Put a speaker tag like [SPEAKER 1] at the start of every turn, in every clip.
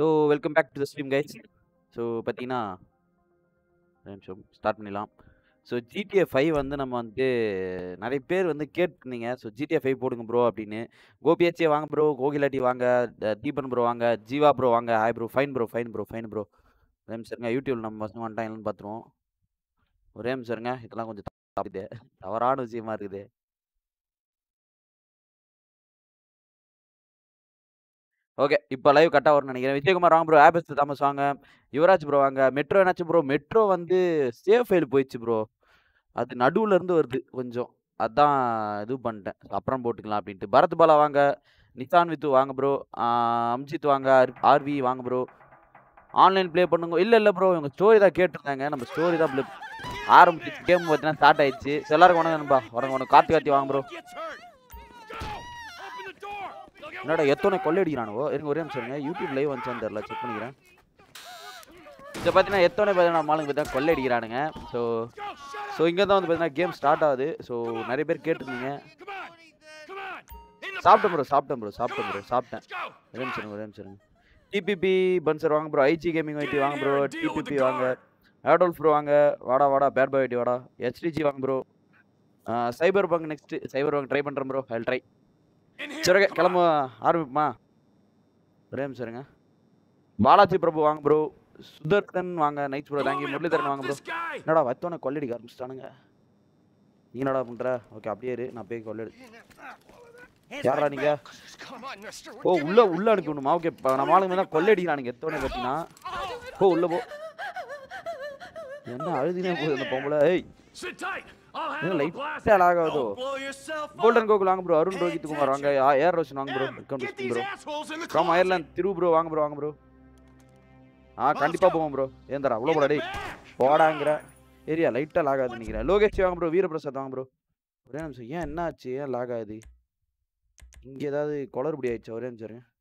[SPEAKER 1] So welcome back to the stream guys so பார்த்தீங்கன்னா ஒரு நிமிஷம் ஸ்டார்ட் பண்ணிடலாம் ஸோ ஜிடிஏ ஃபைவ் வந்து நம்ம வந்து நிறைய பேர் வந்து கேட்டிருந்தீங்க ஸோ ஜிடிஏ ஃபைவ் போடுங்க ப்ரோ அப்படின்னு கோபியாச்சியே வாங்க ப்ரோ கோகிலாட்டி வாங்க த- தீபன் ப்ரோ வாங்க ஜீவா ப்ரோ வாங்க hi bro fine bro fine bro fine bro ஒரே நிமிஷம் இருங்க யூடியூப்ல நம்ம பசங்க வந்துட்டாங்கன்னு பார்த்துருவோம் ஒரே நிமிஷம் இருங்க இதெல்லாம் கொஞ்சம் தப்பு தவறான விஷயமா இருக்குது ஓகே இப்போ லைவ் கட்டாக வரும்னு நினைக்கிறேன் விஜயகுமார் வாங்க ப்ரோ ஆபஸ் தாமஸ் வாங்க யுவராஜ் ப்ரோ வாங்க மெட்ரோ என்னாச்சு ப்ரோ மெட்ரோ வந்து சேவ் ஃபைல் போயிடுச்சு ப்ரோ அது நடுவுல இருந்து வருது கொஞ்சம் அதான் இது பண்ணிட்டேன் அப்புறம் போட்டுக்கலாம் அப்படின்ட்டு பரத் பாலா வாங்க நிசான் வித்து வாங்க ப்ரோ அம்ஜித் வாங்க ஆர்வி வாங்க ப்ரோ ஆன்லைன் ப்ளே பண்ணுங்க இல்லை இல்லை ப்ரோ இவங்க ஸ்டோரி தான் கேட்டிருந்தாங்க நம்ம ஸ்டோரி தான் ப்ளே ஆரம்பிச்சு கேம் பார்த்தீங்கன்னா ஸ்டார்ட் ஆயிடுச்சு So, எல்லாருக்கும் வணக்கம் நண்பா வணக்கம் வணக்கம் கார்த்தி கார்த்தி வாங்க ப்ரோ என்னடா எத்தனை கொள்ளையடிக்கிறானுவோ இருங்க ஒரே நிமிஷம் இருங்க யூடியூப் லைவ் வந்துச்சான்னு தெரியல செக் பண்ணிக்கிறேன் இதை பார்த்தீங்கன்னா எத்தனை பார்த்தீங்கன்னா நம்ம ஆளுங்க பார்த்தா கொள்ளையடிக்கிறானுங்க ஸோ ஸோ இங்கே தான் வந்து பார்த்தீங்கன்னா கேம் ஸ்டார்ட் ஆகுது ஸோ நிறைய பேர் கேட்டிருந்தீங்க சாப்பிட்டேன் ப்ரோ சாப்பிட்டேன் ப்ரோ சாப்பிட்டேன் ப்ரோ சாப்பிட்டேன் ஒரே நிமிஷம் இருங்க, ஒரே நிமிஷம் இருங்க டிபிபி பன்சர் வாங்க ப்ரோ ஐஜி கேமிங் ஐடி வாங்க ப்ரோ டிபிபி வாங்க ஆடோல்ஃப் ப்ரோ வாங்க வாடா வாடா பேட் பாய் ஐடி வாடா ஹெச்டிஜி வாங்க bro cyberpunk next cyberpunk try பண்ணுறேன் ப்ரோ ஐ ட்ரை சரி okay, கிளம்ப ஆரம்பிப்போமா ஒரே நிமிஷம் இருங்க பாலாஜி பிரபு வாங்க ப்ரோ சுதர்சன் வாங்க நைட் ப்ரோ தேங்க்யூ முரளிதரன் வாங்க ப்ரோ என்னடா வத்தோன கொள்ளடிக்க ஆரம்பிச்சிட்டானுங்க நீ என்னடா பண்ற ஓகே அப்படியே இரு நான் போய் கொள்ளடி யாரா நீங்க ஓ உள்ள உள்ள அனுப்பிடணுமா ஓகே நம்ம ஆளுங்க தான் கொள்ளடிக்கிறானுங்க எத்தோனே பார்த்தீங்கன்னா ஓ உள்ள போ என்ன அழுதினே போகுது அந்த பொம்பளை ஏய் என்ன லைட்டா லாக் ஆகுதோ கோல்டன் கோகுல் வாங்க ப்ரோ அருண் ரோஹித் குமார் வாங்க ஆ- ஏஆர் ரோஷன் வாங்க bro welcome to bro from Ireland Thiru bro வாங்க ப்ரோ வாங்க ப்ரோ ஆ கண்டிப்பா போவோம் ப்ரோ ஏந்தரா உள்ள போடா டேய் போடாங்கிற ஏரியா லைட்டா லாக் ஆகுது நினைக்கிறேன் லோகேஷ் வாங்க ப்ரோ வீரபிரசாத் வாங்க ப்ரோ ஒரே நிமிஷம் ஏன் என்ன ஆச்சு ஏன் லாக் ஆகுது இங்க ஏதாவது குளறுபடி ஆயிடுச்சா ஒரே நிமிஷம் இருங்க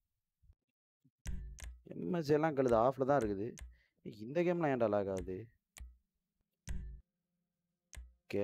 [SPEAKER 1] எம்எஸ் எல்லாம் கழுது ஆஃப்ல தான் இருக்குது ஏய், இந்த கேம்லாம் ஏன்டா லாக் ஆகுது ஓகே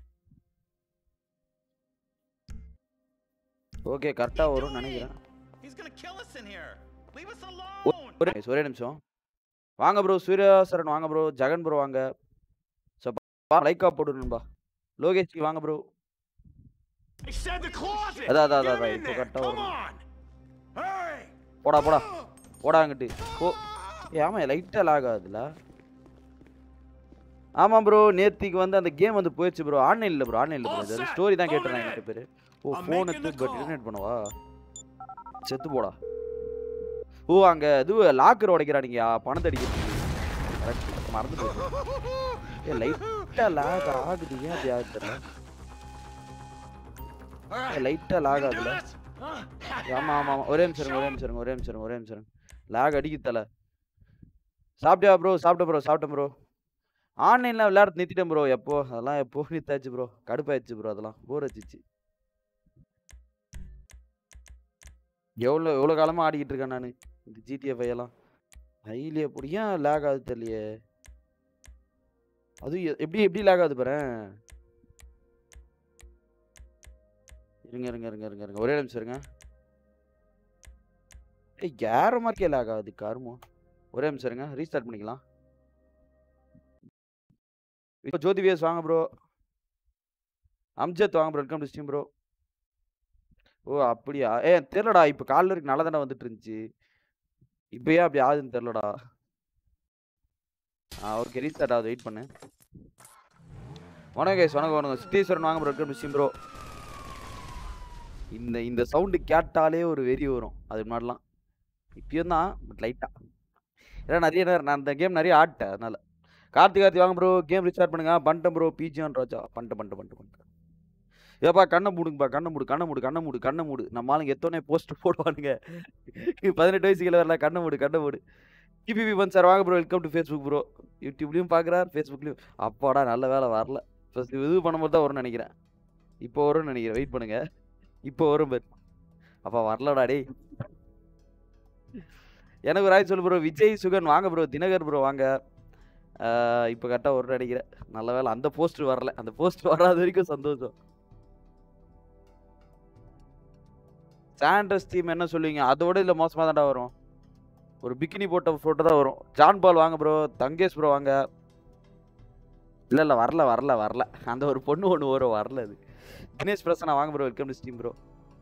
[SPEAKER 1] ஓகே கரெக்டா வரும்னு நினைக்கிறேன்
[SPEAKER 2] He's gonna kill us in here. Leave us alone.
[SPEAKER 1] ஒரே ஒரே நிமிஷம் வாங்க ப்ரோ சூர்யாசரன் வாங்க ப்ரோ ஜெகன் ப்ரோ வாங்க ஸோ லைக்கா போட்டுருன்பா லோகேஷ் ஜி வாங்க bro
[SPEAKER 2] I said the closet.
[SPEAKER 1] அதான் அதான்
[SPEAKER 2] Get
[SPEAKER 1] அதான்
[SPEAKER 2] him in
[SPEAKER 1] இப்போ
[SPEAKER 2] there.
[SPEAKER 1] கரெக்டாக
[SPEAKER 2] Come
[SPEAKER 1] வரும்
[SPEAKER 2] on. Hurry.
[SPEAKER 1] போடா போடா போடா அங்கிட்டு ஓ ஏ ஆமாம் லைட்டாக லாக் ஆகுதுல ஆமாம் ப்ரோ நேத்திக்கு வந்து அந்த கேம் வந்து போயிடுச்சு ப்ரோ ஆன்லைனில் ப்ரோ ஆன்லைனில் ப்ரோ அது ஸ்டோரி தான் கேட்டுறாங்க நிறைய பேர் ஓ
[SPEAKER 2] I'm
[SPEAKER 1] ஃபோன்
[SPEAKER 2] making
[SPEAKER 1] எடுத்து
[SPEAKER 2] the
[SPEAKER 1] பட்
[SPEAKER 2] call.
[SPEAKER 1] இன்டர்நெட் பண்ணவா செத்து போடா ஓ அங்கே இது லாக்கர் உடைக்கிறானுங்கயா பணத்தை அடிக்கிறதுக்கு Correct, மறந்து போச்சு ஏ லைட்டாக லாக் ஆகுது ஏன் அப்படி ஆகுது தெரியல
[SPEAKER 2] All right.
[SPEAKER 1] லைட்டாக லாக்
[SPEAKER 2] You do
[SPEAKER 1] ஆகுதுல
[SPEAKER 2] this? Huh?
[SPEAKER 1] ஆமா ஆமா ஆமா ஒரே நிமிஷம் இருங்க, ஒரே நிமிஷம் இருங்க, ஒரே நிமிஷம் இருங்க, ஒரே நிமிஷம் இருங்க. லாக் அடிக்குது தல சாப்பிட்டியா ப்ரோ சாப்பிட்டேன் ப்ரோ சாப்பிட்டேன் ப்ரோ ஆன்லைன்ல விளையாட நிறுத்திட்டேன் ப்ரோ எப்போ அதெல்லாம் எப்போ நிறுத்தாச்சு ப்ரோ கடுப்பாயிடுச்சு ப்ரோ அதெல்லாம் போர் வச்சிச்சு எவ்வளோ எவ்வளோ காலமா ஆடிக்கிட்டு இருக்கேன் நான் இந்த ஜிடிஎஃப் எல்லாம் ஹைலியே போடு ஏன் லேக் ஆகுது தெரியலையே அது எ- எப்படி எப்படி லேக் ஆகுது பாரு இருங்க இருங்க இருங்க இருங்க இருங்க ஒரே நிமிஷம் இருங்க ஏய் யார மார்க்கே லேக் ஆகுது கருமோ ஒரே நிமிஷம் இருங்க ரீஸ்டார்ட் பண்ணிக்கலாம் இப்போ ஜோதி விஎஸ் வாங்க ப்ரோ அம்ஜத் வாங்க bro welcome to steam bro ஓ அப்படியா ஏ தெரிலடா இப்போ காலைல வரைக்கும் நல்லா தானே வந்துட்டு இருந்துச்சு இப்போ ஏன் அப்படி ஆகுதுன்னு தெரிலடா ஆ ஓகே ரீஸ்டார்ட் ஆகுது வெயிட் பண்ணு வணக்கம் கைஸ் வணக்கம் வணக்கம் சித்தீஸ்வரன் வாங்க bro welcome to steam bro இந்த இந்த சவுண்டு கேட்டாலே ஒரு வெறி வரும் அது மாதிரிலாம் இப்பயும் தான் பட் லைட்டாக ஏன்னா நிறைய நேரம் நான் அந்த கேம் நிறைய ஆடிட்டேன் அதனால கார்த்தி கார்த்தி வாங்க ப்ரோ கேம் ரீஸ்டார்ட் பண்ணுங்க பண்ணிட்டேன் ப்ரோ பிஜியான் ராஜா பண்ணிட்டேன் பண்ணிட்டேன் பண்ணிட்டேன் பண்ணிட்டேன் ஏப்பா கண்ணை மூடுங்கப்பா கண்ணை மூடு கண்ணை மூடு கண்ணை மூடு கண்ணை மூடு நம்ம ஆளுங்க எத்தனை போஸ்ட் போடுவானுங்க பதினெட்டு வயசுக்கு வரல கண்ணை மூடு கண்ணை மூடு டிபிபி பன் சார் வாங்க bro welcome to Facebook bro யூடியூப்லேயும் பார்க்குறார் ஃபேஸ்புக்லேயும் அப்பாடா நல்ல வேலை வரல ஃபஸ்ட் இது பண்ணும்போது தான் வரும்னு நினைக்கிறேன் இப்போ வரும்னு நினைக்கிறேன் வெயிட் பண்ணுங்க இப்போ வரும் பேர் அப்பா வரலடா டேய் எனக்கு ஒரு ஆய் சொல்லு ப்ரோ விஜய் சுகன் வாங்க ப்ரோ தினகர் ப்ரோ வாங்க இப்போ கரெக்டாக ஒரு நினைக்கிறேன் நல்ல வேலை அந்த போஸ்ட் வரல அந்த போஸ்ட் வராத வரைக்கும் சந்தோஷம் சாண்ட்ரஸ் டீம் என்ன சொல்லுவீங்க அதோட இல்லை மோசமாக தான்டா வரும் ஒரு பிக்கினி போட்ட ஃபோட்டோ தான் வரும் ஜான் பால் வாங்க ப்ரோ தங்கேஷ் ப்ரோ வாங்க இல்லை இல்லை வரல வரல வரல அந்த ஒரு பொண்ணு ஒன்று வரும் வரல அது தினேஷ் பிரசனா வாங்க bro welcome to steam bro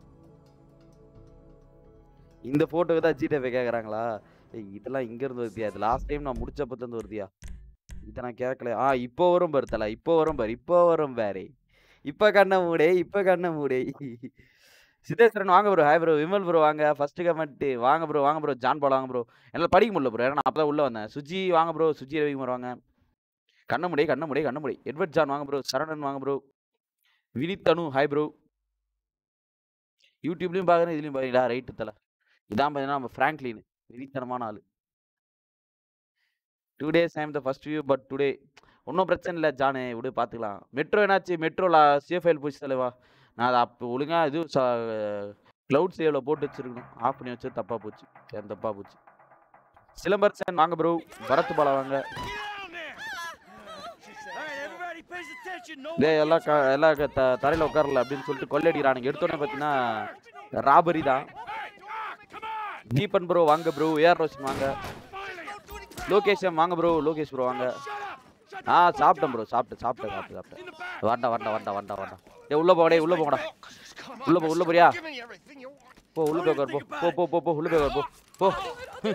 [SPEAKER 1] இந்த ஃபோட்டோக்கு தான் ஜிடிஎஃப் கேட்குறாங்களா ஏய் இதெல்லாம் இங்கேருந்து வருதியா இது லாஸ்ட் டைம் நான் முடிச்சப்போ இருந்து வருதியா இதை நான் கேட்கல ஆ இப்போ வரும் பாரு தல இப்போ வரும் பாரு இப்போ வரும் பாரு இப்போ கண்ண மூடே இப்போ கண்ண மூடே சித்தேஸ்வரன் வாங்க bro hi bro Vimal bro வாங்க ஃபர்ஸ்ட் கமெண்ட் வாங்க ப்ரோ வாங்க ப்ரோ ஜான் பால் வாங்க ப்ரோ என்னால் படிக்க முடியல ப்ரோ ஏன்னா நான் அப்போ தான் உள்ளே வந்தேன் சுஜி வாங்க ப்ரோ சுஜி ரவிக்குமார் வாங்க கண்ண முடி கண்ண முடி கண்ண முடி எட்வர்ட் ஜான் வாங்க ப்ரோ சரணன் வாங்க ப்ரோ வினித் தனு ஹாய் ப்ரோ யூடியூப்லேயும் பார்க்குறேன் இதுலேயும் பார்க்குறீங்களா ரைட்டு தலை இதான் பார்த்தீங்கன்னா நம்ம ஃப்ராங்க்லின் வெறித்தனமான ஆள் two days I'm the first view but today ஒன்றும் பிரச்சனை இல்லை ஜானே விடு பார்த்துக்கலாம் மெட்ரோ என்னாச்சு மெட்ரோவில் சேஃப் ஃபைல் போச்சு தலைவா நான் அதை அப்போ ஒழுங்காக இது க்ளவுட் சேவில் போட்டு வச்சிருக்கணும் ஆஃப் பண்ணி வச்சு தப்பாக போச்சு சரி தப்பாக போச்சு சிலம்பரசன் வாங்க ப்ரோ பரத் பாலா வாங்க
[SPEAKER 2] Get down there! All right, everybody pays attention. No
[SPEAKER 1] டேய் எல்லாம் க எல்லாம் க- த தரையில் உட்காரல அப்படின்னு சொல்லிட்டு கொள்ளடிக்கிறானுங்க எடுத்தோடனே பார்த்தீங்கன்னா ராபரி தான் தீபன் ப்ரோ வாங்க ப்ரோ ஏஆர் ரோஷன் வாங்க லோகேஷம் வாங்க ப்ரோ லோகேஷ் ப்ரோ வாங்க ஆ சாப்பிட்டேன் ப்ரோ சாப்பிட்டேன் சாப்பிட்டேன் சாப்பிட்டேன் சாப்பிட்டேன் வாண்டா வாண்டா வாண்டா வாண்டா வாண்டா டேய் உள்ள போடா உள்ள போங்கடா உள்ள போ உள்ள போறியா
[SPEAKER 3] Give me everything you want.
[SPEAKER 1] போ உள்ள போய் உட்காரு, போ போ போ போ போ உள்ள போய் உட்காரு, போ போ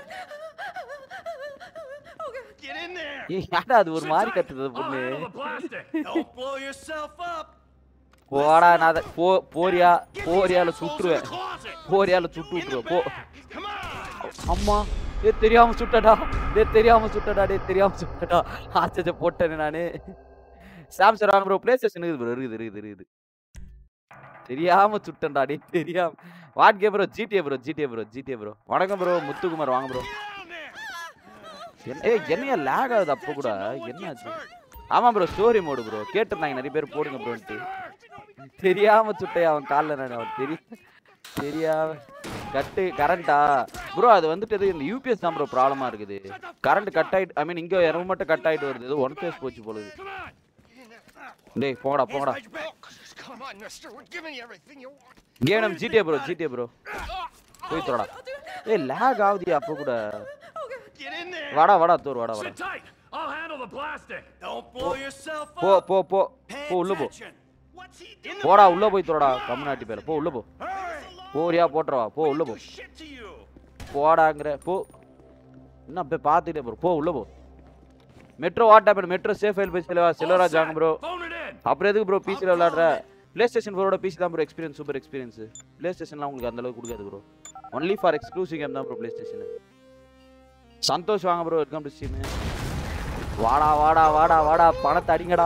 [SPEAKER 2] Get in there!
[SPEAKER 1] ஏய் ஏன்டா அது ஒரு மாதிரி கத்துது பொண்ணு
[SPEAKER 2] Don't blow yourself up!
[SPEAKER 1] போடா நான் அதை- போ போறியா போறியால
[SPEAKER 2] Assholes in the
[SPEAKER 1] சுட்டுருவேன்
[SPEAKER 2] closet!
[SPEAKER 1] போறியால சுட்டு விட்டுருவேன் போ
[SPEAKER 2] Come on!
[SPEAKER 1] அம்மா டே தெரியாம சுட்டடா டே தெரியாம சுட்டடா டே தெரியாம சுட்டடா ஆச்சச்ச போட்டேனே நானு சாம்சங் வாங்க ப்ரோ பிளே ஸ்டேஷன் இருக்குது ப்ரோ இருக்குது இருக்குது இருக்குது தெரியாம சுட்டேன்டா டே தெரியாம வாட் கே bro GTA bro GTA bro GTA bro வணக்கம் ப்ரோ முத்துக்குமார் வாங்க ப்ரோ
[SPEAKER 2] Down there!
[SPEAKER 1] என்ன ஏய் என்னையா லேக் ஆகுது அப்போ கூட என்னாச்சு ஆமா ப்ரோ ஸ்டோரி மோடு ப்ரோ கேட்டிருந்தாங்க நிறைய பேர் போடுங்க ப்ரோன்ட்டு தெரியாம சுட்டையா அவன் காலில் நான் அவன் தெரிய தெரியாம கட்டு கரண்டா ப்ரோ அது வந்துட்டு எது இந்த யூபிஎஸ் தான் ப்ரோ ப்ராப்ளமா இருக்குது கரண்ட் கட் ஆயிட்டு ஐ மீன் இங்க இரவு மட்டும் கட் ஆயிட்டு வருது ஏதோ ஒன் ஃபேஸ் போச்சு போலுது டேய் போங்கடா போங்கடா
[SPEAKER 3] Come on, mister. Give me everything you want.
[SPEAKER 1] Game GTA bro GTA bro போய் தோடா ஏய் லேக் ஆகுதியா அப்போ கூட
[SPEAKER 2] Get in there!
[SPEAKER 1] வாடா வாடா தோர் வாடா வாடா
[SPEAKER 4] Sit tight. I'll handle the plastic.
[SPEAKER 2] Don't blow yourself
[SPEAKER 1] போ
[SPEAKER 2] up!
[SPEAKER 1] போ போ
[SPEAKER 2] Pay
[SPEAKER 1] போ உள்ள போ
[SPEAKER 2] attention! What's he doing?
[SPEAKER 1] போடா உள்ள போய் தோடா கம்முனாட்டி பேல போ உள்ள போ
[SPEAKER 2] Hurry!
[SPEAKER 1] போறியா போட்டுறவா போ உள்ள போ
[SPEAKER 2] Do shit to you!
[SPEAKER 1] போடாங்கிற போ என்ன போய் பார்த்துட்டே ப்ரோ போ உள்ள போ metro what happen metro safe file பேசி செலவா செல்வராஜ் வாங்க ப்ரோ
[SPEAKER 4] Phone it in.
[SPEAKER 1] அப்புறம் எதுக்கு ப்ரோ பிசியில் விளையாடுற ப்ளே ஸ்டேஷன் ஃபோரோட பிசி தான் ப்ரோ எக்ஸ்பீரியன்ஸ் சூப்பர் எக்ஸ்பீரியன்ஸ் ப்ளே ஸ்டேஷன்லாம் உங்களுக்கு அந்த அளவுக்கு கொடுக்காது bro only for exclusive game தான் ப்ரோ ப்ளே ஸ்டேஷன் சந்தோஷ் வாங்க ப்ரோ வெல்கம் டு ஸ்டீம் வாடா வாடா வாடா வாடா பணத்தை அடிங்கடா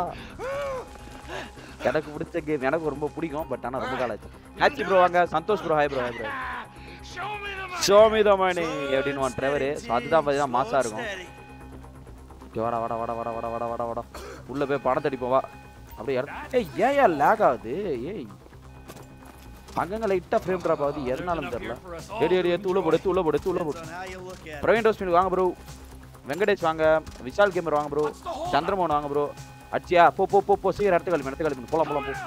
[SPEAKER 1] எனக்கு பிடிச்ச கேம் எனக்கு ரொம்ப பிடிக்கும் பட் ஆனால் ரொம்ப காலாச்சு ஹாச்சி ப்ரோ வாங்க Santhosh bro hi bro hi bro
[SPEAKER 4] Show me the money.
[SPEAKER 1] Show me the money அப்படின்னு ஒன் ட்ரெவரு ஸோ அதுதான் பார்த்தீங்கன்னா மாசா இருக்கும்
[SPEAKER 2] Steady.
[SPEAKER 1] ஓகே வாடா வாடா வாடா வாடா வாடா வாடா வாடா வாடா உள்ள போய் பணத்தை அடிப்போம் வா அப்படியே இற- ஏய் ஏன் ஏன் லேக் ஆகுது ஏய் அங்கங்க லைட்டா ஃப்ரேம் ட்ராப் ஆகுது எதனாலும் தெரியல எடி எடி எடுத்து உள்ள போடு எடுத்து உள்ள போடு எடுத்து உள்ள போடு
[SPEAKER 2] Depends on how you look at it.
[SPEAKER 1] Praveen ரோஸ்மின் வாங்க ப்ரோ வெங்கடேஷ் வாங்க விஷால் கேமர் வாங்க ப்ரோ சந்திரமோகன் வாங்க ப்ரோ அச்சியா போ போ போ போ சீக்கிரம் இடத்து கிளம்பி இடத்து கிளம்பி போலாம் போலாம் போ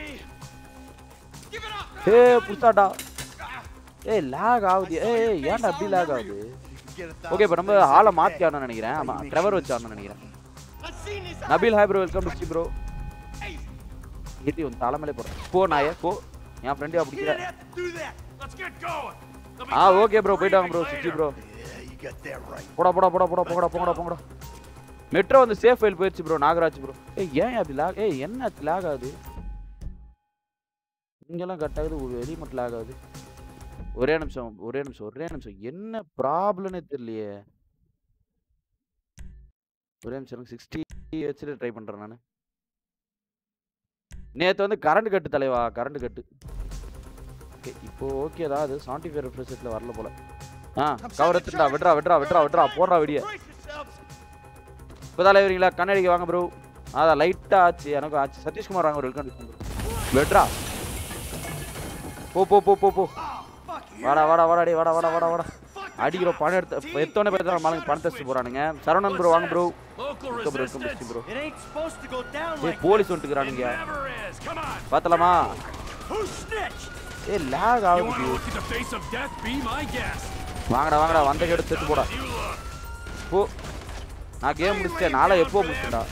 [SPEAKER 1] ஏ புடிச்சாடா ஏய் லேக் ஆகுது ஏய் ஏன்டா அப்படி லேக் ஆகுது ஓகே இப்போ நம்ம ஆளை மாற்றி ஆடணும்னு நினைக்கிறேன் ஆமா ட்ரெவர் வச்சு ஆடணும்னு நினைக்கிறேன் Nabeel hi bro welcome to bro ஏத்தி உன் தலைமையிலே போகிறேன் போ நாயே போ என் ஃப்ரெண்டே
[SPEAKER 2] You
[SPEAKER 1] அப்படிங்கிற
[SPEAKER 2] didn't have to do that!
[SPEAKER 4] Let's get going. There'll be
[SPEAKER 1] uh
[SPEAKER 4] time
[SPEAKER 1] okay
[SPEAKER 4] for
[SPEAKER 1] bro போயிட்டாங்க
[SPEAKER 4] briefing
[SPEAKER 1] bro Suchi bro
[SPEAKER 2] Yeah, you got that right.
[SPEAKER 1] போடா போடா போடா போடா போங்கடா போங்கடா போங்கடா மெட்ரோ வந்து சேஃப் ஃபைல் போயிடுச்சு ப்ரோ நாகராஜ் ப்ரோ ஏய் ஏன் அப்படி லாக் ஏய் என்ன லாக் ஆகுது இங்கெல்லாம் கட் ஆகுது வெளியே மட்டும் லாக் ஆகுது ஒரே நிமிஷம் ஒரே நிமிஷம் ஒரே நிமிஷம் என்ன ப்ராப்ளம்னே தெரியலையே ஒரே நிமிஷம் சிக்ஸ்டி வச்சுட்டு ட்ரை பண்ணுறேன் நான் நேற்று வந்து கரண்ட் கட்டு தலைவா கரண்ட் கட்டு ஓகே இப்போ ஓகே தான் அது செவன்ட்டி ஃபைவ் ரெஃப்ரெஷத்தில் வரல போல ஆ கவர் எடுத்துடா விட்றா விட்றா விட்றா விட்றா போடுறா வெடிய
[SPEAKER 2] Brace yourselves!
[SPEAKER 1] இப்போதான் வரீங்களா கண்ணாடிக்கு வாங்க ப்ரோ அதான் லைட்டாக ஆச்சு எனக்கும் ஆச்சு சதீஷ்குமார் வாங்க வெல்கம் வெட்ரா போ போ போ போ போ வாடா வாடா வாடா டேய் வாடா வாடா வாடா வாடா அடிக்கிறோம் பணம் எடுத்து எடுத்தோன்னே பார்த்து மாலுங்க பணத்தை வச்சுட்டு போறானுங்க சரவணன் ப்ரோ வாங்க bro
[SPEAKER 4] Local
[SPEAKER 1] welcome bro
[SPEAKER 4] resistance.
[SPEAKER 1] Welcome bro
[SPEAKER 2] It ain't supposed to go down
[SPEAKER 1] ஏய்
[SPEAKER 2] like
[SPEAKER 1] போலீஸ்
[SPEAKER 4] It
[SPEAKER 1] வந்துட்டுக்கிறானுங்க
[SPEAKER 4] never is. Come on.
[SPEAKER 1] பார்த்தலாமா
[SPEAKER 2] Who snitched?
[SPEAKER 1] ஏய் லேக்
[SPEAKER 4] You want
[SPEAKER 1] ஆகுது
[SPEAKER 4] to look at the face of death? Be my guest.
[SPEAKER 1] வாங்கடா வாங்கடா வந்த கேடு செத்து போடா
[SPEAKER 4] You look.
[SPEAKER 1] போ நான் கேம் முடிச்சிட்டேன் நாளை எப்போ முடிச்சிட்டா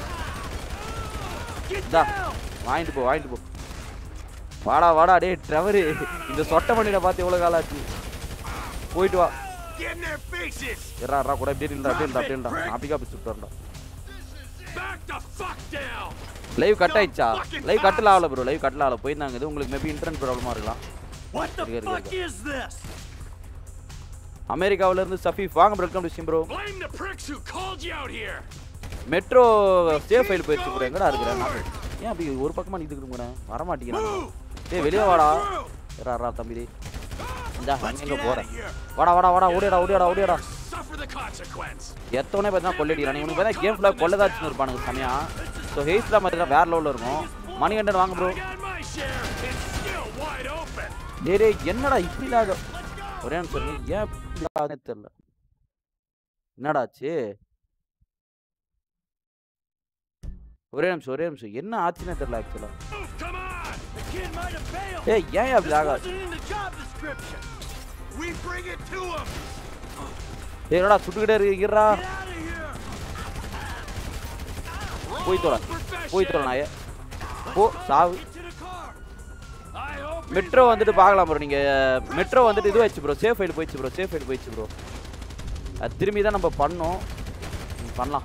[SPEAKER 1] இந்தா வாங்கிட்டு போ வாங்கிட்டு போ வாடா வாடா டேய் ட்ரெவரு இந்த சொட்டை பண்ணிட பார்த்து எவ்வளோ காலம் ஆச்சு போயிட்டு வா
[SPEAKER 2] Get in their faces!
[SPEAKER 1] எறா எறா கூட இப்படி இருந்தா அப்படி இருந்தா அப்படி இருந்தா நான் பிக்கா பிடிச்சி விட்டு வரேன்டா
[SPEAKER 4] Back the fuck down.
[SPEAKER 1] Live cut ஆயிடுச்சா லைவ் கட்டில் ஆகல ப்ரோ லைவ் கட்டில் ஆகல போயிருந்தாங்க இது உங்களுக்கு மேபி இன்டர்நெட் ப்ராப்ளமாக இருக்கலாம்
[SPEAKER 2] What the
[SPEAKER 1] Here, here,
[SPEAKER 2] fuck
[SPEAKER 1] here.
[SPEAKER 2] is this?
[SPEAKER 1] அமெரிக்காவுல இருந்து சஃபீஃப் வாங்க welcome to sim bro
[SPEAKER 4] Blame the pricks who called you out here.
[SPEAKER 1] Metro safe file போயிடுச்சு ப்ரோ எங்கடா இருக்கிறேன் நான் ஏன் அப்படி ஒரு பக்கமா நிற்கிட்டு இருக்கிறேன் வர மாட்டேங்கிறேன் டேய் வெளியே வாடா எறா எறா தம்பி டேய் இந்தா
[SPEAKER 2] Let's
[SPEAKER 1] எங்க
[SPEAKER 2] get out
[SPEAKER 1] போறேன்
[SPEAKER 2] of here.
[SPEAKER 1] வாடா வாடா வாடா ஓடிடா ஓடிடா ஓடிடா
[SPEAKER 4] Suffer the consequence.
[SPEAKER 1] எத்தவனே பார்த்தா கொள்ளடிக்கிறான் இவனுக்கு பார்த்தா கேம் ஃபுல்லாக கொள்ளதாச்சுன்னு இருப்பானுங்க சமயா ஸோ ஹெய்ஸ்லாம் பார்த்தீங்கன்னா வேற லெவலில் இருக்கும் மணிகண்டன் வாங்க bro
[SPEAKER 4] I got my share. It's still wide open.
[SPEAKER 1] டேய் டேய் என்னடா இப்படி லாக ஒரே நிமிஷம் இரு. ஏன் இப்படி lag ஆகுதுன்னு தெரியல என்னடா ஆச்சு ஒரே நிமிஷம் ஒரே நிமிஷம் என்ன ஆச்சுன்னே தெரியல ஆக்சுவலா
[SPEAKER 4] Move, come on.
[SPEAKER 2] The kid might have failed.
[SPEAKER 1] ஏய் ஏன் அப்படி
[SPEAKER 2] This
[SPEAKER 1] lag ஆச்சு
[SPEAKER 2] wasn't in the job description. We bring it to him.
[SPEAKER 1] ஏய் என்னடா சுட்டுக்கிட்டே இருக்கிறா
[SPEAKER 2] Get out of here.
[SPEAKER 1] போய் தொலை
[SPEAKER 4] Profession.
[SPEAKER 1] போய் தொலை நாயே போ சாவு
[SPEAKER 2] Get to the car.
[SPEAKER 4] I hope he
[SPEAKER 1] metro வந்துட்டு பார்க்கலாம் ப்ரோ நீங்கள் மெட்ரோ வந்துட்டு இது வச்சு ப்ரோ சேஃப் ஃபைல் போயிடுச்சு ப்ரோ சேஃப் ஃபைல் போயிடுச்சு ப்ரோ அது திரும்பி தான் நம்ம பண்ணோம் ம், பண்ணலாம்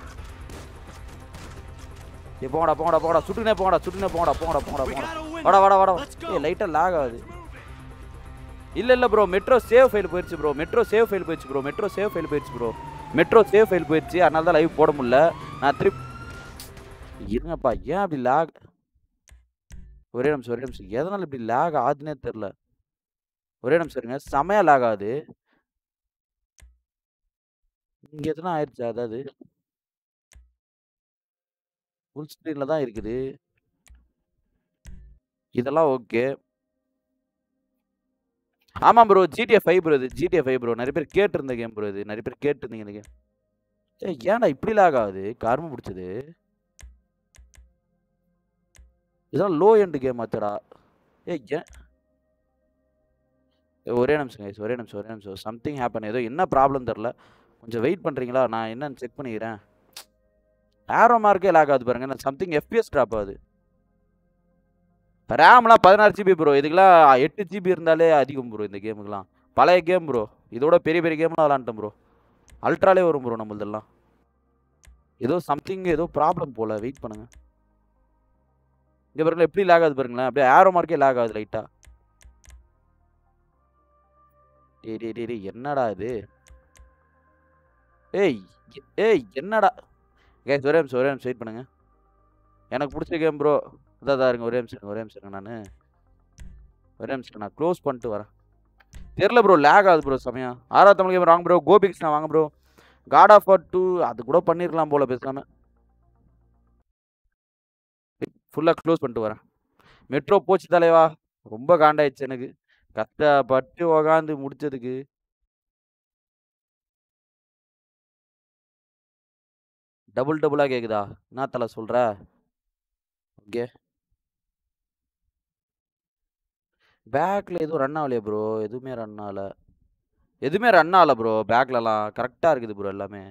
[SPEAKER 1] ஏ போங்கடா போங்கடா போங்கடா சுட்டுனே போங்கடா சுட்டுனே போங்கடா போங்கடா போங்கடா
[SPEAKER 2] We
[SPEAKER 1] போங்கடா
[SPEAKER 2] got a win.
[SPEAKER 1] வாடா வாடா வாடா
[SPEAKER 2] Let's go.
[SPEAKER 1] ஏ லைட்டாக லாக் ஆகுது இல்லை இல்லை ப்ரோ மெட்ரோ சேவ் ஃபைல் போயிடுச்சு ப்ரோ மெட்ரோ சேவ் ஃபைல் போயிடுச்சு ப்ரோ மெட்ரோ சேவ் ஃபைல் போயிடுச்சு ப்ரோ மெட்ரோ சேவ் ஃபைல் போயிடுச்சு அதனால தான் லைவ் போட முடியல நான் திருப்பி இருங்கப்பா ஏன் அப்படி லாக் ஒரே நிமிஷம் ஒரே நிமிஷம் எதனால இப்படி லாக் ஆகுதுன்னே தெரில ஒரே நிமிஷம் இருங்க செமையா லாக் ஆகுது இங்க எத்தனை ஆயிடுச்சு அதாவது ஃபுல் ஸ்க்ரீன்ல தான் இருக்குது இதெல்லாம் ஓகே ஆமாம் ப்ரோ ஜிடிஎஃப் ஃபைவ் ப்ரோ இது ஜிடிஎஃப் ஃபைவ் ப்ரோ நிறைய பேர் கேட்டிருந்த கேம் ப்ரோ இது நிறைய பேர் கேட்டிருந்தீங்க இந்த கேம் ஏய் ஏன்டா இப்படி லாக் ஆகுது கரும பிடிச்சது இதெல்லாம் லோ எண்ட் கேம் ஆச்சடா ஏய் ஏன் ஏய், ஒரே நிமிஷம் guys, ஒரே நிமிஷம் ஒரே நிமிஷம் சம்திங் ஹேப்பன் ஏதோ என்ன ப்ராப்ளம் தெரில கொஞ்சம் வெயிட் பண்ணுறீங்களா நான் என்னன்னு செக் பண்ணிக்கிறேன் ஏரோ மார்க்கே லாக் ஆகுது பாருங்க நான் சம்திங் எஃபிஎஸ் ட்ராப் ஆகுது ரேம்லாம் பதினாறு ஜிபி ப்ரோ இதுக்கெல்லாம் எட்டு ஜிபி இருந்தாலே அதிகம் ப்ரோ இந்த கேமுக்கெலாம் பழைய கேம் ப்ரோ இதோட பெரிய பெரிய கேம்லாம் விளாண்டேன் ப்ரோ அல்ட்ராலே வரும் ப்ரோ நம்மளதெல்லாம் ஏதோ சம்திங் ஏதோ ப்ராப்ளம் போல வெயிட் பண்ணுங்க இங்கே பாருங்களேன் எப்படி லாக் ஆகுது பாருங்களேன் அப்படியே ஆரோ மார்க்கே லாக் ஆகுது லைட்டாக டேய் டேய் டேய் டேய், என்னடா இது ஏய் எ- ஏய் என்னடா கேஸ் ஒரே நிமிஷம் ஒரே நிமிஷம் வெயிட் பண்ணுங்க எனக்கு பிடிச்ச கேம் ப்ரோ இதாக தான் இருங்க ஒரே நிமிஷம் இருங்க, ஒரே நிமிஷம் நான் ஒரே நிமிஷம் நான் க்ளோஸ் பண்ணிட்டு வரேன் தெரில ப்ரோ லேக் ஆகுது ப்ரோ சமயம் ஆறாவது தமிழ் கேம் வாங்க ப்ரோ கோபிக்ஸ் வாங்க bro God of War two அது கூட பண்ணிருக்கலாம் போல பேசாம ஃபுல்லாக க்ளோஸ் பண்ணிட்டு வரேன் மெட்ரோ போச்சு தலைவா ரொம்ப காண்டாயிடுச்சு எனக்கு கஷ்டப்பட்டு உக்காந்து முடிச்சதுக்கு டபுள் டபுளாக கேக்குதா என்ன தலை சொல்ற ஓகே பேக்கில் எதுவும் ரன் ஆகலையா ப்ரோ எதுவுமே ரன் ஆகல எதுவுமே ரன் ஆகல ப்ரோ பேக்லலாம் கரெக்டாக இருக்குது ப்ரோ எல்லாமே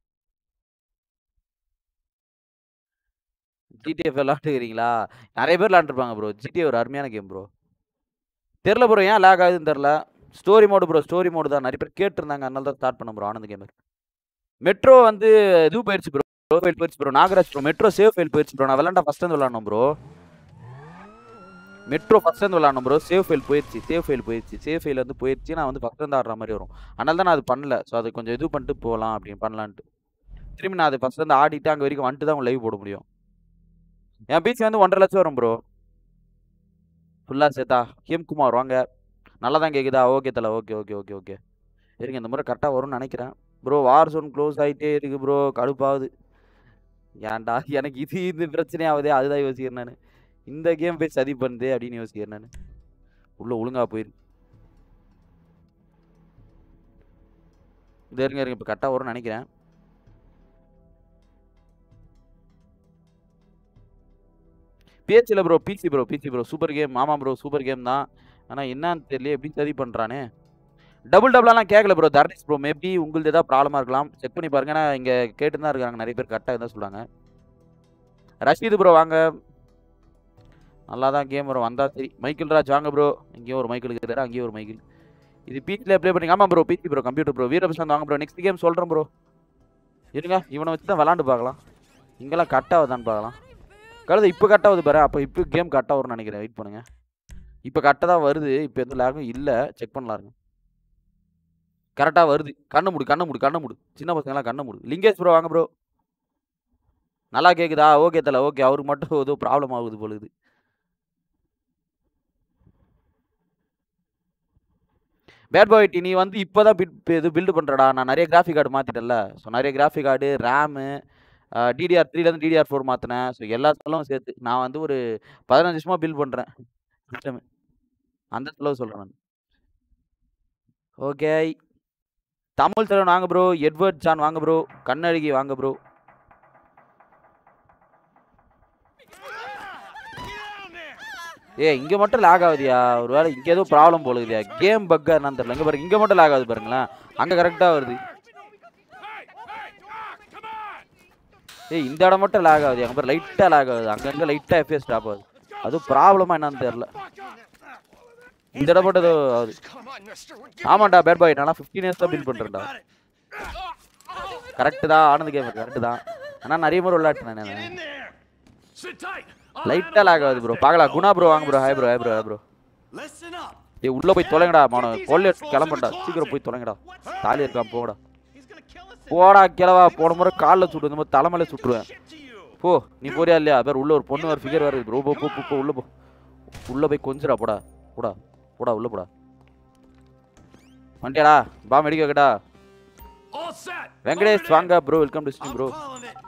[SPEAKER 1] ஜிடிஎஃப் விளாண்டுக்கிறீங்களா நிறைய பேர் விளாண்டுருப்பாங்க ப்ரோ ஜிடிஎஃப் ஒரு அருமையான கேம் ப்ரோ தெரில ப்ரோ ஏன் லேக் ஆகுதுன்னு தெரில story mode bro story mode தான் நிறைய பேர் கேட்டிருந்தாங்க அதனால தான் ஸ்டார்ட் பண்ண ப்ரோ ஆனந்த் கேமர் மெட்ரோ வந்து இது போயிடுச்சு ப்ரோ ஃபைல் போயிடுச்சு bro Nagaraj bro metro save file போயிடுச்சு ப்ரோ நான் விளாண்டா ஃபஸ்ட் வந்து விளாடணும் ப்ரோ மெட்ரோ ஃபஸ்ட் வந்து விளாடணும் ப்ரோ சேவ் ஃபைல் போயிடுச்சு சேவ் ஃபைல் போயிடுச்சு சேவ் ஃபைல் வந்து போயிடுச்சு நான் வந்து ஃபஸ்ட் வந்து ஆடுற மாதிரி வரும் அதனால தான் நான் அது பண்ணல ஸோ அது கொஞ்சம் இது பண்ணிட்டு போகலாம் அப்படின்னு பண்ணலான்ட்டு திரும்பி நான் அது ஃபஸ்ட் வந்து ஆடிட்டு அங்கே வரைக்கும் வந்துட்டு தான் லைவ் போட முடியும் என் பீச் வந்து ஒன்றரை லட்சம் வரும் ப்ரோ ஃபுல்லாக சேர்த்தா ஹேம்குமார் வாங்க நல்லா தான் கேட்குதா ஓகே தலை ஓகே ஓகே ஓகே ஓகே இருங்க இந்த முறை கரெக்டாக வரும்னு நினைக்கிறேன் ப்ரோ வார் ஜோன் க்ளோஸ் ஆகிட்டே இருக்கு ப்ரோ கடுப்பாகுது ஏன்டா எனக்கு இது இது பிரச்சனை ஆகுதே அதுதான் யோசிக்கிறேன் நான் இந்த கேம் போய் சதி பண்ணுதே அப்படின்னு யோசிக்கிறேன் நான் உள்ள ஒழுங்கா போயிரு இது இருங்க இருங்க இப்போ கரெக்டாக வரும்னு நினைக்கிறேன் பேச்சில் bro PC bro PC bro super game ஆமாம் ப்ரோ சூப்பர் கேம் தான் ஆனால் என்னன்னு தெரியல எப்படி சதி பண்ணுறானே டபுள் டபுளாலாம் கேட்கல ப்ரோ தர்னிஸ் ப்ரோ மேபி உங்களுக்கு ஏதாவது ப்ராப்ளமாக இருக்கலாம் செக் பண்ணி பாருங்க ஏன்னா இங்கே கேட்டு தான் இருக்காங்க நிறைய பேர் கரெக்டாக தான் சொல்கிறாங்க ரஷீது ப்ரோ வாங்க நல்லா தான் கேம் வரும் வந்தா சரி மைக்கேல் ராஜ் வாங்க ப்ரோ இங்கேயும் ஒரு மைக்கேல் இருக்கிறாரு அங்கேயும் ஒரு மைக்கேல் இது பீச்சில் ப்ளே பண்ணி ஆமாம் bro PC bro computer bro Veeraprasanth வாங்க ப்ரோ நெக்ஸ்ட் கேம் சொல்கிறேன் ப்ரோ இருங்க இவனை வச்சு தான் விளாண்டு பார்க்கலாம் இங்கெல்லாம் கட் ஆகுதான்னு பார்க்கலாம் கழுது இப்போ கட் ஆகுது பாரு அப்போ இப்போ கேம் கட் ஆகும்னு நினைக்கிறேன் வெயிட் பண்ணுங்க இப்போ கரெக்டாக தான் வருது இப்போ எந்த லேகும் இல்லை செக் பண்ணலாம் இருங்க கரெக்டாக வருது கண்ணை மூடு கண்ணை மூடு கண்ணை மூடு சின்ன பசங்களாம் கண்ணை மூடு லிங்கேஷ் ப்ரோ வாங்க ப்ரோ நல்லா கேட்குதா ஓகே தல ஓகே அவருக்கு மட்டும் ஏதோ ப்ராப்ளம் ஆகுது பொழுது பேட் பாய் நீ வந்து இப்போ தான் பிட் இது பில்டு பண்ணுறடா நான் நிறைய கிராஃபிக் கார்டு மாற்றிட்டேன்ல ஸோ நிறைய கிராஃபிக் கார்டு ரேமு டிடிஆர் த்ரீலேருந்து டிடிஆர் ஃபோர் மாற்றினேன் ஸோ எல்லா செலவும் சேர்த்து நான் வந்து ஒரு பதினஞ்சு வருஷமாக பில் பண்ணுறேன் சிஸ்டம் அந்த செலவு சொல்கிறேன் நான் ஓகே தமிழ் தலைவன் வாங்க ப்ரோ எட்வர்ட் ஜான் வாங்க ப்ரோ கண்ணழகி வாங்க ப்ரோ ஏ இங்கே மட்டும் லாக் ஆகுதியா ஒரு வேளை இங்கே ஏதோ ப்ராப்ளம் போலுதுயா கேம் பக்கா என்னன்னு தெரியல இங்கே பாருங்க இங்கே மட்டும் லாக் ஆகுது பாருங்களேன் அங்கே கரெக்டாக வருது
[SPEAKER 4] Hey, hey, ah, come on!
[SPEAKER 1] ஏய் இந்த இடம் மட்டும் லாக் ஆகுது அங்கே பாரு லைட்டாக லாக் ஆகுது அங்கங்கே லைட்டாக எஃப்எஸ் ஸ்டாப் ஆகுது அது ப்ராப்ளமாக என்னன்னு தெரில இந்த இடம் மட்டும் ஏதோ ஆகுது
[SPEAKER 3] Come on, mister. We're giving
[SPEAKER 1] ஆமாண்டா பேட் பாய் நான் ஃபிஃப்டீன் இயர்ஸ் தான் பில் பண்ணுறேன்டா கரெக்டு தான் ஆனந்த் கேம் கரெக்டு தான் ஆனால் நிறைய முறை விளையாட்டுனேன் நான்
[SPEAKER 3] in there.
[SPEAKER 4] Sit tight. I'll
[SPEAKER 1] லைட்டாக லாக் ஆகுது ப்ரோ பார்க்கலாம் குணா ப்ரோ வாங்க bro hi bro hi bro hi bro
[SPEAKER 2] Listen up.
[SPEAKER 1] ஏய் உள்ளே போய் தொலைங்கடா மௌன கொல்ல கிளம்பண்டா சீக்கிரம் போய் தொலைங்கடா தாலி இருக்கான் போடா
[SPEAKER 2] He's gonna kill us.
[SPEAKER 1] போடா கிளவா போன முறை காலில் சுட்டு இந்த மாதிரி தலைமையில சுட்டுருவேன்
[SPEAKER 2] Shit to you.
[SPEAKER 1] போ நீ போறியா இல்லையா பேர் உள்ள ஒரு பொண்ணு ஒரு ஃபிகர் வருது ப்ரோ போ போ போ, போ உள்ள போ உள்ள போய் கொஞ்சிடா போடா போடா போடா உள்ள போடா வண்டியாடா பா மெடிக்க கேட்டா
[SPEAKER 4] All set.
[SPEAKER 1] வெங்கடேஷ் வாங்க bro welcome to stream
[SPEAKER 2] I'm
[SPEAKER 1] bro
[SPEAKER 2] calling it.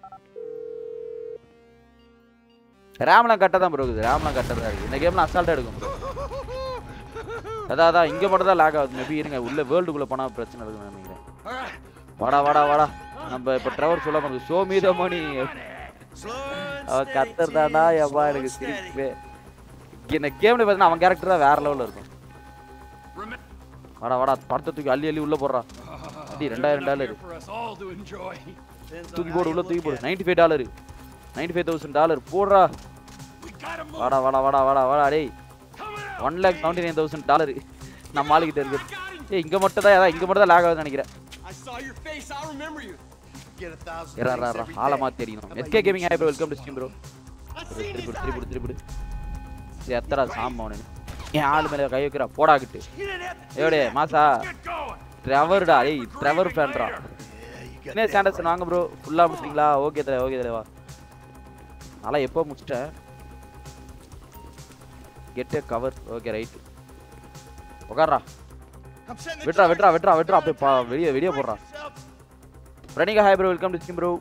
[SPEAKER 1] ரேம்லாம் கட்ட தான் ப்ரோ இருக்குது ரேம்லாம் கட்ட தான் இருக்குது இந்த கேம்லாம் அசால்ட்டாக எடுக்கும் ப்ரோ அதான் அதான் இங்கே மட்டும் தான் லாக் ஆகுது மேபி இருங்க உள்ள வேர்ல்டுக்குள்ளே போனால் பிரச்சனை இருக்குன்னு நினைக்கிறேன்
[SPEAKER 3] All right.
[SPEAKER 1] வாடா வாடா வாடா நம்ம இப்போ ட்ரவர் சொல்ல போகிறது show me the money
[SPEAKER 2] Slow and
[SPEAKER 1] அவன்
[SPEAKER 2] steady,
[SPEAKER 1] கத்தர் தாண்டா
[SPEAKER 2] team.
[SPEAKER 1] எவ்வா
[SPEAKER 2] Slow
[SPEAKER 1] எனக்கு
[SPEAKER 2] and steady.
[SPEAKER 1] சிரிப்பே இந்த கேம்ல பார்த்தீங்கன்னா அவன் கேரக்டர் தான் வேற லெவலில் இருக்கும்
[SPEAKER 4] Remember,
[SPEAKER 1] வாடா வாடா படத்தை தூக்கி அள்ளி அள்ளி உள்ள போடுறா அடி ரெண்டாயிரம் dollar
[SPEAKER 4] here for us all to enjoy.
[SPEAKER 2] Depends on
[SPEAKER 1] தூக்கி
[SPEAKER 2] how
[SPEAKER 1] போடு
[SPEAKER 2] you
[SPEAKER 1] உள்ள
[SPEAKER 2] look
[SPEAKER 1] தூக்கி போடு
[SPEAKER 2] at it.
[SPEAKER 1] Ninety five dollar ninety five thousand dollar போடுறா
[SPEAKER 4] We gotta move.
[SPEAKER 1] வாடா வாடா வாடா வாடா வாடா டேய்
[SPEAKER 4] Coming out.
[SPEAKER 1] One lakh seventy nine thousand dollar நம்ம ஆளுகிட்ட இருக்கு ஏய் இங்கே மட்டும் தான் இங்கே மட்டும் தான் லாக் ஆகுதுன்னு நினைக்கிறேன்
[SPEAKER 2] I saw your face. I'll remember you. Get a thousand
[SPEAKER 1] இரா
[SPEAKER 2] thanks
[SPEAKER 1] இரா
[SPEAKER 2] every
[SPEAKER 1] ஆழமா
[SPEAKER 2] day.
[SPEAKER 1] தெரியணும் எஸ்கே கேமிங் ஆய் bro welcome to stream bro
[SPEAKER 2] I've seen his
[SPEAKER 1] திருப்பிடு
[SPEAKER 2] eyes.
[SPEAKER 1] திருப்பிடு திருப்பிடு சரி எத்தடா சாம்பா அவனு என் ஆள் மேலே கை வைக்கிறா போடாக்கிட்டு
[SPEAKER 2] You didn't have to do
[SPEAKER 1] எவடே
[SPEAKER 2] that.
[SPEAKER 1] மாசா
[SPEAKER 4] Get going.
[SPEAKER 1] ட்ரெவர்டா ஏய் ட்ரெவர் ஃபேன்டா
[SPEAKER 2] Yeah, you got
[SPEAKER 1] என்ன சாண்டர்சன் வாங்க ப்ரோ ஃபுல்லாக முடிச்சிங்களா ஓகே தலை ஓகே தலைவா நல்லா எப்போ முடிச்சிட்டேன் கெட் கவர் ஓகே ரைட் உட்கார்றா
[SPEAKER 2] I'm setting the
[SPEAKER 1] விட்றா விட்றா
[SPEAKER 2] target.
[SPEAKER 1] விட்றா விட்றா அப்படியே பா வெளியே வெளியே போடுறா
[SPEAKER 2] Yourself.
[SPEAKER 1] Pranika hi bro welcome to stream bro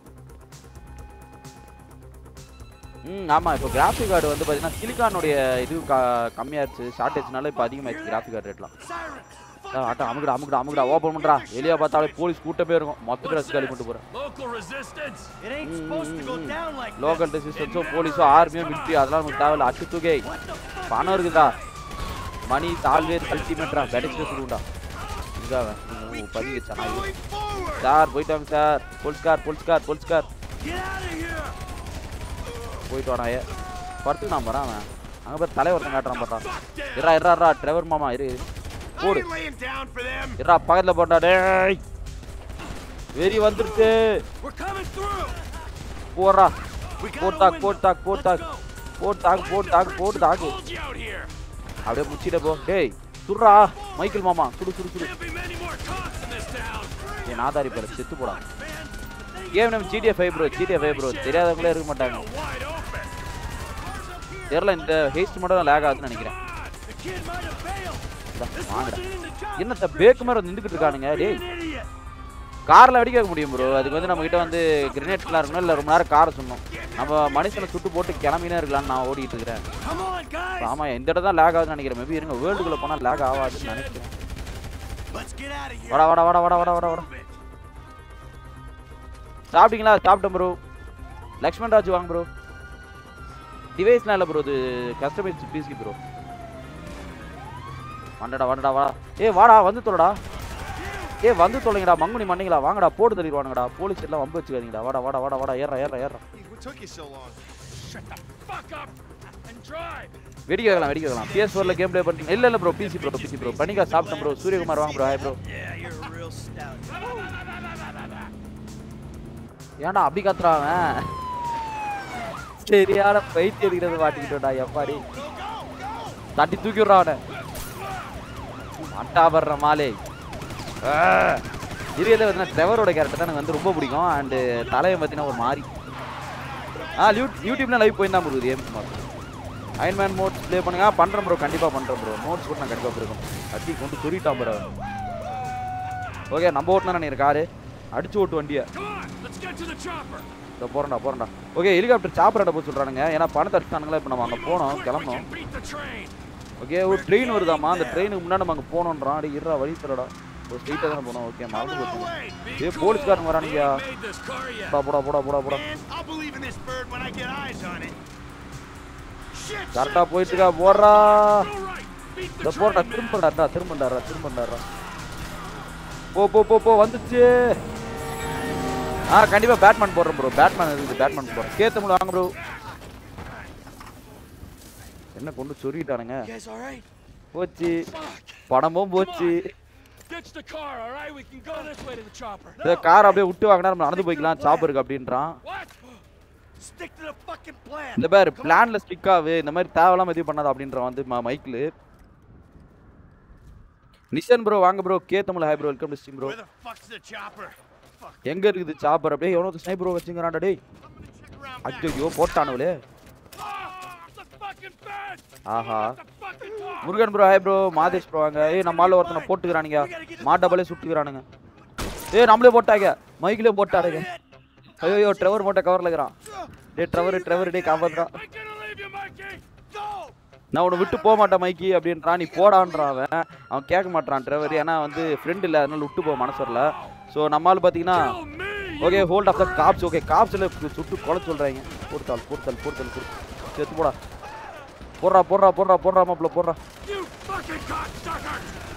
[SPEAKER 1] ம் ஆமாம் இப்போ கிராஃபிக் கார்டு வந்து பார்த்தீங்கன்னா சிலிக்கானுடைய இது க கம்மியாச்சு ஷார்ட்டேஜ்னால இப்போ அதிகமாகிடுச்சு கிராஃபிக் கார்டு ரேட்லாம்
[SPEAKER 2] Sirens.
[SPEAKER 1] அதான் ஆட்டா அமுக்குடா அமுக்குடா அமுக்குடா ஓப்பன் பண்ணுறா வெளியே பார்த்தாலே போலீஸ் கூட்டமே இருக்கும் மொத்த ட்ரெஸ் காலி பண்ணிட்டு போகிறேன்
[SPEAKER 4] Local resistance.
[SPEAKER 2] It ain't supposed to go down like
[SPEAKER 1] local
[SPEAKER 2] this.
[SPEAKER 1] ரெசிஸ்டன்ஸோ போலீஸோ ஆர்மியோ மிலிட்ரி அதெல்லாம் நமக்கு தேவையில்ல அச்சு தூக்கே பணம் இருக்குதா மணி ஆல்வேஸ் அல்டிமேட்ரா பேட்டிஸ்ல சொல்லுண்டா இங்க அவன்
[SPEAKER 2] We
[SPEAKER 1] பதிவு
[SPEAKER 2] keep
[SPEAKER 1] சொன்னாங்க
[SPEAKER 2] going forward.
[SPEAKER 1] சார் போயிட்டாங்க sir police car police car police car
[SPEAKER 2] Get out of here.
[SPEAKER 1] போயிட்டு வாடா ஏ படுத்து நான் போறான் அவன் அங்க பேர் தலைவர்த்தன் காட்டுறான் பார்த்தான் இருறா இருறா இருறா டிரைவர் மாமா இரு இரு.
[SPEAKER 2] I
[SPEAKER 1] போடு
[SPEAKER 2] ain't laying down for them.
[SPEAKER 1] இருறா பக்கத்துல போட்டா டேய் வெறி வந்துருச்சு
[SPEAKER 2] We're coming through.
[SPEAKER 1] போடுறா
[SPEAKER 2] We got
[SPEAKER 1] போட்
[SPEAKER 2] a
[SPEAKER 1] தாக்
[SPEAKER 2] window.
[SPEAKER 1] போட் தாக் போட் தாக்
[SPEAKER 2] Let's go.
[SPEAKER 1] போட் தாக் போட் தாக் போட் தாக்கு
[SPEAKER 4] Hold you out here.
[SPEAKER 1] அப்படியே முச்சிட்ட போ டேய் சுடுறா மைக்கேல் மாமா சுடு சுடு சுடு
[SPEAKER 4] Can't be many more cops in this town.
[SPEAKER 1] என் நாதாரி பேர செத்து போடா கேம் நம்ம GTF five bro ஜிடிஎஃப் five bro தெரியாதவங்களே இருக்க மாட்டாங்க
[SPEAKER 4] Wide open.
[SPEAKER 1] தெரியல இந்த ஹேஸ்ட் மட்டும் லேக் ஆகுதுன்னு நினைக்கிறேன்
[SPEAKER 2] The kid might have bailed.
[SPEAKER 1] இந்தா,
[SPEAKER 2] This
[SPEAKER 1] வாங்கடா
[SPEAKER 2] wasn't in the job.
[SPEAKER 1] என்னத்த பேக்கு மாதிரி நின்றுக்கிட்டு இருக்கானுங்க டேய்
[SPEAKER 2] An idiot.
[SPEAKER 1] காரில் வெடிக்க வைக்க முடியும் ப்ரோ அதுக்கு வந்து நம்ம கிட்ட வந்து கிரனேட்ஸ்லாம் இருக்கணும் இல்லை ரொம்ப நேரம் காரை சொன்னோம் நம்ம மனுஷனை சுட்டு போட்டு கிளம்பினே இருக்கலாம்னு நான் ஓடிட்டு இருக்கிறேன்
[SPEAKER 2] Come on, guys.
[SPEAKER 1] ஆமா இந்த இடம் தான் லேக் ஆகுதுன்னு நினைக்கிறேன் மேபி இருங்க வேர்ல்டுக்குள்ள போனால் லேக் ஆகாதுன்னு நினைக்கிறேன்
[SPEAKER 2] Let's get out of here.
[SPEAKER 1] வாடா வாடா வாடா வாடா வாடா வாடா வாடா சாப்பிட்டீங்களா சாப்பிட்டேன் ப்ரோ லக்ஷ்மண் ராஜ் வாங்க ப்ரோ டிவைஸ்லாம் இல்லை ப்ரோ இது கஸ்டமைஸ் பிசி ப்ரோ வந்துடா வந்துடா வாடா ஏய் வாடா வந்து தொலைடா ஏய் வந்து தொலைங்கடா மங்குனி மண்ணிங்களா வாங்கடா போட்டு தள்ளிடுவானுங்கடா போலீஸ் எல்லாம் வம்பு வச்சுக்காதீங்கடா வாடா வாடா வாடா வாடா ஏறா ஏறா ஏறா
[SPEAKER 2] What took you so long?
[SPEAKER 4] Shut the fuck up and drive.
[SPEAKER 1] வெடிக்க வைக்கலாம் வெடிக்க வைக்கலாம் பிஎஸ் ஃபோரில் கேம் ப்ளே பண்ணிட்டீங்க இல்லை இல்லை bro PC bro PC bro பண்ணிக்கா சாப்பிட்டேன் ப்ரோ சூரியகுமார் வாங்க bro hi bro
[SPEAKER 2] Yeah, you're a real stout.
[SPEAKER 1] ஏன்டா அப்படி கத்துறான் அவன் சரியான பைத்தி அடிக்கிறது மாட்டிக்கிட்டோடா எப்பாடி தட்டி தூக்கி விட்றான் அவனை மட்டா படுற மாலே இருக்கிறத பார்த்தீங்கன்னா ட்ரெவரோட கேரக்டர் தான் எனக்கு வந்து ரொம்ப பிடிக்கும் அண்டு தலையை பார்த்தீங்கன்னா ஒரு மாதிரி ஆ யூ யூடியூப்ல லைவ் போயிருந்தா இருக்குது ஏம் அயன்மேன் மோட்ஸ் ப்ளே பண்ணுங்க ஆ, பண்றேன் ப்ரோ கண்டிப்பா பண்றேன் ப்ரோ மோட்ஸ் கூட நான் கண்டிப்பா இருக்கணும் அடி கொண்டு துரிட்டான் ப்ரோ ஓகே நம்ம ஓட்டுனா நினைக்கிறேன் காரு அடிச்சு ஓட்டு வண்டியை
[SPEAKER 4] Come on, let's get to the chopper.
[SPEAKER 1] இதோ போறேன்டா போறேன்டா ஓகே ஹெலிகாப்டர் சாப்பிட போக சொல்றானுங்க ஏன்னா பணத்தை அடிச்சானுங்களா இப்போ நம்ம அங்கே போனோம்
[SPEAKER 4] Quick, we
[SPEAKER 1] கிளம்பணும்
[SPEAKER 4] can beat the train.
[SPEAKER 1] Okay ஒரு ட்ரெயின் வருதாமா அந்த ட்ரெயினுக்கு முன்னாடி நம்ம அங்கே போனோன்றான் அடி இருடா வழி தரடா ஒரு ஸ்ட்ரெயிட்டாக தானே போனோம் ஓகே மறந்து
[SPEAKER 2] Coming
[SPEAKER 1] போச்சு
[SPEAKER 2] our way.
[SPEAKER 4] Be
[SPEAKER 1] ஏய்
[SPEAKER 4] cool.
[SPEAKER 1] போலீஸ்காரங்க
[SPEAKER 4] We
[SPEAKER 1] வரானுங்கயா
[SPEAKER 4] ain't made this car yet.
[SPEAKER 1] போடா போடா போடா போடா போடா
[SPEAKER 2] Man, I'll believe in this bird when I get eyes on it. Shit,
[SPEAKER 1] கரெக்டாக
[SPEAKER 2] shit,
[SPEAKER 1] போயிட்டு இருக்கா போடுறா
[SPEAKER 4] Go right. Beat the
[SPEAKER 1] இந்த போடுறா
[SPEAKER 4] train, man.
[SPEAKER 1] திரும்பண்டாடா திரும்பண்டாடுறா திரும்பண்டாடுறா போ போ போ போ வந்துச்சு ஆ கண்டிப்பா பேட்மேன் போடுறேன் ப்ரோ பேட்மேன் இருக்குது பேட்மேன் போடுறேன் கேத்த முடியும் வாங்க ப்ரோ என்ன கொண்டு சொருகிட்டானுங்க
[SPEAKER 2] You guys all right?
[SPEAKER 1] போச்சு
[SPEAKER 4] Fuck.
[SPEAKER 1] பணமும் போச்சு
[SPEAKER 4] Ditch the car, all right? We can go this way to the chopper.
[SPEAKER 1] இந்த கார் அப்படியே விட்டு வாங்கினா நம்ம நடந்து போய்க்கலாம் சாப்பிருக்கு அப்படின்றான்
[SPEAKER 4] What?
[SPEAKER 2] Stick to the fucking plan.
[SPEAKER 1] இந்த பேர் பிளான்ல ஸ்டிக் ஆகு இந்த மாதிரி தேவையில்லாம எதுவும் பண்ணாத அப்படின்றான் வந்து மைக்கிள் நிஷன் ப்ரோ வாங்க bro K Tamil hi bro welcome to stream bro
[SPEAKER 2] Where the fuck's the chopper? Fuck.
[SPEAKER 1] எங்க இருக்குது சாப்பர் அப்படியே எவனோ ஸ்னைப்பர் ப்ரோ வச்சுங்கிறான்டா டேய்
[SPEAKER 2] I'm gonna check around back.
[SPEAKER 1] அச்சோ போட்டானுங்களே
[SPEAKER 4] Ah, the fucking bed!
[SPEAKER 1] ஆஹா
[SPEAKER 4] The fucking car!
[SPEAKER 1] Murugan bro hi bro Mathesh bro வாங்க ஏய் நம்ம ஆளு ஒருத்தனை போட்டுக்கிறானுங்க மாட்டபலே சுட்டுக்கிறானுங்க ஏய் நம்மளே போட்டாங்க மைக்கிலே போட்டாருங்க ஐயோ ட்ரெவர் போட்ட கவர்ல இருக்கிறான் டேய் ட்ரெவர் ட்ரெவர் டேய் காப்பாத்துறான்
[SPEAKER 4] I'm gonna leave you, Mikey!
[SPEAKER 2] Go!
[SPEAKER 1] நான் உன்னை விட்டு போக மாட்டேன் மைக்கி அப்படின்றான் நீ போடான்றான் அவன் அவன் கேட்க மாட்டான் ட்ரெவர் ஏன்னா வந்து ஃப்ரெண்ட் இல்லை அதனால விட்டு போக மனசு வரல ஸோ நம்மால் பார்த்தீங்கன்னா
[SPEAKER 4] Kill me!
[SPEAKER 1] Okay hold off the cops okay காப்ஸில் சுட்டு கொலை சொல்கிறாங்க போடுத்தால் போடுத்தால் போடுத்தால் போடு சேர்த்து போடா போடுறா போடுறா போடுறா போடுறா மாப்பிள்ள போடுறா
[SPEAKER 4] You fucking cocksucker!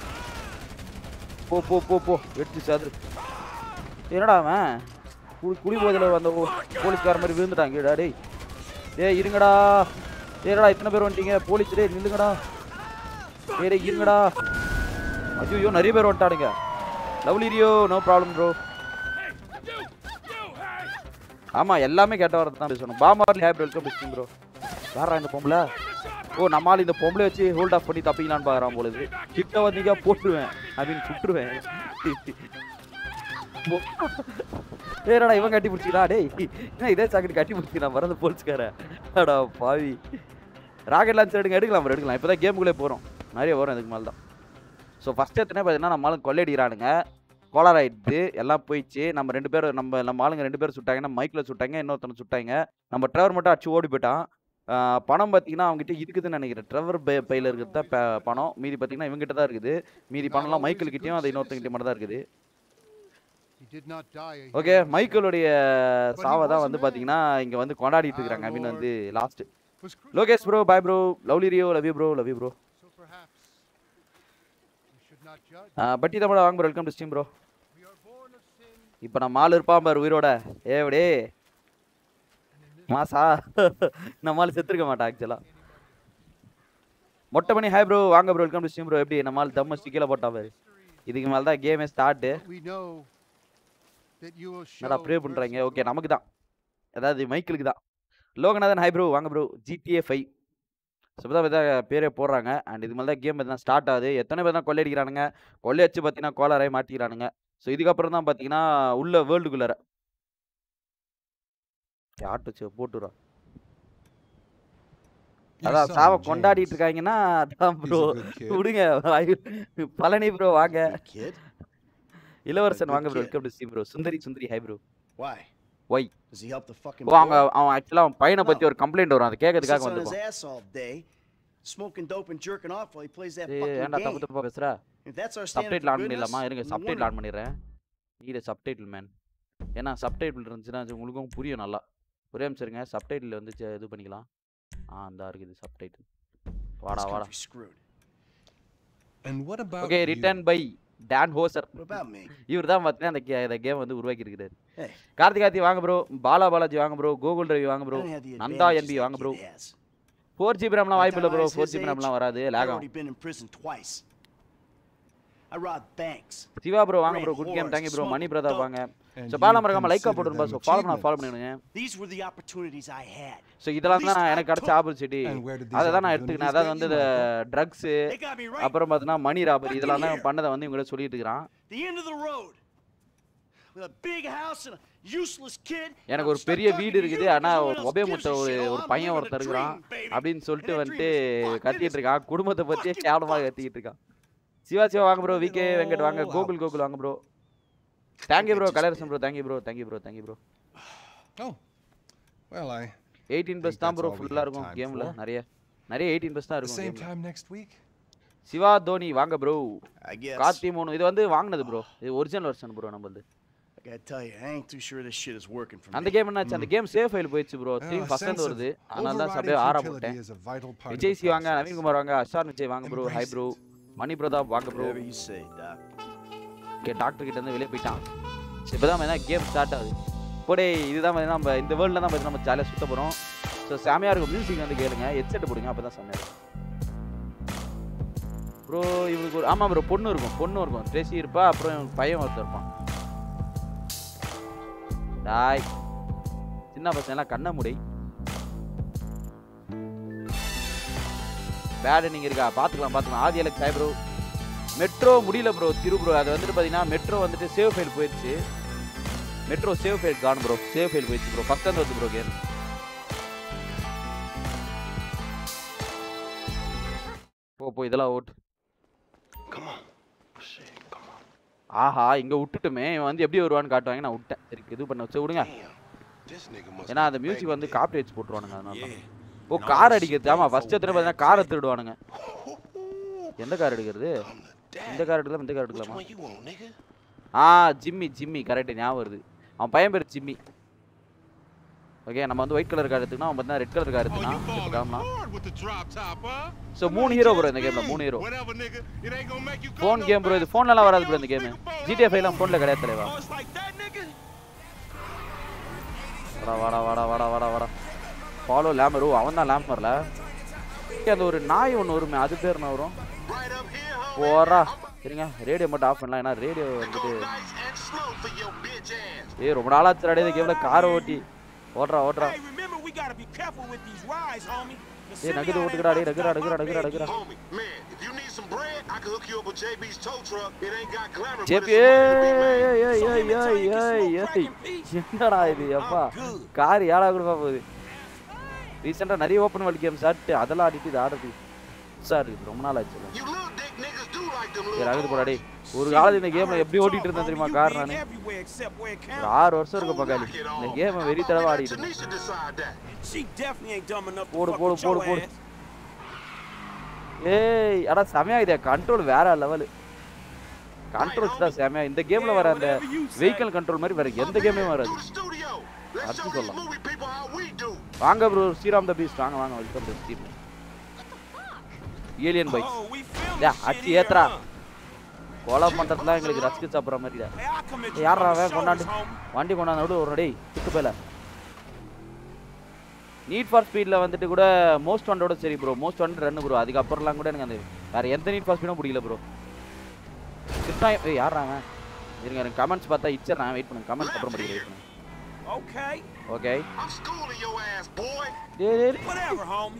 [SPEAKER 1] போ போ போ போ வெட்டி சாது என்னடா அவன் குடி குடி போதில் வந்த ஓ- போலீஸ்கார மாதிரி விழுந்துட்டாங்க டேய் டேய் இருங்கடா ஏடா இத்தனை பேர் வந்துட்டீங்க போலீஸ் டேய் நில்லுங்கடா டேய் டேய் இருங்கடா ஐயோ நிறைய பேர் வந்துட்டானுங்க lovely Rio no problem bro
[SPEAKER 4] Hey, you! You, hey!
[SPEAKER 1] ஆமாம் எல்லாமே கேட்ட வரது தான் பேசணும் பாமார்லி ஹேப் வெல்கம் பிஸ்டிங் ப்ரோ வேறா இந்த பொம்பளை ஓ நம்மால் இந்த பொம்பளை வச்சு ஹோல்ட் ஆஃப் பண்ணி தப்பிக்கலான்னு பார்க்குறான் பொழுது கிட்ட வந்தீங்க போட்டுருவேன் ஐ மீன் சுட்டுருவேன் ஏடா இவன் கட்டி பிடிச்சிடா டேய் என்ன இதே சாக்கெட் கட்டி பிடிச்சிடா வரது போலீஸ்கார அடா பாவி ராக்கெட் லான்ச் எடுங்க எடுக்கலாம் bro, எடுக்கலாம் இப்போ தான் கேமுக்குள்ளே போகிறோம் நிறைய வரும் இதுக்கு மேலே தான் ஸோ ஃபஸ்ட் எத்தனை பார்த்தீங்கன்னா நம்ம ஆளுங்க கொள்ளையடிக்கிறானுங்க கோலார் ஆயிடுது எல்லாம் போயிடுச்சு நம்ம ரெண்டு பேரும் நம்ம நம்ம ஆளுங்க ரெண்டு பேரும் சுட்டாங்கன்னா மைக்கில் சுட்டாங்க இன்னொருத்தனை சுட்டாங்க நம்ம ட்ரெவர் மட்டும் அடிச்சு ஓடி போயிட்டான் ஆஹ் பணம் பார்த்தீங்கன்னா அவங்ககிட்ட இருக்குதுன்னு நினைக்கிறேன் ட்ரெவர் பே பையில் இருக்கிறது தான் ப- பணம் மீதி பார்த்தீங்கன்னா இவங்ககிட்ட தான் இருக்குது மீதி பணம்லாம் மைக்கிள்கிட்டயும் அது இன்னொருத்தங்கிட்ட மட்டும் தான் இருக்குது
[SPEAKER 5] He did not die. a
[SPEAKER 1] okay
[SPEAKER 5] hero.
[SPEAKER 1] மைக்கிளுடைய சாவை தான் வந்து பார்த்தீங்கன்னா இங்கே வந்து கொண்டாடிட்டு இருக்கிறாங்க ஐ மீன் வந்து last
[SPEAKER 5] Was crucified,
[SPEAKER 1] Lokesh bro boy bro lovely Rio love you bro love you bro
[SPEAKER 5] So perhaps we should not judge.
[SPEAKER 1] பட்டி தமிழ் வாங்க bro welcome to steam bro
[SPEAKER 5] We are born of sin,
[SPEAKER 1] இப்போ நம்ம ஆள் இருப்பான் பாரு உயிரோட ஏ விடே மாசா நம்ம ஆள் செத்துருக்க மாட்டான் ஆக்சுவலா மொட்டை பண்ணி ஹாய் ப்ரோ வாங்க bro welcome to steam bro எப்படி நம்ம ஆள் தம்ம ஸ்டிக்கில் போட்டா பாரு இதுக்கு மேலே தான் கேமே start
[SPEAKER 5] but we know that you will show.
[SPEAKER 1] என்னடா ப்ரே பண்ணுறாங்க
[SPEAKER 5] mercy
[SPEAKER 1] ஓகே
[SPEAKER 5] to
[SPEAKER 1] நமக்கு தான் அதாவது மைக்கிளுக்கு தான் லோகநாதன் ஹாய் ப்ரோ வாங்க ப்ரோ ஜிடிஏ ஃபைவ் ஸோ தான் பார்த்தா பேரே போடுறாங்க அண்ட் இது மேலே தான் கேம் தான் ஸ்டார்ட் ஆகுது எத்தனை பேர் தான் கொள்ளையடிக்கிறானுங்க கொள்ளையடிச்சு பார்த்தீங்கன்னா கோளாரை மாட்டிக்கிறானுங்க ஸோ இதுக்கப்புறம் தான் பார்த்தீங்கன்னா உள்ள வேர்ல்டுக்குள்ளார ஆட்டு வச்சு போட்டுறா
[SPEAKER 6] Your
[SPEAKER 1] அதான்
[SPEAKER 6] son,
[SPEAKER 1] சாவை
[SPEAKER 6] James,
[SPEAKER 1] கொண்டாடிட்டு இருக்காங்கன்னா அதான்
[SPEAKER 6] he's
[SPEAKER 1] bro
[SPEAKER 6] a good kid.
[SPEAKER 1] விடுங்க பழனி ப்ரோ வாங்க
[SPEAKER 2] Good kid?
[SPEAKER 1] இளவரசன்
[SPEAKER 2] good
[SPEAKER 1] வாங்க ப்ரோ
[SPEAKER 2] kid.
[SPEAKER 1] வெல்கம் டு சி bro Sundari Sundari hi bro
[SPEAKER 2] Why?
[SPEAKER 1] Why?
[SPEAKER 2] Does he help the fucking
[SPEAKER 1] oh அவங்க
[SPEAKER 2] poor?
[SPEAKER 1] அவன் ஆக்சுவலாக அவன் பையனை பற்றி ஒரு கம்ப்ளைண்ட் வரும் அதை
[SPEAKER 2] He
[SPEAKER 1] கேட்கறதுக்காக
[SPEAKER 2] sits on his
[SPEAKER 1] வந்துப்பான்
[SPEAKER 2] ass all day, smoking dope and jerking off while he plays that
[SPEAKER 1] ஏய்,
[SPEAKER 2] fucking
[SPEAKER 1] ஏன்டா தப்பு
[SPEAKER 2] game.
[SPEAKER 1] தப்பா பேசுற
[SPEAKER 2] If that's our standard
[SPEAKER 1] subtitle
[SPEAKER 2] for
[SPEAKER 1] on
[SPEAKER 2] goodness,
[SPEAKER 1] பண்ணிடலாமா இருங்க
[SPEAKER 2] no
[SPEAKER 1] சப்டைட்டில்
[SPEAKER 2] wonder.
[SPEAKER 1] ஆன் பண்ணிடுறேன் நீட சப்டைட்டில் மேன் ஏன்னா சப்டைட்டில் இருந்துச்சுன்னா அது உங்களுக்கும் புரியும் நல்லா ஒரே நிமிஷம் இருங்க சப்டைட்டில் வந்து சே- இது பண்ணிக்கலாம் ஆ அந்த இருக்குது சப்டைட்டில் வாடா
[SPEAKER 2] This
[SPEAKER 1] வாடா
[SPEAKER 2] country's screwed.
[SPEAKER 6] And what about
[SPEAKER 1] okay
[SPEAKER 6] you?
[SPEAKER 1] Written by Dan Houser
[SPEAKER 2] What about me?
[SPEAKER 1] இவர் தான் பார்த்தீங்கன்னா அந்த கே- இந்த கேம் வந்து உருவாக்கி இருக்கிறாரு
[SPEAKER 2] Hey.
[SPEAKER 1] கார்த்திகாத்தி வாங்க ப்ரோ பாலா பாலாஜி வாங்க ப்ரோ கோகுல் ரவி வாங்க
[SPEAKER 2] I
[SPEAKER 1] bro
[SPEAKER 2] don't have the
[SPEAKER 1] Nandha
[SPEAKER 2] advantages
[SPEAKER 1] NP
[SPEAKER 2] that
[SPEAKER 1] வாங்க bro
[SPEAKER 2] kid has.
[SPEAKER 1] Four GB ரேம்லாம்
[SPEAKER 2] By
[SPEAKER 1] வாய்ப்பு இல்லை
[SPEAKER 2] the
[SPEAKER 1] bro
[SPEAKER 2] time I was
[SPEAKER 1] four
[SPEAKER 2] his
[SPEAKER 1] GB
[SPEAKER 2] age,
[SPEAKER 1] ரேம்லாம் வராது
[SPEAKER 2] I'd
[SPEAKER 1] லேக்
[SPEAKER 2] already
[SPEAKER 1] ஆகும்
[SPEAKER 2] been in prison twice. I robbed banks.
[SPEAKER 1] Siva bro வாங்க
[SPEAKER 2] ran
[SPEAKER 1] bro good game
[SPEAKER 2] whores,
[SPEAKER 1] thank you bro Mani
[SPEAKER 2] smoked
[SPEAKER 1] Pratap
[SPEAKER 2] dope.
[SPEAKER 1] வாங்க
[SPEAKER 6] And
[SPEAKER 1] so
[SPEAKER 6] you
[SPEAKER 1] Bala மறக்காம லைக்கா
[SPEAKER 6] consider
[SPEAKER 1] போட்டுருப்பா
[SPEAKER 6] them
[SPEAKER 1] so follow பண்ண follow
[SPEAKER 6] achievements.
[SPEAKER 1] பண்ணிடுங்க
[SPEAKER 2] These were the opportunities I had.
[SPEAKER 1] So இதெல்லாம் தான்
[SPEAKER 2] least
[SPEAKER 1] நான்
[SPEAKER 2] I
[SPEAKER 1] எனக்கு கிடைச்ச
[SPEAKER 2] took-
[SPEAKER 1] opportunity
[SPEAKER 6] And where did these
[SPEAKER 1] அதை தான் நான் எடுத்துக்கினேன் அதாவது வந்து இந்த
[SPEAKER 6] opportunities
[SPEAKER 1] drugs
[SPEAKER 2] They got me right
[SPEAKER 1] அப்புறம் பார்த்தீங்கன்னா மணி ராபரி
[SPEAKER 2] Fucking
[SPEAKER 1] இதெல்லாம் தான்
[SPEAKER 2] here.
[SPEAKER 1] பண்ணதை வந்து இவங்கள சொல்லிட்டு இருக்கிறான்
[SPEAKER 2] the end of the road. With a big house and a useless kid. and
[SPEAKER 1] எனக்கு
[SPEAKER 2] I'm
[SPEAKER 1] ஒரு
[SPEAKER 2] stuck
[SPEAKER 1] பெரிய
[SPEAKER 2] talking
[SPEAKER 1] வீடு
[SPEAKER 2] to
[SPEAKER 1] இருக்குது
[SPEAKER 2] you
[SPEAKER 1] ஆனா
[SPEAKER 2] because no
[SPEAKER 1] ஒரு
[SPEAKER 2] one else
[SPEAKER 1] ஒபே
[SPEAKER 2] gives
[SPEAKER 1] முட்டை
[SPEAKER 2] a
[SPEAKER 1] ஒரு
[SPEAKER 2] shit.
[SPEAKER 1] ஒரு
[SPEAKER 2] I'm
[SPEAKER 1] பையன்
[SPEAKER 2] living
[SPEAKER 1] ஒருத்தர்
[SPEAKER 2] a
[SPEAKER 1] இருக்கிறான்
[SPEAKER 2] dream, baby.
[SPEAKER 1] அப்படின்னு
[SPEAKER 2] And
[SPEAKER 1] சொல்லிட்டு
[SPEAKER 2] that dream
[SPEAKER 1] வந்துட்டு
[SPEAKER 2] is fucked. It
[SPEAKER 1] கத்திட்டு
[SPEAKER 2] is
[SPEAKER 1] இருக்கான் குடும்பத்தை பத்தியே
[SPEAKER 2] fucking
[SPEAKER 1] கேவலமாக
[SPEAKER 2] fucked.
[SPEAKER 1] கத்திக்கிட்டு இருக்கான் சிவா சிவா வாங்க ப்ரோ விகே வெங்கட் வாங்க
[SPEAKER 6] all
[SPEAKER 1] கோகுல் கோகுல் வாங்க ப்ரோ தேங்க்யூ ப்ரோ கலர்சன் bro thank you bro thank you bro thank you bro
[SPEAKER 6] Oh, well, I.
[SPEAKER 1] Eighteen plus
[SPEAKER 6] think
[SPEAKER 1] தான்
[SPEAKER 6] that's
[SPEAKER 1] ப்ரோ
[SPEAKER 6] all we
[SPEAKER 1] ஃபுல்லாக
[SPEAKER 6] have
[SPEAKER 1] இருக்கும்
[SPEAKER 6] time
[SPEAKER 1] கேமில்
[SPEAKER 6] for.
[SPEAKER 1] நிறைய நிறைய எயிட்டீன் ப்ளஸ் தான்
[SPEAKER 6] The
[SPEAKER 1] இருக்கும்
[SPEAKER 6] same
[SPEAKER 1] கேமில்
[SPEAKER 6] time next week?
[SPEAKER 1] Siva Dhoni வாங்க ப்ரோ
[SPEAKER 2] I guess.
[SPEAKER 1] கார்த்தி மூணு இது வந்து வாங்கினது ப்ரோ இது ஒரிஜினல் வெர்ஷன் ப்ரோ நம்மளது
[SPEAKER 2] I gotta tell you, I ain't too sure this shit is working for
[SPEAKER 1] அந்த
[SPEAKER 2] me.
[SPEAKER 1] கேம் என்னாச்சு அந்த கேம் சேவ் ஃபைல் போயிடுச்சு ப்ரோ
[SPEAKER 6] Well,
[SPEAKER 1] திரும்பி
[SPEAKER 6] a
[SPEAKER 1] ஃபர்ஸ்ட்
[SPEAKER 6] sense
[SPEAKER 1] இருந்து
[SPEAKER 6] of
[SPEAKER 1] வருது அதனால தான்
[SPEAKER 6] overriding
[SPEAKER 1] அப்படியே ஆற
[SPEAKER 6] futility
[SPEAKER 1] போட்டேன்
[SPEAKER 6] is a vital part of
[SPEAKER 1] Vijay
[SPEAKER 6] the
[SPEAKER 1] சி வாங்க
[SPEAKER 6] process.
[SPEAKER 1] நவீன்குமார் வாங்க அஷார் விஜய் வாங்க bro hi
[SPEAKER 6] Embrace
[SPEAKER 1] bro
[SPEAKER 6] it.
[SPEAKER 1] Mani Pratap வாங்க bro
[SPEAKER 2] Whatever you say, Doc.
[SPEAKER 1] Okay doctor கிட்ட இருந்து வெளியே போயிட்டான் சரி இப்போ தான் கேம் ஸ்டார்ட் ஆகுது போடே இதுதான் பார்த்தீங்கன்னா நம்ம இந்த வேர்ல்டில் தான் பார்த்தீங்கன்னா நம்ம ஜாலியாக சுத்த போகிறோம் ஸோ செமையாக இருக்கும் மியூசிக் வந்து கேளுங்க ஹெட்செட் போடுங்க அப்போ தான் செம்மையாக இருக்கும் ப்ரோ இவனுக்கு ஒரு ஆமாம் ப்ரோ பொண்ணு இருக்கும் பொண்ணு இருக்கும் ட்ரெஸி இருப்பா அப்புறம் இவனுக்கு பையன் ஒருத்தர் இருப்பான் டாய் சின்ன பசங்கலாம் கண்ண முடி பேடு நீங்கள் இருக்கா பார்த்துக்கலாம் பார்த்துக்கலாம் Aadhi Alex hi bro metro முடியல ப்ரோ திரு ப்ரோ அது வந்துட்டு பார்த்தீங்கன்னா மெட்ரோ வந்துட்டு சேவ் ஃபைல் போயிடுச்சு metro save file gone bro save file போயிடுச்சு ப்ரோ ஃபஸ்ட் வந்து வந்து ப்ரோ கேம் போ போ இதெல்லாம் ஓட்டு
[SPEAKER 2] Come on. Shit, come on.
[SPEAKER 1] ஆஹா இங்க விட்டுட்டுமே இவன் வந்து எப்படி வருவான்னு காட்டுவாங்க நான் விட்டேன் சரி இது பண்ண வச்சு விடுங்க
[SPEAKER 3] This nigga must
[SPEAKER 1] ஏன்னா
[SPEAKER 3] be
[SPEAKER 1] அந்த மியூசிக் வந்து
[SPEAKER 3] banging
[SPEAKER 1] காப்பி வச்சு போட்டுருவானுங்க அதனால தான்.
[SPEAKER 2] Yeah.
[SPEAKER 1] ஓ கார் அடிக்கிறது ஆமா ஃபர்ஸ்ட் எத்தனை பார்த்தீங்கன்னா காரை திருடுவானுங்க எந்த கார் எடுக்கிறது
[SPEAKER 3] it. I'm the
[SPEAKER 1] இந்த
[SPEAKER 3] dad.
[SPEAKER 1] கார் எடுக்கலாம் இந்த கார்
[SPEAKER 3] Which
[SPEAKER 1] எடுக்கலாமா
[SPEAKER 3] one you want, nigga?
[SPEAKER 1] ஆ ஜிம்மி ஜிம்மி கரெக்ட் ஞாபகம் வருது அவன் பையன் பேர் ஜிம்மி ஓகே நம்ம வந்து ஒயிட் கலர் கார் எடுத்துக்கணும் அவன் பார்த்தா red colour car
[SPEAKER 7] Oh, you
[SPEAKER 1] எடுத்துக்கலாம் இப்போ
[SPEAKER 7] falling
[SPEAKER 1] காமலாம்
[SPEAKER 7] hard with the drop top, huh?
[SPEAKER 1] So மூணு ஹீரோ ப்ரோ இந்த கேமில் மூணு hero
[SPEAKER 7] Whatever, nigga. It ain't gonna make you go
[SPEAKER 1] phone
[SPEAKER 7] no
[SPEAKER 1] game bro இது
[SPEAKER 7] faster.
[SPEAKER 1] ஃபோன்லலாம் வராது ப்ரோ
[SPEAKER 7] Yo,
[SPEAKER 1] இந்த கேம்
[SPEAKER 7] speakerphone,
[SPEAKER 1] ஜிடிஎஃப்
[SPEAKER 7] huh?
[SPEAKER 1] ஃபைவ்லாம் ஃபோனில் கிடையாது தலைவா
[SPEAKER 2] Oh, it's like that, nigga?
[SPEAKER 1] வாடா வாடா வாடா வாடா வாடா வாடா ஃபாலோ லேமர் ஓ அவன் தான் லேமர்ல அந்த ஒரு நாய் ஒன்று வருமே அது பேர் என்ன வரும்
[SPEAKER 3] Right up here, homie.
[SPEAKER 1] போறா சரிங்க ரேடியோ மட்டும் ஆஃப் பண்ணலாம் ஏன்னா ரேடியோ வந்துட்டு
[SPEAKER 3] Go nice and slow for your bitch ass.
[SPEAKER 1] ஏய் ரொம்ப நாளாச்சு அடையே கேம்ல காரை ஓட்டி ஓட்டுறா ஓட்டுறா
[SPEAKER 8] Hey, remember we gotta be careful with these rides, homie. The
[SPEAKER 1] ஏய் நகுது
[SPEAKER 8] Simeon
[SPEAKER 1] ஓட்டுக்கடா
[SPEAKER 8] ain't
[SPEAKER 1] டேய்
[SPEAKER 8] about
[SPEAKER 1] நகுரா
[SPEAKER 8] to
[SPEAKER 1] நகுரா
[SPEAKER 8] stop
[SPEAKER 1] நகுரா
[SPEAKER 8] my
[SPEAKER 1] நகுரா
[SPEAKER 3] Homie, man, if you need some bread, I can hook you up with JB's tow truck. It ain't got glamour, but
[SPEAKER 1] ஜேபி
[SPEAKER 3] it's
[SPEAKER 1] ஏய்
[SPEAKER 3] some money to be made.
[SPEAKER 1] ஏய்
[SPEAKER 8] So
[SPEAKER 1] ஏய்
[SPEAKER 8] him and
[SPEAKER 1] ஏய்
[SPEAKER 8] Tony can
[SPEAKER 1] ஏய்
[SPEAKER 8] smoke
[SPEAKER 1] ஏய்
[SPEAKER 8] crack in peace?
[SPEAKER 1] என்னடா இது அப்பா
[SPEAKER 8] I'm good.
[SPEAKER 1] கார் ஏழா கொடுப்பா போகுது ரீசெண்டாக நிறைய ஓப்பன் வேர்ல்ட் கேம் சாப்பிட்டு அதெல்லாம் ஆடிட்டு இது ஆடுறது சார் இருக்குது ரொம்ப நாள் ஆச்சு
[SPEAKER 3] You little dick niggas do like them
[SPEAKER 1] சரி
[SPEAKER 3] little
[SPEAKER 1] அகுது போடா
[SPEAKER 3] cars.
[SPEAKER 1] டேய் ஒரு காலத்துல இந்த கேம்ல எப்படி ஓட்டிட்டு இருந்தேன் தெரியுமா
[SPEAKER 8] You
[SPEAKER 1] கார்
[SPEAKER 8] big
[SPEAKER 1] நானு
[SPEAKER 8] everywhere except where it
[SPEAKER 1] ஒரு
[SPEAKER 8] counts.
[SPEAKER 1] ஆறு வருஷம் இருக்கு
[SPEAKER 3] Go
[SPEAKER 1] பக்காளி
[SPEAKER 3] knock it
[SPEAKER 1] இந்த
[SPEAKER 3] off.
[SPEAKER 1] கேமை
[SPEAKER 3] How
[SPEAKER 1] வெறி
[SPEAKER 3] about we
[SPEAKER 1] தடவை
[SPEAKER 3] let
[SPEAKER 1] ஆடிட்டு இருந்தேன்
[SPEAKER 3] Tanisha decide that?
[SPEAKER 8] She definitely ain't dumb enough to
[SPEAKER 1] போடு
[SPEAKER 8] fuck
[SPEAKER 1] போடு
[SPEAKER 8] with
[SPEAKER 1] போடு
[SPEAKER 8] your
[SPEAKER 1] போடு
[SPEAKER 8] ass.
[SPEAKER 1] ஏய் அடா செமையா இதே கண்ட்ரோல் வேற லெவல் கண்ட்ரோல்ஸ் தான் செமையா இந்த கேம்ல வர அந்த வெஹிக்கல் கண்ட்ரோல் மாதிரி வேற எந்த கேமே வராது
[SPEAKER 3] To the studio. Let's
[SPEAKER 1] That's
[SPEAKER 3] show
[SPEAKER 1] good.
[SPEAKER 3] these movie people how we do.
[SPEAKER 1] வாங்க ப்ரோ ஸ்ரீராம் த பீஸ்ட் வாங்க வாங்க welcome to stream alien bike
[SPEAKER 8] Oh, we filming
[SPEAKER 1] Yeah,
[SPEAKER 8] shit
[SPEAKER 1] அடிச்சு
[SPEAKER 8] here,
[SPEAKER 1] ஏத்துறா.
[SPEAKER 8] huh?
[SPEAKER 1] கொலை பண்றதுலாம் எங்களுக்கு ரசிச்சு சாப்பிட்ற மாதிரிடா
[SPEAKER 8] Hey, I'll come at you
[SPEAKER 1] யாரா
[SPEAKER 8] from the
[SPEAKER 1] அவன்
[SPEAKER 8] shoulders,
[SPEAKER 1] கொண்டாந்து
[SPEAKER 8] homie.
[SPEAKER 1] வண்டி கொண்டாந்து விடு ஒரு டேய் சுத்து போயில நீட் ஃபார் ஸ்பீடில் வந்துட்டு கூட மோஸ்ட் ஒன்னோட சரி ப்ரோ மோஸ்ட் ஒன் ரன் ப்ரோ அதுக்கப்புறம்லாம் கூட எனக்கு அந்த வேற எந்த நீட் ஃபார் ஸ்பீடும் பிடிக்கல ப்ரோ கிருஷ்ணா ஏய் யாரா அவன் இருங்க எனக்கு கமெண்ட்ஸ் பார்த்தா இச்சர் வெயிட் பண்ணுங்க கமெண்ட்ஸ் அப்புறம் படிக்கிறேன் வெயிட் பண்ணுங்க
[SPEAKER 8] Okay,
[SPEAKER 1] okay
[SPEAKER 3] I'm schooling your ass, boy.
[SPEAKER 1] டேய் டேய்
[SPEAKER 8] whatever, homie.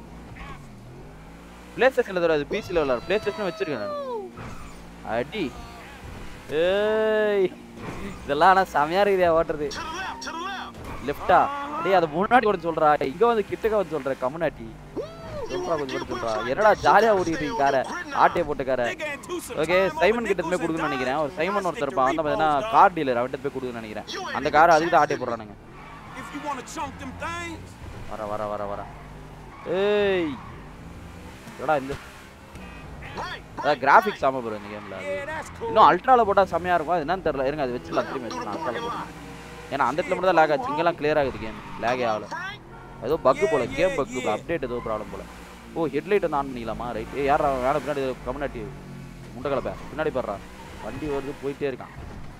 [SPEAKER 1] ப்ளே ஸ்டேஷனில் தராது பிசியில் விளாடு ப்ளே ஸ்டேஷன் வச்சிருக்கேன் நான் அடி ஏய் இதெல்லாம் ஆனால் செமையாக இருக்குதா ஓட்டுறது
[SPEAKER 3] To the left, to the left.
[SPEAKER 1] லெஃப்டா டேய் அது முன்னாடி கூட சொல்றா இங்க வந்து கிட்டக்க வந்து சொல்ற கம்முனாட்டி சொல்றா கொஞ்சம் கூட சொல்றா என்னடா ஜாலியா ஓடிட்டு இருக்கீங்க காரை ஆட்டையை போட்ட காரை
[SPEAKER 8] Nigga ain't too some
[SPEAKER 1] okay
[SPEAKER 8] time over
[SPEAKER 1] Simon கிட்ட போய்
[SPEAKER 8] nickels and
[SPEAKER 1] கொடுக்கணும்னு நினைக்கிறேன் ஒரு
[SPEAKER 8] dimes,
[SPEAKER 1] சைமன்
[SPEAKER 8] man.
[SPEAKER 1] ஒருத்தர்
[SPEAKER 8] Stick
[SPEAKER 1] இருப்பான்
[SPEAKER 8] to
[SPEAKER 1] வந்து பார்த்தீங்கன்னா
[SPEAKER 8] repos, dog.
[SPEAKER 1] கார் டீலர் அவன்கிட்ட போய் கொடுக்கணும்னு நினைக்கிறேன் அந்த காரை அதுக்கு தான் ஆட்டையை போடுறானுங்க
[SPEAKER 8] If you wanna chunk them things,
[SPEAKER 1] வர வர வர வர ஏய் என்னடா இந்த
[SPEAKER 3] Right,
[SPEAKER 1] அதான் கிராஃபிக்ஸ் ஆமா ப்ரோ இந்த கேம்ல
[SPEAKER 8] yeah, that's cool.
[SPEAKER 1] இன்னும் அல்ட்ரால போட்டா செமையா இருக்கும் அது என்னன்னு தெரியல இருங்க அது வச்சிடலாம் திரும்பி வச்சிடலாம் அல்ட்ரால போட்டு ஏன்னா அந்த இடத்துல மட்டும் தான் லேக் ஆச்சு இங்கெல்லாம் கிளியர் ஆகுது கேம் லேகே ஆகல ஏதோ பக்கு போல கேம் பக்கு அப்டேட் ஏதோ ப்ராப்ளம் போல ஓ ஹெட்லைட் வந்து ஆன் பண்ணிக்கலாமா ரைட் ஏ யார் அவன் வேலை பின்னாடி கம்யூனிட்டி முண்டை பின்னாடி பாடுறா வண்டி வருது போயிட்டே இருக்கான்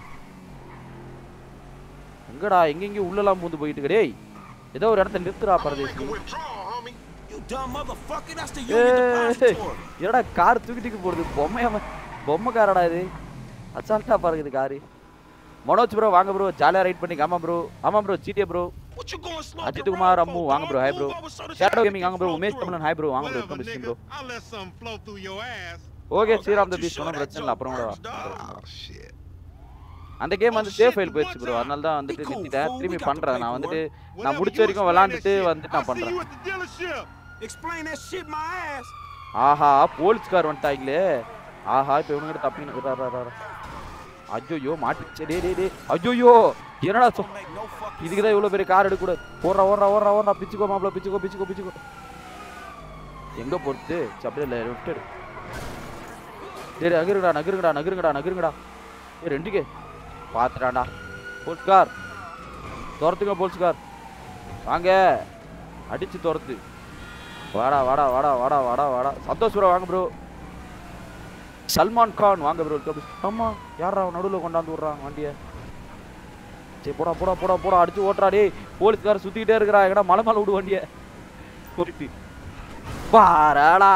[SPEAKER 1] எங்கடா எங்கெங்கேயும் உள்ளலாம் பூந்து போயிட்டு இருக்கு. டேய் ஏதோ ஒரு இடத்துல நிறுத்துறா
[SPEAKER 3] I'ma make
[SPEAKER 1] பரதேசி
[SPEAKER 3] a withdrawal, homie.
[SPEAKER 8] You dumb motherfucker. That's the Union
[SPEAKER 1] ஏய்,
[SPEAKER 8] Depository.
[SPEAKER 1] என்னடா கார் தூக்கி தூக்கி போடுது பொம்மையாம பொம்மை காரடா இது அசால்ட்டா பாருங்க இது காரு மனோஜ் ப்ரோ வாங்க ப்ரோ ஜாலியா ரைட் பண்ணி ஆமா ப்ரோ ஆமா bro GTA bro
[SPEAKER 8] What you going slow
[SPEAKER 1] Ajith Kumar Ammu வாங்க bro hi bro shadow gaming வாங்க bro Umesh Tamizhan hi bro வாங்க bro
[SPEAKER 7] Whatever,
[SPEAKER 1] commission
[SPEAKER 7] nigga.
[SPEAKER 1] Bro
[SPEAKER 7] I'll let something flow through your ass.
[SPEAKER 1] Okay
[SPEAKER 8] Oh,
[SPEAKER 1] Sriram
[SPEAKER 8] God,
[SPEAKER 1] the
[SPEAKER 8] you
[SPEAKER 1] beast
[SPEAKER 8] sure
[SPEAKER 1] ஒன்றும்
[SPEAKER 8] that
[SPEAKER 1] பிரச்சனை இல்லை அப்புறம் கூட வா
[SPEAKER 8] joke works, dog?
[SPEAKER 7] Oh, shit.
[SPEAKER 1] அந்த game வந்து
[SPEAKER 7] Oh,
[SPEAKER 1] save
[SPEAKER 7] shit,
[SPEAKER 1] file
[SPEAKER 7] one
[SPEAKER 1] போயிடுச்சு bro
[SPEAKER 7] time.
[SPEAKER 1] அதனால தான் வந்துட்டு
[SPEAKER 8] Be cool,
[SPEAKER 1] நிறுத்திட்டேன்
[SPEAKER 8] fool.
[SPEAKER 1] திரும்பி
[SPEAKER 8] We got the
[SPEAKER 1] பண்றேன் நான் வந்துட்டு நான்
[SPEAKER 7] Whenever
[SPEAKER 1] முடிச்ச
[SPEAKER 7] you
[SPEAKER 1] வரைக்கும்
[SPEAKER 7] explain
[SPEAKER 1] விளாண்டுட்டு
[SPEAKER 7] that shit,
[SPEAKER 1] வந்துட்டு நான்
[SPEAKER 7] I'll see
[SPEAKER 1] பண்றேன்
[SPEAKER 7] you at the dealership.
[SPEAKER 8] Explain that shit my ass.
[SPEAKER 1] ஆஹா போலீஸ்கார் வந்துட்டாங்களே ஆஹா இப்போ இவனுங்கிட்ட தப்பின்னு ஐயோ மாட்டிச்சு டே டே டே ஐயோ என்னடா சொ
[SPEAKER 8] Don't make no fucking
[SPEAKER 1] இதுக்கு தான் இவ்வளோ பெரிய கார் எடுக்கூடாது ஓடுறா ஓடுறா ஓடுறா ஓடுறா பிச்சுக்கோ மாப்பிள பிச்சுக்கோ பிச்சுக்கோ பிச்சுக்கோ எங்க பொறுத்து அப்படியே இல்லை விட்டு சரி நகருங்கடா நகருங்கடா நகருங்கடா நகருங்கடா ஏ ரெண்டுக்கு பார்த்துட்டான்டா போலீஸ்கார் துரத்துங்க போலீஸ்கார் வாங்க அடிச்சு துரத்து வாடா வாடா வாடா வாடா வாடா வாடா சந்தோஷ் ப்ரோ வாங்க ப்ரோ சல்மான் கான் வாங்க ப்ரோ ஆமா யாரா நடுவில் கொண்டாந்து விட்றான் வண்டியை சரி போடா போடா போடா போடா அடிச்சு ஓட்டுறா டேய் போலீஸ்கார சுத்திக்கிட்டே இருக்கிறா எங்கடா மலை மேல விடு வண்டிய போயிட்டு பாராடா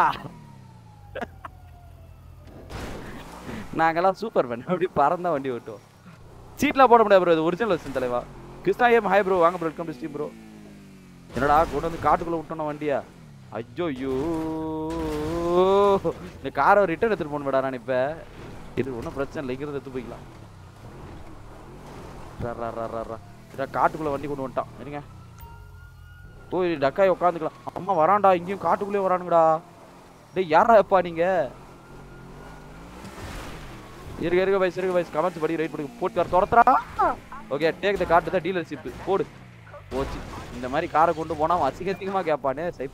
[SPEAKER 1] நாங்கெல்லாம் சூப்பர் மேன் அப்படி பறந்த வண்டி ஓட்டுவோம் சீட்லாம் போட முடியாது ப்ரோ இது ஒரிஜினல் வச்சு தலைவா கிருஷ்ணா ஏம் ஹாய் ப்ரோ வாங்க bro welcome to steam bro என்னடா கொண்டு வந்து காட்டுக்குள்ள விட்டோம் வண்டியா ஐயோ ஐயோ இந்த காரை ரிட்டர்ன் எடுத்துட்டு போகணும்டா நான் இப்ப இது ஒன்றும் பிரச்சனை இல்லை இங்கிருந்து எடுத்து போய்க்கலாம் ரா, ரா, ரா, ரா, ரா. இதா காட்டுக்குள்ள வண்டி கொண்டு வந்துட்டான் இருங்க போய் டக்காய் உட்காந்துக்கலாம் அம்மா வரான்டா இங்கேயும் காட்டுக்குள்ளே வரானுங்கடா டேய் யாரா எப்பா நீங்க இருக்க இருக்க வயசு இருக்க வயசு கமெண்ட்ஸ் படி ரைட் பண்ணி போட்டு கார் துரத்துறா ஓகே டேக் த கார்டு தான் டீலர்ஷிப் போடு போச்சு இந்த மாதிரி காரை கொண்டு போனா அவன் அசிங்க அசிங்கமா கேட்பானே சை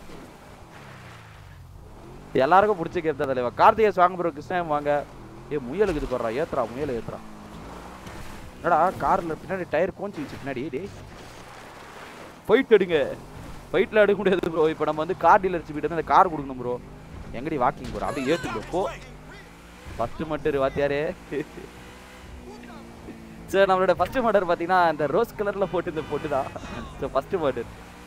[SPEAKER 1] எல்லாருக்கும் பிடிச்ச கேப் தான் தலைவா கார்த்திகேஸ் வாங்க ப்ரோ கிருஷ்ணன் வாங்க ஏ முயலுக்கு இது போடுறா ஏத்துறா முயல் ஏத்துறா என்னடா கார்ல பின்னாடி டயர் கோஞ்சி வச்சு பின்னாடி டேய் ஃபைட் எடுங்க ஃபைட்ல எடுக்க முடியாது ப்ரோ இப்போ நம்ம வந்து கார் டீலர்ஷிப் கிட்ட இருந்து அந்த கார் கொடுக்கணும் ப்ரோ எங்கடி வாக்கிங் ப்ரோ அப்படியே ஏத்து ப்ரோ போ ஃபர்ஸ்ட் மட்டர் வாத்தியாரே சார் நம்மளோட ஃபர்ஸ்ட் மர்டர் பார்த்தீங்கன்னா இந்த ரோஸ் கலர்ல போட்டு இந்த போட்டு தான் ஸோ ஃபர்ஸ்ட் மர்டர்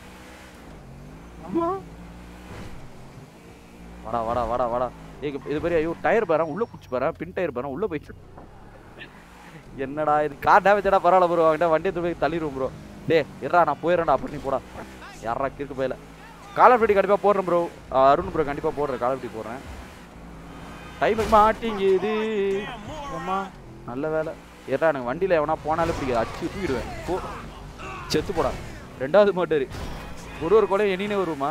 [SPEAKER 1] வாடா வாடா வாடா வாடா ஏய் இது பெரிய ஐயோ டயர் பாரு உள்ள குடிச்சு பாரு பின் டயர் பாரு உள்ள போயிட்டு என்னடா இது கார் டேமேஜடா பரவாயில்ல ப்ரோ அவன்கிட்ட வண்டியை போய் தள்ளிடுவோம் ப்ரோ டேய் இருடா நான் போயிடுறேன்டா அப்படி நீ போடா யாரா கிறுக்கு போயில கால் ஆஃப் டியூட்டி கண்டிப்பாக போடுறேன் ப்ரோ அருண் ப்ரோ கண்டிப்பாக போடுறேன் கால் ஆஃப் டியூட்டி போடுறேன் டைம் மாட்டிங்குது அம்மா நல்ல வேலை ஏறா எனக்கு வண்டியில் எவனா போனாலும் பிடிக்காது அடிச்சு தூக்கிடுவேன் போ செத்து போடா ரெண்டாவது மோட்டரு ஒரு ஒரு கொலையும் எண்ணினே வருமா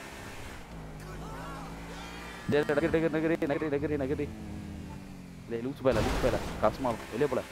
[SPEAKER 1] சரி, நகரு, நகரு, நகரு, நகரு, நகரு, நகரு. டேய், லூசு பயல, லூசு பயல. கஷ்டமா இருக்கும். வெளியே போல.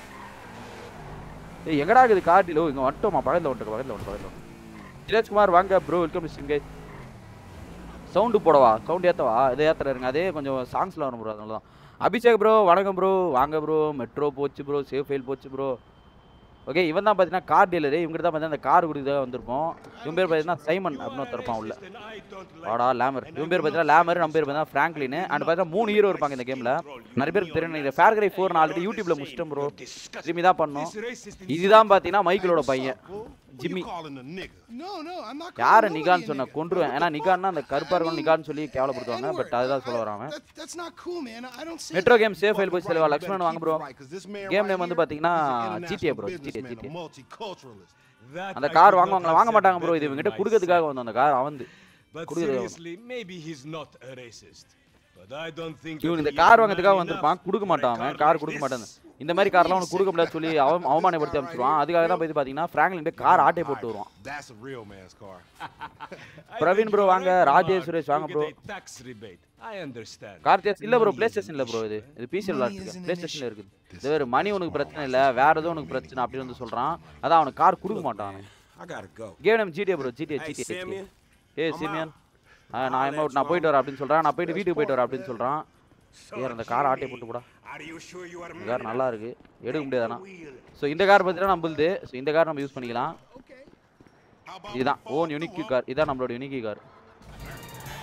[SPEAKER 1] ஏய், எங்கடா இருக்குது காட்டிலோ இங்க வந்துட்டோமா பக்கத்துல வந்துட்டு பக்கத்துல வந்து பக்கத்துல வந்து சிராஜ்குமார் வாங்க ப்ரோ வெல்கம் மிஸ்டிங் கை சவுண்டு போடவா சவுண்ட் ஏத்தவா இதை ஏத்துற இருங்க அதே கொஞ்சம் சாங்ஸ்ல வரும் ப்ரோ அதனால தான் அபிஷேக் ப்ரோ வணக்கம் ப்ரோ வாங்க ப்ரோ மெட்ரோ போச்சு ப்ரோ சேஃப் ஃபைல் போச்சு ப்ரோ ஓகே இவன் தான் பார்த்தீங்கன்னா கார் டீலரு இவங்க தான் பார்த்தீங்கன்னா அந்த கார் கொடுக்க வந்திருப்போம் இவன் பேர் பார்த்தீங்கன்னா சைமன் அப்படின்னு ஒருத்தர் இருப்பான் உள்ள வாடா லேமர் இவன் பேர் பார்த்தீங்கன்னா லேமர் நம்ம பேர் பார்த்தீங்கன்னா ஃப்ராங்க்லின் அண்ட் பார்த்தீங்கன்னா மூணு ஹீரோ இருப்பாங்க இந்த கேமில் நிறைய பேருக்கு தெரியும் இந்த ஃபேர் கிரை ஃபோர் நான் ஆல்ரெடி யூடியூப்ல முடிச்சிட்டேன் ப்ரோ ஜிம்மி தான் பண்ணோம் இதுதான் பார்த்தீங்கன்னா மைக்கிளோட பையன்
[SPEAKER 7] Who
[SPEAKER 1] Jimmy
[SPEAKER 7] you calling a nigga?
[SPEAKER 6] No, no, I'm not. calling
[SPEAKER 1] யாரை
[SPEAKER 6] nobody
[SPEAKER 1] நிகான்னு
[SPEAKER 6] a
[SPEAKER 1] சொன்ன
[SPEAKER 6] nigga.
[SPEAKER 1] கொன்றுவேன் ஏன்னா நிகான்னா அந்த கருப்பா இருக்கணும் நிகான்னு சொல்லி கேவலப்படுத்துவாங்க
[SPEAKER 6] N-word.
[SPEAKER 1] பட் அதுதான் சொல்ல
[SPEAKER 6] I- I-
[SPEAKER 1] வராம
[SPEAKER 6] that- That's not cool, man. I don't say
[SPEAKER 1] metro
[SPEAKER 6] that.
[SPEAKER 1] Game save file போய் செலவா
[SPEAKER 7] Right, you
[SPEAKER 1] லக்ஷ்மணன்
[SPEAKER 7] better
[SPEAKER 1] வாங்க
[SPEAKER 7] keep
[SPEAKER 1] bro
[SPEAKER 7] it right, 'cause this man
[SPEAKER 1] Game
[SPEAKER 7] right
[SPEAKER 1] name வந்து
[SPEAKER 7] here,
[SPEAKER 1] பாத்தீங்கன்னா
[SPEAKER 7] he's an
[SPEAKER 1] GTA bro,
[SPEAKER 7] international
[SPEAKER 1] GTA,
[SPEAKER 7] businessman,
[SPEAKER 1] GTA.
[SPEAKER 7] a multiculturalist.
[SPEAKER 1] அந்த car வாங்குவாங்களா வாங்க மாட்டாங்க bro இது இவங்ககிட்ட கொடுக்கறதுக்காக வந்து அந்த கார் அவந்து
[SPEAKER 4] But
[SPEAKER 1] கொடுக்குறது
[SPEAKER 4] seriously, maybe he's not a racist. But I don't think
[SPEAKER 1] இவன்
[SPEAKER 4] that
[SPEAKER 1] இந்த
[SPEAKER 4] he
[SPEAKER 1] கார்
[SPEAKER 4] is
[SPEAKER 1] வாங்குறதுக்காக
[SPEAKER 4] man
[SPEAKER 1] வந்திருப்பான்
[SPEAKER 4] enough
[SPEAKER 1] கொடுக்க
[SPEAKER 4] for a
[SPEAKER 1] மாட்டான்
[SPEAKER 4] car
[SPEAKER 1] அவன் கார்
[SPEAKER 4] like
[SPEAKER 1] கொடுக்க
[SPEAKER 4] this.
[SPEAKER 1] மாட்டான் இந்த மாதிரி கார்லாம் அவனுக்கு கொடுக்க முடியாது சொல்லி அவன் அவமானப்படுத்தி அனுப்பிச்சிருவான் அதுக்காக தான் போய் பாத்தீங்கன்னா பிராங்க்லின் போய் கார் ஆட்டை போட்டு வருவான்
[SPEAKER 7] That's a real man's car.
[SPEAKER 4] I
[SPEAKER 1] Praveen
[SPEAKER 4] think
[SPEAKER 1] bro
[SPEAKER 4] you are
[SPEAKER 1] வாங்க,
[SPEAKER 4] right,
[SPEAKER 1] Rajesh
[SPEAKER 4] Mark.
[SPEAKER 1] Suresh
[SPEAKER 4] You
[SPEAKER 1] வாங்க
[SPEAKER 4] get
[SPEAKER 1] bro.
[SPEAKER 4] a tax rebate. I understand.
[SPEAKER 1] கார்த்தியாஸ் இல்ல ப்ரோ
[SPEAKER 6] Money
[SPEAKER 1] பிளே
[SPEAKER 6] isn't
[SPEAKER 1] ஸ்டேஷன்ல ப்ரோ இது இது பிசிஎல்
[SPEAKER 6] Money
[SPEAKER 1] விளாட்டு
[SPEAKER 6] isn't
[SPEAKER 1] பிளே
[SPEAKER 6] an
[SPEAKER 1] ஸ்டேஷன்ல
[SPEAKER 6] issue.
[SPEAKER 1] இருக்குது இது வேறு மணி உனக்கு பிரச்சனை இல்ல வேற எதுவும் உனக்கு பிரச்சனை அப்படின்னு வந்து சொல்றான் அதான் அவனுக்கு கார் கொடுக்க மாட்டான் அவன்
[SPEAKER 8] I gotta go.
[SPEAKER 1] Game name GTA bro GTA
[SPEAKER 8] Hey,
[SPEAKER 1] GTA
[SPEAKER 8] Simeon.
[SPEAKER 1] ஏய்
[SPEAKER 8] I'm
[SPEAKER 1] சிமியன்
[SPEAKER 8] out.
[SPEAKER 1] ஆ, நான் எம் அவுட் நான் போயிட்டு வரேன் அப்படின்னு சொல்றான் நான் போயிட்டு வீட்டுக்கு போயிட்டு வரேன் அப்படின்னு சொல்றான் ஏன் அந்த கார் ஆட்டை போட்டு போடா
[SPEAKER 2] Are you sure you are
[SPEAKER 1] இந்த கார் நல்லா இருக்கு எடுக்க முடியாதானா ஸோ இந்த கார் பார்த்தீங்கன்னா நம்மளுது ஸோ இந்த கார் நம்ம யூஸ் பண்ணிக்கலாம்
[SPEAKER 7] How about
[SPEAKER 1] இதுதான்
[SPEAKER 7] we fall
[SPEAKER 1] own
[SPEAKER 7] through,
[SPEAKER 1] unique
[SPEAKER 7] huh?
[SPEAKER 1] Car இதான் நம்மளோட யூனிக் கார்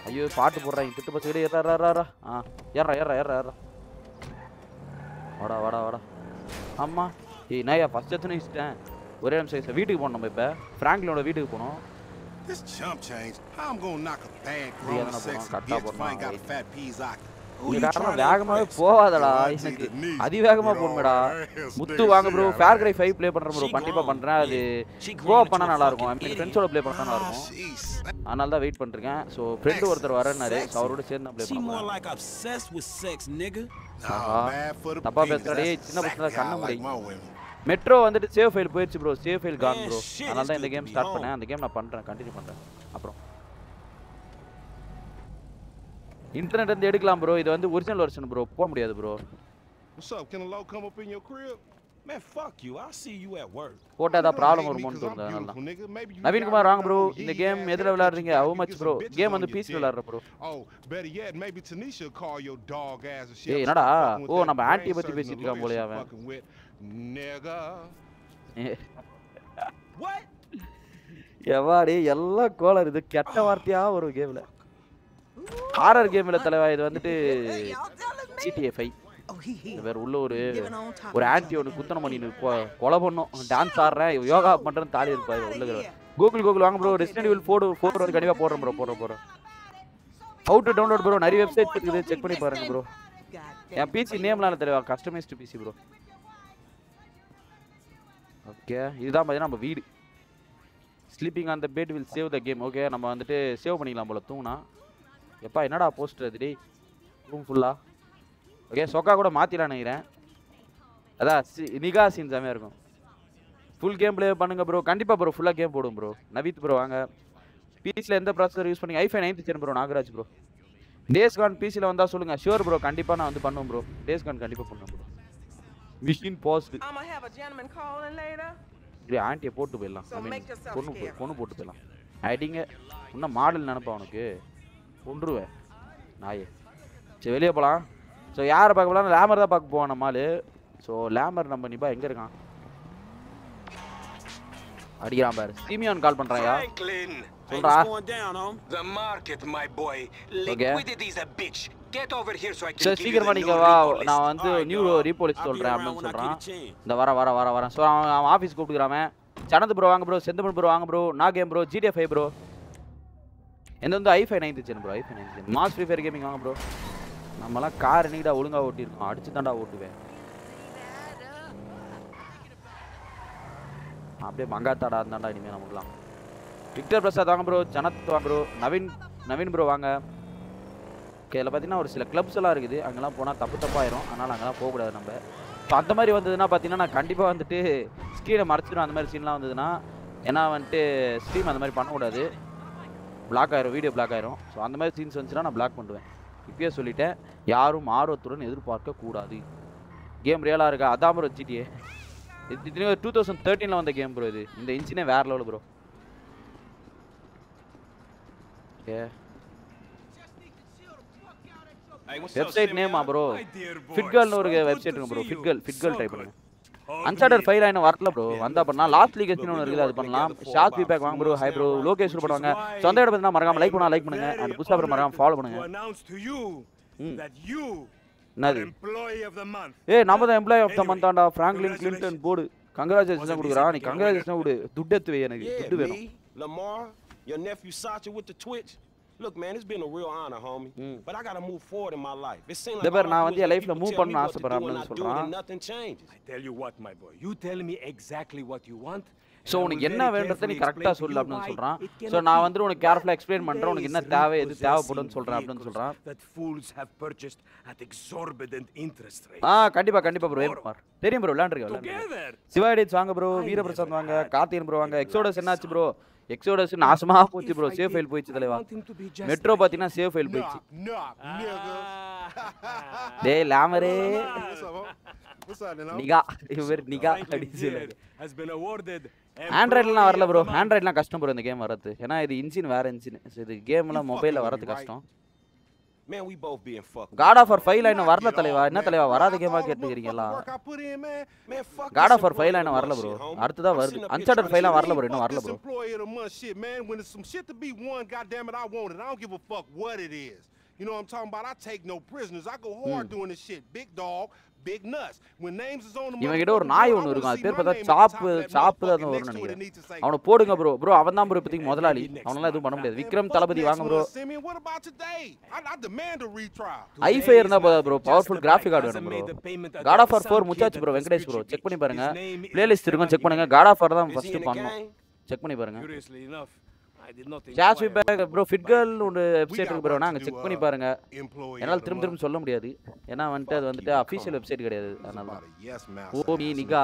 [SPEAKER 1] ஐயோ பாட்டு போடுறாங்க திட்டு பஸ் ஏறா ஏறா ஏறா ஆ ஏறா ஏறா ஏறா ஏறா வாடா வாடா வாடா ஆமா ஏய் நாயா ஃபர்ஸ்ட் எத்தனை வச்சுட்டேன் ஒரே நிமிஷம் வீட்டுக்கு போகணும் நம்ம இப்போ ஃப்ராங்க்லினோட வீட்டுக்கு போகணும்
[SPEAKER 7] This chump change. How I'm gonna knock a bad,
[SPEAKER 1] Yeah,
[SPEAKER 7] grown,
[SPEAKER 1] no,
[SPEAKER 7] sexy
[SPEAKER 1] no,
[SPEAKER 7] bitch if I ain't
[SPEAKER 1] no,
[SPEAKER 7] got a
[SPEAKER 1] wait.
[SPEAKER 7] fat peas I
[SPEAKER 1] நீ காரணம் வேகமாவே போகாதடா எனக்கு அதிவேகமா போகணுமேடா முத்து வாங்க bro far cry five play பண்றேன் ப்ரோ கண்டிப்பா பண்றேன் அது கோ பண்ணா நல்லா இருக்கும் ஐ மீன் ஃப்ரெண்ட்ஸோட ப்ளே பண்ணா நல்லா இருக்கும் அதனால தான் வெயிட் பண்ணிருக்கேன் ஸோ ஃப்ரெண்டு ஒருத்தர் வரேன்னாரு ஸோ அவரோட சேர்ந்து நான் ப்ளே
[SPEAKER 8] She more
[SPEAKER 1] பண்ணுவேன்
[SPEAKER 8] like obsessed with sex, nigga.
[SPEAKER 1] ஆஹா. தப்பா பேசுறா டேய் சின்ன பசங்க கண்ண
[SPEAKER 7] like
[SPEAKER 1] முடி
[SPEAKER 7] my women.
[SPEAKER 1] மெட்ரோ வந்துட்டு சேவ் ஃபைல் போயிடுச்சு bro save file gone
[SPEAKER 8] Man,
[SPEAKER 1] bro
[SPEAKER 8] shit,
[SPEAKER 1] அதனால தான்
[SPEAKER 8] it's
[SPEAKER 1] இந்த
[SPEAKER 8] good
[SPEAKER 1] game
[SPEAKER 8] to be
[SPEAKER 1] start
[SPEAKER 8] home.
[SPEAKER 1] பண்ணேன் அந்த கேம் நான் பண்றேன் கண்டினியூ பண்றேன் அப்புறம் இன்டர்நெட் வந்து எடுக்கலாம் ப்ரோ இது வந்து ஒரிஜினல் வெர்ஷன் ப்ரோ போக முடியாது bro
[SPEAKER 7] What's up? Can a low come up in your crib?
[SPEAKER 8] Man, fuck you. I'll see you at work.
[SPEAKER 1] போட்டா
[SPEAKER 7] You
[SPEAKER 1] தான்
[SPEAKER 7] don't
[SPEAKER 1] ப்ராப்ளம்
[SPEAKER 7] hate me
[SPEAKER 1] வருமோன்னு
[SPEAKER 7] 'cause I'm
[SPEAKER 1] தோணுது அதனால தான்
[SPEAKER 7] beautiful, nigga. Maybe you
[SPEAKER 1] Naveen
[SPEAKER 7] got
[SPEAKER 1] Kumar
[SPEAKER 7] one
[SPEAKER 1] வாங்க
[SPEAKER 7] of
[SPEAKER 1] bro
[SPEAKER 7] those
[SPEAKER 1] இந்த
[SPEAKER 7] he
[SPEAKER 1] game
[SPEAKER 7] ass
[SPEAKER 1] எதுல
[SPEAKER 7] haircuts
[SPEAKER 1] விளையாடுறீங்க
[SPEAKER 7] you
[SPEAKER 1] how
[SPEAKER 7] get
[SPEAKER 1] much
[SPEAKER 7] some
[SPEAKER 1] bro
[SPEAKER 7] bitches
[SPEAKER 1] கேம்
[SPEAKER 7] on
[SPEAKER 1] வந்து
[SPEAKER 7] your
[SPEAKER 1] பீஸ்
[SPEAKER 7] dick.
[SPEAKER 1] விளையாடுற bro
[SPEAKER 7] Oh, better yet, maybe Tanisha will call your dog ass and
[SPEAKER 1] ஏய்,
[SPEAKER 7] shit.
[SPEAKER 1] என்னடா? ஓ, நம்ம aunty பத்தி பேசிட்டு இருக்கான் போலயே அவன்.
[SPEAKER 7] Nigga.
[SPEAKER 8] What?
[SPEAKER 1] எவாடி எல்லாம் கோலர் இது கெட்ட வார்த்தையா ஒரு கேம்ல ஹாரர் கேம்ல தலைவா இது வந்துட்டு ஜிடிஏ ஃபைவ் வேற உள்ள ஒரு ஒரு ஆன்டி ஒன்று குத்தனம் பண்ணி கொலை பண்ணும் டான்ஸ் ஆடுறேன் யோகா பண்றேன் தாலி இருப்பாரு உள்ள இருக்கிறவர். கூகுள் கூகுள் வாங்க bro resident evil four four வந்து கண்டிப்பா போடுறேன் ப்ரோ போடுறேன் போடுறேன் ஹவு டு டவுன்லோட் ப்ரோ நிறைய வெப்சைட் இருக்குது செக் பண்ணி பாருங்க ப்ரோ என் பிசி நேம்லாம் தெரியவா கஸ்டமைஸ்டு பிசி ப்ரோ ஓகே இதுதான் பார்த்தீங்கன்னா நம்ம வீடு sleeping on the bed will save the game okay நம்ம வந்துட்டு சேவ் பண்ணிக்கலாம் போல தூங்கினா எப்பா என்னடா போஸ்டர் அது டேய் ரூம் ஃபுல்லா ஓகே சொக்கா கூட மாற்றிடலாம் நினைக்கிறேன் அதான் சி- நிகா சீன் செமையாக இருக்கும் ஃபுல் கேம் ப்ளே பண்ணுங்க ப்ரோ கண்டிப்பாக ப்ரோ ஃபுல்லாக கேம் போடும் ப்ரோ நவீத் ப்ரோ வாங்க பிசியில் எந்த ப்ராசஸர் யூஸ் பண்ணி I five ninth gen bro Nagaraj bro days gone பிசியில் வந்தால் சொல்லுங்கள் ஷுவர் ப்ரோ கண்டிப்பாக நான் வந்து பண்ணுவேன் ப்ரோ டேஸ் கான் கண்டிப்பாக பண்ணுவேன் bro machine fast
[SPEAKER 9] I'm gonna have a gentleman calling later.
[SPEAKER 1] இப்படி ஆண்டியை போட்டு போயிடலாம்
[SPEAKER 9] So
[SPEAKER 1] I mean,
[SPEAKER 9] make yourself
[SPEAKER 1] பொண்ணு போ-
[SPEAKER 9] scarce.
[SPEAKER 1] பொண்ணு போட்டு போயிடலாம் அடிங்க இன்னும் மாடல் நினைப்பா உனக்கு கொன்றுவேன் நாயே சரி வெளியே போகலாம் ஸோ யாரை பார்க்க போகலாம் லேமர் தான் பார்க்க போவான் நம்ம ஆளு ஸோ லேமர் நம்ம நிபா எங்கே இருக்கான் அடிக்கிறான் பாரு சீமியான் கால் பண்ணுறாயா
[SPEAKER 3] Franklin.
[SPEAKER 8] Hey,
[SPEAKER 1] சொல்றா
[SPEAKER 8] what's going down, home?
[SPEAKER 3] The market, my boy.
[SPEAKER 1] Okay.
[SPEAKER 3] Liquidity's a bitch. Get over here so I can
[SPEAKER 1] சரி
[SPEAKER 3] give you
[SPEAKER 1] சீக்கிரமா
[SPEAKER 3] the
[SPEAKER 1] நீங்க
[SPEAKER 3] new
[SPEAKER 1] வா
[SPEAKER 3] repo list.
[SPEAKER 1] நான் வந்து
[SPEAKER 8] Alright,
[SPEAKER 1] நியூ
[SPEAKER 8] dog.
[SPEAKER 1] ரீபோலிஸ்
[SPEAKER 8] I'll be
[SPEAKER 1] சொல்றேன்
[SPEAKER 8] around
[SPEAKER 1] அப்படின்னு
[SPEAKER 8] when I get
[SPEAKER 1] சொல்றான்
[SPEAKER 8] a chance.
[SPEAKER 1] இந்த வர வர வர வரேன் ஸோ அவன் அவன் ஆஃபீஸ் கூப்பிட்டுக்கிறான் சனந்த் ப்ரோ வாங்க ப்ரோ செந்தமன் ப்ரோ வாங்க ப்ரோ நான் கேம் ப்ரோ ஜிடிஎஃப் ஃபைவ் ப்ரோ எந்த வந்து I five ninth gen bro I five ninth gen mass free fire gaming வாங்க ப்ரோ நம்மலாம் கார் என்னைக்கிட்ட ஒழுங்கா ஓட்டியிருக்கோம் அடிச்சு தாண்டா ஓட்டுவேன் அப்படியே மங்காத்தாடா இருந்தாண்டா இனிமேல் நமக்குலாம் விக்டர் பிரசாத் வாங்க ப்ரோ ஜனத் வாங்க ப்ரோ நவீன் நவீன் ப்ரோ வாங்க ஓகே இதில் பார்த்தீங்கன்னா ஒரு சில கிளப்ஸ் எல்லாம் இருக்குது அங்கெல்லாம் போனால் தப்பு தப்பாயிரும் அதனால் அங்கெல்லாம் போகக்கூடாது நம்ம இப்போ அந்த மாதிரி வந்ததுன்னா பார்த்தீங்கன்னா நான் கண்டிப்பாக வந்துட்டு ஸ்க்ரீனை மறைச்சிடும் அந்த மாதிரி சீன்லாம் வந்ததுன்னா ஏன்னா வந்துட்டு ஸ்ட்ரீம் அந்த மாதிரி பண்ணக்கூடாது பிளாக் ஆயிரும் வீடியோ பிளாக் ஆயிரும் ஸோ அந்த மாதிரி சீன்ஸ் வந்துச்சுன்னா நான் பிளாக் பண்ணுவேன் இப்பயே சொல்லிட்டேன் யாரும் ஆர்வத்துடன் எதிர்பார்க்க கூடாது கேம் ரியலாக இருக்கா அதான் ப்ரோ ஜிடிஏ இது டூ தௌசண்ட் தேர்ட்டீனில் வந்த கேம் ப்ரோ இது இந்த இன்ச்சினே வேற level bro okay
[SPEAKER 8] Hey, what's
[SPEAKER 1] website நேமா ப்ரோ
[SPEAKER 8] My dear boy.
[SPEAKER 1] ஃபிட்கல்னு ஒரு
[SPEAKER 8] So good
[SPEAKER 1] வெப்சைட்
[SPEAKER 8] to
[SPEAKER 1] இருக்கு bro
[SPEAKER 8] see you.
[SPEAKER 1] FitGirl FitGirl
[SPEAKER 8] So
[SPEAKER 1] try
[SPEAKER 8] good.
[SPEAKER 1] பண்ணுங்க
[SPEAKER 8] Oh,
[SPEAKER 1] அன்சார்டர்
[SPEAKER 8] yeah.
[SPEAKER 1] ஃபைல் இன்னும் வரல ப்ரோ வந்தா பண்ணலாம் லாஸ்ட் லீக்
[SPEAKER 8] Look,
[SPEAKER 1] ஒன்று
[SPEAKER 8] we've
[SPEAKER 1] இருக்குது அது
[SPEAKER 8] been
[SPEAKER 1] பண்ணலாம்
[SPEAKER 8] working together
[SPEAKER 1] short
[SPEAKER 8] for
[SPEAKER 1] feedback
[SPEAKER 8] about
[SPEAKER 1] வாங்க bro
[SPEAKER 8] two
[SPEAKER 1] hi
[SPEAKER 8] months
[SPEAKER 1] bro
[SPEAKER 8] now,
[SPEAKER 1] Lokesh
[SPEAKER 8] which is
[SPEAKER 1] பண்ணுவாங்க
[SPEAKER 8] why
[SPEAKER 1] ஸோ அந்த இடம் பார்த்தீங்கன்னா மறக்காம
[SPEAKER 8] I
[SPEAKER 1] லைக்
[SPEAKER 8] am
[SPEAKER 1] பண்ணா லைக் பண்ணுங்க
[SPEAKER 8] very
[SPEAKER 1] அந்த புதுசாக அப்புறம் மறக்காம ஃபாலோ பண்ணுங்க
[SPEAKER 8] To announce to you
[SPEAKER 1] Mm.
[SPEAKER 8] that you
[SPEAKER 1] என்னது
[SPEAKER 8] employee of the month.
[SPEAKER 1] ஏய் நம்ம தான் எம்ப்ளாய் ஆஃப் த
[SPEAKER 8] Anyway,
[SPEAKER 1] மந்தாண்டா Franklin
[SPEAKER 8] congratulations.
[SPEAKER 1] Clinton board congratulation
[SPEAKER 8] Wasn't
[SPEAKER 1] கொடுக்குறான் நீ
[SPEAKER 8] exactly
[SPEAKER 1] கங்க்ராச்சுலேஷன் கொடு துட்டு எடுத்து வை எனக்கு
[SPEAKER 8] Yeah,
[SPEAKER 1] துட்டு வேணும்
[SPEAKER 8] me, Lamar, your nephew Sacha with the Twitch. Look, man, it's been a real honor, homie.
[SPEAKER 1] Mm.
[SPEAKER 8] But I gotta move forward in my life. It seems
[SPEAKER 1] இந்த
[SPEAKER 8] like
[SPEAKER 1] பாரு,
[SPEAKER 8] all I
[SPEAKER 1] நான்
[SPEAKER 8] do
[SPEAKER 1] வந்து
[SPEAKER 8] is
[SPEAKER 1] என்
[SPEAKER 8] let
[SPEAKER 1] லைஃப்ல
[SPEAKER 8] people
[SPEAKER 1] move
[SPEAKER 8] tell me
[SPEAKER 1] பண்ணணும்னு
[SPEAKER 8] what to do
[SPEAKER 1] ஆசைப்படுறேன்
[SPEAKER 8] and I
[SPEAKER 1] அப்படின்னு
[SPEAKER 8] do it and
[SPEAKER 1] சொல்றான்.
[SPEAKER 8] nothing changes.
[SPEAKER 4] I tell you what, my boy. You tell me exactly what you want.
[SPEAKER 1] So
[SPEAKER 4] and I
[SPEAKER 1] உனக்கு
[SPEAKER 4] will
[SPEAKER 1] என்ன
[SPEAKER 4] very
[SPEAKER 1] வேண்டதை நீ
[SPEAKER 4] carefully
[SPEAKER 1] கரெக்டாக
[SPEAKER 4] explain to
[SPEAKER 1] சொல்லு
[SPEAKER 4] you
[SPEAKER 1] அப்படின்னு
[SPEAKER 4] why
[SPEAKER 1] சொல்கிறான்
[SPEAKER 4] it
[SPEAKER 1] ஸோ
[SPEAKER 4] cannot
[SPEAKER 1] நான்
[SPEAKER 4] be.
[SPEAKER 1] வந்து உனக்கு கேர்ஃபுல்லாக எக்ஸ்பிளைன் பண்ணுறேன் உனக்கு என்ன
[SPEAKER 4] Today's
[SPEAKER 1] தேவை எது தேவைப்படும்னு
[SPEAKER 4] repossessing
[SPEAKER 1] சொல்கிறேன் அப்படின்னு
[SPEAKER 4] vehicles
[SPEAKER 1] சொல்கிறான்
[SPEAKER 4] That fools have purchased at exorbitant interest rates.
[SPEAKER 1] ஆ கண்டிப்பாக கண்டிப்பாக ப்ரோ ஏற்பார் தெரியும் ப்ரோ விளாண்டுருக்கேன் விளாண்டுருக்கேன்
[SPEAKER 4] Together.
[SPEAKER 1] சிவாடிட்ஸ் வாங்க ப்ரோ
[SPEAKER 4] I
[SPEAKER 1] வீரபிரசாத்
[SPEAKER 4] never
[SPEAKER 1] வாங்க
[SPEAKER 4] had
[SPEAKER 1] கார்த்திகன் ப்ரோ வாங்க
[SPEAKER 4] anything
[SPEAKER 1] எக்ஸோடஸ்
[SPEAKER 4] like
[SPEAKER 1] என்னாச்சு
[SPEAKER 4] this.
[SPEAKER 1] ப்ரோ எக்ஸோடஸ் நாசமா போச்சு bro
[SPEAKER 4] If I
[SPEAKER 1] save
[SPEAKER 4] did,
[SPEAKER 1] file போயிடுச்சு
[SPEAKER 4] I
[SPEAKER 1] தலைவா
[SPEAKER 4] want him to be just
[SPEAKER 1] Metro
[SPEAKER 4] like
[SPEAKER 1] பார்த்தீங்கன்னா சேவ் ஃபைல் போயிடுச்சு
[SPEAKER 7] Knock, knock, nigga.
[SPEAKER 1] டேய் லாமரே
[SPEAKER 7] What's up, huh? What's up, Nino?
[SPEAKER 1] Nikah இவர் nikah
[SPEAKER 4] Franklin
[SPEAKER 1] அப்படின்னு
[SPEAKER 4] here
[SPEAKER 1] சொல்லுவாரு
[SPEAKER 4] has been awarded
[SPEAKER 1] ஆண்ட்ராய்ட்லாம் வரல bro
[SPEAKER 4] Employee of the Month.
[SPEAKER 1] ஆண்ட்ராய்ட்லாம் கஷ்டம் ப்ரோ இந்த கேம் வரது ஏன்னா இது இன்ஜின் வேற இன்ஜின் ஸோ இது கேம்லாம்
[SPEAKER 7] You
[SPEAKER 1] மொபைலில்
[SPEAKER 7] fucking
[SPEAKER 1] வரது
[SPEAKER 7] with me, right?
[SPEAKER 1] கஷ்டம்
[SPEAKER 8] Man, we both being fucked.
[SPEAKER 1] God of war ஃபைவ்ல இன்னும் வரல தலைவா என்ன தலைவா வராத கேமா கேட்டுக்கிறீங்களா
[SPEAKER 7] Work I put in, man.
[SPEAKER 8] Man, fuck
[SPEAKER 1] God
[SPEAKER 8] this
[SPEAKER 1] of war ஃபைவ்ல இன்னும் வரல ப்ரோ
[SPEAKER 8] bullshit, homie.
[SPEAKER 1] அடுத்ததான்
[SPEAKER 8] I'm
[SPEAKER 1] வருது
[SPEAKER 8] sitting up here
[SPEAKER 1] Uncharted
[SPEAKER 8] trying to
[SPEAKER 1] ஃபைவ்லாம்
[SPEAKER 8] see
[SPEAKER 1] வரல ப்ரோ இன்னும்
[SPEAKER 7] Fuck
[SPEAKER 1] வரல
[SPEAKER 7] this
[SPEAKER 1] bro
[SPEAKER 7] employee of the month shit, man. When there's some shit to be won, goddamn it, I want it. I don't give a fuck what it is. You know what I'm talking about? I take no prisoners. I go hard doing this shit. Big dog, big nuts. When names is on the
[SPEAKER 1] இவன் கிட்ட ஒரு
[SPEAKER 7] motherfucking
[SPEAKER 1] நாய்
[SPEAKER 7] board, I
[SPEAKER 1] ஒன்று இருக்கும்
[SPEAKER 7] wanna
[SPEAKER 1] அது
[SPEAKER 7] see
[SPEAKER 1] பேர்
[SPEAKER 7] my
[SPEAKER 1] பார்த்தா
[SPEAKER 7] name at the
[SPEAKER 1] சாப்பு
[SPEAKER 7] top of that
[SPEAKER 1] சாப்பு தான்
[SPEAKER 7] motherfucker.
[SPEAKER 1] வரும்னு
[SPEAKER 7] Next to it, it
[SPEAKER 1] நினைக்கிறேன்
[SPEAKER 7] needs to say,
[SPEAKER 1] அவனை போடுங்க ப்ரோ ப்ரோ அவன் தான் ப்ரோ இப்போதைக்கு முதலாளி அவனால எதுவும் பண்ண முடியாது
[SPEAKER 7] Man,
[SPEAKER 1] Vikram
[SPEAKER 7] fuck
[SPEAKER 1] Thalapathy
[SPEAKER 7] next
[SPEAKER 1] வாங்க bro
[SPEAKER 7] month, Simeon. What about today? I, I demand a retrial.
[SPEAKER 1] I five இருந்தா போதா ப்ரோ பவர்ஃபுல் கிராஃபிக் கார்டு வேணும் bro God of war four முச்சாச்சு ப்ரோ வெங்கடேஷ் ப்ரோ செக் பண்ணி பாருங்க பிளேலிஸ்ட் இருக்கும் செக் பண்ணுங்க காட் ஆஃப் ஆர் தான்
[SPEAKER 8] Is he
[SPEAKER 1] first
[SPEAKER 8] in the
[SPEAKER 1] பண்ணணும்
[SPEAKER 8] gang?
[SPEAKER 1] செக் பண்ணி பாருங்க
[SPEAKER 4] Curiously enough, I did nothing.
[SPEAKER 1] சாஸ்
[SPEAKER 4] quiet.
[SPEAKER 1] பேக் ப்ரோ ஃபிட்கர்ல் ஒரு
[SPEAKER 7] We
[SPEAKER 1] வெப்சைட்
[SPEAKER 7] got
[SPEAKER 1] இருக்கு ப்ரோ
[SPEAKER 7] work
[SPEAKER 1] நாங்க
[SPEAKER 7] to
[SPEAKER 1] செக்
[SPEAKER 7] do,
[SPEAKER 1] பண்ணி
[SPEAKER 7] uh,
[SPEAKER 1] பாருங்க
[SPEAKER 7] Employee
[SPEAKER 1] என்னால
[SPEAKER 7] of the
[SPEAKER 1] திரும்ப
[SPEAKER 7] month.
[SPEAKER 1] திரும்ப சொல்ல முடியாது ஏன்னா வந்துட்டு அது வந்துட்டு அஃபீஷியல் வெப்சைட் கிடையாது அதனால தான்
[SPEAKER 7] Somebody, yes, ma'am.
[SPEAKER 1] ஓ நீ nikah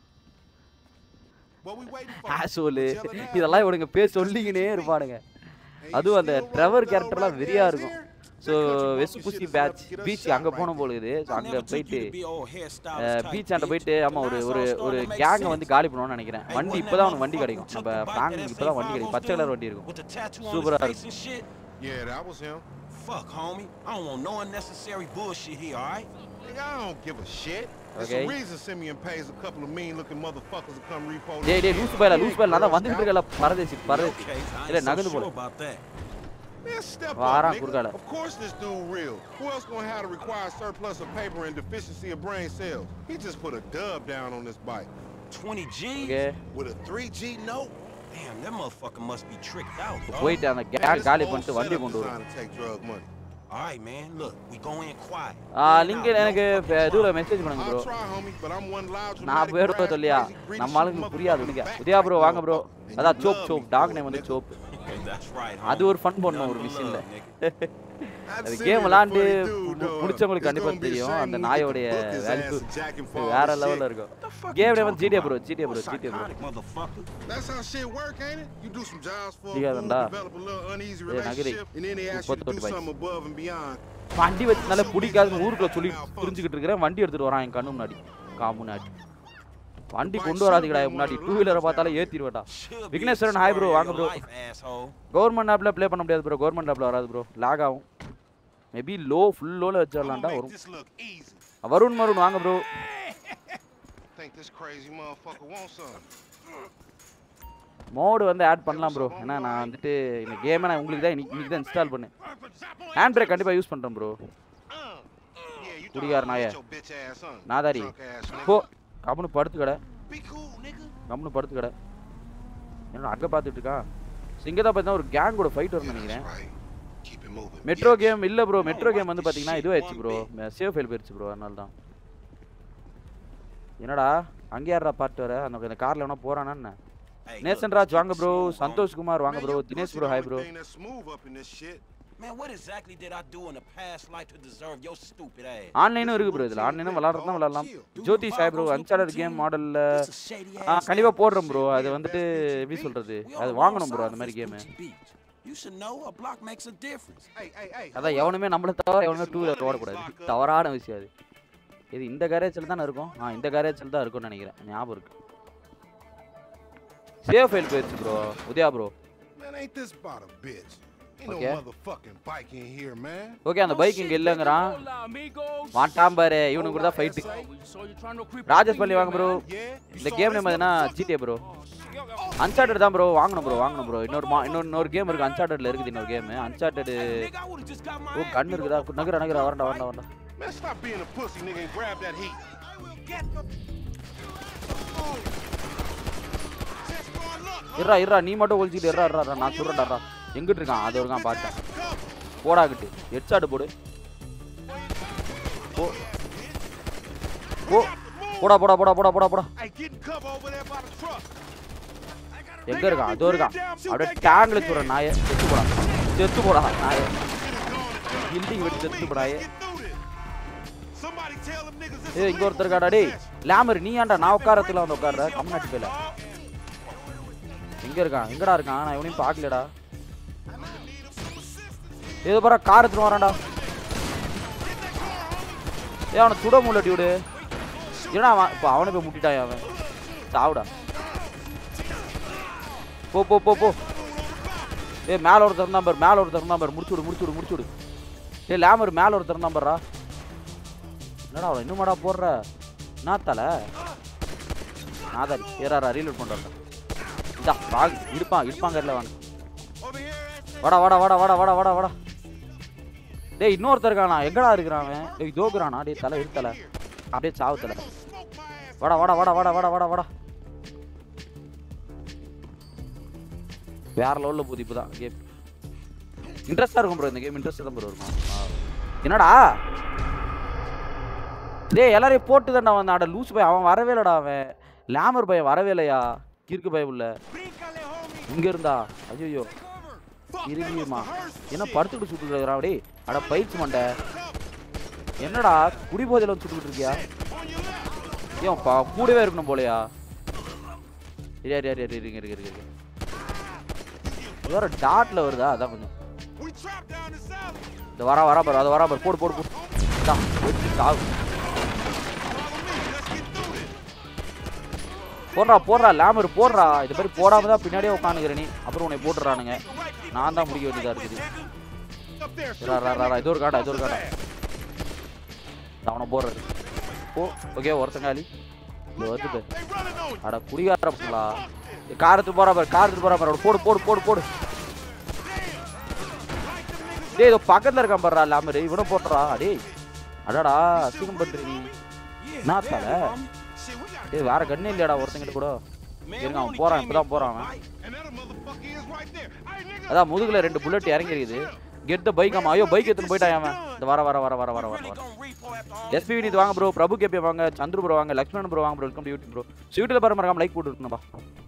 [SPEAKER 7] What we waiting for?
[SPEAKER 1] ஆசோலு
[SPEAKER 7] Tell it now.
[SPEAKER 1] இதெல்லாம் இவனுங்க பேர் சொல்லிக்கினே இருப்பானுங்க
[SPEAKER 7] Hey, you
[SPEAKER 1] அதுவும் அந்த
[SPEAKER 7] still
[SPEAKER 1] ட்ரெவர்
[SPEAKER 7] rolling
[SPEAKER 1] கேரக்டர்லாம்
[SPEAKER 7] down
[SPEAKER 1] வெறியா
[SPEAKER 7] right
[SPEAKER 1] இருக்கும்
[SPEAKER 7] here?
[SPEAKER 1] So
[SPEAKER 7] That country
[SPEAKER 1] west
[SPEAKER 7] bumpkin
[SPEAKER 1] புசி
[SPEAKER 7] shit is
[SPEAKER 1] patch
[SPEAKER 7] enough to get us
[SPEAKER 1] beach
[SPEAKER 7] shot
[SPEAKER 1] அங்கே
[SPEAKER 7] right
[SPEAKER 1] போன
[SPEAKER 7] there.
[SPEAKER 1] போல இது ஸோ
[SPEAKER 8] I
[SPEAKER 1] அங்கே
[SPEAKER 8] never took
[SPEAKER 1] போயிட்டு
[SPEAKER 8] you to be old hairstylist type
[SPEAKER 1] beach ஆண்ட
[SPEAKER 8] bitch.
[SPEAKER 1] போயிட்டு ஆமா
[SPEAKER 8] But
[SPEAKER 1] ஒரு
[SPEAKER 8] now
[SPEAKER 1] ஒரு
[SPEAKER 8] it's all
[SPEAKER 1] ஒரு
[SPEAKER 8] starting to make
[SPEAKER 1] கேங்கை வந்து
[SPEAKER 8] sense.
[SPEAKER 1] காலி பண்ணுவோம்னு நினைக்கிறேன்
[SPEAKER 8] Hey,
[SPEAKER 1] வண்டி
[SPEAKER 8] wasn't
[SPEAKER 1] இப்போதான்
[SPEAKER 8] that
[SPEAKER 1] அவனுக்கு வண்டி
[SPEAKER 8] motherfucker
[SPEAKER 1] கிடைக்கும்
[SPEAKER 8] who
[SPEAKER 1] நம்ம
[SPEAKER 8] took the bike
[SPEAKER 1] Frank
[SPEAKER 8] that
[SPEAKER 1] இப்போதான் வண்டி
[SPEAKER 8] SA
[SPEAKER 1] கிடைக்கும்
[SPEAKER 8] Vagos
[SPEAKER 1] பச்சை கலர்
[SPEAKER 8] dude
[SPEAKER 1] வண்டி இருக்கும்
[SPEAKER 8] With the tattoo on
[SPEAKER 1] Super
[SPEAKER 8] his face and shit?
[SPEAKER 7] Yeah, that was him.
[SPEAKER 8] Fuck, homie. I don't want no unnecessary bullshit here, all right?
[SPEAKER 7] Nigga, I don't give a shit. There's
[SPEAKER 1] Okay.
[SPEAKER 7] a reason Simeon pays a couple of mean-looking motherfuckers to come repo
[SPEAKER 1] டேய் டேய் loose பையல loose பையல நான் தான் வந்துகிட்டு இருக்கல பரதேசி பரதேசி
[SPEAKER 8] Okay, I
[SPEAKER 1] இல்ல
[SPEAKER 8] ain't so
[SPEAKER 1] நகர்ந்து
[SPEAKER 8] sure
[SPEAKER 1] போல
[SPEAKER 8] about that.
[SPEAKER 7] Man, step
[SPEAKER 1] வாரான்
[SPEAKER 7] up,
[SPEAKER 1] குறுக்கால.
[SPEAKER 7] nigga. Of course this dude real. Who else gonna have the required surplus of paper and deficiency of brain cells? He just put a dub down on this bike.
[SPEAKER 8] 20 G's?
[SPEAKER 1] Okay
[SPEAKER 7] With a 3G note?
[SPEAKER 8] Damn, that motherfucker must be tricked out, dog.
[SPEAKER 1] போயிட்டு அந்த
[SPEAKER 7] Man,
[SPEAKER 1] gang
[SPEAKER 7] this
[SPEAKER 1] காலி
[SPEAKER 7] whole
[SPEAKER 1] பண்ணிட்டு வண்டி
[SPEAKER 7] setup
[SPEAKER 1] கொண்டு வரும்
[SPEAKER 7] designed to take drug money.
[SPEAKER 8] All right, man. Look, we go in quiet.
[SPEAKER 1] Link எனக்கு இதுல message பண்ணுங்க bro
[SPEAKER 7] I'll try, homie, but I'm one loud
[SPEAKER 1] நான்
[SPEAKER 7] dramatic,
[SPEAKER 1] பேர்
[SPEAKER 7] brass,
[SPEAKER 1] சொல்லியா
[SPEAKER 7] crazy, greedy
[SPEAKER 1] நம்ம
[SPEAKER 7] shit
[SPEAKER 1] ஆளுங்களுக்கு புரியாது
[SPEAKER 7] motherfucker
[SPEAKER 1] உனக்கு
[SPEAKER 7] back
[SPEAKER 1] உதயா ப்ரோ
[SPEAKER 7] like
[SPEAKER 1] வாங்க ப்ரோ
[SPEAKER 7] motherfucker. And
[SPEAKER 1] அதான்
[SPEAKER 7] you
[SPEAKER 1] soap
[SPEAKER 7] love
[SPEAKER 1] soap
[SPEAKER 7] me
[SPEAKER 1] dog
[SPEAKER 7] for it,
[SPEAKER 1] name வந்து
[SPEAKER 7] nigga.
[SPEAKER 1] சோப்
[SPEAKER 8] That's right,
[SPEAKER 1] அது
[SPEAKER 8] homie.
[SPEAKER 1] ஒரு ஃபன் பண்ணும் ஒரு
[SPEAKER 8] Nothing but
[SPEAKER 1] மிஷின்ல
[SPEAKER 8] love, nigga.
[SPEAKER 1] அது
[SPEAKER 7] I'd
[SPEAKER 1] கேம்
[SPEAKER 7] send
[SPEAKER 1] விளாண்டு
[SPEAKER 7] you a funny dude, though.
[SPEAKER 1] பிடிச்சவங்களுக்கு
[SPEAKER 7] It's
[SPEAKER 1] கண்டிப்பா
[SPEAKER 7] gonna be a
[SPEAKER 1] தெரியும்
[SPEAKER 7] shame
[SPEAKER 1] அந்த
[SPEAKER 7] when we
[SPEAKER 1] நாயோடைய
[SPEAKER 7] get to book his
[SPEAKER 1] value
[SPEAKER 7] ass and jack him for all
[SPEAKER 1] வேற
[SPEAKER 7] this
[SPEAKER 1] லெவல்ல
[SPEAKER 7] shit.
[SPEAKER 1] இருக்கும்
[SPEAKER 8] What the fuck
[SPEAKER 1] game
[SPEAKER 8] you
[SPEAKER 1] name
[SPEAKER 8] talking
[SPEAKER 1] GTA
[SPEAKER 8] about?
[SPEAKER 1] Bro GTA bro
[SPEAKER 8] I'm a
[SPEAKER 1] GTA bro
[SPEAKER 8] psychotic motherfucker.
[SPEAKER 7] That's how shit work, ain't it? You do some jobs for a
[SPEAKER 1] Yeah,
[SPEAKER 7] fool,
[SPEAKER 1] தண்டா.
[SPEAKER 7] develop a little uneasy
[SPEAKER 1] Yeah, நகரி.
[SPEAKER 7] relationship, and then they ask you to do
[SPEAKER 1] முப்பத்தெட்டு
[SPEAKER 7] something above and beyond.
[SPEAKER 1] வண்டி வச்சனால பிடிக்காதுன்னு ஊருக்குள்ள சொல்லி புரிஞ்சுக்கிட்டு இருக்கிறேன் வண்டி எடுத்துட்டு வரான் என் கண்ணு முன்னாடி கா முன்னாடி வண்டி கொண்டு வராதீங்கடா என் முன்னாடி டூ வீலரை பார்த்தாலே ஏத்திடுவேடா
[SPEAKER 8] Should be
[SPEAKER 1] Vigneshwaran
[SPEAKER 8] the
[SPEAKER 1] hi bro
[SPEAKER 8] story of
[SPEAKER 1] வாங்க
[SPEAKER 8] your
[SPEAKER 1] bro
[SPEAKER 8] life, asshole.
[SPEAKER 1] Government ஆப்ல ப்ளே பண்ண முடியாது ப்ரோ கவர்மெண்ட் ஆப்ல வராது ப்ரோ லாக் ஆகும் மேபி லோ ஃபுல் லோல
[SPEAKER 7] I'm gonna
[SPEAKER 1] வச்சிடலாம்டா
[SPEAKER 7] make
[SPEAKER 1] வரும்
[SPEAKER 7] this look easy.
[SPEAKER 1] வருண் மருண் வாங்க bro
[SPEAKER 7] Think this crazy motherfucker wants something.
[SPEAKER 1] Mod வந்து ஆட் பண்ணலாம் ப்ரோ ஏன்னா நான் வந்துட்டு இந்த கேமை நான் உங்களுக்கு தான் இன்னைக்கு இன்னைக்கு தான் இன்ஸ்டால் பண்ணேன் ஹேண்ட் பிரேக் கண்டிப்பாக யூஸ் பண்ணுறேன் ப்ரோ
[SPEAKER 7] Uh, yeah, you
[SPEAKER 1] குடிகார
[SPEAKER 7] thought I
[SPEAKER 1] நாயே.
[SPEAKER 7] was your bitch ass son.
[SPEAKER 1] நாதாரி
[SPEAKER 7] Drunk ass nigga.
[SPEAKER 1] போ கம்முனு படுத்து கடை
[SPEAKER 7] Be cool, nigga.
[SPEAKER 1] கம்முனு படுத்து கடை என்ன அங்கே பார்த்துட்டு இருக்கா இங்கே தான் பார்த்தீங்கன்னா ஒரு கேங்கோட ஃபைட் வரும்னு நினைக்கிறேன்
[SPEAKER 7] right. Keep it moving.
[SPEAKER 1] Metro
[SPEAKER 7] bitch.
[SPEAKER 1] Game இல்லை ப்ரோ மெட்ரோ கேம் வந்து பார்த்தீங்கன்னா இதுவாகிடுச்சு ப்ரோ சேவ் ஃபைல் போயிடுச்சு ப்ரோ அதனால தான் என்னடா அங்கே யாரா பாட்டு வர அந்த இந்த காரில் எவனா போகிறானா என்ன
[SPEAKER 8] Hey,
[SPEAKER 1] Nesan
[SPEAKER 8] look,
[SPEAKER 1] Raj
[SPEAKER 8] keep
[SPEAKER 1] வாங்க
[SPEAKER 8] it
[SPEAKER 1] bro
[SPEAKER 8] smooth, homie.
[SPEAKER 1] Santhosh Kumar வாங்க
[SPEAKER 7] Man,
[SPEAKER 1] bro
[SPEAKER 7] your
[SPEAKER 1] Dinesh
[SPEAKER 7] pussy
[SPEAKER 1] bro
[SPEAKER 7] the
[SPEAKER 1] hi
[SPEAKER 7] only
[SPEAKER 1] bro
[SPEAKER 7] thing that's smooth up in this shit.
[SPEAKER 8] Man, what exactly did I do in a past life to deserve your stupid ass?
[SPEAKER 1] ஆன்லைனும் இருக்கு bro இதில் ஆன்லைனும் விளாட்றது தான் விளாட்லாம் Jyothi Sai bro Uncharted game மாடலில்
[SPEAKER 8] This a shady
[SPEAKER 1] ஆ
[SPEAKER 8] ass
[SPEAKER 1] கண்டிப்பாக
[SPEAKER 8] nigga.
[SPEAKER 1] போடுறோம் ப்ரோ அது வந்துட்டு எப்படி சொல்கிறது
[SPEAKER 8] We
[SPEAKER 1] அது
[SPEAKER 8] all
[SPEAKER 1] வாங்கணும் ப்ரோ
[SPEAKER 8] alongside
[SPEAKER 1] அந்த மாதிரி
[SPEAKER 8] this
[SPEAKER 1] game
[SPEAKER 8] Gucci beach. You should know a block makes a difference.
[SPEAKER 7] Hey, hey, hey.
[SPEAKER 1] அதான் எவனுமே நம்மளை தவிர எவனுமே டூ வீலர் ஓடக்கூடாது தவறான விஷயம் அது இது இந்த கேரேஜில் தானே இருக்கும் ஆ இந்த கேரேஜில் தான் இருக்கும்னு நினைக்கிறேன் ஞாபகம் இருக்கு சேவ் ஃபைல் போயிடுச்சு bro Udaya bro
[SPEAKER 7] Man, ain't this about a bitch? Ain't
[SPEAKER 1] Okay.
[SPEAKER 7] no motherfucking bike in here, man.
[SPEAKER 1] Okay அந்த பைக் இங்கே இல்லைங்கிறான்
[SPEAKER 4] Hola, amigos.
[SPEAKER 1] மாட்டான் பாரு இவனுக்கு கூட தான் fight
[SPEAKER 4] So, so you're trying to creep
[SPEAKER 1] Rajesh
[SPEAKER 4] up in
[SPEAKER 1] பள்ளி
[SPEAKER 4] here,
[SPEAKER 1] வாங்க ப்ரோ
[SPEAKER 4] man?
[SPEAKER 7] Yeah? You
[SPEAKER 1] இந்த
[SPEAKER 7] saw
[SPEAKER 1] கேம்
[SPEAKER 7] this
[SPEAKER 1] நேம் எதுனா
[SPEAKER 7] motherfucker?
[SPEAKER 1] GTA bro
[SPEAKER 4] Oh, shit.
[SPEAKER 1] Uncharted தான் ப்ரோ வாங்கணும் ப்ரோ வாங்கணும் ப்ரோ இன்னொரு மா இன்னொரு இன்னொரு கேம் இருக்கு அன்சார்டட்ல இருக்குது இன்னொரு game Uncharted
[SPEAKER 8] Hey, nigga, I would've just got my
[SPEAKER 1] O
[SPEAKER 8] ass
[SPEAKER 1] கண்ணு
[SPEAKER 8] beat
[SPEAKER 1] இருக்குதா
[SPEAKER 8] up
[SPEAKER 1] நகர நகர வரண்டா வரண்டா வரண்டா
[SPEAKER 7] Man, stop being a pussy, nigga, and grab that heat.
[SPEAKER 1] இருடா இருடா நீ மட்டும் ஒழிச்சிட்டு இருடா இருடா இருடா, நான் சொல்றேன்டா எங்கிட்டு இருக்கான் அது இருக்கான் பார்த்தேன் போடாக்கிட்டு ஹெட்ஷாட் போடு போ போ போடா போடா போடா போடா போடா போடா
[SPEAKER 7] Hey, get in cover over there by the truck.
[SPEAKER 1] எங்க இருக்கான் அதோ இருக்கான் அப்படியே டேங்க்ல சொல்றேன் நாயே செத்து போடா செத்து போடா நாயே பில்டிங் வெட்டி செத்து போடாயே
[SPEAKER 7] Get through this. Somebody tell them niggas this
[SPEAKER 1] ஏய்
[SPEAKER 7] is
[SPEAKER 1] இங்க
[SPEAKER 7] legal
[SPEAKER 1] ஒருத்தர் இருக்காடா டேய்
[SPEAKER 7] possession.
[SPEAKER 1] லேமர் நீ ஏன்டா நான் உட்காரத்துல வந்து உட்கார்ற கம்நாட்டு பேல எங்க இருக்கான் எங்கடா இருக்கான் நான் இவனையும் பார்க்கலடா ஏதோ பாரு கார் எடுத்துட்டு வரான்டா ஏ அவனை சுட முடியல டியூடு ஏன்னா அவன் இப்போ அவனை போய் முட்டிட்டான் அவன் சாவுடா போ போ போ போ ஏ மேல ஒருத்தர் இருந்தான் பாரு மேல ஒருத்தர் இருந்தான் பாரு முடிச்சு விடு முடிச்சு விடு முடிச்சு விடு டேய் லேமர் மேல ஒருத்தர் தான் பர்றா என்னடா அவன் இன்னுமாடா போடுற நான் தலை நாதாரி ஏறாரா ரீலோட் பண்ணுறா இதா வாங்க இருப்பான் இருப்பாங்க இல்லை வாங்க வாடா வாடா வாடா வாடா வாடா வாடா வாடா டேய் இன்னொருத்தர் இருக்கானா எங்கடா இருக்கிறான் அவன் டேய் தோக்குறானா டேய் தலை இருத்தலை அப்படியே சாவு தலை வாடா வாடா வாடா வாடா வாடா வாடா வாடா வேற லெவலில் போகுது இப்போ தான் கேம் இன்ட்ரெஸ்டாக இருக்கும் ப்ரோ இந்த கேம் இன்ட்ரெஸ்டாக தான் ப்ரோ இருக்கும் ஆ. என்னடா டேய் எல்லாரையும் போட்டு தான்டா அவன் அட லூஸ் பையன் அவன் வரவே இல்லடா அவன் லேமர் பையன் வரவே இல்லையா கிறுக்கு பையன் உள்ள இங்க இருந்தா ஐயோ இருவியுமா என்ன படுத்துக்கிட்டு சுட்டுட்டு இருக்கிறான் டேய் அட பயிற்சி மண்டை என்னடா குடிபோதையில வந்து சுட்டுக்கிட்டு இருக்கியா ஏன் பா கூடவே இருக்கணும் போலையா சரியா சரியா சரி இருங்க இருங்க இருங்க இருங்க இது வேற டாட்ல வருதா அதான் கொஞ்சம் இந்த வரா வரா பாரு அது வரா பாரு போடு போடு போடு இந்தா, வெச்சு சாவு போடுறா போடுறா லேமர் போடுறா இது மாதிரி போடாம தான் பின்னாடியே உட்காந்துக்கிற நீ அப்புறம் உன்னை போட்டுறானுங்க நான் தான் முடிக்க வேண்டியதா இருக்குது ரா, ரா, ரா, ரா, இது ஒரு காடா இது ஒரு காடா இந்த அவனை போடுறது ஓ ஓகே ஒருத்தங்காலி இது வருது பாரு. அட குடிகார பங்களா காரத்து போறா பாரு காரத்து போறா பாரு அவனை போடு போடு போடு போடு டேய் இதோ பக்கத்துல இருக்கான் பாருடா லேமர் இவனை போட்டுறா டேய் அடடா அசிங்கம் பண்ற நீ நான் தலை டேய் வேற கண்ணே இல்லையாடா ஒருத்தங்கிட்ட கூட இருங்க அவன் போறான் இப்பதான் போறான் அவன் அதான் முதுகுல ரெண்டு புல்லட் இறங்கி இருக்குது கெட் த பைக் ஆமா ஐயோ பைக் எடுத்துன்னு போயிட்டான் அவன் இந்த வர வர வர வர வர வர வர எஸ்பி இது வாங்க ப்ரோ பிரபு கேபி வாங்க சந்துரு ப்ரோ வாங்க லக்ஷ்மணன் ப்ரோ வாங்க bro welcome to YouTube bro யூடியூப்ல பாரு மறக்காம லைக் போட்டு இருக்கணும்பா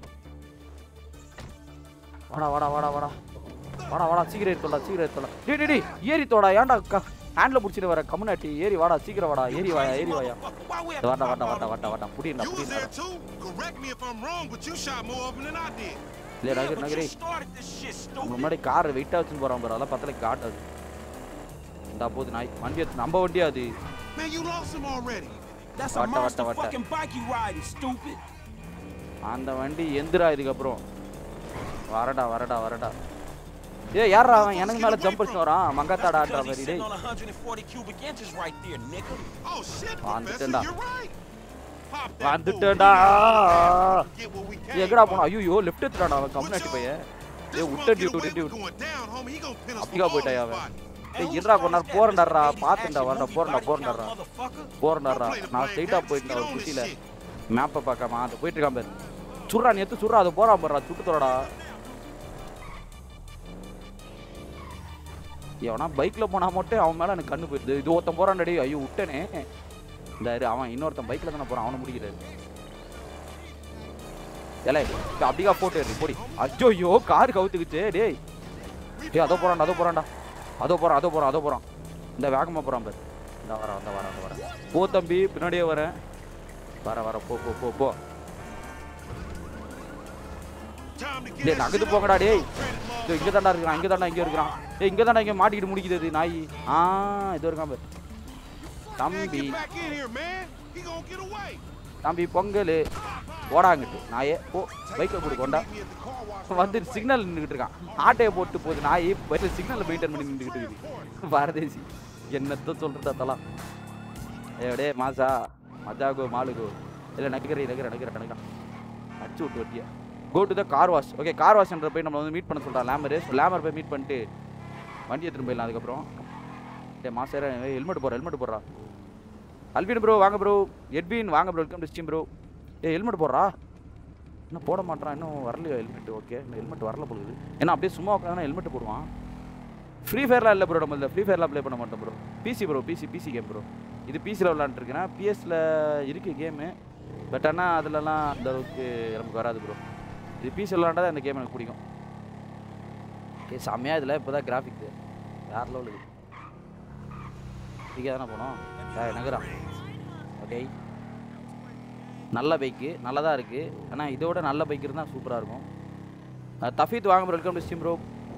[SPEAKER 1] வாடா வாடா வாடா வாடா வாடா வாடா சீக்கிரம் எடுத்தோடா சீக்கிரம் எடுத்தோடா டேய் டேய், டேய் ஏறி தோடா ஏன்டா ஹேண்ட்ல புடிச்சிட்டு வர கம்முனாட்டி ஏறி வாடா சீக்கிரம் வாடா ஏறி வாயா ஏறி வாயா இந்த வாடா வாடா வாடா வாடா வாடா புடிடா
[SPEAKER 3] You was
[SPEAKER 1] புடிடா
[SPEAKER 3] there too. Correct me if I'm wrong, but you shot more of them than I did.
[SPEAKER 1] இல்ல நகர் நகரே நம்ம முன்னாடி கார் வெயிட்டா வச்சுன்னு போறான் பாரு அதெல்லாம் பத்தல காட்டாது இந்த போது நாய் வண்டி எடுத்து நம்ம வண்டியா அது
[SPEAKER 3] Man, you lost him already.
[SPEAKER 8] That's
[SPEAKER 1] What
[SPEAKER 8] a
[SPEAKER 1] the-
[SPEAKER 8] monster
[SPEAKER 1] what the- what the-
[SPEAKER 8] fucking bike you riding, stupid.
[SPEAKER 1] அந்த வண்டி எந்திரா இதுக்கப்புறம் வரடா வரடா வரடா ஏ யாரா அவன் எனக்கு மேல ஜம்ப் பண்ணி வரான் மங்காத்தாடா ஆடுற
[SPEAKER 8] Because
[SPEAKER 1] மாதிரி
[SPEAKER 8] he's
[SPEAKER 1] டேய்
[SPEAKER 8] sitting on 140 cubic inches right there, nigga.
[SPEAKER 3] Oh shit,
[SPEAKER 1] வந்துட்டேன்டா
[SPEAKER 3] Professor, you're right. Pop that
[SPEAKER 1] வந்துட்டேன்டா
[SPEAKER 3] fool. Get what we
[SPEAKER 1] ஏய்,
[SPEAKER 3] came
[SPEAKER 1] எங்கடா
[SPEAKER 3] for.
[SPEAKER 1] போனா ஐயோ லெஃப்ட் எடுத்துறான் அவன் கம்யூனிட்டி பையன்
[SPEAKER 3] This
[SPEAKER 1] ஏ
[SPEAKER 3] punk
[SPEAKER 1] விட்ட
[SPEAKER 3] get
[SPEAKER 1] டியூட்
[SPEAKER 3] away
[SPEAKER 1] விட்ட
[SPEAKER 3] with
[SPEAKER 1] dude
[SPEAKER 3] going down, homie. He gonna pin us
[SPEAKER 1] அப்படிக்கா
[SPEAKER 3] from all
[SPEAKER 1] போயிட்டாயா
[SPEAKER 3] this
[SPEAKER 1] அவன்
[SPEAKER 3] spot.
[SPEAKER 1] ஏய் இருடா கொஞ்ச நேரம் போறேன்டாடா பாத்துண்டா வரடா போறேன்டா போறேன்டாடா போறேன்டாடா நான் ஸ்ட்ரைட்டா போயிட்டேன் ஒரு குட்டியில மேப்பை பார்க்காம அந்த போயிட்டு இருக்கான் பாரு சுடுறா நீ எடுத்து சுடுறா அதை போறான் பாருடா சுட்டு தோடா எவனா பைக்ல போனா மட்டும் அவன் மேல எனக்கு கண்ணு போயிடுது இது ஒருத்தன் போறான் டேய் ஐயோ விட்டனே இந்த இரு, அவன் இன்னொருத்தன் பைக்ல தானே போறான் அவனை முடிக்கிறாரு ஏலே இப்ப அப்படிக்கா போட்டு ஏறு, போடி ஐயோ கார் கவுத்துக்குச்சு டேய் டேய் அதோ போறான்டா அதோ போறான்டா அதோ போறான் அதோ போறான் அதோ போறான் இந்த வேகமா போறான் பாரு இந்த வரேன் இந்த வரேன் இந்த வரேன் போ தம்பி பின்னாடியே வரேன் வர வர போ போ போ போ
[SPEAKER 3] Time to get
[SPEAKER 1] டேய்
[SPEAKER 3] that
[SPEAKER 1] நகந்து
[SPEAKER 3] shit
[SPEAKER 1] போங்கடா
[SPEAKER 3] off
[SPEAKER 1] டேய்
[SPEAKER 3] the credit, mother-
[SPEAKER 1] டேய் இங்க தான்டா இருக்கிறான் இங்க தான்டா இங்க இருக்கிறான் டேய் இங்க தான்டா இங்க மாட்டிக்கிட்டு முடிக்குது நாய் ஆ இது இருக்கான் பாரு
[SPEAKER 3] Man,
[SPEAKER 1] தம்பி
[SPEAKER 3] get back in here, man. He gonna get away.
[SPEAKER 1] தம்பி பொங்கல் ஓடாங்கிட்டு நாயே போ பைக்கில் கொடு கொண்டா
[SPEAKER 3] Meet me at the car wash.
[SPEAKER 1] வந்து சிக்னல் நின்றுட்டு இருக்கான் ஆட்டையை போட்டு போகுது நாய் பைக்கில் சிக்னலில் மெயின்டைன் பண்ணி நின்றுக்கிட்டு இருக்குது பாரதேசி என்னத்த சொல்கிறதா தலாம் ஏடே மாசா மஜாகோ மாலுகோ இல்லை நகரை நகர நகர நகரம் அடிச்சு விட்டு வட்டியா go to the car wash okay car வாஷ்ன்ற போய் நம்ம வந்து மீட் பண்ண சொல்கிறான் லேமர் ஸோ லேமர் போய் மீட் பண்ணிட்டு வண்டி எடுத்துகிட்டு போயிடலாம் அதுக்கப்புறம் டே மாசேர ஹெல்மெட் போடுற ஹெல்மெட் போடுறா அல்வின் ப்ரோ வாங்க ப்ரோ எட்வின் வாங்க bro welcome to steam bro ஏ ஹெல்மெட் போடுறா இன்னும் போட மாட்டான் இன்னும் வரலையோ ஹெல்மெட் ஓகே இன்னும் ஹெல்மெட் வரல போகுது ஏன்னா அப்படியே சும்மா உட்காந்து ஹெல்மெட் போடுவான் ஃப்ரீ ஃபயர்லாம் இல்லை ப்ரோ நம்ம இதில் ஃப்ரீ ஃபயர்லாம் ப்ளே பண்ண மாட்டோம் bro PC bro PC PC game bro இது பிசியில் விளாண்டுருக்கேன் பிஎஸ்ல இருக்கு கேமு பட் ஆனால் அதுலலாம் அந்த அளவுக்கு நமக்கு வராது ப்ரோ இது பிசி விளாண்டா அந்த கேம் எனக்கு பிடிக்கும் ஏ செம்மையாக இதில் இப்போ தான் கிராஃபிக்ஸ் வேறு லெவல் இது இங்கே தானே போனோம் டேய், நகரா ஓகே நல்ல பைக்கு நல்லதாக இருக்குது ஆனால் இதோட நல்ல பைக் இருந்தால் சூப்பராக இருக்கும் அஹ், தஃபீத் வாங்க bro welcome to steam bro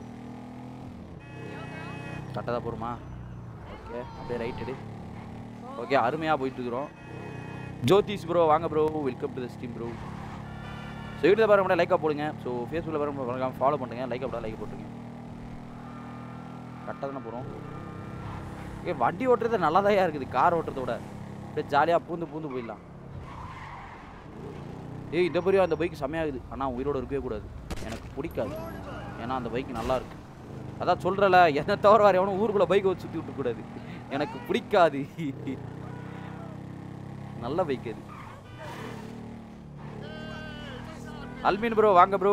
[SPEAKER 1] கரெக்டாக தான் போகிறோமா ஓகே அப்படியே ரைட் எடு ஓகே அருமையாக போயிட்டு இருக்கிறோம் ஜோதிஷ் ப்ரோ வாங்க bro welcome to the Steam bro so YouTube பாருங்க லைக்காக போடுங்க ஸோ ஃபேஸ்புக்கில் பாருங்க ஃபாலோ பண்ணுங்க லைக் அப்படியே லைக் போட்டுருங்க கரெக்டாக தானே போகிறோம் ஏய் வண்டி ஓட்டுறது நல்லா இருக்குது கார் ஓட்டுறத விட அப்படியே ஜாலியாக பூந்து பூந்து போயிடலாம் ஏய் இந்த பெரிய அந்த பைக் செம்மையாகுது ஆனால் உயிரோட இருக்கவே கூடாது எனக்கு பிடிக்காது ஏன்னா அந்த பைக் நல்லா இருக்கு அதான் சொல்கிறல என்ன தவிர வேறு எவனும் ஊருக்குள்ளே பைக்கை வச்சு சுற்றி விட்டுக்கூடாது எனக்கு பிடிக்காது நல்ல பைக் அது அல்மீன் ப்ரோ வாங்க ப்ரோ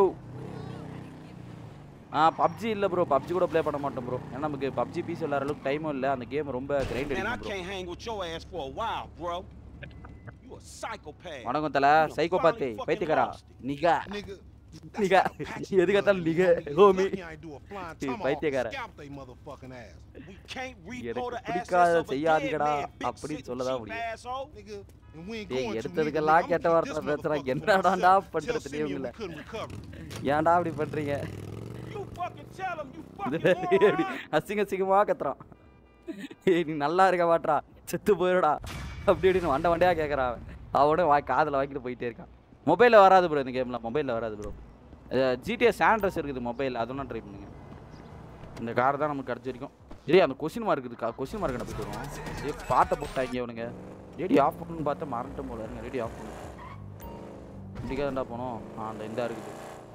[SPEAKER 1] ஆ பப்ஜி இல்லை ப்ரோ பப்ஜி கூட ப்ளே பண்ண மாட்டோம் ப்ரோ ஏன்னா நமக்கு பப்ஜி பீஸ் விளாட்ற அளவுக்கு டைமும் இல்லை அந்த கேம் ரொம்ப கிரைண்ட்
[SPEAKER 8] Man, I
[SPEAKER 1] அடிக்கும் bro
[SPEAKER 8] can't hang with your ass for a while, bro. You a psychopath.
[SPEAKER 1] வணக்கம் தல
[SPEAKER 8] You done
[SPEAKER 1] சைக்கோ
[SPEAKER 8] finally
[SPEAKER 1] பாத்தே
[SPEAKER 8] fucking
[SPEAKER 1] பைத்தியக்காரா
[SPEAKER 8] lost it.
[SPEAKER 1] Nigga
[SPEAKER 7] Nigga.
[SPEAKER 1] Nigga எதுக்கத்தாலும் nigga homie
[SPEAKER 7] Lucky I ain't do a flying
[SPEAKER 1] Hey,
[SPEAKER 7] tomahawk
[SPEAKER 1] பைத்தியக்கார.
[SPEAKER 7] scalp they motherfucking ass.
[SPEAKER 8] We can't repo
[SPEAKER 1] எனக்கு
[SPEAKER 8] the assets
[SPEAKER 1] பிடிக்காத
[SPEAKER 8] of a dead
[SPEAKER 1] செய்யாதீங்கடா
[SPEAKER 8] man, big
[SPEAKER 1] அப்படின்னு
[SPEAKER 8] sick
[SPEAKER 1] சொல்லதான்
[SPEAKER 8] cheap
[SPEAKER 1] முடியும்
[SPEAKER 8] asshole.
[SPEAKER 7] Nigga, and we ain't
[SPEAKER 1] டேய்
[SPEAKER 7] going to,
[SPEAKER 1] எடுத்ததுக்கெல்லாம்
[SPEAKER 7] nigga.
[SPEAKER 1] கெட்ட
[SPEAKER 7] I'ma
[SPEAKER 1] வார்த்தை
[SPEAKER 7] keep this
[SPEAKER 1] பேசுறாங்க
[SPEAKER 7] motherfucker
[SPEAKER 1] என்னடாண்டா
[SPEAKER 7] myself. Tell
[SPEAKER 1] பண்றது
[SPEAKER 7] Simeon
[SPEAKER 1] தெரியல
[SPEAKER 7] we couldn't recover.
[SPEAKER 1] ஏன்டா அப்படி பண்றீங்க
[SPEAKER 8] You fucking tell him, you
[SPEAKER 1] இது
[SPEAKER 8] fucking
[SPEAKER 1] எப்படி
[SPEAKER 8] moron.
[SPEAKER 1] அசிங்க அசிங்கமா கத்துறான் ஏய் நீ நல்லா இருக்க மாட்றா செத்து போயிடுடா அப்படி இப்படின்னு வண்ட வண்டையா கேட்கறான் அவன். அவனே வா காதில் வாங்கிட்டு போயிட்டே இருக்கான் மொபைலில் வராது ப்ரோ இந்த கேமில் மொபைலில் வராது ப்ரோ ஜிடிஏ சாண்ட்ரஸ் இருக்குது மொபைல் அதெல்லாம் ட்ரை பண்ணுங்க இந்த கார் தான் நமக்கு கிடச்சி வரைக்கும் ஏய் அந்த கொஸ்டின் மார்க் இருக்குக்கா கொஸ்டின் மார்க் என்ன போயிட்டு வரும் ஏ பாட்டை போட்டாங்க இவனுங்க ரேடியோ ஆஃப் பண்ணணும்னு பார்த்தா மறந்துட்டு போல இருங்க ரேடியோ ஆஃப் பண்ணு இப்படிக்காதாண்டா போனோம் ஆ அந்த இந்த இருக்குது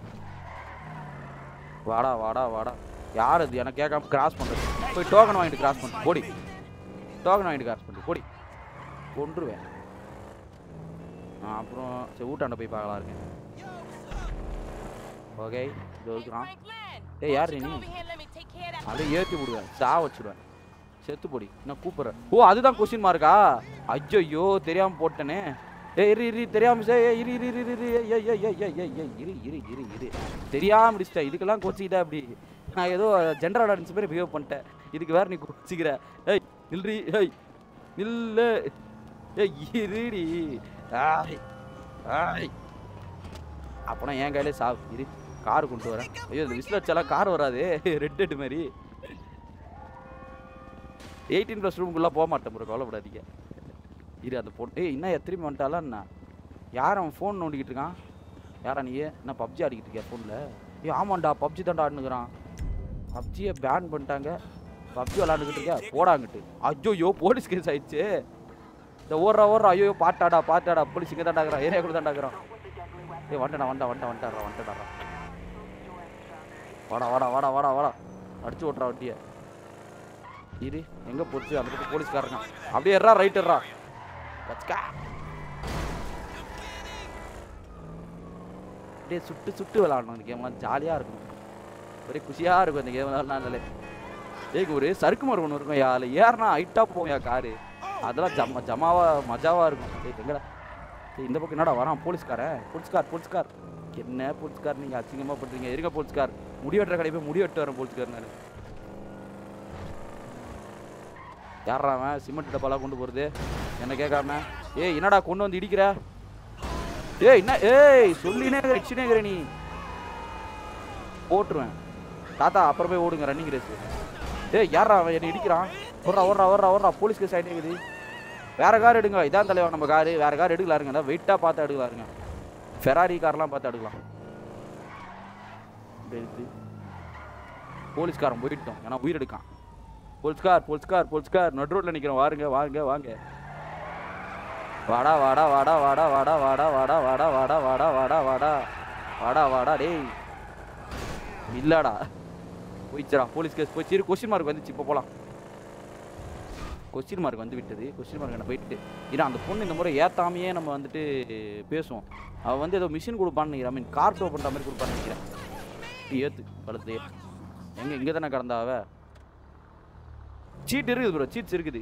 [SPEAKER 1] வாடா வாடா வாடா யார் அது எனக்கு கேட்காம கிராஸ் பண்ணுறது போய் டோக்கன் வாங்கிட்டு கிராஸ் பண்ணு போடி டோக்கன் வாங்கிட்டு கிராஸ் பண்ணு போடி கொன்றுவேன் ஆ அப்புறம் சரி ஊட்டாண்ட போய் பார்க்கலாம் இருக்கேன் ஓகே இது இருக்கிறான் ஏய் யார் நீ அதை ஏற்றி விடுவேன் சா வச்சுடுவேன் செத்து போடி நான் கூப்பிட்றேன் ஓ அதுதான் கொஸ்டின் மார்க்கா ஐயோ தெரியாமல் போட்டேனே ஏய் இரு இரு தெரியாம சே ஏய், இரு இரு இரு இரு இரு ஏய் ஏய் ஏய் ஏய் ஏய் ஏய் இரு இரு இரு இரு தெரியாம முடிச்சிட்டேன் இதுக்கெல்லாம் கோச்சிக்கிட்டா அப்படி நான் ஏதோ ஜென்ரல் ஆடியன்ஸ் மாதிரி பிஹேவ் பண்ணிட்டேன் இதுக்கு வேற நீ கோச்சிக்கிற ஏய் நில்றி ஏய் நில்லு ஏய் இருடி ஆய் ஆய் அப்பனா என் கையிலே சாவு இரு கார் கொண்டு வரேன் ஐயோ இந்த விசில் வச்சாலாம் கார் வராது ரெட் ரெட் மாதிரி எயிட்டீன் ப்ளஸ் ரூமுக்குள்ளே போக மாட்டேன் ப்ரோ கவலைப்படாதீங்க இரு அந்த பொண்ணு ஏய் என்ன திரும்பி வந்துட்டாலா என்ன யார் அவன் ஃபோன் நோண்டிக்கிட்டு இருக்கான் யாரா நீ என்ன பப்ஜி ஆடிக்கிட்டு இருக்கியா ஃபோனில் ஏய் ஆமாண்டா பப்ஜி தான்டா ஆடுனுக்குறான் பப்ஜியை பேன் பண்ணிட்டாங்க பப்ஜி விளாண்டுக்கிட்டு இருக்கியா போடாங்கிட்டு ஐயோ போலீஸ் கேஸ் ஆயிடுச்சு இந்த ஓடுறா ஓடுறா ஐயோ பாட்டாடா பாட்டாடா போலீஸ் இங்கே தாண்டாக்குறான் ஏரியா கூட தாண்டாக்குறான் ஏய் வண்டடா வண்டா வண்டா வண்டாடுறா வண்டடாடா வாடா வாடா வாடா வாடா வாடா அடிச்சு ஓட்டுறா வண்டியை இரு எங்கே போச்சு அந்த பக்கம் போலீஸ்காரங்க அப்படியே எறா ரைட் எறா கச்கா அப்படியே சுட்டு சுட்டு விளாடணும் இந்த கேம்லாம் ஜாலியாக இருக்கும் ஒரே குஷியாக இருக்கும் இந்த கேம் விளாட்னாலே ஏங்க ஒரு சறுக்கு மரம் ஒன்று இருக்கும் யா அதில் ஏறினா ஹைட்டாக போகும் யா காரு அதெல்லாம் ஜம ஜமாவா மஜாவாக இருக்கும் ஏய் எங்கடா ஏய் இந்த பக்கம் என்னடா வரான் போலீஸ்காரன் போலீஸ்கார் போலீஸ்கார் என்ன போலீஸ்கார் நீங்கள் அசிங்கமாக பண்ணுறீங்க இருங்க போலீஸ்கார் முடி வெட்டுற கடை போய் முடி வெட்டு வரேன் போலீஸ்கார் நான் யாரா அவன் சிமெண்ட் டப்பாலாம் கொண்டு போகிறது என்ன கேட்காம ஏய் என்னடா கொண்டு வந்து இடிக்கிற ஏய் என்ன ஏய் சொல்லினே வச்சுனே இருக்கிற நீ போட்டுருவேன் தாத்தா அப்புறம் போய் ஓடுங்க ரன்னிங் ரேஸ் ஏய் யாரா அவன் என்னை இடிக்கிறான் ஓடுறா ஓடுறா ஓடுறா ஓடுறா போலீஸ் கேஸ் ஆகிட்டே இருக்குது வேற கார் எடுங்க இதான் தலைவா நம்ம காரு வேற கார் எடுக்கலாருங்க அதான் வெயிட்டாக பார்த்து எடுக்கலாருங்க ஃபெராரி கார்லாம் பார்த்து எடுக்கலாம் இப்படி எடுத்து போலீஸ்காரன் போயிட்டோம் ஏன்னா உயிர் எடுக்கான் போலீஸ்கார் போலீஸ்கார் போலீஸ்கார் நடு ரோட்ல நிக்கிறோம் வாருங்க வாங்க வாங்க வாடா வாடா வாடா வாடா வாடா வாடா வாடா வாடா வாடா வாடா வாடா வாடா வாடா வாடா டேய் இல்லடா போயிடுச்சுடா போலீஸ் கேஸ் போயிடுச்சு இரு கொஸ்டின் மார்க் வந்துச்சு இப்போ போகலாம் கொஸ்டின் மார்க் வந்து விட்டது கொஸ்டின் மார்க் என்ன போயிட்டு ஏன்னா அந்த பொண்ணு இந்த முறை ஏத்தாமையே நம்ம வந்துட்டு பேசுவோம் அவள் வந்து ஏதோ மிஷின் கொடுப்பான்னு நினைக்கிறேன் ஐ மீன் கார் டோ பண்ணுற மாதிரி கொடுப்பான்னு நினைக்கிறேன் ஏத்து கழுத்து எங்க இங்கே தானே கிடந்தா அவ சீட் இருக்குது ப்ரோ சீட்ஸ் இருக்குது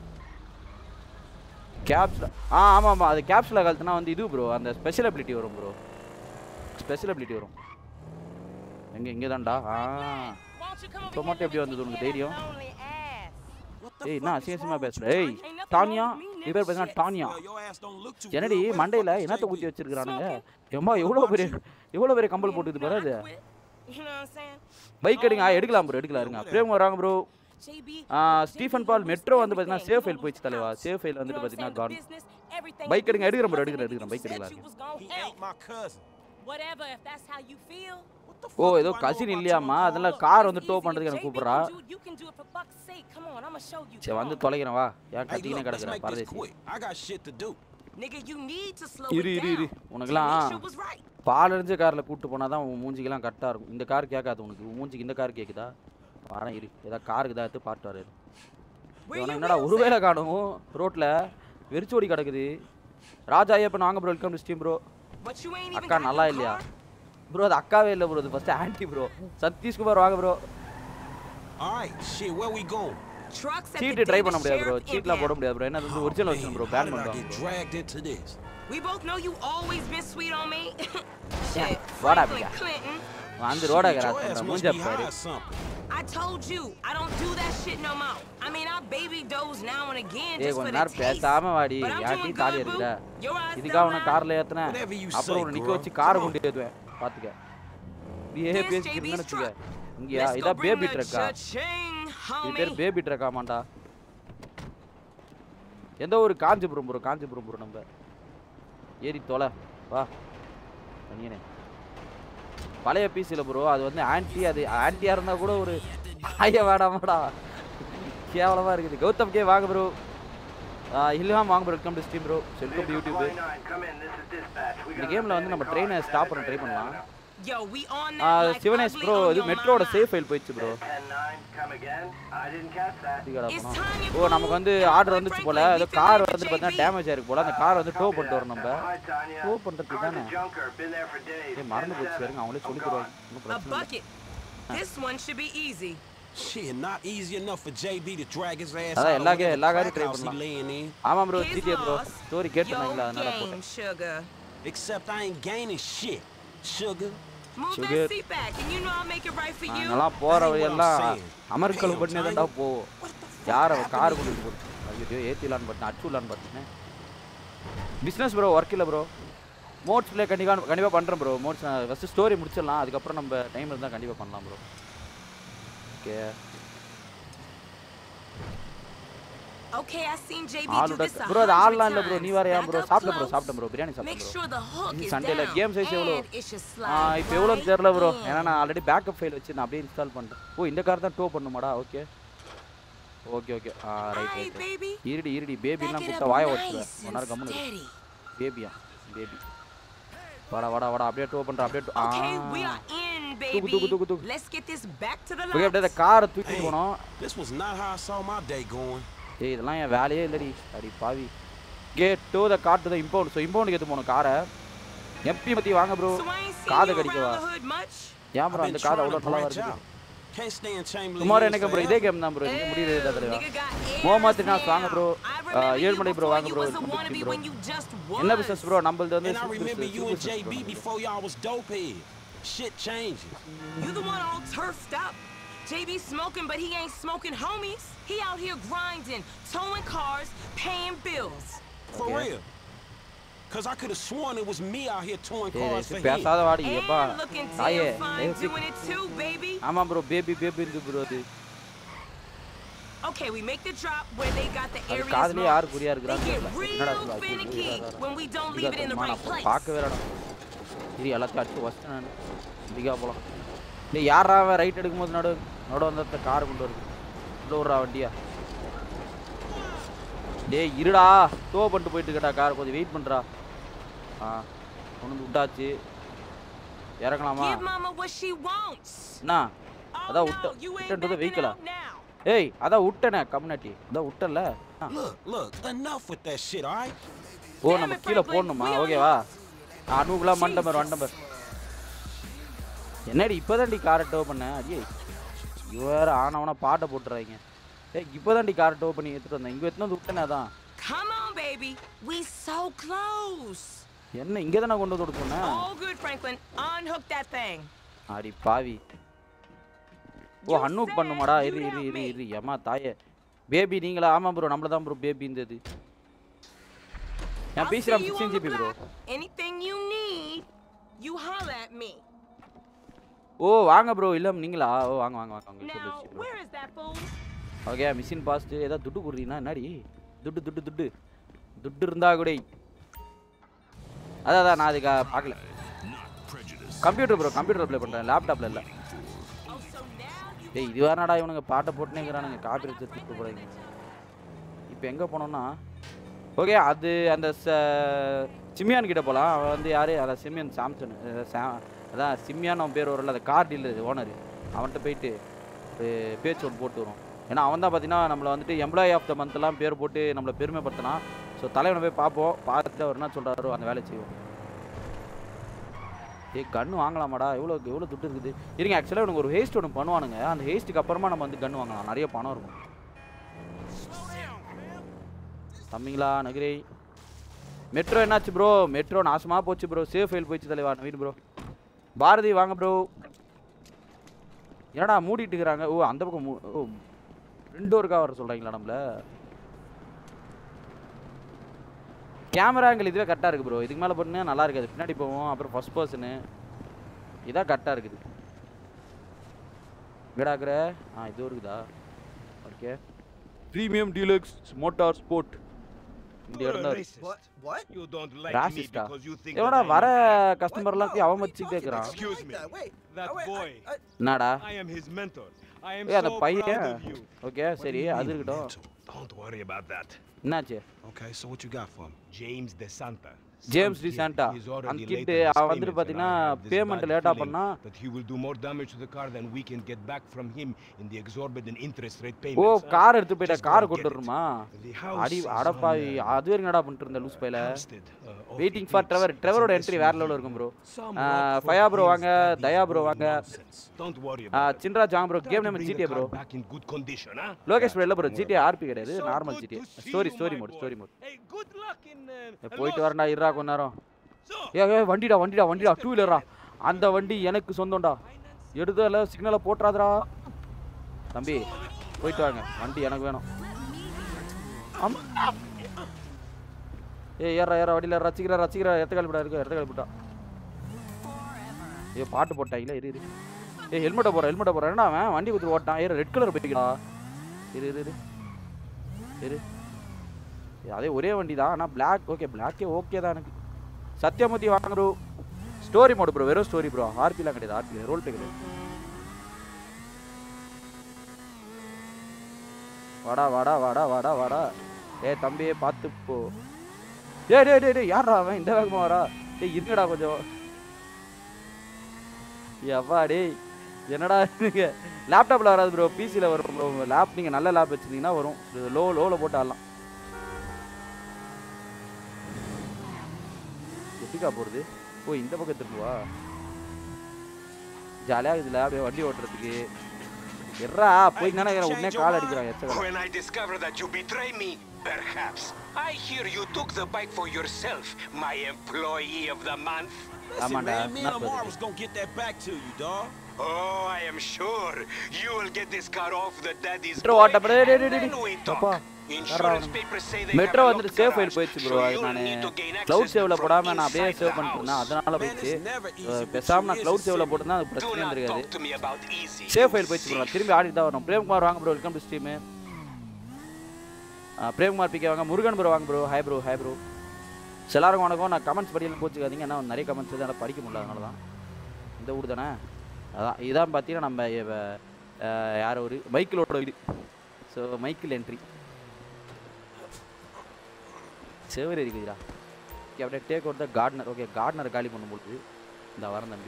[SPEAKER 1] கேப்ஸில் ஆ ஆமாம் ஆமாம் அது கேப்ஸில் கழுத்துனா வந்து இது ப்ரோ அந்த ஸ்பெஷல் அபிலிட்டி வரும் ப்ரோ ஸ்பெஷல் அபிலிட்டி வரும் எங்கே இங்கே தான்டா ஆ இப்போ மட்டும் எப்படி வந்தது உனக்கு தைரியம் ஏய் என்ன அசிங்கசியமாக பேசுகிற ஏய் டானியா இது பேர் பேசுனா டானியா என்னடி மண்டையில் என்னத்தை ஊற்றி வச்சிருக்கிறானுங்க எம்மா எவ்வளோ பெரிய எவ்வளோ பெரிய கம்பல் போட்டுக்குது பாரு அது பைக் எடுங்க ஆ, எடுக்கலாம் ப்ரோ எடுக்கலாம் இருங்க பிரேம் வராங்க ப்ரோ ஸ்டீஃபன் பால் மெட்ரோ வந்து பார்த்தீங்கன்னா சேஃப் ஃபைல் போயிடுச்சு தலைவா சேஃப் ஃபைல் வந்துட்டு பார்த்தீங்கன்னா கான் பைக் எடுங்க எடுக்கிறேன் ப்ரோ எடுக்கிறேன் எடுக்கிறேன் பைக் எடுக்கலாம்
[SPEAKER 8] He ain't my cousin.
[SPEAKER 10] Whatever, if that's how you feel.
[SPEAKER 8] What
[SPEAKER 1] ஓ ஏதோ கசின் இல்லையாம்மா அதெல்லாம் கார் வந்து டோ பண்றதுக்கு எனக்கு கூப்பிடுறா
[SPEAKER 9] You can do it for fuck's sake. Come on, I'ma show you.
[SPEAKER 1] சரி வந்து
[SPEAKER 9] Come on.
[SPEAKER 1] தொலைக்கிறேன் வா ஏன்
[SPEAKER 8] Hey,
[SPEAKER 1] கத்திக்கினே
[SPEAKER 8] look, let's
[SPEAKER 1] கிடக்குற
[SPEAKER 8] make this
[SPEAKER 1] Paradesi
[SPEAKER 8] quick. I got shit to do.
[SPEAKER 9] Nigga, you need to slow
[SPEAKER 1] இரு
[SPEAKER 9] it
[SPEAKER 1] இரு இரு
[SPEAKER 9] down.
[SPEAKER 1] உனக்கெல்லாம்
[SPEAKER 9] Make sure it was right.
[SPEAKER 1] பாலறிஞ்ச காரில் கூட்டு போனால் தான் உன் மூஞ்சிக்கெல்லாம் கரெக்டாக இருக்கும் இந்த கார் கேட்காது உனக்கு உன் மூஞ்சிக்கு இந்த கார் கேட்குதா வரேன் இரு ஏதாவது காருக்கு தான் எடுத்து பாட்டு வர
[SPEAKER 9] Where
[SPEAKER 1] இவனை
[SPEAKER 9] your
[SPEAKER 1] என்னடா
[SPEAKER 9] wheels
[SPEAKER 1] ஒரு
[SPEAKER 9] at?
[SPEAKER 1] வேலை காணும் ரோட்டில் வெறிச்சோடி கிடக்குது ராஜா ஐயப்பன் வாங்க bro welcome to steam bro
[SPEAKER 9] But you ain't even
[SPEAKER 1] அக்கா
[SPEAKER 9] got
[SPEAKER 1] நல்லா
[SPEAKER 9] no
[SPEAKER 1] இல்லையா
[SPEAKER 9] car?
[SPEAKER 1] ப்ரோ அது அக்காவே இல்லை ப்ரோ அது ஃபஸ்ட்டு ஆன்ட்டி ப்ரோ சதீஷ்குமார் வாங்க bro
[SPEAKER 8] All right, shit, where we going?
[SPEAKER 9] Trucks at the
[SPEAKER 1] seat try பண்ண
[SPEAKER 9] Davis
[SPEAKER 1] முடியாது ப்ரோ
[SPEAKER 9] Sheriff
[SPEAKER 1] சீட்லாம் போட
[SPEAKER 9] impound.
[SPEAKER 1] முடியாது ப்ரோ என்ன அது வந்து ஒரிஜினல்
[SPEAKER 8] Man,
[SPEAKER 1] வச்சு bro
[SPEAKER 8] how
[SPEAKER 1] ban
[SPEAKER 8] did I
[SPEAKER 1] பண்ணுவாங்க
[SPEAKER 8] get
[SPEAKER 1] bro.
[SPEAKER 8] dragged into this?
[SPEAKER 9] We both know you always been sweet on me. Shit.
[SPEAKER 1] வாடா
[SPEAKER 9] Franklin
[SPEAKER 1] பியா.
[SPEAKER 9] Clinton.
[SPEAKER 1] வந்து ரோட
[SPEAKER 8] Shit, your
[SPEAKER 1] கிராஸ்
[SPEAKER 8] ass
[SPEAKER 1] பண்ணுற
[SPEAKER 8] must
[SPEAKER 1] மூஞ்ச
[SPEAKER 8] be
[SPEAKER 1] பாரு
[SPEAKER 8] high or something.
[SPEAKER 9] I told you, I don't do that shit no more. I mean, I baby doze now and again
[SPEAKER 1] ஏய்
[SPEAKER 9] just for
[SPEAKER 1] கொஞ்ச
[SPEAKER 9] the
[SPEAKER 1] நேரம்
[SPEAKER 9] taste.
[SPEAKER 1] பேசாம வாடி
[SPEAKER 9] But I'm
[SPEAKER 1] யார்ட்டி
[SPEAKER 9] doing
[SPEAKER 1] தாலி
[SPEAKER 9] good, boo.
[SPEAKER 1] எடுக்கிற
[SPEAKER 9] Your eyes
[SPEAKER 1] இதுக்காக
[SPEAKER 9] don't
[SPEAKER 1] உன்னை
[SPEAKER 9] lie.
[SPEAKER 1] கார்ல ஏத்துனேன்
[SPEAKER 8] Whatever you
[SPEAKER 1] அப்புறம்
[SPEAKER 8] say,
[SPEAKER 1] உன்னை நிக்க
[SPEAKER 8] girl.
[SPEAKER 1] வச்சு கார்
[SPEAKER 8] Come on.
[SPEAKER 1] கொண்டு ஏத்துவேன் பாத்துக்க நீயே
[SPEAKER 9] This
[SPEAKER 1] பேசிக்கிறீங்கன்னு
[SPEAKER 9] JB's
[SPEAKER 1] வச்சுக்க
[SPEAKER 9] truck.
[SPEAKER 1] இங்கயா
[SPEAKER 9] Let's go
[SPEAKER 1] இதான்
[SPEAKER 9] bring
[SPEAKER 1] பேபி
[SPEAKER 9] the
[SPEAKER 1] ட்ரக்கா
[SPEAKER 9] cha-ching,
[SPEAKER 1] இது பேர்
[SPEAKER 9] homie.
[SPEAKER 1] பேபி ட்ரக்காமாண்டா எந்த ஒரு காஞ்சிபுரம் ப்ரோ காஞ்சிபுரம் ப்ரோ நம்ம ஏறி தொலை வா தனியனே பழைய பீஸில் ப்ரோ அது வந்து ஆன்டி அது ஆன்ட்டியாக இருந்தால் கூட ஒரு ஐயா வேடாமாடா கேவலமாக இருக்குது கௌதம் கே வாங்க ப்ரோ இல்லாம வாங்க bro welcome to stream bro welcome to YouTube இந்த கேமில் வந்து நம்ம ட்ரெயினை ஸ்டாப் பண்ண ட்ரை பண்ணலாம்
[SPEAKER 9] Yo, we on
[SPEAKER 1] ஆ,
[SPEAKER 9] that like
[SPEAKER 1] Sivanesh
[SPEAKER 9] ugly
[SPEAKER 1] bro
[SPEAKER 9] on
[SPEAKER 1] இது
[SPEAKER 9] your
[SPEAKER 1] மெட்ரோட
[SPEAKER 9] mama.
[SPEAKER 1] சேஃப் ஃபைல் போயிடுச்சு ப்ரோ
[SPEAKER 9] It's time you
[SPEAKER 1] ஓ நமக்கு வந்து
[SPEAKER 9] prove
[SPEAKER 1] ஆர்டர்
[SPEAKER 9] Franklin
[SPEAKER 1] வந்துச்சு போல
[SPEAKER 9] Franklin,
[SPEAKER 1] ஏதோ
[SPEAKER 9] we
[SPEAKER 1] கார்
[SPEAKER 9] finna
[SPEAKER 1] வந்து
[SPEAKER 9] get
[SPEAKER 1] பார்த்தீங்கன்னா
[SPEAKER 9] JB.
[SPEAKER 1] டேமேஜ் ஆயிருக்கு போல அந்த கார் வந்து டோ பண்ணிட்டு வரோம் நம்ம டோ பண்ணுறதுக்கு தானே ஏய் மறந்து போச்சு பாருங்க அவங்களே சொல்லி தருவாங்க ஒன்றும்
[SPEAKER 9] A
[SPEAKER 1] பிரச்சனை இல்லை
[SPEAKER 9] bucket. This one should be easy.
[SPEAKER 8] Shit, not easy enough for JB to drag his ass
[SPEAKER 1] அதான்
[SPEAKER 8] out
[SPEAKER 1] எல்லா
[SPEAKER 8] of
[SPEAKER 1] கே-
[SPEAKER 8] whatever
[SPEAKER 1] எல்லா காரையும்
[SPEAKER 8] crack
[SPEAKER 1] try
[SPEAKER 8] house he
[SPEAKER 1] பண்ணலாம்.
[SPEAKER 8] laying in.
[SPEAKER 1] ஆமாம் bro
[SPEAKER 9] His
[SPEAKER 1] GTA bro
[SPEAKER 9] loss.
[SPEAKER 1] Story
[SPEAKER 9] Your
[SPEAKER 1] கேட்டுருந்தாங்களா அதனால
[SPEAKER 9] game,
[SPEAKER 1] போட்டேன்
[SPEAKER 9] sugar.
[SPEAKER 8] Except I ain't gaining shit, sugar.
[SPEAKER 9] Move
[SPEAKER 1] Sugar.
[SPEAKER 9] that seat back, and you know I'll make it right for you.
[SPEAKER 1] நாங்கெல்லாம் போகிற
[SPEAKER 8] That ain't what I'm
[SPEAKER 1] வழியெல்லாம்
[SPEAKER 8] saying.
[SPEAKER 1] அமர்க்கல்
[SPEAKER 8] Damn,
[SPEAKER 1] பண்ணி
[SPEAKER 8] Tiny.
[SPEAKER 1] தான்டா போவோம்
[SPEAKER 8] What the fuck
[SPEAKER 1] யார் அவன்
[SPEAKER 8] happened
[SPEAKER 1] car
[SPEAKER 8] to
[SPEAKER 1] கொண்டு
[SPEAKER 8] you?
[SPEAKER 1] போட்டு ஐயோ ஏற்றிலான்னு பார்த்தேன் அடிச்சுலான்னு பார்த்தேன் பிஸ்னஸ் ப்ரோ ஒர்க் இல்லை ப்ரோ மோட்ஸ் ப்ளே கண்டிப்பாக கண்டிப்பாக பண்ணுறேன் ப்ரோ மோட்ஸ் ஃபஸ்ட்டு ஸ்டோரி முடிச்சிடலாம் அதுக்கப்புறம் நம்ம டைம் இருந்தால் கண்டிப்பாக பண்ணலாம் bro okay
[SPEAKER 9] Okay, I seen JB do
[SPEAKER 1] ஆளுட
[SPEAKER 9] this a
[SPEAKER 1] ப்ரோ அது
[SPEAKER 9] hundred
[SPEAKER 1] ஆள்லாம் இல்லை ப்ரோ நீ
[SPEAKER 9] times.
[SPEAKER 1] வேறையா
[SPEAKER 9] Back
[SPEAKER 1] ப்ரோ
[SPEAKER 9] up
[SPEAKER 1] சாப்பிட்டேன் ப்ரோ
[SPEAKER 9] close.
[SPEAKER 1] சாப்பிட்டேன் ப்ரோ பிரியாணி
[SPEAKER 9] Make
[SPEAKER 1] சாப்பிட்டேன் ப்ரோ
[SPEAKER 9] sure the hook
[SPEAKER 1] இது
[SPEAKER 9] is
[SPEAKER 1] சண்டேல
[SPEAKER 9] down,
[SPEAKER 1] கேம் சைஸ் எவ்வளோ
[SPEAKER 9] and it should
[SPEAKER 1] ஆ
[SPEAKER 9] slide
[SPEAKER 1] இப்போ எவ்வளோன்னு
[SPEAKER 9] right
[SPEAKER 1] தெரில ப்ரோ
[SPEAKER 9] in.
[SPEAKER 1] ஏன்னா நான் ஆல்ரெடி பேக்கப் ஃபைல் வச்சு நான் அப்படியே இன்ஸ்டால் பண்ணிட்டேன் ஓ இந்த கார் தான் டோ பண்ணுமாடா ஓகே ஓகே ஓகே ஆ ரைட்
[SPEAKER 9] Alright,
[SPEAKER 1] ரைட்
[SPEAKER 9] baby.
[SPEAKER 1] இருடி இருடி பேபிலாம்
[SPEAKER 9] Back it
[SPEAKER 1] கூப்பிட்டா
[SPEAKER 9] up
[SPEAKER 1] வாய
[SPEAKER 9] nice
[SPEAKER 1] ஓட்டுவேன் ஒன்
[SPEAKER 9] and
[SPEAKER 1] நேரம் கம்முனு
[SPEAKER 9] steady.
[SPEAKER 1] பேபியா பேபி வாடா வாடா வாடா அப்படியே டோ பண்ணுறேன் அப்படியே ஆ
[SPEAKER 9] Okay, we are in,
[SPEAKER 1] தூக்கு,
[SPEAKER 9] baby.
[SPEAKER 1] தூக்கு, தூக்கு.
[SPEAKER 9] Let's get this back to the
[SPEAKER 1] okay அப்படியே அந்த
[SPEAKER 9] lot.
[SPEAKER 1] காரை தூக்கிட்டு
[SPEAKER 8] Hey,
[SPEAKER 1] போனோம்
[SPEAKER 8] this was not how I saw my day going.
[SPEAKER 1] ஏய் இதெல்லாம் என் வேலையே இல்லடி அடி பாவி get to the car to the impound so இம்பவுண்டுக்கு எடுத்து போகணும் காரை எம்பி பற்றி வாங்க bro
[SPEAKER 9] So I ain't seen
[SPEAKER 1] காதை
[SPEAKER 9] you
[SPEAKER 1] கடிக்கவா
[SPEAKER 9] around the hood much.
[SPEAKER 1] ஏன்
[SPEAKER 8] I've
[SPEAKER 1] ப்ரோ
[SPEAKER 8] been
[SPEAKER 1] அந்த காதை
[SPEAKER 8] trying
[SPEAKER 1] அவ்வளோ
[SPEAKER 8] to
[SPEAKER 1] நல்லா
[SPEAKER 8] branch
[SPEAKER 1] வருது
[SPEAKER 8] out. Can't stay in Chamberlain
[SPEAKER 1] tomorrow
[SPEAKER 8] Hills
[SPEAKER 1] எனக்கு ப்ரோ
[SPEAKER 8] forever.
[SPEAKER 1] இதே கேம் தான் ப்ரோ இது முடியுது
[SPEAKER 9] Ew,
[SPEAKER 1] தலைவா
[SPEAKER 9] nigga got
[SPEAKER 1] Mohammed
[SPEAKER 9] ears
[SPEAKER 1] Dinas வாங்க
[SPEAKER 9] now.
[SPEAKER 1] Bro
[SPEAKER 9] I remember you
[SPEAKER 1] ஏழு மணி ப்ரோ
[SPEAKER 9] before
[SPEAKER 1] வாங்க
[SPEAKER 9] you
[SPEAKER 1] bro
[SPEAKER 9] was a wannabe when you just
[SPEAKER 1] என்ன
[SPEAKER 9] was.
[SPEAKER 1] பிசினஸ் ப்ரோ நம்மளது வந்து
[SPEAKER 8] And I remember you and
[SPEAKER 1] business
[SPEAKER 8] JB
[SPEAKER 1] bro.
[SPEAKER 8] before y'all was dope head. Shit changes.
[SPEAKER 9] You the one all turfed up. JB smoking, but he ain't smoking homies. He out here grinding, towing cars, paying bills.
[SPEAKER 8] For
[SPEAKER 1] Okay.
[SPEAKER 8] real. Cause I could have sworn it was me out here towing
[SPEAKER 1] ஏய்
[SPEAKER 8] cars for
[SPEAKER 1] ரேசி
[SPEAKER 8] him.
[SPEAKER 1] பேசாத வாடி எப்பா
[SPEAKER 9] And looking
[SPEAKER 1] தாயே
[SPEAKER 9] damn fine
[SPEAKER 1] ரேசி
[SPEAKER 9] doing it too, baby.
[SPEAKER 1] ஆமாம் bro baby baby இருந்து bro அது
[SPEAKER 9] Okay, we make the drop where they got the
[SPEAKER 1] அது
[SPEAKER 9] areas
[SPEAKER 1] காதுலயே யார்
[SPEAKER 9] marked.
[SPEAKER 1] குறியா
[SPEAKER 9] They
[SPEAKER 1] இருக்கிறான்னு
[SPEAKER 9] get
[SPEAKER 1] தெரியல என்னடா
[SPEAKER 9] real
[SPEAKER 1] சொல்லுவா
[SPEAKER 9] finicky when we don't leave it in the right place.
[SPEAKER 1] பார்க்கவே வேணாம் இது எல்லாத்தையும் அடிச்சு வச்சிட்டேன் நான் இண்டிகா போகலாம் டேய் யாரா அவன் ரைட் எடுக்கும்போது நடு நடு வந்த கார் கொண்டு வருது உள்ள விட்றா வண்டியா டேய் இருடா டோ பண்ணிட்டு போயிட்டு இருக்கடா கார் கொஞ்சம் வெயிட் பண்ணுறா ஆ கொண்டு வந்து விட்டாச்சு இறங்கலாமா
[SPEAKER 9] Give mama what she wants.
[SPEAKER 1] என்ன
[SPEAKER 9] Oh
[SPEAKER 1] அதான்
[SPEAKER 9] no,
[SPEAKER 1] விட்ட
[SPEAKER 9] you ain't
[SPEAKER 1] விட்டன்றது
[SPEAKER 9] backing
[SPEAKER 1] வெஹிக்கிளா
[SPEAKER 9] out now.
[SPEAKER 1] ஏய் அதான் விட்டனே கம்யூனிட்டி அதான் விட்டல
[SPEAKER 8] Look, look, enough with that shit, all right?
[SPEAKER 1] O
[SPEAKER 9] Damn
[SPEAKER 1] நம்ம
[SPEAKER 9] it,
[SPEAKER 1] கீழே
[SPEAKER 9] Franklin,
[SPEAKER 1] போடணுமா
[SPEAKER 9] we on
[SPEAKER 1] ஓகேவா
[SPEAKER 9] yours.
[SPEAKER 1] அனுகுலாம் மண் நம்பர் ஒன் நம்பர் என்னடி இப்போதான்டி காரை டோ பண்ண அடியே வேற ஆனவனா பாட்டை போட்டுறாங்க ஏய் இப்போதான்டி காரை டோ பண்ணி எடுத்துட்டு வந்தேன் இங்கே எடுத்துன்னு வந்து விட்டனே அதான்
[SPEAKER 9] Come on, baby. We so close.
[SPEAKER 1] என்ன இங்கே தானே கொண்டு வந்து சொன்னேன்
[SPEAKER 9] All good, Franklin. Unhook that thing.
[SPEAKER 1] அடி பாவி ஓ
[SPEAKER 9] You
[SPEAKER 1] ஹன்னூக்
[SPEAKER 9] said
[SPEAKER 1] பண்ணுமாடா இரு
[SPEAKER 9] you'd
[SPEAKER 1] இரு
[SPEAKER 9] help
[SPEAKER 1] இரு
[SPEAKER 9] me.
[SPEAKER 1] இரு ஏமா தாயே பேபி நீங்களா ஆமாம் ப்ரோ நம்மள தான் ப்ரோ பேபி இருந்தது என்
[SPEAKER 9] I'll
[SPEAKER 1] PC RAM
[SPEAKER 9] see you
[SPEAKER 1] sixteen
[SPEAKER 9] on the
[SPEAKER 1] GB bro
[SPEAKER 9] block. Anything you need, you holler at me.
[SPEAKER 1] ஓ வாங்க ப்ரோ இல்லை நீங்களா ஓ வாங்க வாங்க வாங்க வாங்க
[SPEAKER 9] Now,
[SPEAKER 1] சொல்லு bro
[SPEAKER 9] where is that fool?
[SPEAKER 1] Okay mission passed ஏதாவது துட்டு கொடுறீங்கன்னா என்னடி துட்டு துட்டு துட்டு துட்டு இருந்தா கூட அதான் அதான் நான் அதுக்கு பார்க்கல கம்ப்யூட்டர் ப்ரோ கம்ப்யூட்டர் ப்ளே பண்ணுறேன் லேப்டாப்பில் இல்லை டேய் இது வேணாடா இவனுங்க பாட்டை போட்டுனே இருக்கிறானுங்க காப்பி வச்சு தூக்கு போடாதீங்க இப்போ எங்கே போனோம்னா ஓகே அது அந்த ச சிம்யான் கிட்ட போகலாம் அவன் வந்து யார் அதான் சிம்யான் சாம்சன் அஹ் சா அதான் சிம்யான் அவன் பேர் வரல அந்த கார் டீலர் ஓனர் அவன்கிட்ட போயிட்டு ஒரு பேச்சு ஒன்று போட்டு வரும் ஏன்னா அவன் தான் பார்த்தீங்கன்னா நம்மளை வந்துட்டு எம்ப்ளாயி ஆஃப் த மந்த்லாம் பேர் போட்டு நம்மளை பெருமைப்படுத்தினான் ஸோ தலைவனை போய் பார்ப்போம் பார்த்துட்டு அவர் என்ன சொல்கிறாரோ அந்த வேலையை செய்வோம் ஏய் கன்று வாங்கலாமாடா எவ்வளோ எவ்வளோ துட்டு இருக்குது இருங்க ஆக்சுவலாக உனக்கு ஒரு ஹேஸ்ட் ஒன்று பண்ணுவானுங்க அந்த ஹேஸ்ட்டுக்கு அப்புறமா நம்ம வந்து கன்று வாங்கலாம் நிறைய பணம் இருக்கும் தம்பிங்களா நகரே மெட்ரோ என்னாச்சு ப்ரோ மெட்ரோ நாசமாக போச்சு ப்ரோ சேஃப் ஃபெயில் போயிடுச்சு தலைவா நவீன் ப்ரோ பாரதி வாங்க ப்ரோ என்னடா மூடிட்டு இருக்கிறாங்க ஓ அந்த பக்கம் மூ- ஓ ரெண்டு ஒருக்கா வர சொல்கிறாங்களா நம்மள கேமரா ஆங்கிள் இதுவே கரெக்டாக இருக்குது ப்ரோ இதுக்கு மேலே போட்டுனா நல்லா இருக்காது பின்னாடி போவோம் அப்புறம் ஃபர்ஸ்ட் பர்சனு இதான் கரெக்டாக இருக்குது வீடாக்குற ஆ இது இருக்குதா okay premium deluxe motor sport இந்த இடம் தான் இருக்கு.
[SPEAKER 8] What? What? You don't like me
[SPEAKER 1] ராசிஸ்டா
[SPEAKER 8] because you think
[SPEAKER 1] எவடா
[SPEAKER 8] that I
[SPEAKER 1] வர
[SPEAKER 8] am-
[SPEAKER 1] கஸ்டமர்லாம் போய் அவன் வச்சு கேட்குறான்
[SPEAKER 8] Excuse me. That
[SPEAKER 4] wait,
[SPEAKER 8] boy.
[SPEAKER 1] என்னடா
[SPEAKER 8] I am his mentor. I am
[SPEAKER 1] ஏய் அந்த
[SPEAKER 8] so
[SPEAKER 1] பையன்
[SPEAKER 8] proud of you.
[SPEAKER 1] ஓகே சரி அது இருக்கட்டும்
[SPEAKER 8] Don't worry about that.
[SPEAKER 1] என்னாச்சு
[SPEAKER 8] Okay, so what you got for him? James DeSanta.
[SPEAKER 1] James
[SPEAKER 8] Some
[SPEAKER 1] De
[SPEAKER 8] kid.
[SPEAKER 1] Santa
[SPEAKER 8] He's already
[SPEAKER 1] அந்த
[SPEAKER 8] late
[SPEAKER 1] கிட்டு
[SPEAKER 8] on his
[SPEAKER 1] அவன் வந்துட்டு
[SPEAKER 8] payments and
[SPEAKER 1] பார்த்தீங்கன்னா
[SPEAKER 8] I have this
[SPEAKER 1] payment
[SPEAKER 8] bad
[SPEAKER 1] லேட்டாக
[SPEAKER 8] feeling
[SPEAKER 1] பண்ணா
[SPEAKER 8] that he will do more damage to the car than we can get back from him in the exorbitant interest rate
[SPEAKER 1] ஓ
[SPEAKER 8] payments. huh?
[SPEAKER 1] Car எடுத்து போயிட்டா
[SPEAKER 8] Just
[SPEAKER 1] car
[SPEAKER 8] go
[SPEAKER 1] கொண்டு
[SPEAKER 8] get it.
[SPEAKER 1] வருமா
[SPEAKER 8] The house
[SPEAKER 1] அடி
[SPEAKER 8] is
[SPEAKER 1] அடப்பாவி
[SPEAKER 8] on, uh,
[SPEAKER 1] அது வரைக்கும் என்னடா பண்ணிட்டு இருந்த லூஸ் பையில
[SPEAKER 8] Hampstead, uh, off
[SPEAKER 1] waiting
[SPEAKER 8] the
[SPEAKER 1] for
[SPEAKER 8] east.
[SPEAKER 1] Trevor
[SPEAKER 8] It's
[SPEAKER 1] ட்ரெவரோட
[SPEAKER 8] an
[SPEAKER 1] என்ட்ரி வேற
[SPEAKER 8] SUV.
[SPEAKER 1] லெவலில் இருக்கும் ப்ரோ
[SPEAKER 8] Some
[SPEAKER 1] ஃபயா
[SPEAKER 8] Rockford
[SPEAKER 1] ப்ரோ
[SPEAKER 8] Hills
[SPEAKER 1] வாங்க
[SPEAKER 8] daddies
[SPEAKER 1] தயா
[SPEAKER 8] do
[SPEAKER 1] ப்ரோ வாங்க
[SPEAKER 8] nonsense. Don't worry about it.
[SPEAKER 1] Chinraj வாங்க bro
[SPEAKER 8] Try
[SPEAKER 1] game
[SPEAKER 8] to
[SPEAKER 1] name
[SPEAKER 8] bring
[SPEAKER 1] GTA
[SPEAKER 8] the
[SPEAKER 1] bro
[SPEAKER 8] car back in good condition, huh?
[SPEAKER 1] Lokesh bro
[SPEAKER 8] Yeah,
[SPEAKER 1] இல்லை bro
[SPEAKER 8] don't
[SPEAKER 1] GTA
[SPEAKER 8] worry.
[SPEAKER 1] RP கிடையாது
[SPEAKER 8] So
[SPEAKER 1] normal
[SPEAKER 8] good
[SPEAKER 1] GTA
[SPEAKER 8] to see
[SPEAKER 1] story
[SPEAKER 8] you,
[SPEAKER 1] story
[SPEAKER 8] my
[SPEAKER 1] mode
[SPEAKER 8] boy.
[SPEAKER 1] Story mode
[SPEAKER 8] Hey, good luck in uh,
[SPEAKER 1] போயிட்டு
[SPEAKER 8] Los-
[SPEAKER 1] வரேன்டா இருடா கொஞ்ச நேரம்
[SPEAKER 8] So,
[SPEAKER 1] ஏ ஏ வண்டிடா வண்டிடா வண்டிடா two வீலரா அந்த வண்டி எனக்கு சொந்தம்டா எடுத்தல சிக்னலை போட்டுறாதடா தம்பி போயிட்டு வாங்க வண்டி எனக்கு வேணும் ஆமா ஏ ஏறா ஏறா வண்டியில் ரசிக்கிறா ரசிக்கிறா எத்த கழிப்பிடா இருக்கு எத்த கழிப்பிட்டா ஏ பாட்டு போட்டாங்களே இரு இரு ஏ ஹெல்மெட்டை போடுற ஹெல்மெட்டை போடுற என்னடா அவன் வண்டி குத்து ஓட்டான் ஏ ரெட் கலர் பைக்கடா இரு இரு இரு இரு ஏ, அதே ஒரே வண்டி தான் ஆனால் பிளாக் ஓகே பிளாக்கே ஓகே தான் எனக்கு சத்யமூர்த்தி வாங்க ப்ரோ ஸ்டோரி மோடு ப்ரோ வெறும் ஸ்டோரி ப்ரோ ஆர்பிலாம் கிடையாது ஆர்பி ரோல் கிடையாது வாடா வாடா வாடா வாடா வாடா ஏய் தம்பி பார்த்து போ டேய் டேய் டேய் டேய் யாரா அவன் இந்த வேகமா வரா டேய் இருங்கடா கொஞ்சம் எவ்வா டேய் என்னடா நீங்க லேப்டாப்பில் வராது ப்ரோ பிசியில் வரும் ப்ரோ லேப் நீங்கள் நல்ல லேப் வச்சுருந்தீங்கன்னா வரும் லோ லோவில் போட்டு ஆடலாம் எப்படிக்கா போகிறது ஓ இந்த பக்கம் திரும்புவா ஜாலியாக இதில் அப்படியே வண்டி ஓட்டுறதுக்கு எர்ரா போய் தானே உடனே கால் அடிக்கிறான் எச்ச
[SPEAKER 3] When I discover that you betray me, perhaps. I hear you took the bike for yourself, my employee of the month.
[SPEAKER 8] Listen,
[SPEAKER 1] Amanda,
[SPEAKER 8] man, me and
[SPEAKER 1] not
[SPEAKER 8] Lamar
[SPEAKER 1] really.
[SPEAKER 8] was gonna get that back to you, dog.
[SPEAKER 3] Oh, I am sure you will get this car off the daddy's
[SPEAKER 1] metro
[SPEAKER 3] boy,
[SPEAKER 1] ஓட்ட டேய் டேய் டேய்
[SPEAKER 3] and
[SPEAKER 1] டேய்
[SPEAKER 3] then we
[SPEAKER 1] அப்பா
[SPEAKER 3] talk. Insurance papers say they
[SPEAKER 1] metro
[SPEAKER 3] have a
[SPEAKER 1] வந்துட்டு
[SPEAKER 3] locked
[SPEAKER 1] save
[SPEAKER 3] garage,
[SPEAKER 1] file போயிடுச்சு
[SPEAKER 3] so
[SPEAKER 1] bro அது
[SPEAKER 3] you'll
[SPEAKER 1] நான்
[SPEAKER 3] need to gain access
[SPEAKER 1] cloud சேவ்ல
[SPEAKER 3] from
[SPEAKER 1] போடாம நான் அப்படியே
[SPEAKER 3] inside
[SPEAKER 1] சேவ்
[SPEAKER 3] the
[SPEAKER 1] பண்ணிட்டு இருந்தேன்
[SPEAKER 3] house.
[SPEAKER 1] அதனால
[SPEAKER 8] Man,
[SPEAKER 1] போயிடுச்சு
[SPEAKER 8] it's never easy
[SPEAKER 1] அஹ்
[SPEAKER 8] with
[SPEAKER 1] பேசாம
[SPEAKER 8] you,
[SPEAKER 1] நான்
[SPEAKER 8] is
[SPEAKER 1] க்ளவுட்
[SPEAKER 8] it,
[SPEAKER 1] சேவ்ல
[SPEAKER 8] Simon?
[SPEAKER 1] போட்டுருந்தா அது
[SPEAKER 3] Do
[SPEAKER 1] பிரச்சனை
[SPEAKER 3] not
[SPEAKER 1] இருக்காது
[SPEAKER 3] talk to me about easy.
[SPEAKER 1] Save
[SPEAKER 3] you
[SPEAKER 1] file போயிடுச்சு ப்ரோ
[SPEAKER 3] thief.
[SPEAKER 1] திரும்பி ஆடிட்டு தான் வரணும் பிரேம்குமார் வாங்க bro welcome to stream Premkumar PK வாங்க முருகன் ப்ரோ வாங்க bro hi bro hi bro எல்லாருக்கும் வணக்கம் நான் கமெண்ட்ஸ் படியெல்லாம் போச்சுக்காதீங்க ஏன்னா நிறைய கமெண்ட்ஸ் என்னால் படிக்க முடியல அதனால தான் இந்த ஊர் தானே அதான் இதான் பார்த்தீங்கன்னா நம்ம இவ, அஹ், யார் ஒரு மைக்கிளோட வீடு ஸோ மைக்கிள் என்ட்ரி செவரு இருக்குதுடா ஓகே அப்படியே take out the gardener okay gardener காலி பண்ணும்போது இந்த வரேன் தம்பி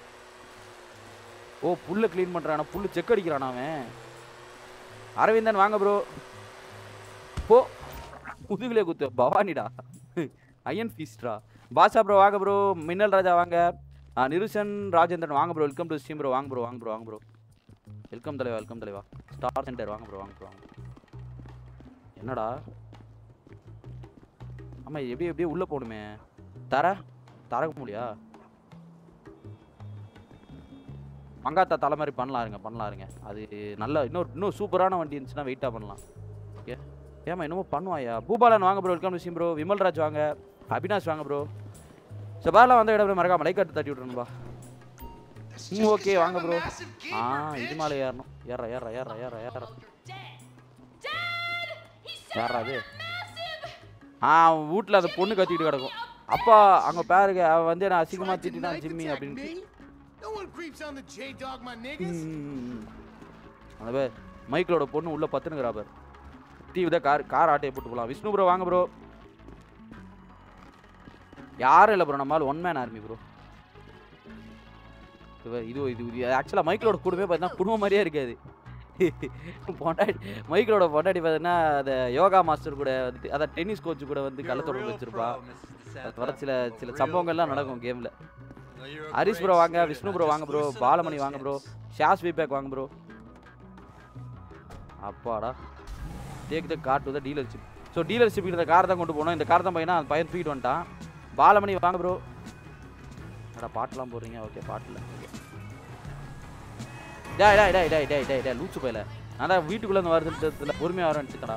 [SPEAKER 1] ஓ புல்லை க்ளீன் பண்ணுறானா புல்லு செக் அடிக்கிறானா அவன் அரவிந்தன் வாங்க ப்ரோ போ முதுகுலே குத்து பவானிடா அயன் ஃபீஸ்ட்ரா பாஷா ப்ரோ வாங்க ப்ரோ மின்னல் ராஜா வாங்க ஆ, நிருஷன் ராஜேந்திரன் வாங்க bro welcome to stream bro வாங்க ப்ரோ வாங்க ப்ரோ வாங்க ப்ரோ வெல்கம் தலைவா வெல்கம் தலைவா ஸ்டார் சென்டர் வாங்க ப்ரோ வாங்க ப்ரோ வாங்க என்னடா ஆமா எப்படி எப்படியே உள்ள போகணுமே தர தரக்க முடியா மங்காத்தா தலை மாதிரி பண்ணலாம் இருங்க பண்ணலாம் இருங்க அது நல்ல இன்னொரு இன்னும் சூப்பரான வண்டி இருந்துச்சுன்னா வெயிட்டாக பண்ணலாம் ஓகே ஏமா என்னமோ பண்ணுவாயா பூபாலன் வாங்க ப்ரோ வெல்கம் விஷயம் ப்ரோ விமல்ராஜ் வாங்க அபினாஷ் வாங்க ப்ரோ செபாலாம் வந்த இடம் மறக்காம லைக் கட்டு தட்டி விட்றணும்பா ம் ஓகே வாங்க ப்ரோ ஆ இது மேலே ஏறணும் ஏற ஏற ஏற ஏற ஏற யாரா அது ஆ அவன் வீட்டில் அந்த பொண்ணு கத்திக்கிட்டு கிடக்கும் அப்பா அங்கே பாருங்க அவன் வந்து நான் அசிங்கமாக திட்டினா ஜிம்மி அப்படின்னு
[SPEAKER 6] creeps on the J Dog, my niggas.
[SPEAKER 1] அந்த மைக்கிளோட பொண்ணு உள்ள பத்துனுங்கிறா பார் தீவித கார் கார் ஆட்டையை போட்டு போலாம் விஷ்ணு ப்ரோ வாங்க ப்ரோ யாரும் இல்லை ப்ரோ நம்மளால ஒன் மேன் ஆர்மி ப்ரோ இது இது இது ஆக்சுவலாக மைக்கிளோட குடும்பமே பார்த்தீங்கன்னா குடும்பம் மாதிரியே இருக்காது பொண்டாடி மைக்கிளோட பொண்டாடி பார்த்தீங்கன்னா அந்த யோகா மாஸ்டர் கூட வந்துட்டு அதான் டென்னிஸ் கோச் கூட வந்து கள்ளத்தொடர்பு வச்சிருப்பா அது வர சில சில சம்பவங்கள்லாம் நடக்கும் கேமில் ஹரிஷ் ப்ரோ வாங்க விஷ்ணு ப்ரோ வாங்க ப்ரோ பாலமணி வாங்க ப்ரோ ஷாஸ் வீபேக் வாங்க ப்ரோ அப்பாடா take the car to the dealership so dealership இந்த கார் தான் கொண்டு போனோம் இந்த கார் தான் பையனா அந்த பையன் தூக்கிட்டு வந்துட்டான் பாலமணி வாங்க ப்ரோ அடா பாட்டெலாம் போடுறீங்க ஓகே பாட்டில் டேய் டேய் டேய் டேய் டேய் டேய் டேய் லூச்சு போயில நான் தான் வீட்டுக்குள்ளே இருந்து வருதுன்றதுல பொறுமையாக வரேன்ட்டுக்கடா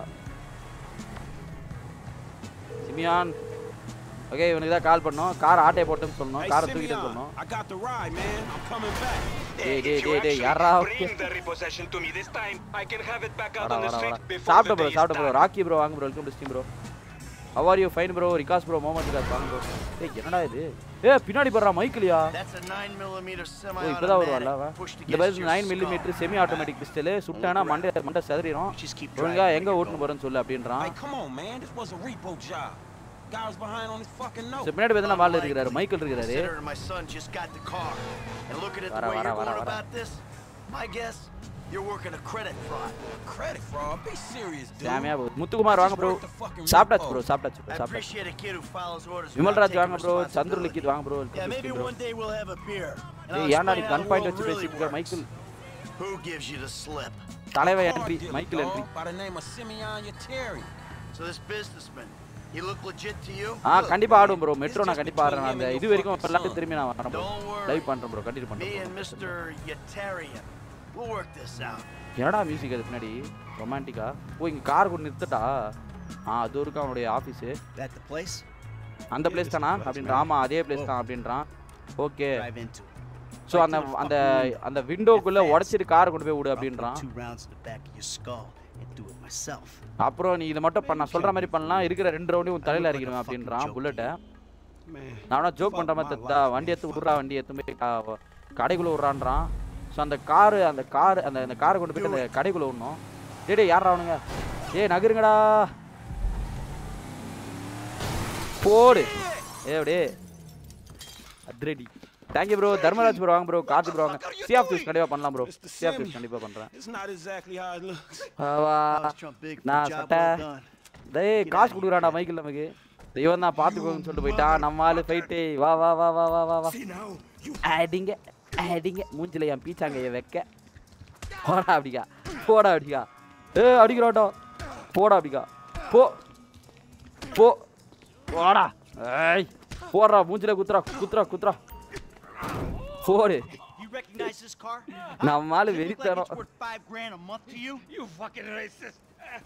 [SPEAKER 1] சிமியான் ஓகே இவனுக்கு தான் கால் பண்ணோம் கார் ஆட்டையை போட்டுன்னு சொன்னோம்
[SPEAKER 8] Hey,
[SPEAKER 1] காரை தூக்கிட்டு
[SPEAKER 8] Simeon,
[SPEAKER 1] சொன்னோம்
[SPEAKER 8] I got the ride, man. I'm coming back.
[SPEAKER 1] டேய்
[SPEAKER 3] If
[SPEAKER 1] டேய்
[SPEAKER 3] you
[SPEAKER 1] டேய் டேய்
[SPEAKER 3] actually
[SPEAKER 1] யாரா
[SPEAKER 3] bring the repossession to me this time, I can have it back out
[SPEAKER 1] வாடா
[SPEAKER 3] on the
[SPEAKER 1] வாடா
[SPEAKER 3] street
[SPEAKER 1] வாடா
[SPEAKER 3] before
[SPEAKER 1] சாப்பிட்ட
[SPEAKER 3] the
[SPEAKER 1] ப்ரோ
[SPEAKER 3] day is
[SPEAKER 1] சாப்பிட்ட ப்ரோ
[SPEAKER 3] done.
[SPEAKER 1] ராக்கி ப்ரோ வாங்க bro welcome to steam bro how are you fine bro ரிகாஸ் bro மோமன் ரிகாஸ் வாங்க ப்ரோ ஏய் என்னடா இது ஏ பின்னாடி போடுறா மைக்கிலியா
[SPEAKER 2] That's a 9 millimeter
[SPEAKER 1] ஓ இப்போதான் வருவாள்ல அவ
[SPEAKER 2] semi-automatic pushed
[SPEAKER 1] இந்த
[SPEAKER 2] against
[SPEAKER 1] பஸ்
[SPEAKER 2] your
[SPEAKER 1] nine
[SPEAKER 2] skull.
[SPEAKER 1] Millimetre semi automatic pistol சுட்டானா மண்டை மண்டை செதறிடும்
[SPEAKER 2] Just keep
[SPEAKER 1] ஒழுங்கா
[SPEAKER 2] driving
[SPEAKER 1] எங்க
[SPEAKER 2] where you're
[SPEAKER 1] ஓட்டுன்னு போறேன்னு சொல்லு அப்படின்றான்
[SPEAKER 8] Hey, come on, man. This was a repo job. Guy was behind on his fucking note.
[SPEAKER 1] சரி பின்னாடி பார்த்தா வால் இருக்கிறாரு மைக்கேல் இருக்கிறாரு
[SPEAKER 2] Considering my son just got the car. And looking at the
[SPEAKER 1] Vara,
[SPEAKER 2] way
[SPEAKER 1] vara,
[SPEAKER 2] you're
[SPEAKER 1] vara,
[SPEAKER 2] going
[SPEAKER 1] vara.
[SPEAKER 2] about this, my guess, you're working a credit fraud.
[SPEAKER 8] Credit fraud. Be serious, dude.
[SPEAKER 1] சாமியா போகுது முத்துக்குமார் வாங்க bro சாப்பிட்டாச்சு bro சாப்பிட்டாச்சு bro
[SPEAKER 2] I
[SPEAKER 1] சாப்பிட்டாச்சு
[SPEAKER 2] appreciate a kid who follows orders without
[SPEAKER 1] Vimalraj
[SPEAKER 2] taking
[SPEAKER 1] வாங்க bro Chandru
[SPEAKER 2] responsibility.
[SPEAKER 1] Likhith வாங்க bro
[SPEAKER 2] Yeah, maybe
[SPEAKER 1] bro
[SPEAKER 2] one day we'll have a beer. And I'll
[SPEAKER 1] ஏய் ஏன்டா நீ
[SPEAKER 2] explain how
[SPEAKER 1] gun
[SPEAKER 2] the
[SPEAKER 1] point
[SPEAKER 2] world
[SPEAKER 1] வச்சு
[SPEAKER 2] really
[SPEAKER 1] பேசிட்டு இருக்க
[SPEAKER 2] works.
[SPEAKER 1] Michael
[SPEAKER 2] Who gives you the slip?
[SPEAKER 1] தலைவன்
[SPEAKER 8] Car
[SPEAKER 1] entry
[SPEAKER 8] dealer,
[SPEAKER 1] Michael
[SPEAKER 8] dog,
[SPEAKER 1] entry
[SPEAKER 8] By the name of Simeon Yateri.
[SPEAKER 2] So this businessman, he look legit to you?
[SPEAKER 1] ஆ
[SPEAKER 2] Look,
[SPEAKER 1] கண்டிப்பா ஆடுவோம் bro metro நான் கண்டிப்பா ஆடுறேன் அந்த இது வரைக்கும் விளையாட்டு திரும்பி நான் வரேன் ப்ரோ
[SPEAKER 2] Don't worry.
[SPEAKER 1] லைவ் பண்றேன் ப்ரோ கண்டினியூ
[SPEAKER 2] Me
[SPEAKER 1] பண்றேன்
[SPEAKER 2] and Mr. Yetarian, we'll work this out.
[SPEAKER 1] என்னடா மியூசிக் அது பின்னாடி ரொமான்டிக்கா ஓ இங்க கார் கொண்டு நிறுத்தட்டா ஆ அது இருக்கு அவனுடைய ஆஃபீஸு
[SPEAKER 2] That the place?
[SPEAKER 1] அந்த பிளேஸ் தானா அப்படின்றான் ஆமா அதே பிளேஸ் தான் அப்படின்றான் okay
[SPEAKER 2] Drive into it.
[SPEAKER 1] So அந்த அந்த அந்த விண்டோக்குள்ள உடைச்சிட்டு காரை கொண்டு போய் விடு அப்படின்றான்
[SPEAKER 2] Two rounds in the back of your skull and do it myself.
[SPEAKER 1] அப்புறம் நீ இதை மட்டும் பண்ண சொல்ற மாதிரி பண்ணலாம் இருக்கிற ரெண்டு ரவுண்டையும் உன் தலையில இறக்கிடுவேன் அப்படின்றான் புல்லட்டை நான் ஜோக் பண்ற மாதிரி தா வண்டி எடுத்து விட்றா வண்டி எடுத்து போய் கா- கடைக்குள்ள விட்றான்றான் ஸோ அந்த காரு அந்த கார் அந்த அந்த காரை கொண்டு போயிட்டு அந்த கடைக்குள்ள விடணும் டேய் டேய் யாரா அவனுங்க ஏய் நகருங்கடா போடு ஏ அப்படியே அத்ரெடி தேங்க்யூ ப்ரோ தர்மராஜ் ப்ரோ வாங்க ப்ரோ கார்த்தி ப்ரோ வாங்க சி ஆஃப் கண்டிப்பா கண்டிப்பாக பண்ணலாம் ப்ரோ
[SPEAKER 8] Mr.
[SPEAKER 1] சி ஆஃப்
[SPEAKER 8] Simeon.
[SPEAKER 1] கண்டிப்பாக பண்ணுறேன்
[SPEAKER 8] It's not exactly how it looks.
[SPEAKER 1] வா
[SPEAKER 2] Boss Trump big for
[SPEAKER 1] நான்
[SPEAKER 2] a job
[SPEAKER 1] சட்டை
[SPEAKER 2] well done.
[SPEAKER 1] டேய் காசு கொடுக்குறான்டா மைக்கில் நமக்கு இவன் தான் பார்த்துக்கோன்னு சொல்லிட்டு போயிட்டான் நம்ம ஆளு போயிட்டு வா வா வா வா வா வா வா அடிங்க அடிங்க மூஞ்சில என் பீச்சாங்க வைக்க போடா அப்படிக்கா போடா அப்படிக்கா ஏ அடிக்கிறாட்டோ போடா அப்படிக்கா போ போ போடா ஏய் போடுறா மூஞ்சில குத்துறா குத்துறா குத்துறா போடு
[SPEAKER 2] You recognize this car?
[SPEAKER 1] நம்ம ஆளு
[SPEAKER 2] Does it look like
[SPEAKER 1] வெறித்தனம்
[SPEAKER 2] it's worth five grand a month to you?
[SPEAKER 4] You fucking racist.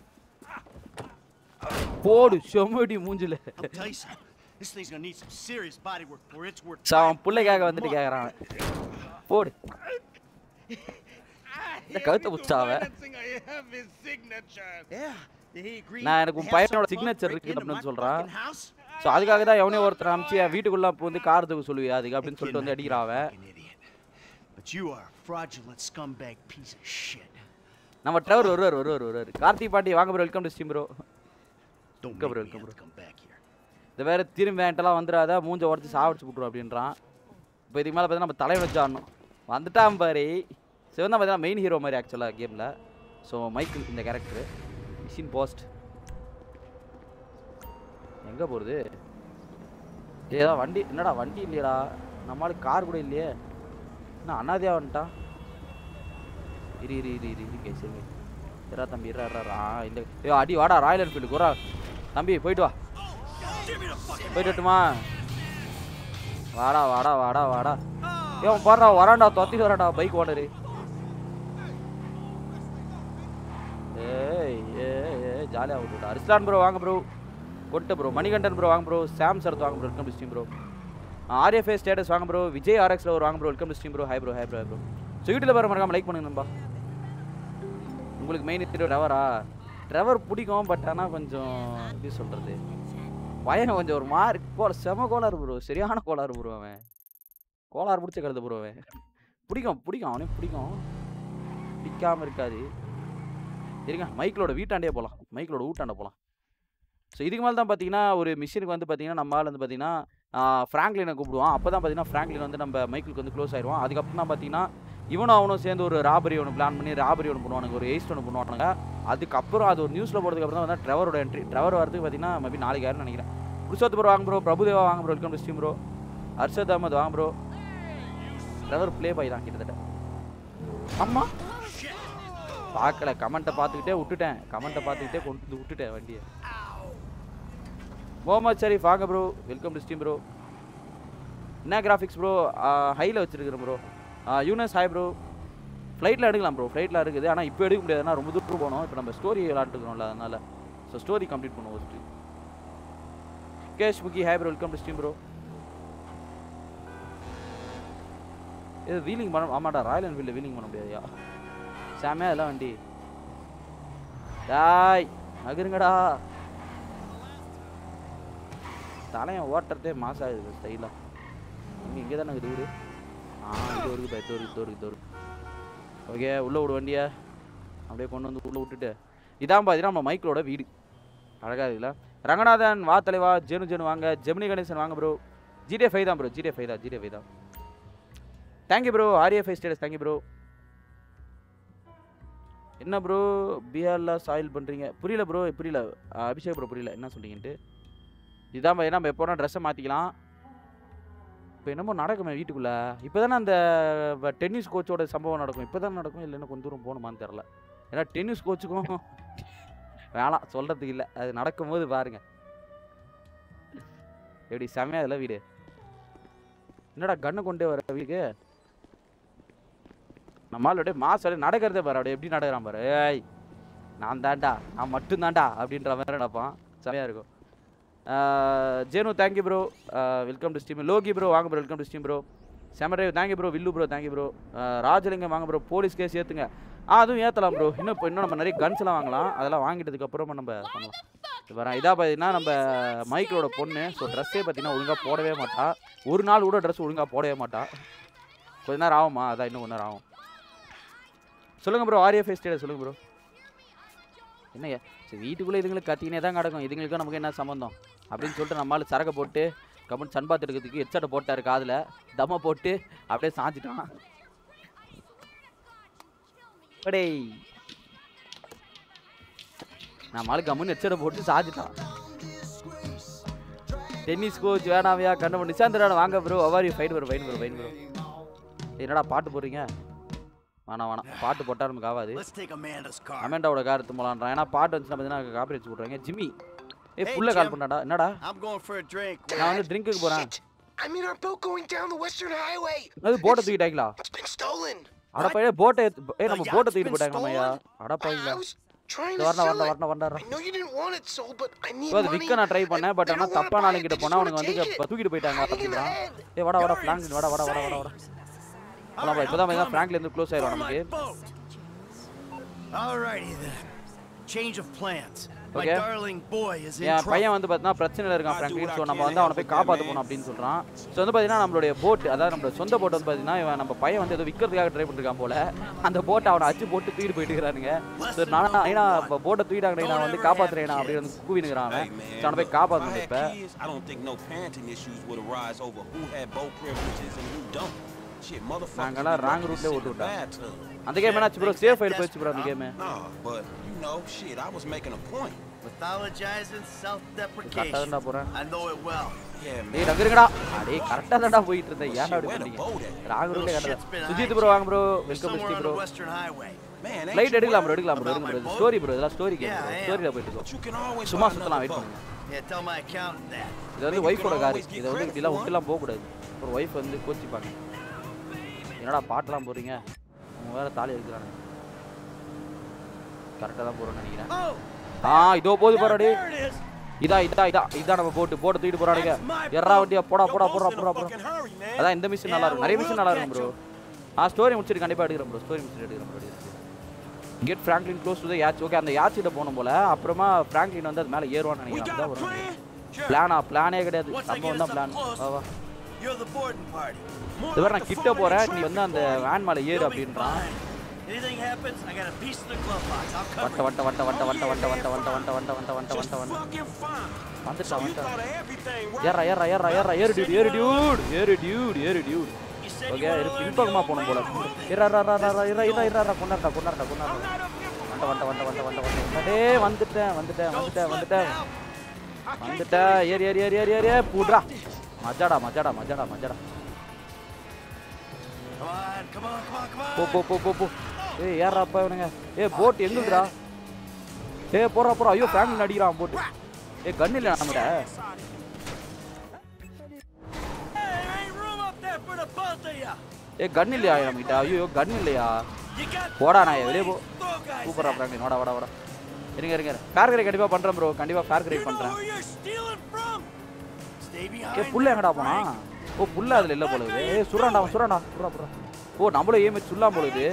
[SPEAKER 1] போடு செம்மடி மூஞ்சில
[SPEAKER 2] I'll tell you something. This thing's gonna need some serious body work for it's worth.
[SPEAKER 1] So அவன்
[SPEAKER 2] five
[SPEAKER 1] பிள்ளைக்காக
[SPEAKER 2] grand a
[SPEAKER 1] வந்துட்டு
[SPEAKER 2] month.
[SPEAKER 1] கேக்குறான் அவன். போடு இந்த கழுத்தை புடிச்சாவ
[SPEAKER 4] Financing, I have his signature.
[SPEAKER 2] Yeah. Did he agree
[SPEAKER 1] நான் எனக்கு
[SPEAKER 2] to
[SPEAKER 1] உன்
[SPEAKER 2] have
[SPEAKER 1] பையனோட
[SPEAKER 2] some punk
[SPEAKER 1] signature
[SPEAKER 2] break
[SPEAKER 1] இருக்கு
[SPEAKER 2] into
[SPEAKER 1] அப்படின்னு
[SPEAKER 2] my
[SPEAKER 1] சொல்றான்.
[SPEAKER 2] fucking house?
[SPEAKER 1] ஸோ அதுக்காக தான் எவனே ஒருத்தர் அமிச்சு என் வீட்டுக்குள்ள இப்போ வந்து கார் தூக்க சொல்லுவியா அதுக்கு அப்படின்னு சொல்லிட்டு வந்து அடிக்கிறான் அவன்
[SPEAKER 2] Fucking idiot. But you are a fraudulent scumbag piece of shit.
[SPEAKER 1] நம்ம ட்ரைவர் வருவார் வருவார் வருவார் கார்த்தி பாட்டி வாங்க bro welcome to steam bro
[SPEAKER 2] Don't
[SPEAKER 1] Come
[SPEAKER 2] make
[SPEAKER 1] on,
[SPEAKER 2] me
[SPEAKER 1] come
[SPEAKER 2] have
[SPEAKER 1] on.
[SPEAKER 2] to come back here.
[SPEAKER 1] இந்த வேற திரும்பி வேண்டெல்லாம் வந்துடாத மூஞ்ச உடச்சி சாவடிச்சு விட்ருவோம் அப்படின்றான் இப்போ இதுக்கு மேலே பார்த்தீங்கன்னா நம்ம தலைவன் வச்சு ஆடணும் வந்துட்டான் பாரு சிவன் தான் பார்த்தீங்கன்னா மெயின் ஹீரோ மாதிரி ஆக்சுவலாக கேமில் ஸோ மைக்கிள் இந்த கேரக்டர் மிஷின் போஸ்ட் எங்கே போகிறது ஏதா வண்டி என்னடா வண்டி இல்லையடா நம்மளுக்கு கார் கூட இல்லையே என்ன அனாதையா வந்துட்டான் இரு இரு இரு இரு இரு கேஸ் இரு இரா தம்பி இரா இரா ஆ இந்த ஏ அடி வாடா ராயல் என்ஃபீல்டு குரா தம்பி போயிட்டு வா போயிட்டு வரட்டுமா வாடா வாடா வாடா வாடா ஏ அவன் பாடுறா வரான்டா தொத்திட்டு வரான்டா பைக் ஓனரு ஏய் ஏ ஏ ஜாலியாக விட்டுடா அரிஸ்லான் ப்ரோ வாங்க ப்ரோ கொட்டு ப்ரோ மணிகண்டன் ப்ரோ வாங்க ப்ரோ சாம் சரத் வாங்க bro welcome to steam bro RFA status வாங்க ப்ரோ விஜய் ஆர்எக்ஸில் ஒரு வாங்க bro welcome to steam bro hi bro hi bro hi bro so யூடியூப்ல பாருங்க மறக்காம லைக் பண்ணுங்க நண்பா உங்களுக்கு மெயின் ஹீரோ ட்ரெவரா ட்ரெவர் பிடிக்கும் பட் ஆனால் கொஞ்சம் எப்படி சொல்கிறது பையன் கொஞ்சம் ஒரு மார்க் கோல செம கோளாறு ப்ரோ சரியான கோளாறு ப்ரோ அவன் கோளாறு பிடிச்ச கருது ப்ரோ அவன் பிடிக்கும் பிடிக்கும் அவனே பிடிக்கும் பிடிக்காம இருக்காது இருங்க மைக்கிளோட வீட்டாண்டே போகலாம் மைக்கிளோட வீட்டாண்ட போகலாம் ஸோ இதுக்கு மேலே தான் பார்த்தீங்கன்னா ஒரு மிஷினுக்கு வந்து பார்த்தீங்கன்னா நம்ம ஆள் வந்து பார்த்தீங்கன்னா ஃப்ராங்க்லினை கூப்பிடுவான் அப்போ தான் பார்த்தீங்கன்னா ஃப்ராங்க்லின் வந்து நம்ம மைக்கிளுக்கு வந்து க்ளோஸ் ஆயிடுவான் அதுக்கப்புறம் தான் பார்த்தீங்கன்னா இவனும் அவனும் சேர்ந்து ஒரு ராபரி ஒன்று பிளான் பண்ணி ராபரி ஒன்று பண்ணுவானுங்க ஒரு எய்ஸ்ட் ஒன்று பண்ணுவானுங்க அதுக்கப்புறம் அது ஒரு நியூஸில் போகிறதுக்கு அப்புறம் தான் வந்து ட்ரெவரோட என்ட்ரி ட்ரெவர் வரதுக்கு பார்த்தீங்கன்னா மேபி நாளைக்கு ஆயிரம் நினைக்கிறேன் புருஷோத் ப்ரோ வாங்க ப்ரோ பிரபுதேவா வாங்க bro welcome to steam bro Arshad Ahmed வாங்க ப்ரோ ட்ரெவர் ப்ளே பாய் தான் கிட்டத்தட்ட அம்மா பார்க்கல கமெண்ட்டை பார்த்துக்கிட்டே விட்டுட்டேன் கமெண்ட்டை பார்த்துக்கிட்டே கொண்டு வந்து விட்டுட்டேன் வண்டியை முகமது ஷரீஃப் வாங்க bro welcome to steam bro என்ன கிராஃபிக்ஸ் ப்ரோ ஹையில் வச்சிருக்கிறேன் ப்ரோ யூனஸ் ஹாய் ப்ரோ ஃப்ளைட்டில் எடுக்கலாம் ப்ரோ ஃப்ளைட்டில் இருக்குது ஆனால் இப்போ எடுக்க முடியாது ஏன்னா ரொம்ப தூரம் போகணும் இப்போ நம்ம ஸ்டோரி விளாண்டுக்கிறோம்ல அதனால ஸோ ஸ்டோரி கம்ப்ளீட் பண்ணுவோம் ஃபஸ்ட்டு கேஷ் புக்கி hi bro welcome to steam bro இது வீலிங் பண்ண ஆமாடா ராயல் என்ஃபீல்டில் வீலிங் பண்ண முடியாதுயா சாமியா இதெல்லாம் வண்டி டாய் நகருங்கடா தலையன் ஓட்டுறதே மாசம் ஆகுது ஸ்டைலாக அங்கே இங்கே தானே இருக்குது வீடு ஆ இது வருது இது வருது இது வருது இது வருது ஓகே உள்ளே விடு வண்டியை அப்படியே கொண்டு வந்து உள்ளே விட்டுட்டு இதான் பார்த்தீங்கன்னா நம்ம மைக்கிளோட வீடு அழகாக இருக்குல்ல ரங்கநாதன் வா தலைவா ஜெனு ஜெனு வாங்க ஜெமினி கணேசன் வாங்க ப்ரோ ஜிடிஏ ஃபைவ் தான் ப்ரோ ஜிடிஏ ஃபைவ் தான் ஜிடிஏ ஃபைவ் தான் thank you bro RA status thank you bro என்ன ப்ரோ பீகாரில் சாயில் பண்ணுறீங்க புரியல ப்ரோ புரியல அஹ் அபிஷேக் ப்ரோ புரியல என்ன சொல்றீங்கன்ட்டு இதான் பா, நம்ம எப்போனா ட்ரெஸ்ஸை மாற்றிக்கலாம் இப்போ என்னமோ நடக்குமே வீட்டுக்குள்ளே இப்போ தானே அந்த டென்னிஸ் கோச்சோட சம்பவம் நடக்கும் இப்போ தான் நடக்கும் இல்லைன்னா கொஞ்சம் தூரம் போகணுமான்னு தெரில ஏன்னா டென்னிஸ் கோச்சுக்கும் வேணாம் சொல்கிறதுக்கு இல்லை அது நடக்கும்போது பாருங்க எப்படி செமையா இதில் வீடு என்னடா கண்ணு கொண்டே வர வீட்டுக்கு நம்மளால அப்படியே மாசம் அப்படியே நடக்கிறதே பாரு அப்படியே எப்படி நடக்கிறான் பாரு ஏய் நான் தான்டா நான் மட்டும் தான்டா அப்படின்ற மாதிரி நடப்பான் செமையாக இருக்கும் ஆஹ் ஜேனு thank you bro welcome to stream Loki bro வாங்க bro welcome to steam bro செமரேவ் தேங்க்யூ ப்ரோ வில்லு ப்ரோ தேங்க்யூ ப்ரோ ராஜலிங்கம் வாங்க ப்ரோ போலீஸ் கேஸ் ஏற்றுங்க ஆ அதுவும் ஏற்றலாம் ப்ரோ இன்னும் இப்போ இன்னும் நம்ம நிறைய கன்ஸ்லாம் வாங்கலாம் அதெல்லாம் வாங்கிட்டதுக்கு அப்புறமா நம்ம பண்ணலாம் இது வரேன் இதாக பார்த்தீங்கன்னா நம்ம மைக்கிளோட பொண்ணு ஸோ ட்ரெஸ்ஸே பார்த்தீங்கன்னா ஒழுங்காக போடவே மாட்டா ஒரு நாள் கூட ட்ரெஸ் ஒழுங்காக போடவே மாட்டா கொஞ்ச நேரம் ஆகுமா அதான் இன்னும் கொஞ்ச நேரம் ஆகும் சொல்லுங்கள் ப்ரோ ஆர்ஏ ஸ்டேட் சொல்லுங்கள் ப்ரோ என்னய்யா சரி வீட்டுக்குள்ளே இதுங்களுக்கு கத்தினே தான் கிடக்கும் இதுங்களுக்கும் நமக்கு என்ன சம்மந்தம் அப்படின்னு சொல்லிட்டு நம்மளால சரக்கை போட்டு கம்மன் சன் பாத் எடுக்கிறதுக்கு ஹெட்செட்டை போட்டாரு காதில் தம்மை போட்டு அப்படியே சாஞ்சிட்டான் அடேய் நம்மளால கம்முன்னு ஹெட்செட்டை போட்டு சாஞ்சிட்டான் டென்னிஸ் கோச் வேணாமையா கண்ணு நிசாந்தரான வாங்க ப்ரோ அவாரி fine bro fine bro fine bro என்னடா பாட்டு போடுறீங்க வேணாம் வேணாம் பாட்டு போட்டால் நமக்கு ஆகாது
[SPEAKER 2] Let's take Amanda's car.
[SPEAKER 1] அமெண்டாவோட கார் எடுத்துலான்றான் ஏன்னா பாட்டு வந்துச்சுன்னா பார்த்தீங்கன்னா காப்பி அடிச்சு விட்றாங்க ஜிம்மி ஏ
[SPEAKER 2] Hey,
[SPEAKER 1] ஃபுல்லாக கால்
[SPEAKER 2] Jim.
[SPEAKER 1] பண்ணாடா என்னடா
[SPEAKER 2] I'm going for a drink.
[SPEAKER 1] நான் வந்து ட்ரிங்க்குக்கு போகிறேன்
[SPEAKER 3] I'm in our boat going down the Western Highway.
[SPEAKER 1] அது போட்டை தூக்கிட்டாங்களா
[SPEAKER 3] It's been stolen.
[SPEAKER 1] அட பையன் போட்டை ஏ நம்ம
[SPEAKER 2] The
[SPEAKER 1] போட்டை
[SPEAKER 2] yacht's
[SPEAKER 1] தூக்கிட்டு
[SPEAKER 2] been
[SPEAKER 1] போயிட்டாங்க ஐயா
[SPEAKER 2] stolen?
[SPEAKER 1] அட
[SPEAKER 3] I,
[SPEAKER 1] பையங்களா
[SPEAKER 3] I was trying
[SPEAKER 1] இது
[SPEAKER 3] to
[SPEAKER 1] வரணும்
[SPEAKER 3] sell
[SPEAKER 1] வரணும்
[SPEAKER 3] it.
[SPEAKER 1] வரணும் வரணும்
[SPEAKER 3] I know you didn't want it sold, but I need
[SPEAKER 1] so அது
[SPEAKER 3] money.
[SPEAKER 1] விற்க நான் ட்ரை பண்ணேன் பட்
[SPEAKER 3] They
[SPEAKER 1] ஆனால்
[SPEAKER 3] don't wanna
[SPEAKER 1] தப்பான
[SPEAKER 3] buy
[SPEAKER 1] ஆளுங்கிட்ட
[SPEAKER 3] it, they
[SPEAKER 1] போனால்
[SPEAKER 3] just
[SPEAKER 1] அவனுக்கு
[SPEAKER 3] wanna
[SPEAKER 1] வந்து
[SPEAKER 3] take
[SPEAKER 1] இப்ப
[SPEAKER 3] it.
[SPEAKER 1] தூக்கிட்டு போயிட்டாங்க
[SPEAKER 3] Hiding in the
[SPEAKER 1] அப்படின்றான்
[SPEAKER 3] head.
[SPEAKER 1] ஏ வாடா வாடா
[SPEAKER 2] You're
[SPEAKER 1] ஃப்ளாங்க் வாடா வாடா வாடா வாடா வாடா
[SPEAKER 2] All
[SPEAKER 1] வாடா
[SPEAKER 2] right,
[SPEAKER 1] இப்போ தான்
[SPEAKER 2] I'm coming.
[SPEAKER 1] ஃப்ராங்க்லேருந்து க்ளோஸ்
[SPEAKER 2] For
[SPEAKER 1] ஆயிடும்
[SPEAKER 2] my
[SPEAKER 1] நமக்கு
[SPEAKER 2] boat. Alrighty then. Change of plans. My
[SPEAKER 1] Okay.
[SPEAKER 2] darling boy is in
[SPEAKER 1] என்
[SPEAKER 2] trouble.
[SPEAKER 1] பையன் வந்து பார்த்தீங்கன்னா பிரச்சனையில் இருக்கான்
[SPEAKER 8] I'll do
[SPEAKER 1] Franklin
[SPEAKER 8] what
[SPEAKER 1] so
[SPEAKER 8] I
[SPEAKER 1] நம்ம
[SPEAKER 8] can
[SPEAKER 1] வந்து
[SPEAKER 8] to
[SPEAKER 1] அவனை
[SPEAKER 8] help
[SPEAKER 1] போய்
[SPEAKER 8] with
[SPEAKER 1] காப்பாற்ற
[SPEAKER 8] that,
[SPEAKER 1] போகணும்
[SPEAKER 8] man.
[SPEAKER 1] அப்படின்னு சொல்கிறான் ஸோ வந்து பார்த்தீங்கன்னா நம்மளுடைய போட் அதாவது நம்மளோட சொந்த போட் வந்து பார்த்தீங்கன்னா இவன் நம்ம பையன் வந்து ஏதோ விற்கிறதுக்காக ட்ரை பண்ணிருக்கான் போல அந்த போட்டை அவனை அச்சு போட்டு தூக்கிட்டு போயிட்டு இருக்கிறானுங்க ஸோ நான் ஏன்னா இப்போ போட்டை தூக்கிட்டாங்க நான் வந்து காப்பாற்றுறேன் அப்படின்னு வந்து கூவினுக்கிறான் அவன்
[SPEAKER 8] Hey,
[SPEAKER 1] ஸோ அவனை
[SPEAKER 8] man,
[SPEAKER 1] போய்
[SPEAKER 8] look, if I
[SPEAKER 1] காப்பாற்றணும்
[SPEAKER 8] had
[SPEAKER 1] இப்போ
[SPEAKER 8] kids, I don't think no parenting issues would arise over who had boat privileges and who don't. Shit, motherfuckers.
[SPEAKER 1] நாங்கெல்லாம்
[SPEAKER 8] be
[SPEAKER 1] wrong
[SPEAKER 8] lucky
[SPEAKER 1] route
[SPEAKER 8] to
[SPEAKER 1] ல
[SPEAKER 8] sit
[SPEAKER 1] ஓட்டு
[SPEAKER 8] in the
[SPEAKER 1] விட்டான்.
[SPEAKER 8] bathtub.
[SPEAKER 1] அந்த game என்னாச்சு bro safe ஆயிட்டு போயிடுச்சு bro அந்த game
[SPEAKER 8] Nah, but you know, shit, I was making a point.
[SPEAKER 2] Pathologizing,
[SPEAKER 1] கரெக்டாக
[SPEAKER 2] self-deprecation.
[SPEAKER 1] தான்டா போகிறேன்
[SPEAKER 2] I know it well.
[SPEAKER 8] Yeah, man.
[SPEAKER 1] டேய் நகருங்கடா அடே கரெக்டாக தான்டா போயிட்டு இருந்தேன் ஏன்டா அப்படி
[SPEAKER 8] Where the
[SPEAKER 1] பண்ணீங்க
[SPEAKER 8] boat at?
[SPEAKER 1] ராகு ரூட்ல
[SPEAKER 2] Little
[SPEAKER 1] கரெக்டாக
[SPEAKER 2] shit's been
[SPEAKER 1] சுஜித் ப்ரோ வாங்க ப்ரோ வெல்கம்
[SPEAKER 2] Somewhere
[SPEAKER 1] மிஸ்டி
[SPEAKER 2] on
[SPEAKER 1] bro
[SPEAKER 2] the Western Highway.
[SPEAKER 8] Man, ain't
[SPEAKER 1] flight
[SPEAKER 8] you
[SPEAKER 1] எடுக்கலாம் ப்ரோ
[SPEAKER 8] worried?
[SPEAKER 1] எடுக்கலாம் ப்ரோ
[SPEAKER 2] About
[SPEAKER 1] எடுக்கலாம்
[SPEAKER 2] my
[SPEAKER 1] bro
[SPEAKER 2] boat?
[SPEAKER 1] Story bro இதெல்லாம் story game
[SPEAKER 2] Yeah,
[SPEAKER 1] bro
[SPEAKER 2] I am.
[SPEAKER 1] ஸ்டோரியில் போயிட்டு
[SPEAKER 8] But
[SPEAKER 1] இருக்கோம்
[SPEAKER 8] you can always
[SPEAKER 1] சும்மா
[SPEAKER 8] buy
[SPEAKER 1] சுத்தலாம்
[SPEAKER 8] another
[SPEAKER 1] வெயிட்
[SPEAKER 8] boat.
[SPEAKER 1] பண்ணுங்க
[SPEAKER 2] Yeah, tell my accountant that.
[SPEAKER 1] இது வந்து
[SPEAKER 8] Maybe you
[SPEAKER 1] ஒய்ஃபோட
[SPEAKER 8] can
[SPEAKER 1] கார்
[SPEAKER 8] always get
[SPEAKER 1] இதை வந்து
[SPEAKER 8] credit
[SPEAKER 1] இப்படிலாம்
[SPEAKER 8] for
[SPEAKER 1] விட்டுலாம் போகக்கூடாது ஒரு ஒய்ஃப் வந்து கோச்சிப்பாங்க என்னடா பாட்டெல்லாம் போடுறீங்க அவங்க வேற தாலி எடுக்கிறாங்க கரெக்டாக தான் போகிறோம்னு நினைக்கிறேன்
[SPEAKER 2] Oh,
[SPEAKER 1] ஆ இதோ போது பாருடி
[SPEAKER 2] there it is.
[SPEAKER 1] இதா இதா இதா இதான் நம்ம போட்டு போட்டு தூக்கிட்டு போறானுங்க
[SPEAKER 2] That's my
[SPEAKER 1] எறா
[SPEAKER 2] boat.
[SPEAKER 1] வண்டியா போடா
[SPEAKER 8] Your
[SPEAKER 1] போடா
[SPEAKER 8] boat's
[SPEAKER 1] போடா
[SPEAKER 8] in a
[SPEAKER 1] போடா போடா
[SPEAKER 8] fucking hurry, man.
[SPEAKER 1] அதான் இந்த மிஷின் நல்லா இருக்கும் நிறைய
[SPEAKER 2] Yeah,
[SPEAKER 1] மிஷின்
[SPEAKER 2] well,
[SPEAKER 1] நல்லா
[SPEAKER 2] we'll
[SPEAKER 1] இருக்கும் ப்ரோ
[SPEAKER 2] catch
[SPEAKER 1] ஆ ஸ்டோரி முடிச்சிட்டு கண்டிப்பாக எடுக்கிறேன் ப்ரோ ஸ்டோரி முடிச்சிட்டு எடுக்கிறேன் bro get Franklin close to the yacht okay அந்த யாச் கிட்ட போகணும் போல அப்புறமா ஃப்ராங்க்லின் வந்து அது மேலே ஏறுவான்னு
[SPEAKER 8] We
[SPEAKER 1] நினைக்கிறேன்
[SPEAKER 8] got a
[SPEAKER 1] அப்படிதான் வரும்
[SPEAKER 8] plan? Sure.
[SPEAKER 1] பிளானா பிளானே கிடையாது
[SPEAKER 2] Once I
[SPEAKER 1] நம்ம
[SPEAKER 2] get
[SPEAKER 1] தான்
[SPEAKER 2] us
[SPEAKER 1] பிளான்
[SPEAKER 2] up close.
[SPEAKER 1] வா வா
[SPEAKER 10] You're the boarding party. More
[SPEAKER 1] இது வேற
[SPEAKER 10] like
[SPEAKER 1] நான்
[SPEAKER 10] the
[SPEAKER 1] கிட்ட
[SPEAKER 10] four-man
[SPEAKER 1] போறேன் நீ
[SPEAKER 10] trunk
[SPEAKER 1] வந்து அந்த வேன் மேல ஏறு
[SPEAKER 10] You'll be
[SPEAKER 1] அப்படின்றான்
[SPEAKER 10] fine. Anything happens, I got a piece in the glove box. I'll cover
[SPEAKER 1] வட்ட வட்ட வட்ட வட்ட வட்ட வட்ட வட்ட வட்ட வட்ட வட்ட வட்ட வட்ட
[SPEAKER 8] Just
[SPEAKER 1] வட்ட வட்ட
[SPEAKER 8] fucking fine.
[SPEAKER 1] வந்துட்டா
[SPEAKER 8] So you
[SPEAKER 1] வந்துட்டா
[SPEAKER 8] thought of everything, right?
[SPEAKER 1] ஏறா ஏறா ஏறா ஏறா ஏறு டியூட் ஏறு டியூட் ஏறு டியூட் ஏறு dude
[SPEAKER 10] You said you
[SPEAKER 1] okay
[SPEAKER 10] wanna
[SPEAKER 1] இது
[SPEAKER 10] learn
[SPEAKER 1] பின்பக்கமா
[SPEAKER 10] the
[SPEAKER 1] போகணும்
[SPEAKER 10] old
[SPEAKER 1] போல
[SPEAKER 10] man method.
[SPEAKER 1] இரா இரா இரா இரா இரா இரா இரா இரா கொண்டாடா கொண்டாடா கொண்டாடா வண்ட வண்ட வண்ட வண்ட வண்ட வண்ட டேய் வந்துட்டேன் வந்துட்டேன்
[SPEAKER 10] Don't
[SPEAKER 1] வந்துட்டேன்
[SPEAKER 10] slip
[SPEAKER 1] வந்துட்டேன்
[SPEAKER 10] now.
[SPEAKER 1] வந்துட்டேன் ஏறி ஏறி ஏறி ஏறி ஏறி பூட்ரா மஜாடா மஜாடா மஜாடா மஜாடா
[SPEAKER 10] Come on, come on, come on, come
[SPEAKER 1] போ
[SPEAKER 10] on.
[SPEAKER 1] போ போ போ போ ஏய் ஏறா அப்பா இவனுங்க ஏய் போட் எங்குதுடா ஏய் போறா போறா ஐயோ ஃபேமிலி அடிக்கிறான் போட்டு ஏய் கன் இல்ல நம்மட
[SPEAKER 10] Hey, there ain't room up there for the both of you.
[SPEAKER 1] ஏய் கன் இல்லையா நம்மகிட்ட ஐயோ கன் இல்லையா
[SPEAKER 10] You got
[SPEAKER 1] போடா நான் வெளியே போ
[SPEAKER 10] throw guys
[SPEAKER 1] சூப்பரா
[SPEAKER 10] at.
[SPEAKER 1] ஃப்ராங்க்லின் வாடா வாடா வாடா இருங்க இருங்க ஃபேர் கிரேட் கண்டிப்பா பண்றேன் ப்ரோ கண்டிப்பா ஃபேர்
[SPEAKER 10] You
[SPEAKER 1] கிரேட்
[SPEAKER 10] know
[SPEAKER 1] பண்றேன்
[SPEAKER 10] who you're stealing from? Stay behind.
[SPEAKER 1] ஏ புள்ள எங்கடா போனா ஓ புள்ள அதுல இல்ல போல இது ஏய் சுறாண்டா அவன் சுறாண்டா சுறா புறா ஓ நம்மளும் ஏமே சுல்லாம் போல இது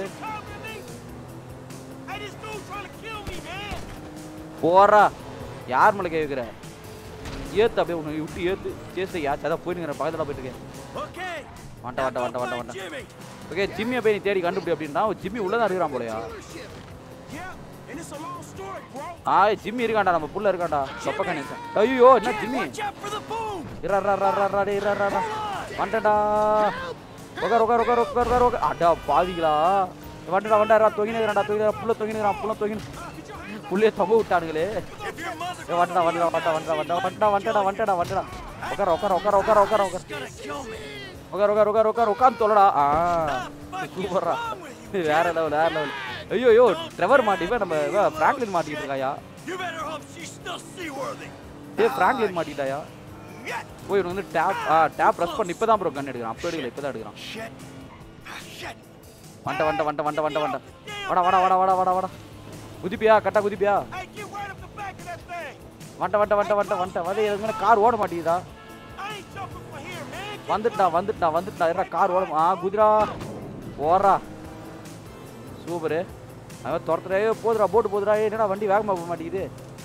[SPEAKER 2] Hey, this dude trying to kill me, man.
[SPEAKER 1] போறா யார் மேல கேக்குற ஏத்து அப்படியே உன்னை விட்டு ஏத்து சேஸ் யா சதா போயிடுங்கிற பக்கத்துல போயிட்டு இருக்கேன்
[SPEAKER 10] Okay.
[SPEAKER 1] வண்ட வண்ட வண்ட வண்ட வண்ட
[SPEAKER 10] Jimmy.
[SPEAKER 1] ஓகே ஜிம்மியை போய் நீ தேடி கண்டுபிடி அப்படின்னா ஜிம்மி உள்ளதான் இருக்கிறான் போலயா
[SPEAKER 2] Yeah, and it's a long story, bro.
[SPEAKER 1] ஆ ஜிம்மி இருக்கான்டா நம்ம புள்ள இருக்கான்டா சொப்ப கணேசன் ஐயோ என்ன Jimmy
[SPEAKER 10] Watch out for the boom.
[SPEAKER 1] இரா இரா இரா இரா டேய் இரா இரா இரா வந்துடா உட்கார் உட்கார் உட்கார் உட்கார் உட்கார் உட்கார் அடா பாவிங்களா வந்துடா வந்துடா தொங்கினுக்கிறான்டா தொங்கினா புள்ள தொங்கினுக்கிறான் புள்ள தொங்கினு புள்ளைய தொங்க விட்டானுங்களே
[SPEAKER 10] If your mother
[SPEAKER 1] ஏ வந்துடா வந்துடா வந்துடா வந்துடா வந்துடா வந்துடா வந்துடா வந்துடா வந்துடா உட்கார் உட்கார் உட்கார் உட்கார் உட்கார் உட்கார்
[SPEAKER 10] gonna kill me.
[SPEAKER 1] உட்கார் உட்கார் உட்கார் உட்கார் உட்காந்து தொலைடா ஆ சூப்பர்ரா வேற லெவல் வேற லெவல் ஐயோ ஐயோ ட்ரெவர் மாட்டிப்ப நம்ம இவன் ஃப்ராங்க்லின் மாட்டிக்கிட்டு இருக்காயா
[SPEAKER 10] You better hope she's still seaworthy.
[SPEAKER 1] ஏ ஃப்ராங்க்லின் மாட்டிட்டாயா ஓ இவன் வந்து டேப் ஆ டேப் ப்ரெஸ் பண்ணி இப்பதான் ப்ரோ கன் எடுக்கிறான் அப்போ எடுக்கல இப்பதான் எடுக்கிறான்
[SPEAKER 10] Shit. Ah, Shit.
[SPEAKER 1] வண்ட வண்ட வண்ட வண்ட வண்ட வண்ட வாடா வாடா வாடா வாடா வாடா வாடா குதிப்பியா கட்டா குதிப்பியா
[SPEAKER 2] Hey, get right up the back of that thing.
[SPEAKER 1] வண்ட வண்ட வண்ட வண்ட வண்ட வந்து எதுக்கு கார் ஓட மாட்டேங்குதா
[SPEAKER 2] I ain't jumping for here, man. Get
[SPEAKER 1] வந்துட்டா வந்துட்டா வந்துட்டா இருடா கார் ஓட ஆ குதிரா ஓடுறா சூப்பரு அவன் துரத்துறே போதுடா போட்டு போதுடா ஏய், என்னடா வண்டி வேகமா போக மாட்டேங்குது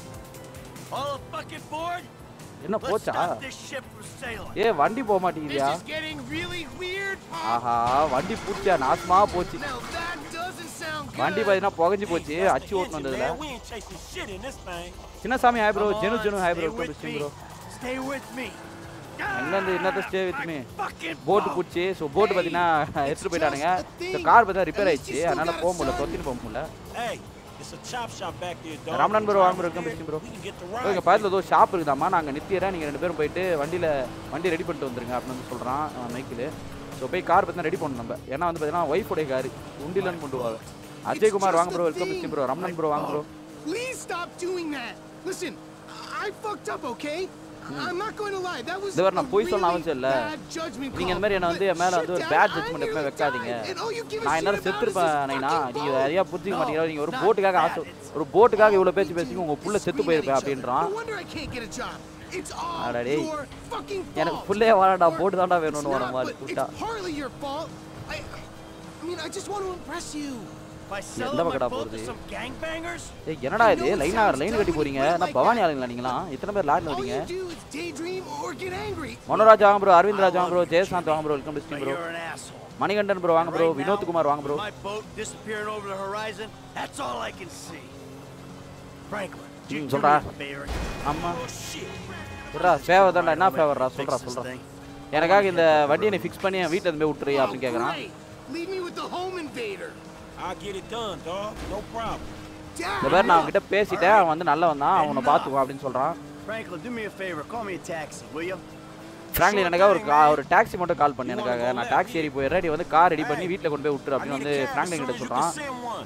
[SPEAKER 10] All fucking board?
[SPEAKER 1] என்ன
[SPEAKER 10] Let's
[SPEAKER 1] போச்சா
[SPEAKER 10] stop this ship from sailing.
[SPEAKER 1] ஏ வண்டி போக
[SPEAKER 6] This
[SPEAKER 1] மாட்டேங்குதியா
[SPEAKER 6] is getting really weird, Pop.
[SPEAKER 1] ஆஹா வண்டி பூச்சியா நாசமா போச்சு
[SPEAKER 6] Now that doesn't sound good.
[SPEAKER 1] வண்டி பார்த்தீங்கன்னா புகஞ்சு போச்சு அச்சு ஓட்டணும் வந்ததுல
[SPEAKER 8] Man, we ain't chasing shit in this thing.
[SPEAKER 1] Chinnasamy hi bro
[SPEAKER 10] Come
[SPEAKER 1] Jenu
[SPEAKER 10] on,
[SPEAKER 1] Jenu hi bro
[SPEAKER 10] stay with
[SPEAKER 1] Christine
[SPEAKER 10] me.
[SPEAKER 1] Bro
[SPEAKER 10] Stay with me.
[SPEAKER 1] எங்கேருந்து என்னத்த ஸ்டே வித் மீ
[SPEAKER 10] Fucking
[SPEAKER 1] போட்டு
[SPEAKER 10] boat.
[SPEAKER 1] பூச்சி ஸோ போட்டு பார்த்தீங்கன்னா எடுத்துட்டு போயிட்டானுங்க இந்த கார் பார்த்தா ரிப்பேர் ஆயிடுச்சு அதனால போக முடியல தொத்தின்னு போக முடியல
[SPEAKER 8] Hey, it's a chop shop back there, dog.
[SPEAKER 1] Ramanan bro வாங்க ப்ரோ இருக்கேன்
[SPEAKER 8] We
[SPEAKER 1] பிஸ்டின் ப்ரோ
[SPEAKER 8] can get the
[SPEAKER 1] எங்கள்
[SPEAKER 8] ride.
[SPEAKER 1] பக்கத்தில் ஏதோ ஷாப் இருக்குதாம்மா நாங்கள் நிறுத்திடுறேன் நீங்கள் ரெண்டு பேரும் போயிட்டு வண்டியில் வண்டி ரெடி பண்ணிட்டு வந்துருங்க அப்படின்னு வந்து சொல்கிறான் மைக்கில் ஸோ போய் கார் பற்றி ரெடி பண்ணணும் நம்ம ஏன்னா வந்து பார்த்தீங்கன்னா ஒய்ஃபுடைய கார் உண்டிலன்னு கொண்டு போவாங்க அஜய்குமார் வாங்க ப்ரோ வெல்கம் பிஸ்டின் ப்ரோ ரமணன் ப்ரோ வாங்க bro
[SPEAKER 6] Please stop doing that. Listen, I fucked up, okay? I'm not going to lie. That was
[SPEAKER 1] இது வேற நான்
[SPEAKER 6] a
[SPEAKER 1] பொய் சொல்ல
[SPEAKER 6] really
[SPEAKER 1] அவசியம் இல்ல.
[SPEAKER 6] bad judgment
[SPEAKER 1] நீங்க இந்த
[SPEAKER 6] call.
[SPEAKER 1] மாதிரி என்ன வந்து
[SPEAKER 6] But
[SPEAKER 1] என் மேல வந்து ஒரு
[SPEAKER 6] shit,
[SPEAKER 1] bad
[SPEAKER 6] Dad,
[SPEAKER 1] judgement
[SPEAKER 6] I'm
[SPEAKER 1] எப்பவுமே
[SPEAKER 6] nearly
[SPEAKER 1] வைக்காதீங்க
[SPEAKER 6] died, and all you give a
[SPEAKER 1] நான்
[SPEAKER 6] shit
[SPEAKER 1] என்ன
[SPEAKER 6] about is
[SPEAKER 1] செத்துருப்பேன்
[SPEAKER 6] this
[SPEAKER 1] Naina
[SPEAKER 6] fucking
[SPEAKER 1] நீங்க
[SPEAKER 6] boat.
[SPEAKER 1] நிறைய புரிஞ்சுக்க மாட்டீங்க நீங்க ஒரு
[SPEAKER 10] not
[SPEAKER 1] போட்டுக்காக ஆசை
[SPEAKER 10] bad.
[SPEAKER 1] ஒரு போட்டுக்காக இவ்வளவு பேச்சு பேசிங்க உங்க புள்ள செத்து
[SPEAKER 6] Scream at
[SPEAKER 1] போயிருப்பேன்
[SPEAKER 6] each other.
[SPEAKER 1] அப்படின்றான்
[SPEAKER 6] No wonder I can't get a job. It's all
[SPEAKER 1] அட டேய்.
[SPEAKER 6] your fucking
[SPEAKER 1] எனக்கு
[SPEAKER 6] fault.
[SPEAKER 1] புள்ளையே வாடா
[SPEAKER 6] Or
[SPEAKER 1] போட்டு தான்டா
[SPEAKER 6] it's
[SPEAKER 1] வேணும்னு வர
[SPEAKER 6] not,
[SPEAKER 1] மாதிரி
[SPEAKER 6] but
[SPEAKER 1] கூட்டா
[SPEAKER 6] It's partly your fault. I, I mean, I just want to impress you.
[SPEAKER 10] By selling
[SPEAKER 1] எந்த
[SPEAKER 10] my
[SPEAKER 1] பக்கடா
[SPEAKER 10] boat to
[SPEAKER 1] போகுது?
[SPEAKER 10] some gangbangers?
[SPEAKER 1] ஏய் என்னடா இது லைனா லைன் கட்டி போறீங்க நான் பவானி ஆளுங்களா நீங்களாம் இத்தனை பேர் லாட்ல
[SPEAKER 6] All
[SPEAKER 1] வரீங்க
[SPEAKER 6] you do is daydream or get angry.
[SPEAKER 1] Manoraj வாங்க ப்ரோ அரவிந்த் ராஜ் வாங்க ப்ரோ ஜெயசாந்த் வாங்க ப்ரோ வெல்கம்
[SPEAKER 10] But
[SPEAKER 1] பிஸ்டின் bro
[SPEAKER 10] you're an asshole.
[SPEAKER 1] Manikandan bro வாங்க bro
[SPEAKER 10] Right
[SPEAKER 1] Vinod
[SPEAKER 10] now,
[SPEAKER 1] Kumar வாங்க bro
[SPEAKER 10] My boat disappearing over the horizon, that's all I can see. Franklin, do you
[SPEAKER 1] ம்,
[SPEAKER 10] do me
[SPEAKER 1] சொல்றா.
[SPEAKER 10] a favor?
[SPEAKER 1] ஆமா
[SPEAKER 10] Oh, shit.
[SPEAKER 1] சொல்றா favour தான்டா என்ன ஃபேவர்ரா
[SPEAKER 10] Fix
[SPEAKER 1] சொல்றா
[SPEAKER 10] this
[SPEAKER 1] சொல்றா
[SPEAKER 10] thing.
[SPEAKER 1] எனக்காக இந்த வண்டியை நீ ஃபிக்ஸ் பண்ணி என் வீட்டில் இருந்து போய் விட்டுறியா
[SPEAKER 6] Oh,
[SPEAKER 1] அப்படின்னு கேட்குறான்
[SPEAKER 6] great. Leave me with the home invader.
[SPEAKER 8] I'll get it done, dog. No problem.
[SPEAKER 6] Dad,
[SPEAKER 1] இந்த பேர் நான் அவன்கிட்ட பேசிட்டேன் அவன் வந்து நல்லவன் தான் அவனை பார்த்துக்குவான் அப்படின்னு சொல்றான்
[SPEAKER 10] Franklin, do me a favor. Call me a taxi, will you?
[SPEAKER 1] Franklin எனக்காக ஒரு கா ஒரு டாக்ஸி மட்டும் கால் பண்ணி எனக்காக நான் டாக்ஸி ஏறி போயிடுறேன் நீ வந்து கார் ரெடி பண்ணி வீட்டில் கொண்டு போய் விட்டுரு
[SPEAKER 8] I
[SPEAKER 1] அப்படின்னு
[SPEAKER 8] need
[SPEAKER 1] வந்து
[SPEAKER 8] a cab as
[SPEAKER 1] Franklin
[SPEAKER 8] soon
[SPEAKER 1] கிட்ட
[SPEAKER 8] as you can
[SPEAKER 1] சொல்றான்
[SPEAKER 8] send one.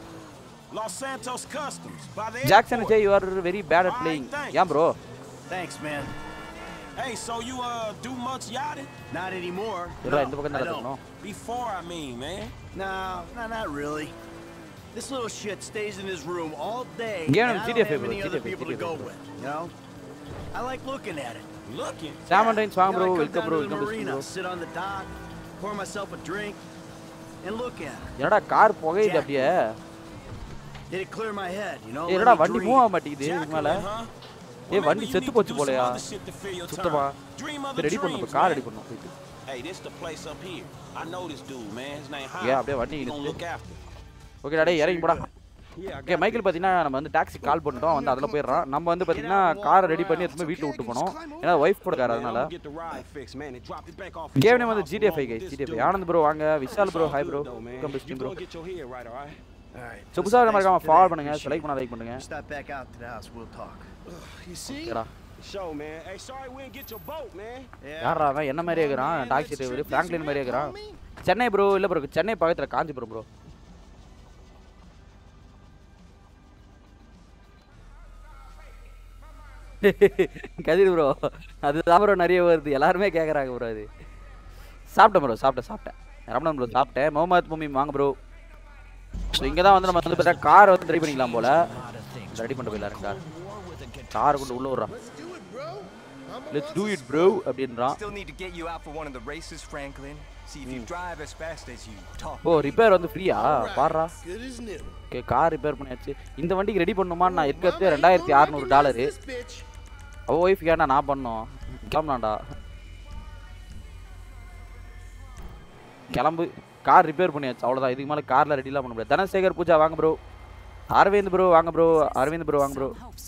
[SPEAKER 8] Los Santos Customs by the
[SPEAKER 1] Jackson
[SPEAKER 8] airport.
[SPEAKER 1] Say you are very bad at playing ஏன் bro
[SPEAKER 10] Thanks, man.
[SPEAKER 8] Hey, so you uh do much yachting?
[SPEAKER 10] Not anymore.
[SPEAKER 1] இருடா
[SPEAKER 10] No,
[SPEAKER 1] இந்த பக்கம்
[SPEAKER 10] I
[SPEAKER 1] தான்
[SPEAKER 10] don't.
[SPEAKER 1] இருக்கணும்
[SPEAKER 8] Before, I mean, man.
[SPEAKER 10] No, no, not really. This little shit stays in his room all day.
[SPEAKER 1] Yeah,
[SPEAKER 10] and
[SPEAKER 1] no,
[SPEAKER 10] I
[SPEAKER 1] GTFA,
[SPEAKER 10] don't have
[SPEAKER 1] bro,
[SPEAKER 10] any other
[SPEAKER 1] GTFA,
[SPEAKER 10] people to
[SPEAKER 1] GTFA,
[SPEAKER 10] go
[SPEAKER 1] bro.
[SPEAKER 10] with, you know? I like looking at it.
[SPEAKER 8] Looking.
[SPEAKER 1] சாமன் ரைன்ஸ் வாங்க
[SPEAKER 10] You know,
[SPEAKER 1] bro
[SPEAKER 10] I come
[SPEAKER 1] welcome
[SPEAKER 10] down
[SPEAKER 1] bro
[SPEAKER 10] to the
[SPEAKER 1] welcome
[SPEAKER 10] marina,
[SPEAKER 1] bro
[SPEAKER 10] sit on the dock, pour myself a drink, and look at it.
[SPEAKER 1] என்னடா car புகையுது அப்படியே
[SPEAKER 10] Did it clear my head, you know?
[SPEAKER 1] ஏய்,
[SPEAKER 10] let
[SPEAKER 1] என்னடா
[SPEAKER 10] me
[SPEAKER 1] வண்டி
[SPEAKER 10] dream.
[SPEAKER 1] Move ஆக மாட்டேங்குது இதுக்கு மேல
[SPEAKER 8] Jacqueline, huh?
[SPEAKER 1] ஏய் வண்டி செத்து போச்சு போலயா சுத்தமா
[SPEAKER 8] Dream of
[SPEAKER 1] சரி
[SPEAKER 8] the
[SPEAKER 1] ரெடி பண்ணணும்
[SPEAKER 8] dreams,
[SPEAKER 1] கார்
[SPEAKER 8] man.
[SPEAKER 1] ரெடி பண்ணணும் போயிட்டு
[SPEAKER 8] Hey, this the place up here. I know this dude, man. His name
[SPEAKER 1] ஏன் அப்படியே வண்டி
[SPEAKER 8] He gonna
[SPEAKER 1] இழுத்து
[SPEAKER 8] look after.
[SPEAKER 1] ஓகே டேய் இறங்கி போடா
[SPEAKER 8] Yeah, I
[SPEAKER 1] ஓகே மைக்கேல் பார்த்தீங்கன்னா நம்ம வந்து டாக்ஸி கால் பண்ணிட்டோம் வந்து அதில் போயிடுறோம் நம்ம வந்து பார்த்தீங்கன்னா காரை ரெடி பண்ணி எடுத்து வீட்டில் விட்டு போனோம் ஏன்னா ஒய்ஃப் கூட கார் அதனால
[SPEAKER 8] Get the ride fixed, man, and drop it back off.
[SPEAKER 1] Game name வந்து GTF hi guys GTF Anand bro வாங்க Vishal bro hi bro welcome to
[SPEAKER 8] You
[SPEAKER 1] stream bro
[SPEAKER 8] gonna get your head right, all right?
[SPEAKER 5] All right.
[SPEAKER 1] So புதுசாக நம்ம இருக்காம follow பண்ணுங்க like பண்ண like பண்ணுங்க
[SPEAKER 5] Stop back out to the house. We'll talk.
[SPEAKER 6] You see?
[SPEAKER 1] ஓகேடா
[SPEAKER 8] Show, man. Hey, sorry we didn't get your boat, man.
[SPEAKER 1] யாரா அவன் என்ன மாதிரியே இருக்கிறான் டாக்ஸி டிரைவர் ஃப்ராங்க்லின் மாதிரியே இருக்கிறான் சென்னை ப்ரோ இல்லை ப்ரோ சென்னை பக்கத்தில் காஞ்சிபுரம் ப்ரோ கதிர் ப்ரோ அதுதான் ப்ரோ நிறைய வருது எல்லாருமே கேட்குறாங்க ப்ரோ அது சாப்பிட்டேன் ப்ரோ சாப்பிட்டேன் சாப்பிட்டேன் ரமணன் ப்ரோ சாப்பிட்டேன் முகமது முமி வாங்க ப்ரோ ஸோ இங்கே தான் வந்து நம்ம வந்து பார்த்தா கார் வந்து ரெடி பண்ணிக்கலாம் போல ரெடி பண்ணிட்டு போயிடலாம் கார் கார் கொண்டு உள்ள விட்றான் லெட்ஸ் டூ இட் ப்ரோ அப்படின்றான்
[SPEAKER 11] Still need to get you out for one of the races, Franklin. See if you drive as fast as you talk.
[SPEAKER 1] ஓ ரிப்பேர் வந்து ஃப்ரீயா பாடுறா
[SPEAKER 6] Good as new.
[SPEAKER 1] ஓகே car repair பண்ணியாச்சு இந்த வண்டிக்கு ready பண்ணுமான்னு நான் இருக்கிறது ரெண்டாயிரத்தி அறநூறு டாலரு
[SPEAKER 6] This bitch.
[SPEAKER 1] அவ ஒய்ஃப் ஏன்டா நான் பண்ணோம் கிளம்பலாம்டா கிளம்பு கார் ரிப்பேர் பண்ணியாச்சு அவ்வளோதான் இதுக்கு மேலே காரில் ரெடிலாம் பண்ண முடியாது தனசேகர் பூஜா வாங்க ப்ரோ அரவிந்த் ப்ரோ வாங்க ப்ரோ அரவிந்த் ப்ரோ வாங்க ப்ரோ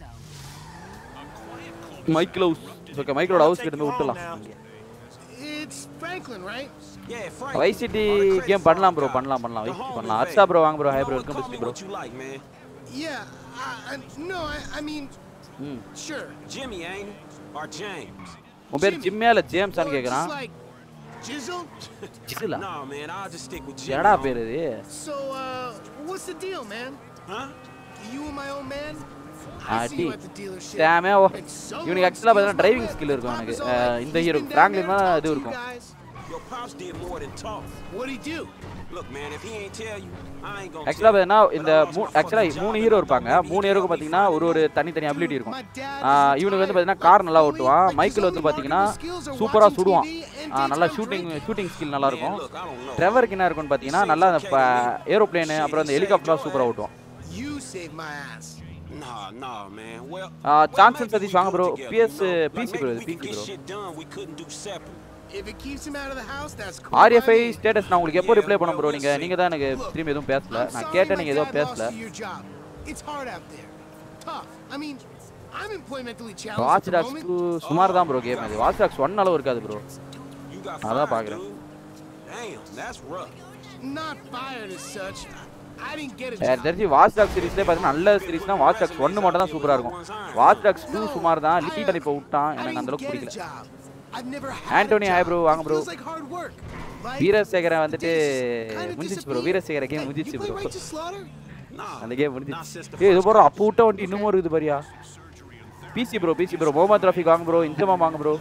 [SPEAKER 1] மைக்கிள் ஹவுஸ் ஓகே மைக்கிளோட ஹவுஸ் கிட்ட இருந்து விட்டுலாம்
[SPEAKER 6] It's Franklin, right?
[SPEAKER 8] Yeah, Frank.
[SPEAKER 1] Vice City game பண்ணலாம் ப்ரோ பண்ணலாம் பண்ணலாம் வைசிட்டி பண்ணலாம் ஹர்ஷா ப்ரோ வாங்க bro hi bro welcome to bro
[SPEAKER 8] What you like, man?
[SPEAKER 6] Yeah. I, I, no, I, I mean,
[SPEAKER 1] ம்
[SPEAKER 6] sure.
[SPEAKER 8] Jimmy, ain't it? Or James?
[SPEAKER 1] உன் பேர் ஜிம்மியா இல்லை ஜேம்ஸான்னு
[SPEAKER 6] Or
[SPEAKER 1] கேட்குறான்
[SPEAKER 6] just like Jizzle.
[SPEAKER 1] ஜிசிலா
[SPEAKER 8] Nah, man, I'll just stick with Jimmy.
[SPEAKER 1] என்னடா
[SPEAKER 8] homie.
[SPEAKER 1] பேர் இது
[SPEAKER 6] So, uh, what's the deal, man?
[SPEAKER 8] Huh?
[SPEAKER 6] You and my old man?
[SPEAKER 1] Ah
[SPEAKER 6] I see
[SPEAKER 1] டி
[SPEAKER 6] you at the dealership.
[SPEAKER 1] சாமே oh
[SPEAKER 6] And someone
[SPEAKER 1] இவனுக்கு ஆக்சுவலாக
[SPEAKER 6] steals
[SPEAKER 1] பார்த்தீங்கன்னா
[SPEAKER 6] my
[SPEAKER 1] driving
[SPEAKER 6] whip.
[SPEAKER 1] Skill இருக்கும்
[SPEAKER 6] Papa's
[SPEAKER 1] எனக்கு
[SPEAKER 6] all like,
[SPEAKER 1] அஹ் இந்த
[SPEAKER 6] he's
[SPEAKER 1] hero
[SPEAKER 6] been down
[SPEAKER 1] Franklin
[SPEAKER 6] there to
[SPEAKER 1] தான்
[SPEAKER 6] talk
[SPEAKER 1] இது
[SPEAKER 6] to you
[SPEAKER 1] இருக்கும்
[SPEAKER 6] guys.
[SPEAKER 8] Your pops did more than talk.
[SPEAKER 6] What'd he do?
[SPEAKER 8] Look, man, if he ain't tell you, I ain't gonna
[SPEAKER 1] ஆக்சுவலாக
[SPEAKER 8] tell you.
[SPEAKER 1] பார்த்தீங்கன்னா இந்த
[SPEAKER 8] But I lost
[SPEAKER 1] மூ
[SPEAKER 8] my fucking
[SPEAKER 1] ஆக்சுவலாக
[SPEAKER 8] job
[SPEAKER 1] மூணு
[SPEAKER 8] and
[SPEAKER 1] hero
[SPEAKER 8] I
[SPEAKER 1] இருப்பாங்க
[SPEAKER 8] don't
[SPEAKER 1] மூணு
[SPEAKER 8] believe
[SPEAKER 1] ஹீரோக்கு
[SPEAKER 8] I'll be
[SPEAKER 1] பார்த்தீங்கன்னா ஒரு ஒரு தனித்தனி அபிலிட்டி இருக்கும் ஆஹ் இவனுக்கு வந்து பார்த்தீங்கன்னா கார் நல்லா ஓட்டுவான் மைக்கிள் வந்து பார்த்தீங்கன்னா சூப்பராக சுடுவான் ஆஹ் நல்லா ஷூட்டிங் ஷூட்டிங் ஸ்கில் நல்லா இருக்கும்
[SPEAKER 8] Look, I don't know.
[SPEAKER 1] ட்ரெவருக்கு என்ன இருக்கும்னு பார்த்தீங்கன்னா நல்லா அந்த ஏரோப்ளேனு அப்புறம் அந்த ஹெலிகாப்டர்லாம் சூப்பராக ஓட்டுவான்
[SPEAKER 6] You saved my ass.
[SPEAKER 8] Nah, nah, man. Well,
[SPEAKER 1] ah
[SPEAKER 8] well,
[SPEAKER 1] சான்சன்
[SPEAKER 8] maybe
[SPEAKER 1] சதீஷ்
[SPEAKER 8] we
[SPEAKER 1] வாங்க
[SPEAKER 8] good
[SPEAKER 1] bro
[SPEAKER 8] together,
[SPEAKER 1] PS
[SPEAKER 8] you know? Like,
[SPEAKER 1] PC
[SPEAKER 8] maybe
[SPEAKER 1] bro
[SPEAKER 8] we could
[SPEAKER 1] PC
[SPEAKER 8] get
[SPEAKER 1] bro
[SPEAKER 8] shit done we couldn't do separate.
[SPEAKER 6] If it keeps him out of the house, that's cool.
[SPEAKER 1] RFI
[SPEAKER 6] by me.
[SPEAKER 1] Status நான் உங்களுக்கு எப்போ reply பண்ண bro நீங்கள் நீங்கள் தான் எனக்கு திரும்பி எதுவும் பேசல
[SPEAKER 6] I'm
[SPEAKER 1] நான்
[SPEAKER 6] sorry
[SPEAKER 1] கேட்டேன்
[SPEAKER 6] my
[SPEAKER 1] நீங்கள் எதுவும்
[SPEAKER 6] dad lost
[SPEAKER 1] பேசல
[SPEAKER 6] you your job. It's hard out there. Tough. I mean, I'm employmentally challenged
[SPEAKER 1] watch
[SPEAKER 6] at the
[SPEAKER 1] dogs
[SPEAKER 6] moment.
[SPEAKER 1] சுமார் தான் ப்ரோ கேம் இது வாட்ச் டாக்ஸ் ஒன் அளவு இருக்காது ப்ரோ
[SPEAKER 8] You got
[SPEAKER 1] அதான்
[SPEAKER 8] fired,
[SPEAKER 1] பார்க்குறேன்
[SPEAKER 8] dude. Damn, that's rough.
[SPEAKER 6] Not fired as such. I didn't get a
[SPEAKER 1] எனக்கு
[SPEAKER 6] job.
[SPEAKER 1] தெரிஞ்சு வாட்ச் டாக்ஸ் சீரிஸ்லேயே பார்த்தீங்கன்னா நல்ல சீரிஸ்னா வாட்ச் டாக்ஸ் ஒன்று மட்டும் தான் சூப்பராக இருக்கும் வாட்ச் டாக்ஸ் டூ சுமார் தான் லீடர் இப்போ விட்டான்
[SPEAKER 6] I
[SPEAKER 1] எனக்கு அந்த
[SPEAKER 6] didn't
[SPEAKER 1] அளவுக்கு
[SPEAKER 6] get a
[SPEAKER 1] பிடிக்கல
[SPEAKER 6] job. I've never had
[SPEAKER 1] Antony
[SPEAKER 6] a
[SPEAKER 1] hi
[SPEAKER 6] job.
[SPEAKER 1] Bro வாங்க
[SPEAKER 6] It
[SPEAKER 1] bro
[SPEAKER 6] feels like hard work. Life
[SPEAKER 1] Veerasekaran வந்துட்டு
[SPEAKER 6] kinda
[SPEAKER 1] முடிஞ்சிச்சு ப்ரோ
[SPEAKER 6] disappeared.
[SPEAKER 1] வீரசேகர கேம்
[SPEAKER 6] Hey,
[SPEAKER 1] முடிஞ்சிச்சு
[SPEAKER 6] you play
[SPEAKER 1] bro
[SPEAKER 6] Righteous Slaughter?
[SPEAKER 8] Nah,
[SPEAKER 1] அந்த கேம்
[SPEAKER 8] not
[SPEAKER 1] முடிஞ்சிச்சு
[SPEAKER 8] since the
[SPEAKER 1] ஏய் இது
[SPEAKER 8] first
[SPEAKER 1] போகிறோம் அப்போ விட்ட வண்டி இன்னமும் இருக்குது பாரியா PC bro PC bro Mohammed Rafiq வாங்க ப்ரோ இன்ஜமா வாங்க bro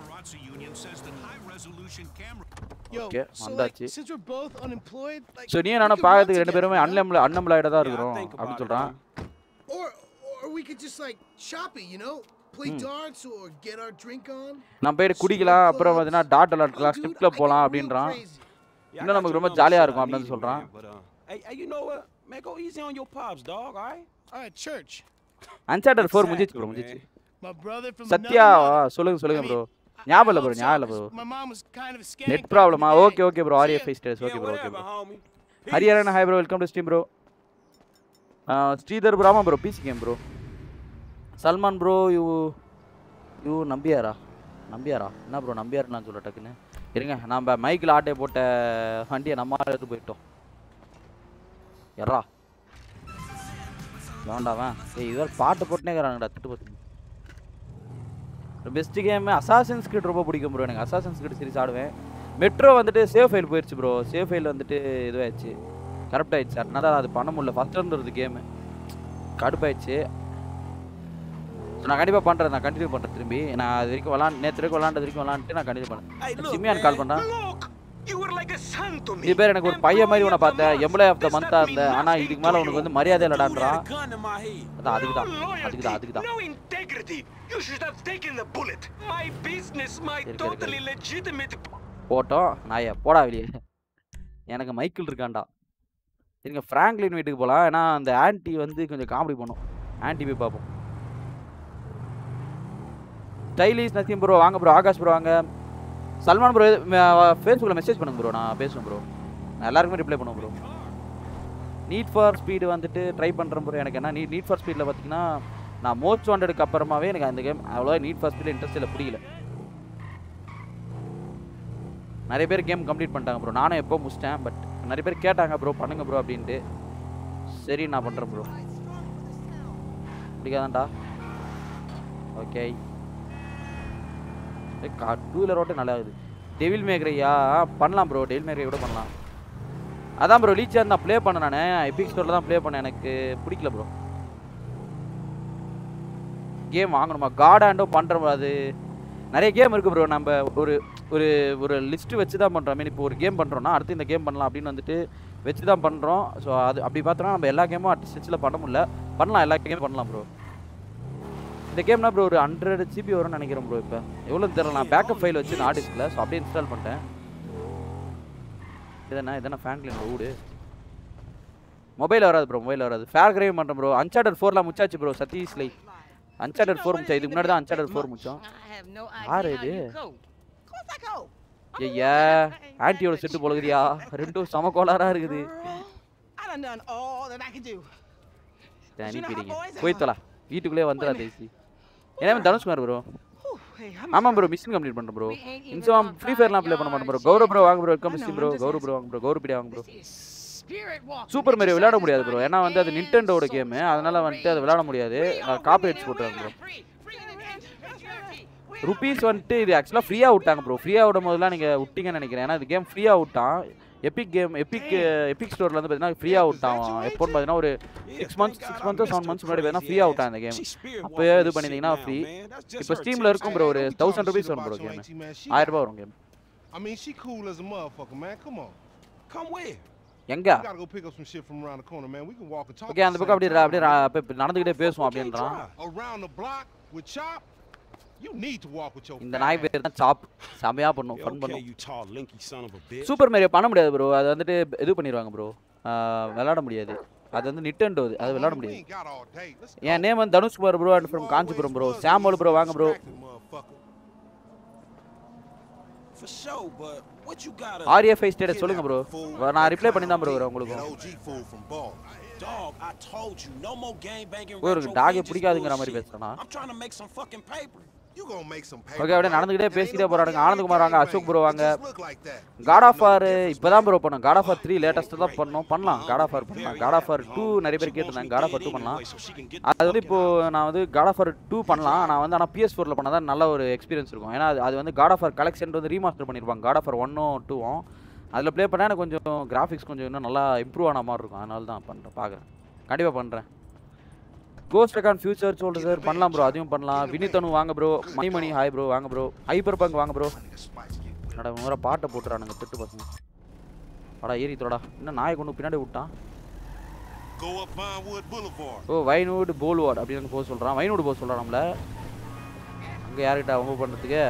[SPEAKER 6] Yo,
[SPEAKER 1] Okay,
[SPEAKER 6] so like,
[SPEAKER 1] வந்தாச்சு.
[SPEAKER 6] since we're both unemployed, like,
[SPEAKER 1] so நீ
[SPEAKER 6] we
[SPEAKER 1] நானும்
[SPEAKER 6] could run
[SPEAKER 1] பார்க்கறதுக்கு ரெண்டு
[SPEAKER 6] together.
[SPEAKER 1] பேருமே அன்எம்ப்ள அன்எம்ப்ளாய்டாக தான்
[SPEAKER 8] Yeah, I
[SPEAKER 1] இருக்கிறோம்
[SPEAKER 8] think
[SPEAKER 1] அப்படின்னு
[SPEAKER 8] about it,
[SPEAKER 1] சொல்கிறான்
[SPEAKER 6] Or, or we could just like shop it, you know? Play darts or get our drink on.
[SPEAKER 1] நம்ம போயிட்டு குடிக்கலாம் அப்புறம் பார்த்தீங்கன்னா டாட் விளாட்லாம்
[SPEAKER 6] Oh, dude,
[SPEAKER 1] strip club
[SPEAKER 6] I get
[SPEAKER 1] போகலாம்
[SPEAKER 6] real
[SPEAKER 1] அப்படின்றான்
[SPEAKER 6] crazy.
[SPEAKER 8] Yeah, I
[SPEAKER 1] இன்னும்
[SPEAKER 8] got
[SPEAKER 1] நமக்கு
[SPEAKER 8] your
[SPEAKER 1] ரொம்ப
[SPEAKER 8] number,
[SPEAKER 1] ஜாலியாக
[SPEAKER 8] shit,
[SPEAKER 1] இருக்கும்
[SPEAKER 8] I
[SPEAKER 1] அப்படின்னு
[SPEAKER 8] need it,
[SPEAKER 1] சொல்கிறான்
[SPEAKER 8] man, but, uh, Hey, hey, you know what? Man, go easy on your pops, dog, all right?
[SPEAKER 6] All right, church.
[SPEAKER 1] Uncharted four முடிஞ்சிச்சு bro முடிஞ்சிச்சு
[SPEAKER 6] My brother from
[SPEAKER 1] Sathya
[SPEAKER 6] another mother.
[SPEAKER 1] சொல்லுங்க சொல்லுங்க
[SPEAKER 6] I
[SPEAKER 1] bro
[SPEAKER 6] mean,
[SPEAKER 1] ஞாபகம்
[SPEAKER 6] I
[SPEAKER 1] இல்லை bro
[SPEAKER 6] love
[SPEAKER 1] ஞாபகம் இல்லை
[SPEAKER 6] Cyrus.
[SPEAKER 1] Bro
[SPEAKER 6] My mom was kind of a skank
[SPEAKER 1] net
[SPEAKER 6] back in
[SPEAKER 1] ப்ராப்ளமா
[SPEAKER 6] the day.
[SPEAKER 1] Okay okay bro
[SPEAKER 6] See
[SPEAKER 1] RFI
[SPEAKER 6] ya.
[SPEAKER 1] ஸ்டேஸ்
[SPEAKER 8] Yeah,
[SPEAKER 1] okay bro okay
[SPEAKER 8] whatever,
[SPEAKER 1] bro
[SPEAKER 8] homie.
[SPEAKER 1] Haryana hi bro welcome to stream bro Sridhar bro ஆமாம் bro PC game bro Salman bro you you நம்பியாரா நம்பியாரா என்ன bro Nambiar நான் சொல்ல டக்குன்னு இருங்க நம்ம மைக்கில் ஆட்டை போட்ட வண்டியை நம்ம ஆள் எடுத்து போயிட்டோம் எறா வேண்டாவன் ஏய் இதுவரை பாட்டு போட்டுனே இருக்கிறாங்கடா திட்டு பார்த்து பெஸ்ட் கேம் அசாசன்ஸ் கிட் ரொம்ப பிடிக்கும் ப்ரோ எனக்கு அசாசன்ஸ் கிட் சீரிஸ் ஆடுவேன் மெட்ரோ வந்துட்டு சேவ் ஃபைல் போயிடுச்சு ப்ரோ சேவ் ஃபைல் வந்துட்டு இதுவாயிடுச்சு கரெக்ட் ஆயிடுச்சு அதனால அது பண்ண முடியல ஃபஸ்ட் இருந்தது கேமு கடுப்பாயிடுச்சு So, நான் கண்டிப்பாக பண்ணுறேன் நான் கண்டினியூ பண்ணுறேன் திரும்பி நான் அது வரைக்கும் விளாண்டு நேற்று வரைக்கும் விளாண்டது வரைக்கும் விளாண்டுட்டு நான் கண்டினியூ
[SPEAKER 3] Hey,
[SPEAKER 1] பண்ணேன்
[SPEAKER 3] look,
[SPEAKER 1] சிம்மியான் கால்
[SPEAKER 3] man,
[SPEAKER 1] பண்ணேன்
[SPEAKER 3] Look, you were like a son to me.
[SPEAKER 1] இது பேர் எனக்கு ஒரு பையன் மாதிரி உன்னை பார்த்தேன்
[SPEAKER 3] Employee of the
[SPEAKER 1] employee of the
[SPEAKER 3] month.
[SPEAKER 1] மந்த்தாக
[SPEAKER 3] Does that
[SPEAKER 1] இருந்தேன்
[SPEAKER 3] mean
[SPEAKER 1] ஆனால்
[SPEAKER 3] nothing
[SPEAKER 1] இதுக்கு
[SPEAKER 3] to
[SPEAKER 1] மேலே
[SPEAKER 3] you?
[SPEAKER 1] உனக்கு வந்து மரியாதை
[SPEAKER 8] Dude had
[SPEAKER 1] இல்லடான்றான்
[SPEAKER 8] a gun in my head.
[SPEAKER 1] அதான் அதுக்கு
[SPEAKER 3] No
[SPEAKER 1] தான் அதுக்கு தான் அதுக்கு
[SPEAKER 3] loyalty,
[SPEAKER 1] தான்
[SPEAKER 3] no integrity. You should have taken the bullet. My business, my
[SPEAKER 1] இருக்கு, இருக்கு,
[SPEAKER 3] totally legitimate.
[SPEAKER 1] போட்டோம் நாய போடா வெளியே எனக்கு மைக்கிள் இருக்கான்டா இருங்க ஃப்ராங்க்லின் வீட்டுக்கு போகலாம் ஏன்னா அந்த ஆன்ட்டி வந்து கொஞ்சம் காமெடி பண்ணும் ஆன்ட்டி போய் பார்ப்போம் ஸ்டைலிஷ் நசீம் ப்ரோ வாங்க ப்ரோ ஆகாஷ் ப்ரோ வாங்க சல்மான் ப்ரோ ஃபேஸ்புக்கில் மெசேஜ் பண்ணுங்க ப்ரோ நான் பேசுவேன் ப்ரோ நான் எல்லாருக்குமே ரிப்ளை பண்ணுவேன் ப்ரோ நீட் ஃபார் ஸ்பீடு வந்துட்டு ட்ரை பண்ணுறேன் ப்ரோ எனக்கு என்ன நீட் நீட் ஃபார் ஸ்பீடில் பார்த்தீங்கன்னா நான் மோஸ்ட் வாண்டடுக்கு அப்புறமாவே எனக்கு அந்த கேம் அவ்வளோ நீட் ஃபார் ஸ்பீடில் இன்ட்ரெஸ்ட் இல்லை பிடிக்கல நிறைய பேர் கேம் கம்ப்ளீட் பண்ணிட்டாங்க ப்ரோ நானும் எப்போ முடிச்சிட்டேன் பட் நிறைய பேர் கேட்டாங்க ப்ரோ பண்ணுங்க ப்ரோ அப்படின்ட்டு சரி நான் பண்ணுறேன் ப்ரோ பிடிக்காதான்டா ஓகே டூ வீலர் ஓட்ட நல்லா இருக்குது டெவில் மேக்ரையா பண்ணலாம் ப்ரோ டெவில் மேக்ரை கூட பண்ணலாம் அதான் ப்ரோ லீச் நான் ப்ளே பண்ணேன் நான் எபிக் ஸ்டோரில் தான் ப்ளே பண்ணேன் எனக்கு பிடிக்கல ப்ரோ கேம் வாங்கணுமா காட் ஆண்டோ பண்ணுறோம் அது நிறைய கேம் இருக்குது ப்ரோ நம்ம ஒரு ஒரு ஒரு லிஸ்ட்டு வச்சு தான் பண்ணுறோம் மீன் இப்போ ஒரு கேம் பண்ணுறோம்னா அடுத்து இந்த கேம் பண்ணலாம் அப்படின்னு வந்துட்டு வச்சு தான் பண்ணுறோம் ஸோ அது அப்படி பார்த்தோன்னா நம்ம எல்லா கேமும் அட் ஸ்டிச்சில் பண்ண முடியல பண்ணலாம் எல்லா கேமும் பண்ணலாம் ப்ரோ இந்த கேம்னா ப்ரோ ஒரு ஹண்ட்ரட் ஜிபி வரும்னு நினைக்கிறேன் ப்ரோ இப்போ எவ்வளோன்னு தெரியல நான் பேக்கப் ஃபைல் வச்சு நான் டிஸ்கில் ஸோ அப்படியே இன்ஸ்டால் பண்ணிட்டேன் இதென்ன இதென்ன ஃபேன்க்லின் ஊடு மொபைல் வராது ப்ரோ மொபைல் வராது ஃபேர் கிரைவ் பண்ணுறேன் ப்ரோ அன்சார்டட் ஃபோர்லாம் முச்சாச்சு bro Sathish like Uncharted four முச்சா இதுக்கு முன்னாடி தான் அன்சார்டட் ஃபோர் முச்சோம் யார் இது ஐயா ஆன்ட்டியோட செட்டு போலகுதியா ரெண்டும் சம கோளாரா இருக்குது
[SPEAKER 12] I done done all that I could do.
[SPEAKER 1] தனி பிடிங்க போய் தொலா வீட்டுக்குள்ளே வந்துடா தேசி ஏன்னா தனுஷ்குமார் ப்ரோ ஆமாம் ப்ரோ மிஷின் கம்ப்ளீட் பண்ணுறேன் ப்ரோ இன்ஸ்டாம் ஃப்ரீ ஃபயர்லாம் ப்ளே பண்ண மாட்டேன் ப்ரோ கௌரவ் ப்ரோ வாங்க ப்ரோ வெல்கம் மிஸ்டி ப்ரோ கௌரவ் ப்ரோ வாங்க ப்ரோ கௌரவ் பிடியா வாங்க ப்ரோ சூப்பர் மேரியோ விளையாட முடியாது ப்ரோ ஏன்னா வந்து அது நிண்டெண்டோட கேமு அதனால வந்துட்டு அது விளையாட முடியாது காப்பிரைட்ஸ் போட்டுருவாங்க ப்ரோ ருபீஸ் வந்துட்டு இது ஆக்சுவலாக ஃப்ரீயாக விட்டாங்க ப்ரோ ஃப்ரீயாக விடும் போதெல்லாம் நீங்கள் விட்டீங்கன்னு நினைக்கிறேன் ஏன்னா இது கேம் ஃப்ரீயாக விட்டான் எபிக் கேம் எபிக் எபிக் ஸ்டோரில் வந்து பார்த்தீங்கன்னா ஃப்ரீயாக விட்டான் எப்போன்னு பார்த்தீங்கன்னா ஒரு சிக்ஸ் மந்த்ஸ் சிக்ஸ் மந்த்தோ செவன் மந்த்ஸ் முன்னாடி பார்த்தீங்கன்னா ஃப்ரீயாக விட்டான் இந்த கேம் அப்போயே இது பண்ணியிருந்தீங்கன்னா ஃப்ரீ இப்போ ஸ்டீமில் இருக்கும் ப்ரோ ஒரு தௌசண்ட் ருபீஸ் வரும் ப்ரோ கேம் ஆயிரம் ரூபாய் வரும் game
[SPEAKER 7] I mean, she cool as a motherfucker, man. Come on.
[SPEAKER 11] Come where?
[SPEAKER 1] எங்க
[SPEAKER 7] We gotta go pick up some shit from around the corner, man. We can walk and talk.
[SPEAKER 1] Okay
[SPEAKER 7] at
[SPEAKER 1] அந்த
[SPEAKER 7] the
[SPEAKER 1] பக்கம்
[SPEAKER 7] same
[SPEAKER 1] அப்படியே
[SPEAKER 7] time,
[SPEAKER 1] அப்படியே
[SPEAKER 7] man.
[SPEAKER 1] ரா- அப்ப இப்ப நடந்துக்கிட்டே பேசுவோம் அப்படின்றான்
[SPEAKER 7] Around the block with Chop, you need to walk with your
[SPEAKER 1] இந்த நாய் பேர் தான் சாப் செமையா பண்ணும் ஃபன்
[SPEAKER 8] Okay,
[SPEAKER 1] பண்ணும்
[SPEAKER 8] you tall, linky son of a bitch.
[SPEAKER 1] Super Mario பண்ண முடியாது ப்ரோ அது வந்துட்டு இது பண்ணிடுவாங்க ப்ரோ விளையாட முடியாது அது வந்து நிட்டண்டோ அது அது விளையாட முடியாது
[SPEAKER 7] got all day. Let's
[SPEAKER 1] என் நேம் வந்து Dhanushkumar bro and from Kanchipuram bro சாமல் ப்ரோ வாங்க bro
[SPEAKER 8] For sure, but what you got?
[SPEAKER 1] RFI status சொல்லுங்க ப்ரோ நான் ரிப்ளை பண்ணி தான் ப்ரோ வரேன் உங்களுக்கு
[SPEAKER 8] Dog, I told you, no more gang banging.
[SPEAKER 1] ஒரு
[SPEAKER 8] retro
[SPEAKER 1] டாகே
[SPEAKER 8] vintage
[SPEAKER 1] பிடிக்காதுங்கிற மாதிரி
[SPEAKER 8] bullshit.
[SPEAKER 1] பேசுறேனா
[SPEAKER 8] I'm trying to make some fucking paper.
[SPEAKER 7] You gonna make some
[SPEAKER 1] okay அப்படியே நடந்துக்கிட்டே பேசிக்கிட்டே போறாங்க ஆனந்தகுமார் வாங்க அசோக் ப்ரோ வாங்க காட் ஆஃப் ஆர் இப்போதான் ப்ரோ பண்ணோம் காட் ஆஃப் ஆர் த்ரீ லேட்டஸ்ட்டாக தான் பண்ணோம் பண்ணலாம் காட் ஆஃப் ஆர் பண்ணலாம் காட் ஆஃப் ஆர் டூ நிறைய பேர் கேட்டிருந்தாங்க காட் ஆஃப் ஆர் டூ பண்ணலாம் அது வந்து இப்போ நான் வந்து காட் ஆஃப் ஆர் டூ பண்ணலாம் நான் வந்து ஆனால் பிஎஸ் ஃபோரில் பண்ணால் தான் நல்ல ஒரு எக்ஸ்பீரியன்ஸ் இருக்கும் ஏன்னா அது- அது வந்து காட் ஆஃப் ஆர் கலெக்ஷன் வந்து ரீமாஸ்டர் பண்ணியிருப்பாங்க காட் ஆஃப் ஆர் ஒன்னும் டூவும் அதில் ப்ளே பண்ணால் எனக்கு கொஞ்சம் கிராஃபிக்ஸ் கொஞ்சம் இன்னும் நல்லா இம்ப்ரூவ் ஆன மாதிரி இருக்கும் அதனால தான் பண்ணுறேன் பார்க்குறேன் கண்டிப்பாக பண்ணுறேன் கோஸ்ட் ரெக்கார்ட் ஃபியூச்சர் சொல்லுது சார் பண்ணலாம் ப்ரோ அதையும் பண்ணலாம் வினிதனு வாங்க ப்ரோ மணிமணி ஹாய் ப்ரோ வாங்க ப்ரோ ஹைப்பர் பங்க் வாங்க ப்ரோ அட முறை பாட்டை போட்டுறானுங்க திட்டு பசங்க அடா ஏறி தோடா இன்னும் நாயை கொண்டு பின்னாடி விட்டான்
[SPEAKER 7] Go up Vinewood Boulevard.
[SPEAKER 1] ஓ வைனூட் போல்வார்ட் அப்படின்னு போக சொல்கிறான் வைனூட் போக சொல்கிறான் நம்மள அங்கே யார்கிட்ட அவங்க பண்ணுறதுக்கு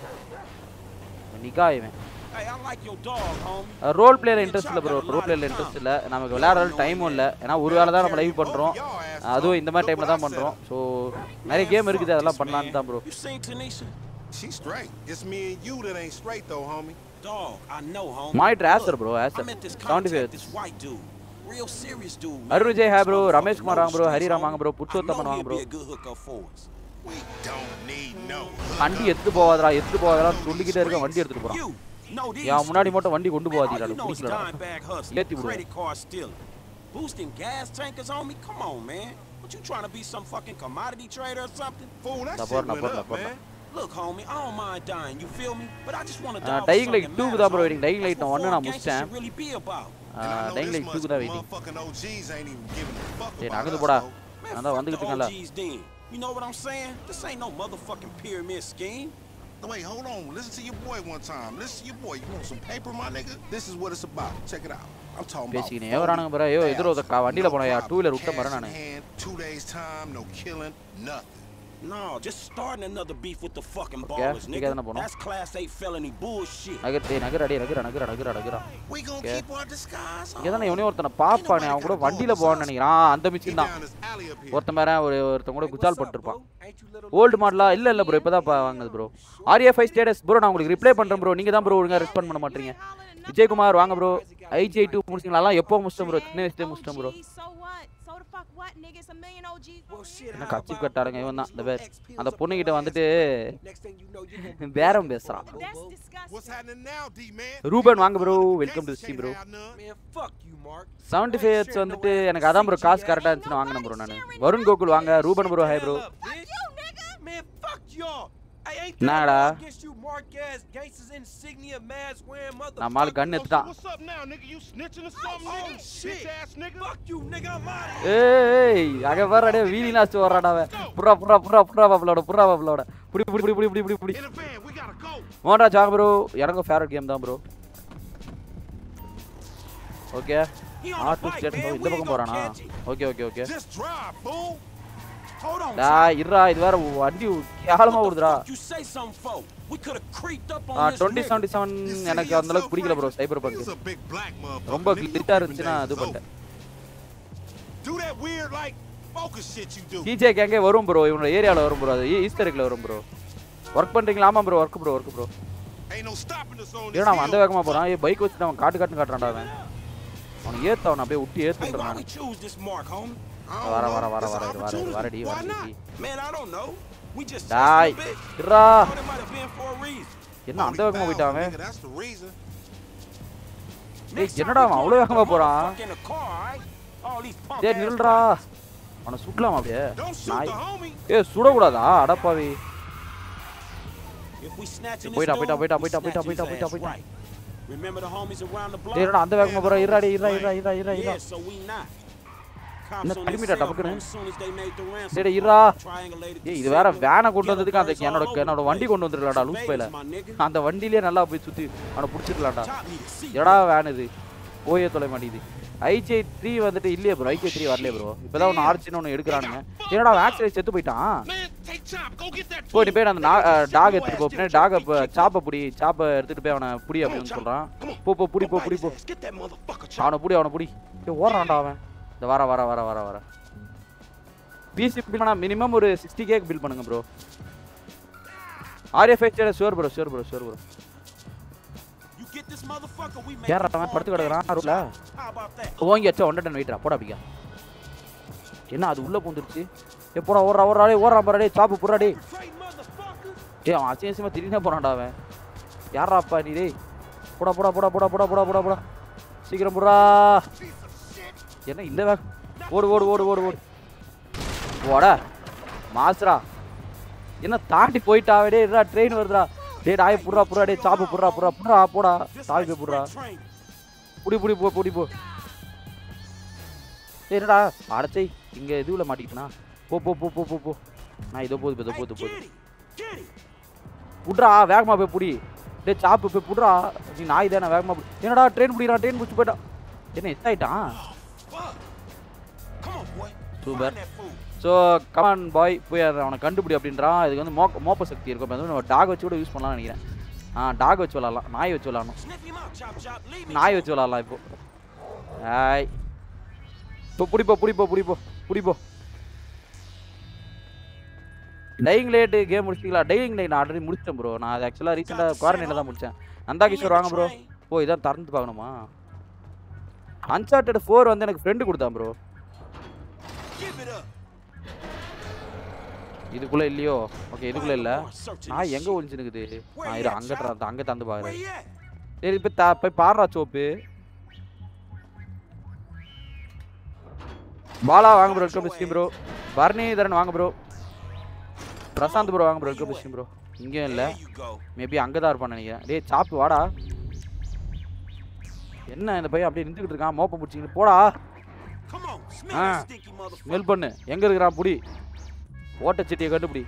[SPEAKER 1] நிக்கா இவன்
[SPEAKER 8] Hey, I like your dog, homie.
[SPEAKER 1] Role player interest இல்லை ப்ரோ ரோல் பிளேயர் இன்ட்ரெஸ்ட் இல்லை நமக்கு விளையாடுற டைமும் இல்லை ஏன்னா ஒரு வேளை தான் நம்ம லைவ் பண்ணுறோம் அதுவும் இந்த மாதிரி டைமில் தான் பண்ணுறோம் ஸோ நிறைய கேம் இருக்குது அதெல்லாம் பண்ணலான்னு தான் bro
[SPEAKER 8] You seen Tanisha?
[SPEAKER 7] She's straight. It's me and you that ain't straight though, homie.
[SPEAKER 8] Dog, I know, homie.
[SPEAKER 1] மாயிட்ரு ஆசர் ப்ரோ
[SPEAKER 8] I
[SPEAKER 1] ஆசர்
[SPEAKER 8] met this
[SPEAKER 1] seventy five
[SPEAKER 8] contact, this white dude. Real serious dude. man.
[SPEAKER 1] Arun Vijay hey bro
[SPEAKER 8] This
[SPEAKER 1] Ramesh Kumar வாங்க bro Hariram வாங்க bro
[SPEAKER 8] I
[SPEAKER 1] Purushothaman
[SPEAKER 8] know
[SPEAKER 1] வாங்க
[SPEAKER 8] he'd
[SPEAKER 1] bro
[SPEAKER 8] be a good hookup for us.
[SPEAKER 7] Don't need no.
[SPEAKER 1] வண்டி எடுத்து போவாதடா எடுத்து போவாதடா சொல்லிக்கிட்டே இருக்க வண்டி எடுத்துட்டு போறான்
[SPEAKER 8] You know these
[SPEAKER 1] என் முன்னாடி மட்டும் வண்டி கொண்டு
[SPEAKER 8] Oh,
[SPEAKER 1] போவாதீடா
[SPEAKER 8] you know it's
[SPEAKER 1] பிடிக்கலடா
[SPEAKER 8] dime bag hustling,
[SPEAKER 1] ஏத்தி விடுவோம்
[SPEAKER 8] credit card stealing, boosting gas tankers on me. Come on, man. What you trying to be some fucking commodity trader or something?
[SPEAKER 7] Fool, that
[SPEAKER 1] நான்
[SPEAKER 7] shit
[SPEAKER 1] போறேன்,
[SPEAKER 7] went
[SPEAKER 1] போறேன்,
[SPEAKER 7] up,
[SPEAKER 1] போறேன்.
[SPEAKER 7] man.
[SPEAKER 8] Look, homie, I don't mind dying. You feel me? But I just want to die. for
[SPEAKER 1] dying light
[SPEAKER 8] something
[SPEAKER 1] டூக்கு
[SPEAKER 8] matters,
[SPEAKER 1] தான் bro
[SPEAKER 8] homie.
[SPEAKER 1] Waiting dying light நான்
[SPEAKER 8] That's
[SPEAKER 1] ஒன்று
[SPEAKER 8] what
[SPEAKER 1] நான்
[SPEAKER 8] foreign gangster
[SPEAKER 1] முடிச்சிட்டேன்
[SPEAKER 8] should really be about.
[SPEAKER 7] And I know
[SPEAKER 1] dying
[SPEAKER 7] this
[SPEAKER 1] light
[SPEAKER 7] much,
[SPEAKER 1] டூக்கு தான்
[SPEAKER 7] but
[SPEAKER 1] waiting
[SPEAKER 7] motherfucking OGs ain't even giving a fuck
[SPEAKER 1] சரி
[SPEAKER 7] about
[SPEAKER 1] நகர்ந்து
[SPEAKER 7] us,
[SPEAKER 1] போடா
[SPEAKER 7] though.
[SPEAKER 8] Man,
[SPEAKER 1] நான் தான்
[SPEAKER 8] fuck
[SPEAKER 1] வந்துகிட்டு
[SPEAKER 8] the
[SPEAKER 1] இருக்கேன்ல
[SPEAKER 8] OGs then. You know what I'm saying? This ain't no motherfucking pyramid scheme.
[SPEAKER 7] No, Wait, hold on. Listen to your boy one time. Listen to your boy. You want some paper, my nigga? This is what it's about. Check it out. I'm talking about
[SPEAKER 1] பேசிக்கினே வரானுங்க bro ஐயோ எதிர ஒரு வண்டியில் போனேன் two wheeler விட்ட பாரு நான்
[SPEAKER 7] hand, two days time, no killing, nothing.
[SPEAKER 8] No, just starting another beef with the fucking
[SPEAKER 1] Okay,
[SPEAKER 8] ballers,
[SPEAKER 1] நீங்க
[SPEAKER 8] nigga.
[SPEAKER 1] எதுனா போகணும்?
[SPEAKER 8] That's class 8 felony bullshit.
[SPEAKER 1] நகர் டேய் நகர் அடி நகர் நகர் நகர் நகர்
[SPEAKER 8] We gonna
[SPEAKER 1] Okay.
[SPEAKER 8] keep our disguise on.
[SPEAKER 1] இங்கே தானே இவனே ஒருத்தனை பாப்பானே அவன் கூட வண்டியில் போவான்னு நினைக்கிறான் ஆ, அந்த மிஷின் தான் ஒருத்தன் மேலே ஒரு ஒருத்தன் கூட குச்சால் பட்டிருப்பான் ஓல்டு மாடலா இல்லை இல்லை ப்ரோ இப்போ தான் வாங்குது ப்ரோ ஆர்ஏஃபை ஸ்டேட்டஸ் ப்ரோ நான் உங்களுக்கு ரிப்ளை பண்ணுறேன் ப்ரோ நீங்கள் தான் ப்ரோ ஒழுங்காக ரெஸ்பாண்ட் பண்ண மாட்டீங்க விஜயகுமார் வாங்க ப்ரோ ஐஜிஐ டூ முடிச்சிங்களா எல்லாம் எப்போ முடிச்சிட்டேன் ப்ரோ சின்ன வயசுலேயே முடிச்சிட்டேன் bro
[SPEAKER 9] So what? So the fuck what, nigga? It's a million OGs. Well, shit.
[SPEAKER 1] என்ன கச்சி கட்டாருங்க இவன் தான் இந்த பேர் அந்த பொண்ணுகிட்ட வந்துட்டு பேரம் பேசுறான்
[SPEAKER 7] What's happening now, D man?
[SPEAKER 1] Ruban வாங்க bro welcome to stream bro
[SPEAKER 11] Man, fuck you, Mark.
[SPEAKER 1] Seventy five வந்துட்டு எனக்கு அதான் ப்ரோ காசு கரெக்டாக இருந்துச்சுன்னு வாங்கினேன் ப்ரோ நான் வருண் கோகுல் வாங்க Ruban bro hi bro
[SPEAKER 11] Man, fuck y'all. I ain't
[SPEAKER 1] என்னடா
[SPEAKER 11] against you, Mark ass gangsters, insignia, mask wearing mother.
[SPEAKER 1] நம்ம ஆள் கன் எடுத்துட்டான்
[SPEAKER 7] What's up now, nigga? You snitching or something, nigga? Bitch ass nigga.
[SPEAKER 11] Fuck you, nigga. I'm out
[SPEAKER 1] ஏய் அங்க பாரு அடே வீதி நாஸ்ட் வர்றாடா அவன் புறா புறா புறா புறா பாப்பலோட புறா பாப்பலோட புடி புடி புடி புடி புடி புடி புடி மோகன்ராஜ் வாங்க ப்ரோ எனக்கு ஃபேவரட் கேம் தான் ப்ரோ ஓகே ஆர்ட் ஸ்டேட் இந்த பக்கம் போறானா okay okay okay
[SPEAKER 7] Just drive, fool. Hold on.
[SPEAKER 1] டா இருடா இது வேற வண்டி கேவலமா ஓடுதுடா
[SPEAKER 8] You say something for? We could have creeped up on
[SPEAKER 1] ah
[SPEAKER 8] this
[SPEAKER 1] twenty
[SPEAKER 8] nigga.
[SPEAKER 1] Seventy seven எனக்கு அந்த அளவுக்கு பிடிக்கல bro Cyberpunk
[SPEAKER 7] He's a big black motherfucker.
[SPEAKER 1] ரொம்ப
[SPEAKER 7] nigga.
[SPEAKER 1] கிளிட்டா இருந்துச்சுன்னா இது பண்ணிட்டேன்
[SPEAKER 7] Do that weird like focus shit you do.
[SPEAKER 1] DJ கேங்கே வரும் ப்ரோ இவனோட ஏரியாவில் வரும் ப்ரோ அது ஈஸ்டர் எக்கில் வரும் ப்ரோ ஒர்க் பண்ணுறீங்களா ஆமாம் bro work bro work bro
[SPEAKER 7] Ain't no stopping us on this
[SPEAKER 1] ஏன்னா அவன் அந்த
[SPEAKER 7] hill.
[SPEAKER 1] வேகமாக போகிறான் ஏ பைக் வச்சுட்டு அவன் காட்டு காட்டுன்னு காட்டுறான்டா அவன் அவன் ஏத்த அவனை அப்படியே விட்டு
[SPEAKER 8] Hey,
[SPEAKER 1] ஏத்துன்றான்
[SPEAKER 8] why we choose this mark, homie?
[SPEAKER 1] வர வர வர வர வர வர வரடி வரடி
[SPEAKER 8] Man, I don't know. We just
[SPEAKER 1] toy
[SPEAKER 8] chased a bit.
[SPEAKER 1] இருடா
[SPEAKER 8] Thought it might have been for a reason.
[SPEAKER 1] என்ன அந்த வேகமாக போயிட்டான் அவன்
[SPEAKER 7] Nigga, that's the reason.
[SPEAKER 1] டேய் என்னடா அவன் அவ்வளோ வேகமாக போகிறான்
[SPEAKER 8] Fuck in the car, alright? All these punk
[SPEAKER 1] டேய்
[SPEAKER 8] ass
[SPEAKER 1] நில்றா அவனை சுடலாம் அப்படியே
[SPEAKER 7] Don't shoot
[SPEAKER 1] நாய்
[SPEAKER 7] the homie.
[SPEAKER 1] ஏ சுடக்கூடாதா அடப்பாவி
[SPEAKER 8] If we snatching this
[SPEAKER 1] போயிட்டா போயிட்டா
[SPEAKER 8] dude,
[SPEAKER 1] போயிட்டா
[SPEAKER 8] we
[SPEAKER 1] போயிட்டா போயிட்டா
[SPEAKER 8] snatch his
[SPEAKER 1] போயிட்டா போயிட்டா
[SPEAKER 8] ass
[SPEAKER 1] போயிட்டா
[SPEAKER 8] right. Remember the homies around the block?
[SPEAKER 1] டேய் என்னடா அந்த வேகமாக போகிறான் இருடா டேய் இருடா இருடா இருடா இருடா இருடா
[SPEAKER 8] Yeah, so we not. Cops
[SPEAKER 1] என்ன
[SPEAKER 8] on their
[SPEAKER 1] திரும்பிட்டா
[SPEAKER 8] cell
[SPEAKER 1] டபக்குன்னு?
[SPEAKER 8] phone as soon as they made the ransom
[SPEAKER 1] டேய் டேய்,
[SPEAKER 8] call,
[SPEAKER 1] இருடா
[SPEAKER 8] triangulated
[SPEAKER 1] ஏய்
[SPEAKER 8] the
[SPEAKER 1] இது வேற
[SPEAKER 8] signal,
[SPEAKER 1] வேனை கொண்டு
[SPEAKER 8] yellow
[SPEAKER 1] வந்ததுக்கு அந்த
[SPEAKER 8] birds all
[SPEAKER 1] என்னோட
[SPEAKER 8] over
[SPEAKER 1] என்னோட
[SPEAKER 8] the
[SPEAKER 1] வண்டி
[SPEAKER 8] place.
[SPEAKER 1] கொண்டு வந்துருக்கலாம்டா லூஸ் பையில
[SPEAKER 8] my nigga.
[SPEAKER 1] அந்த வண்டியிலே நல்லா போய் சுத்தி அவனை பிடிச்சிருக்கலாம்டா
[SPEAKER 8] Top me to see.
[SPEAKER 1] எடா வேன் இது போயே தொலை மாட்டேங்குது ஐஜே த்ரீ வந்துட்டு இல்லையே ப்ரோ ஐஜே த்ரீ வரலையே ப்ரோ இப்போதான் ஒன்று ஆர்ச்சின்னு ஒன்று எடுக்கிறானுங்க என்னடா ஆக்சிடென்ட் செத்து போயிட்டான் போய் நீ போய் அந்த டாக் எடுத்துட்டு போ பின்னாடி டாகை சாப்பை புடி சாப்பை எடுத்துட்டு போய் அவனை புடி அப்படின்னு சொல்றான் போ போ புடி போ புடி போ
[SPEAKER 8] Get that motherfucker.
[SPEAKER 1] அவனை புடி அவனை புடி ஏய், ஓடுறான்டா அவன் இந்த வர வர வர வர வர பிசி பில் பண்ணா மினிமம் ஒரு சிக்ஸ்டி கேக் பில் பண்ணுங்க bro RFI sure bro sure bro sure bro
[SPEAKER 8] You get this motherfucker, we make
[SPEAKER 1] யாரா
[SPEAKER 8] the
[SPEAKER 1] அவன்
[SPEAKER 8] farm
[SPEAKER 1] படுத்து கிடக்குறான்
[SPEAKER 8] cash.
[SPEAKER 1] ரூட்ல
[SPEAKER 8] How about that?
[SPEAKER 1] ஓங்கி வச்சா ஒன்றரை டன் வெயிட்ரா போடா பிக்கா என்ன அது உள்ள பூந்துருச்சு ஏ போடா ஓடுறா ஓடுறா டேய் ஓடுறா பாரு டேய் சாப்பு புறா டேய் டேய் அவன் அசிங்கமா திடீர்னு போறான்டா அவன் யாரா அப்பா நீ டேய் போடா போடா போடா போடா போடா போடா போடா போடா சீக்கிரம் புறா என்ன இந்த வேக ஓடு ஓடு ஓடு ஓடு ஓடு ஓடா மாஸ்ரா என்ன தாண்டி போயிட்டாவே டேய் இருடா ட்ரெயின் வருதுடா டேய் டாய் புறா புறா டேய் சாப்பு புறா புறா புறா போடா தாய் போய் புறா புடி புடி போ புடி போ ஏய், என்னடா அடச்சை இங்க இதுல மாட்டிக்கிட்டனா போ போ போ போ போ போ நான் இதோ போது இதோ போது போது புட்றா வேகமா போய் புடி டேய் சாப்பு போய் புட்றா நீ நாய் தானே வேகமா புடி என்னடா ட்ரெயின் புடிடா ட்ரெயின் புடிச்சு போயிட்டா என்ன எஸ் ஆயிட்டான் சூப்பர் ஸோ கமான் பாய் போய் அதை அவனை கண்டுபிடி அப்படின்றான் இதுக்கு வந்து மோக்க மோப்ப சக்தி இருக்கும் இப்போ வந்து நம்ம டாக் வச்சு கூட யூஸ் பண்ணலாம்னு நினைக்கிறேன் ஆ டாக் வச்சு விளாட்லாம் நாய் வச்சு விளாடணும்
[SPEAKER 8] Sniff him out, chop chop. Leave me.
[SPEAKER 1] நாய் வச்சு விளாட்லாம் இப்போ ஆய் இப்போ பிடிப்போ பிடிப்போ பிடிப்போ பிடிப்போ டையிங் லேட்டு கேம் முடிச்சிங்களா டையிங் லைட் நான் ஆல்ரெடி முடிச்சிட்டேன் ப்ரோ நான் அது ஆக்சுவலாக ரீசெண்டாக குவாரண்டைனில் தான் முடித்தேன் நந்தா கிஷோர் வாங்க ப்ரோ ஓ இதான் திறந்து பார்க்கணுமா அன்சார்டட் ஃபோர் வந்து எனக்கு ஃப்ரெண்டு கொடுத்தான் ப்ரோ
[SPEAKER 8] Give it up.
[SPEAKER 1] இதுக்குள்ளே இல்லையோ ஓகே இதுக்குள்ளே இல்லை நான் எங்கே ஒழிச்சுனுக்குது நான் இரு அங்கே தர அங்கே தந்து பார்க்குறேன் சரி இப்போ த போய் பாடுறா சோப்பு பாலா வாங்க bro welcome stream bro Bharanidharan வாங்க ப்ரோ பிரசாந்த் ப்ரோ வாங்க ப்ரோ வெல்கம் ஸ்கீம் ப்ரோ இங்கேயும் இல்லை மேபி அங்கே தான் இருப்பான்னு நினைக்கிறேன் டேய் சாப்பு வாடா என்ன இந்த பையன் அப்படியே நின்றுக்கிட்டு இருக்கான் மோப்பம் பிடிச்சிக்கிட்டு போடா
[SPEAKER 8] Come on, smell
[SPEAKER 1] ah
[SPEAKER 8] that stinky motherfucker.
[SPEAKER 1] Smell பண்ணு எங்கே இருக்கிறான் புடி ஓட்டச்சட்டியை கண்டுபிடி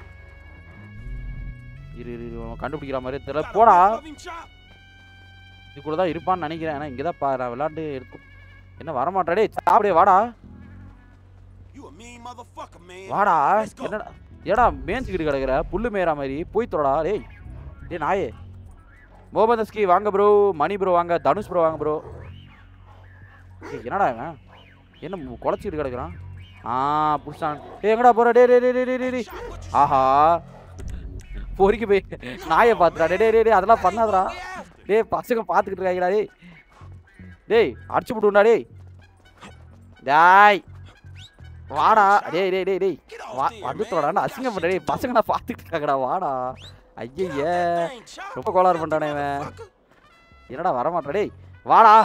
[SPEAKER 1] இரு இரு, இரு அவன் கண்டுபிடிக்கிற மாதிரி தெரியல போடா
[SPEAKER 8] Love him, chop.
[SPEAKER 1] இதுக்குள்ள தான் இருப்பான்னு நினைக்கிறேன் ஏன்னா இங்கே தான் பா நான் விளாண்டு எடுத்து என்ன வரமாட்டாடே சாப்பிடே வாடா
[SPEAKER 8] You a mean motherfucker, man.
[SPEAKER 1] வாடா
[SPEAKER 8] Let's go.
[SPEAKER 1] என்னடா ஏடா மேய்ஞ்சிக்கிட்டு கிடக்குற புல்லு மேயற மாதிரி போய் தொடடா டேய் டேய் நாயே முகமது அஸ்கி வாங்க ப்ரோ மணி ப்ரோ வாங்க தனுஷ் ப்ரோ வாங்க ப்ரோ என்னடா இவன் என்ன மு- குலைச்சிக்கிட்டு கிடக்குறான் ஆ புடிச்சான் டேய் எங்கடா போற டேய் டேய் டேய் டேய், டேய் டேய் ஆஹா பொறுக்கி போய் நாயை பார்த்துடா டேய் டேய் டேய் டேய் அதெல்லாம் பண்ணாதடா டேய் பசங்க பார்த்துக்கிட்டு இருக்காங்கடா டேய் டேய் அடிச்சு விட்டுண்டா டேய் டேய் வாடா டேய் டேய் டேய் டேய் வா வந்து தொடடா அசிங்கம் பண்ற டேய் பசங்க நான் பார்த்துக்கிட்டு இருக்காங்கடா வாடா ஐயய்ய ரொம்ப கோளாறு பண்றானே இவன் என்னடா வர மாட்டா டேய் வாடா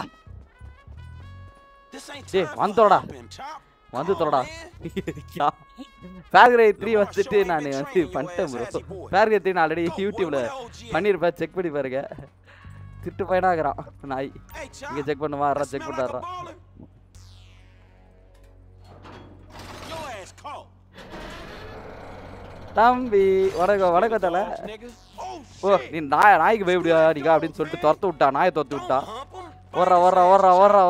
[SPEAKER 1] டேய் வந்து தொடடா வந்து தொடடா ஃபேர்கிரே த்ரீ வந்துட்டு நான் வந்து பண்ணிட்டேன் ப்ரோ ஃபேர்கிரே த்ரீ நான் ஆல்ரெடி யூடியூப்ல பண்ணியிருப்பேன் செக் பண்ணி பாருங்க திட்டு பையனாகிறான் நாய் இங்க செக் பண்ணுவா வர்றா செக் பண்ணுறா
[SPEAKER 8] Your ass caught.
[SPEAKER 1] தம்பி வணக்கம் வணக்கம் தல ஓ நீ நாய் நாய்க்கு பயப்படியா நீங்க அப்படின்னு சொல்லிட்டு துரத்து விட்டா நாயை துரத்து விட்டா ஓடுறா ஓடுறா ஓடுறா ஓடுறா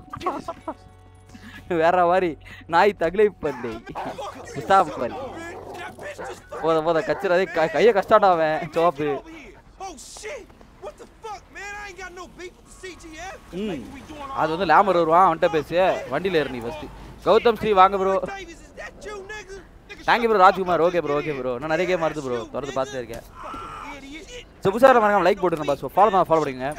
[SPEAKER 1] வேற மாதிரி நாய் தகுலை பண்ணி ஸ்டாப் பண்ணி போத போத கச்சிடாதே கையை கஷ்டாடா அவன் சோப்பு
[SPEAKER 7] Oh shit! What the fuck, man? I ain't got no beef with the CGF.
[SPEAKER 1] ம் அது வந்து லேமர் வருவான் அவன்கிட்ட பேசு வண்டியில ஏறு நீ ஃபர்ஸ்ட் கௌதம் ஸ்ரீ வாங்க bro thank you bro Rajkumar okay bro okay bro நான் நிறைய கேம் வருது ப்ரோ தொடர்ந்து பார்த்துட்டே இருக்கேன் ஸோ புதுசாக மறக்காம லைக் போட்டுருங்க பாஸ் ஃபாலோ பண்ண ஃபாலோ பண்ணிங்க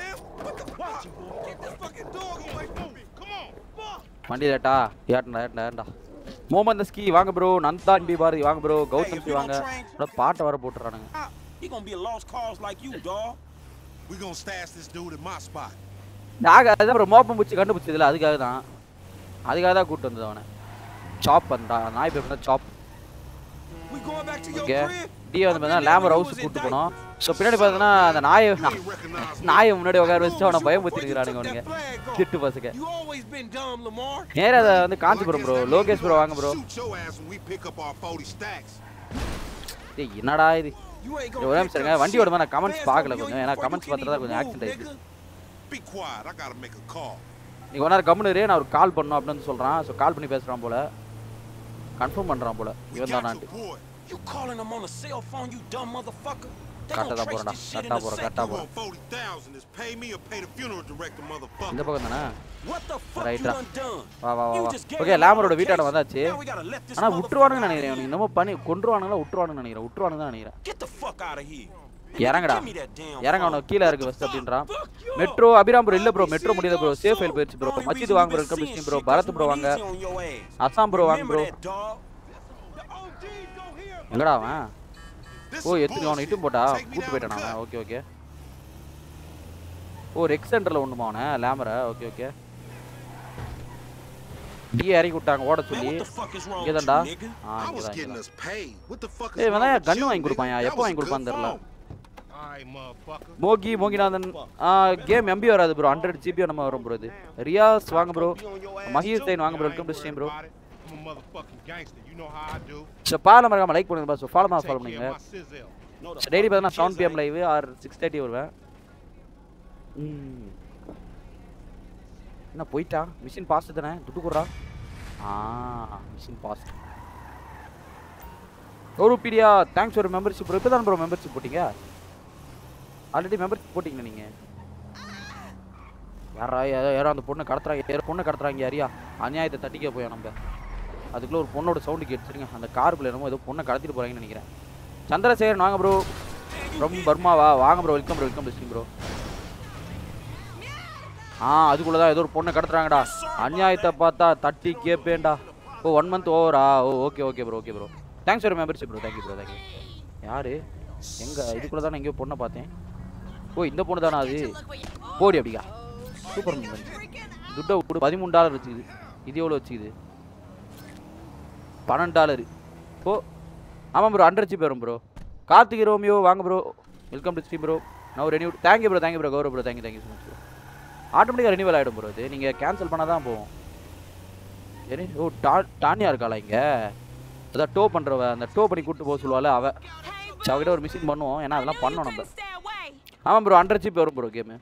[SPEAKER 1] வண்டி லேட்டா ஏட்டா ஏட்டா ஏட்டா மோமந்த ஸ்கி வாங்க ப்ரோ நந்தான் பி பாரதி வாங்க ப்ரோ கௌதம் ஸ்ரீ வாங்க அப்புறம் பாட்டை வர போட்டுறானுங்க
[SPEAKER 8] He gonna be a lost cause like you, dog.
[SPEAKER 7] We gonna stash this dude at my spot.
[SPEAKER 1] நாங்கள் அதுதான் ப்ரோ மோப்பம் பூச்சி கண்டுபிடிச்சதில்ல அதுக்காக தான் அதுக்காக தான் கூப்பிட்டு வந்தது அவனை சாப் பண்ணுறா நாய் பேர் பண்ணா சாப்
[SPEAKER 8] We going back to your
[SPEAKER 1] okay
[SPEAKER 8] crib?
[SPEAKER 1] டி வந்து பார்த்தீங்கன்னா லேமர் ஹவுஸ் கூப்பிட்டு போனோம் ஸோ பின்னாடி பார்த்தீங்கன்னா அந்த நாயை நா- நாயை முன்னாடி உட்கார வச்சு அவனை பயமுறுத்திருக்கிறானுங்க அவனுங்க திட்டு பசங்க
[SPEAKER 8] You always been dumb, Lamar.
[SPEAKER 1] நேரா அதை வந்து காஞ்சிபுரம் ப்ரோ லோகேஷ் ப்ரோ வாங்க bro
[SPEAKER 7] Shoot your ass when we pick up our 40 stacks.
[SPEAKER 1] டேய் என்னடா இது இது ஒரே நிமிஷம் இருங்க வண்டி ஓடுமா நான் கமெண்ட்ஸ் பார்க்கல கொஞ்சம் ஏன்னா கமெண்ட்ஸ் பார்த்துட்டு தான் கொஞ்சம் ஆக்சிடென்ட் ஆயிடுச்சு
[SPEAKER 7] Be quiet. I gotta make a call.
[SPEAKER 1] நீ கொஞ்ச நேரம் கம்முனு இரு, நான் ஒரு கால் பண்ணணும் அப்படின்னு சொல்கிறான் ஸோ கால் பண்ணி பேசுகிறான் போல கன்ஃபார்ம் பண்ணுறான் போல இவன் தானான்ட்டு
[SPEAKER 8] You calling them on a cell phone, you dumb motherfucker? They
[SPEAKER 1] கரெக்டாக
[SPEAKER 8] gonna
[SPEAKER 1] தான்
[SPEAKER 8] trace
[SPEAKER 1] போகிறேன்டா
[SPEAKER 8] this shit in
[SPEAKER 1] கரெக்டாக
[SPEAKER 8] a
[SPEAKER 1] போகிறேன்
[SPEAKER 8] second.
[SPEAKER 1] கரெக்டாக
[SPEAKER 7] You
[SPEAKER 1] போகிறேன்
[SPEAKER 7] want 40,000 is pay me or pay the funeral director, motherfucker.
[SPEAKER 1] இந்த பக்கம் தானே
[SPEAKER 8] What the fuck
[SPEAKER 1] ரைட்டா
[SPEAKER 8] you done done?
[SPEAKER 1] வா வா வா
[SPEAKER 8] You
[SPEAKER 1] வா
[SPEAKER 8] just gave
[SPEAKER 1] ஓகே
[SPEAKER 8] me
[SPEAKER 1] லேமரோட
[SPEAKER 8] all the
[SPEAKER 1] வீட்டாண்ட
[SPEAKER 8] case.
[SPEAKER 1] வந்தாச்சு
[SPEAKER 8] Now we gotta let this
[SPEAKER 1] ஆனால்
[SPEAKER 8] motherfucker
[SPEAKER 1] விட்டுருவானுங்கன்னு
[SPEAKER 8] out.
[SPEAKER 1] நினைக்கிறேன் இவனுக்கு இன்னமும் பண்ணி கொன்றுவானுங்களா விட்டுருவானுங்கன்னு நினைக்கிறேன் விட்டுருவானுங்க தான் நினைக்கிறேன்
[SPEAKER 8] Get the fuck out of here.
[SPEAKER 1] இறங்கடா
[SPEAKER 8] Give me that damn
[SPEAKER 1] இறங்க அவனை கீழே இருக்கு ஃபஸ்ட் அப்படின்றான் மெட்ரோ அபிராம் ப்ரோ இல்ல ப்ரோ மெட்ரோ முடியல ப்ரோ சேஃப் ஃபைல் போயிடுச்சு ப்ரோ மச்சித் வாங்க ப்ரோ இருக்க பிஸ்னி ப்ரோ பரத் ப்ரோ வாங்க அசாம் ப்ரோ வாங்க ப்ரோ எங்கடா அவன் ஓ எத்தனை அவனை இட்டும் போட்டா கூட்டு போயிட்டானா அவன் ஓகே ஓகே ஓ ரெக் சென்டர்ல ஒண்ணுமா அவனை லேமரை ஓகே ஓகே டி இறக்கி விட்டாங்க ஓட சொல்லி இங்கே தான்டா ஆ
[SPEAKER 7] I
[SPEAKER 1] இங்கே
[SPEAKER 7] was
[SPEAKER 1] தான்
[SPEAKER 7] getting us paid. What the fuck is
[SPEAKER 1] ஏய்
[SPEAKER 7] wrong
[SPEAKER 1] இவன்
[SPEAKER 7] with
[SPEAKER 1] கன்னு
[SPEAKER 7] you,
[SPEAKER 1] வாங்கி
[SPEAKER 7] nigga?
[SPEAKER 1] கொடுப்பான்
[SPEAKER 7] That
[SPEAKER 1] எப்போ
[SPEAKER 7] was
[SPEAKER 1] வாங்கி
[SPEAKER 7] a good
[SPEAKER 1] கொடுப்பான்னு தெரியல
[SPEAKER 7] phone. Alright, motherfucker.
[SPEAKER 1] Mohi Mohinathan game MB வராது ப்ரோ ஹண்ட்ரட் ஜிபி நம்ம வரும் ப்ரோ இது ரியாஸ் வாங்க ப்ரோ மஹீர் சைன் வாங்க bro welcome to stream bro
[SPEAKER 7] I'm a motherfucking gangster. You know how I do.
[SPEAKER 1] So பாலம் மறக்காம லைக் பண்ணுங்க ஸோ ஃபாலோ பண்ண ஃபாலோ
[SPEAKER 7] Take care
[SPEAKER 1] பண்ணுங்க
[SPEAKER 7] of my sizzle.
[SPEAKER 1] So daily பார்த்தீங்கன்னா seven PM live or six thirty வருவேன் ம். என்ன போயிட்டா மிஷின் பாஸ்ட் தானே துட்டு கொடுறா ஆ மிஷின் பாஸ்ட் ஒரு பீடியா தேங்க்ஸ் ஒரு மெம்பர்ஷிப் ப்ரோ இப்போ தான் ப்ரோ மெம்பர்ஷிப் போட்டீங்க ஆல்ரெடி மெம்பர்ஷிப் போட்டிங்களா நீங்கள் யாரா யாரோ யாரோ அந்த பொண்ணை கடத்துறாங்க யாரோ பொண்ணை கடத்துறாங்க யாரியா அநியாயத்தை தட்டிக்க போய் நம்ம அதுக்குள்ளே ஒரு பொண்ணோட சவுண்டு கேட்டுருங்க அந்த காருக்குள்ள என்னமோ ஏதோ பொண்ணை கடத்திட்டு போகிறாங்கன்னு நினைக்கிறேன் சந்திரசேகரன் வாங்க ப்ரோ ரொம்ப பர்மாவா வாங்க ப்ரோ வெல்கம் ப்ரோ வெல்கம் பிஸ்டிங் ப்ரோ ஆ அதுக்குள்ள தான் ஏதோ ஒரு பொண்ணை கடத்துறாங்கடா அநியாயத்தை பார்த்தா தட்டி கேப்பேன்டா ஓ ஒன் மந்த் ஓவரா ஓ okay okay bro okay bro thanks for membership bro thank you bro thank you யாரு எங்க இதுக்குள்ள தான் எங்கேயோ பொண்ணை பார்த்தேன் ஓ இந்த பொண்ணு தானா அது போடி அப்படியா சூப்பர் மூமெண்ட் துட்டை விடு பதிமூணு டாலர் வச்சுக்குது இது எவ்வளோ வச்சுக்குது பன்னெண்டு டாலரு ஓ ஆமாம் ப்ரோ ஹண்ட்ரட் ஜிபி வரும் ப்ரோ கார்த்திக் ரோமியோ வாங்க bro welcome to stream bro நான் renew thank you bro thank you bro Gaurav bro thank you thank you so much bro ஆட்டோமேட்டிக்காக ரெனியூவல் ஆகிடும் ப்ரோ இது நீங்கள் கேன்சல் பண்ணால் தான் போகும் சரி ஓ டா டானியா இருக்காளா இங்கே அதான் டோ பண்ணுறவ அந்த டோ பண்ணி கூப்பிட்டு போக சொல்லுவாள் அவ சரி அவகிட்ட ஒரு மிஷின் பண்ணுவோம் ஏன்னா அதெல்லாம் பண்ணோம் நம்ம ஆமாம் ப்ரோ ஹண்ட்ரட் ஜிபி வரும் ப்ரோ கேமு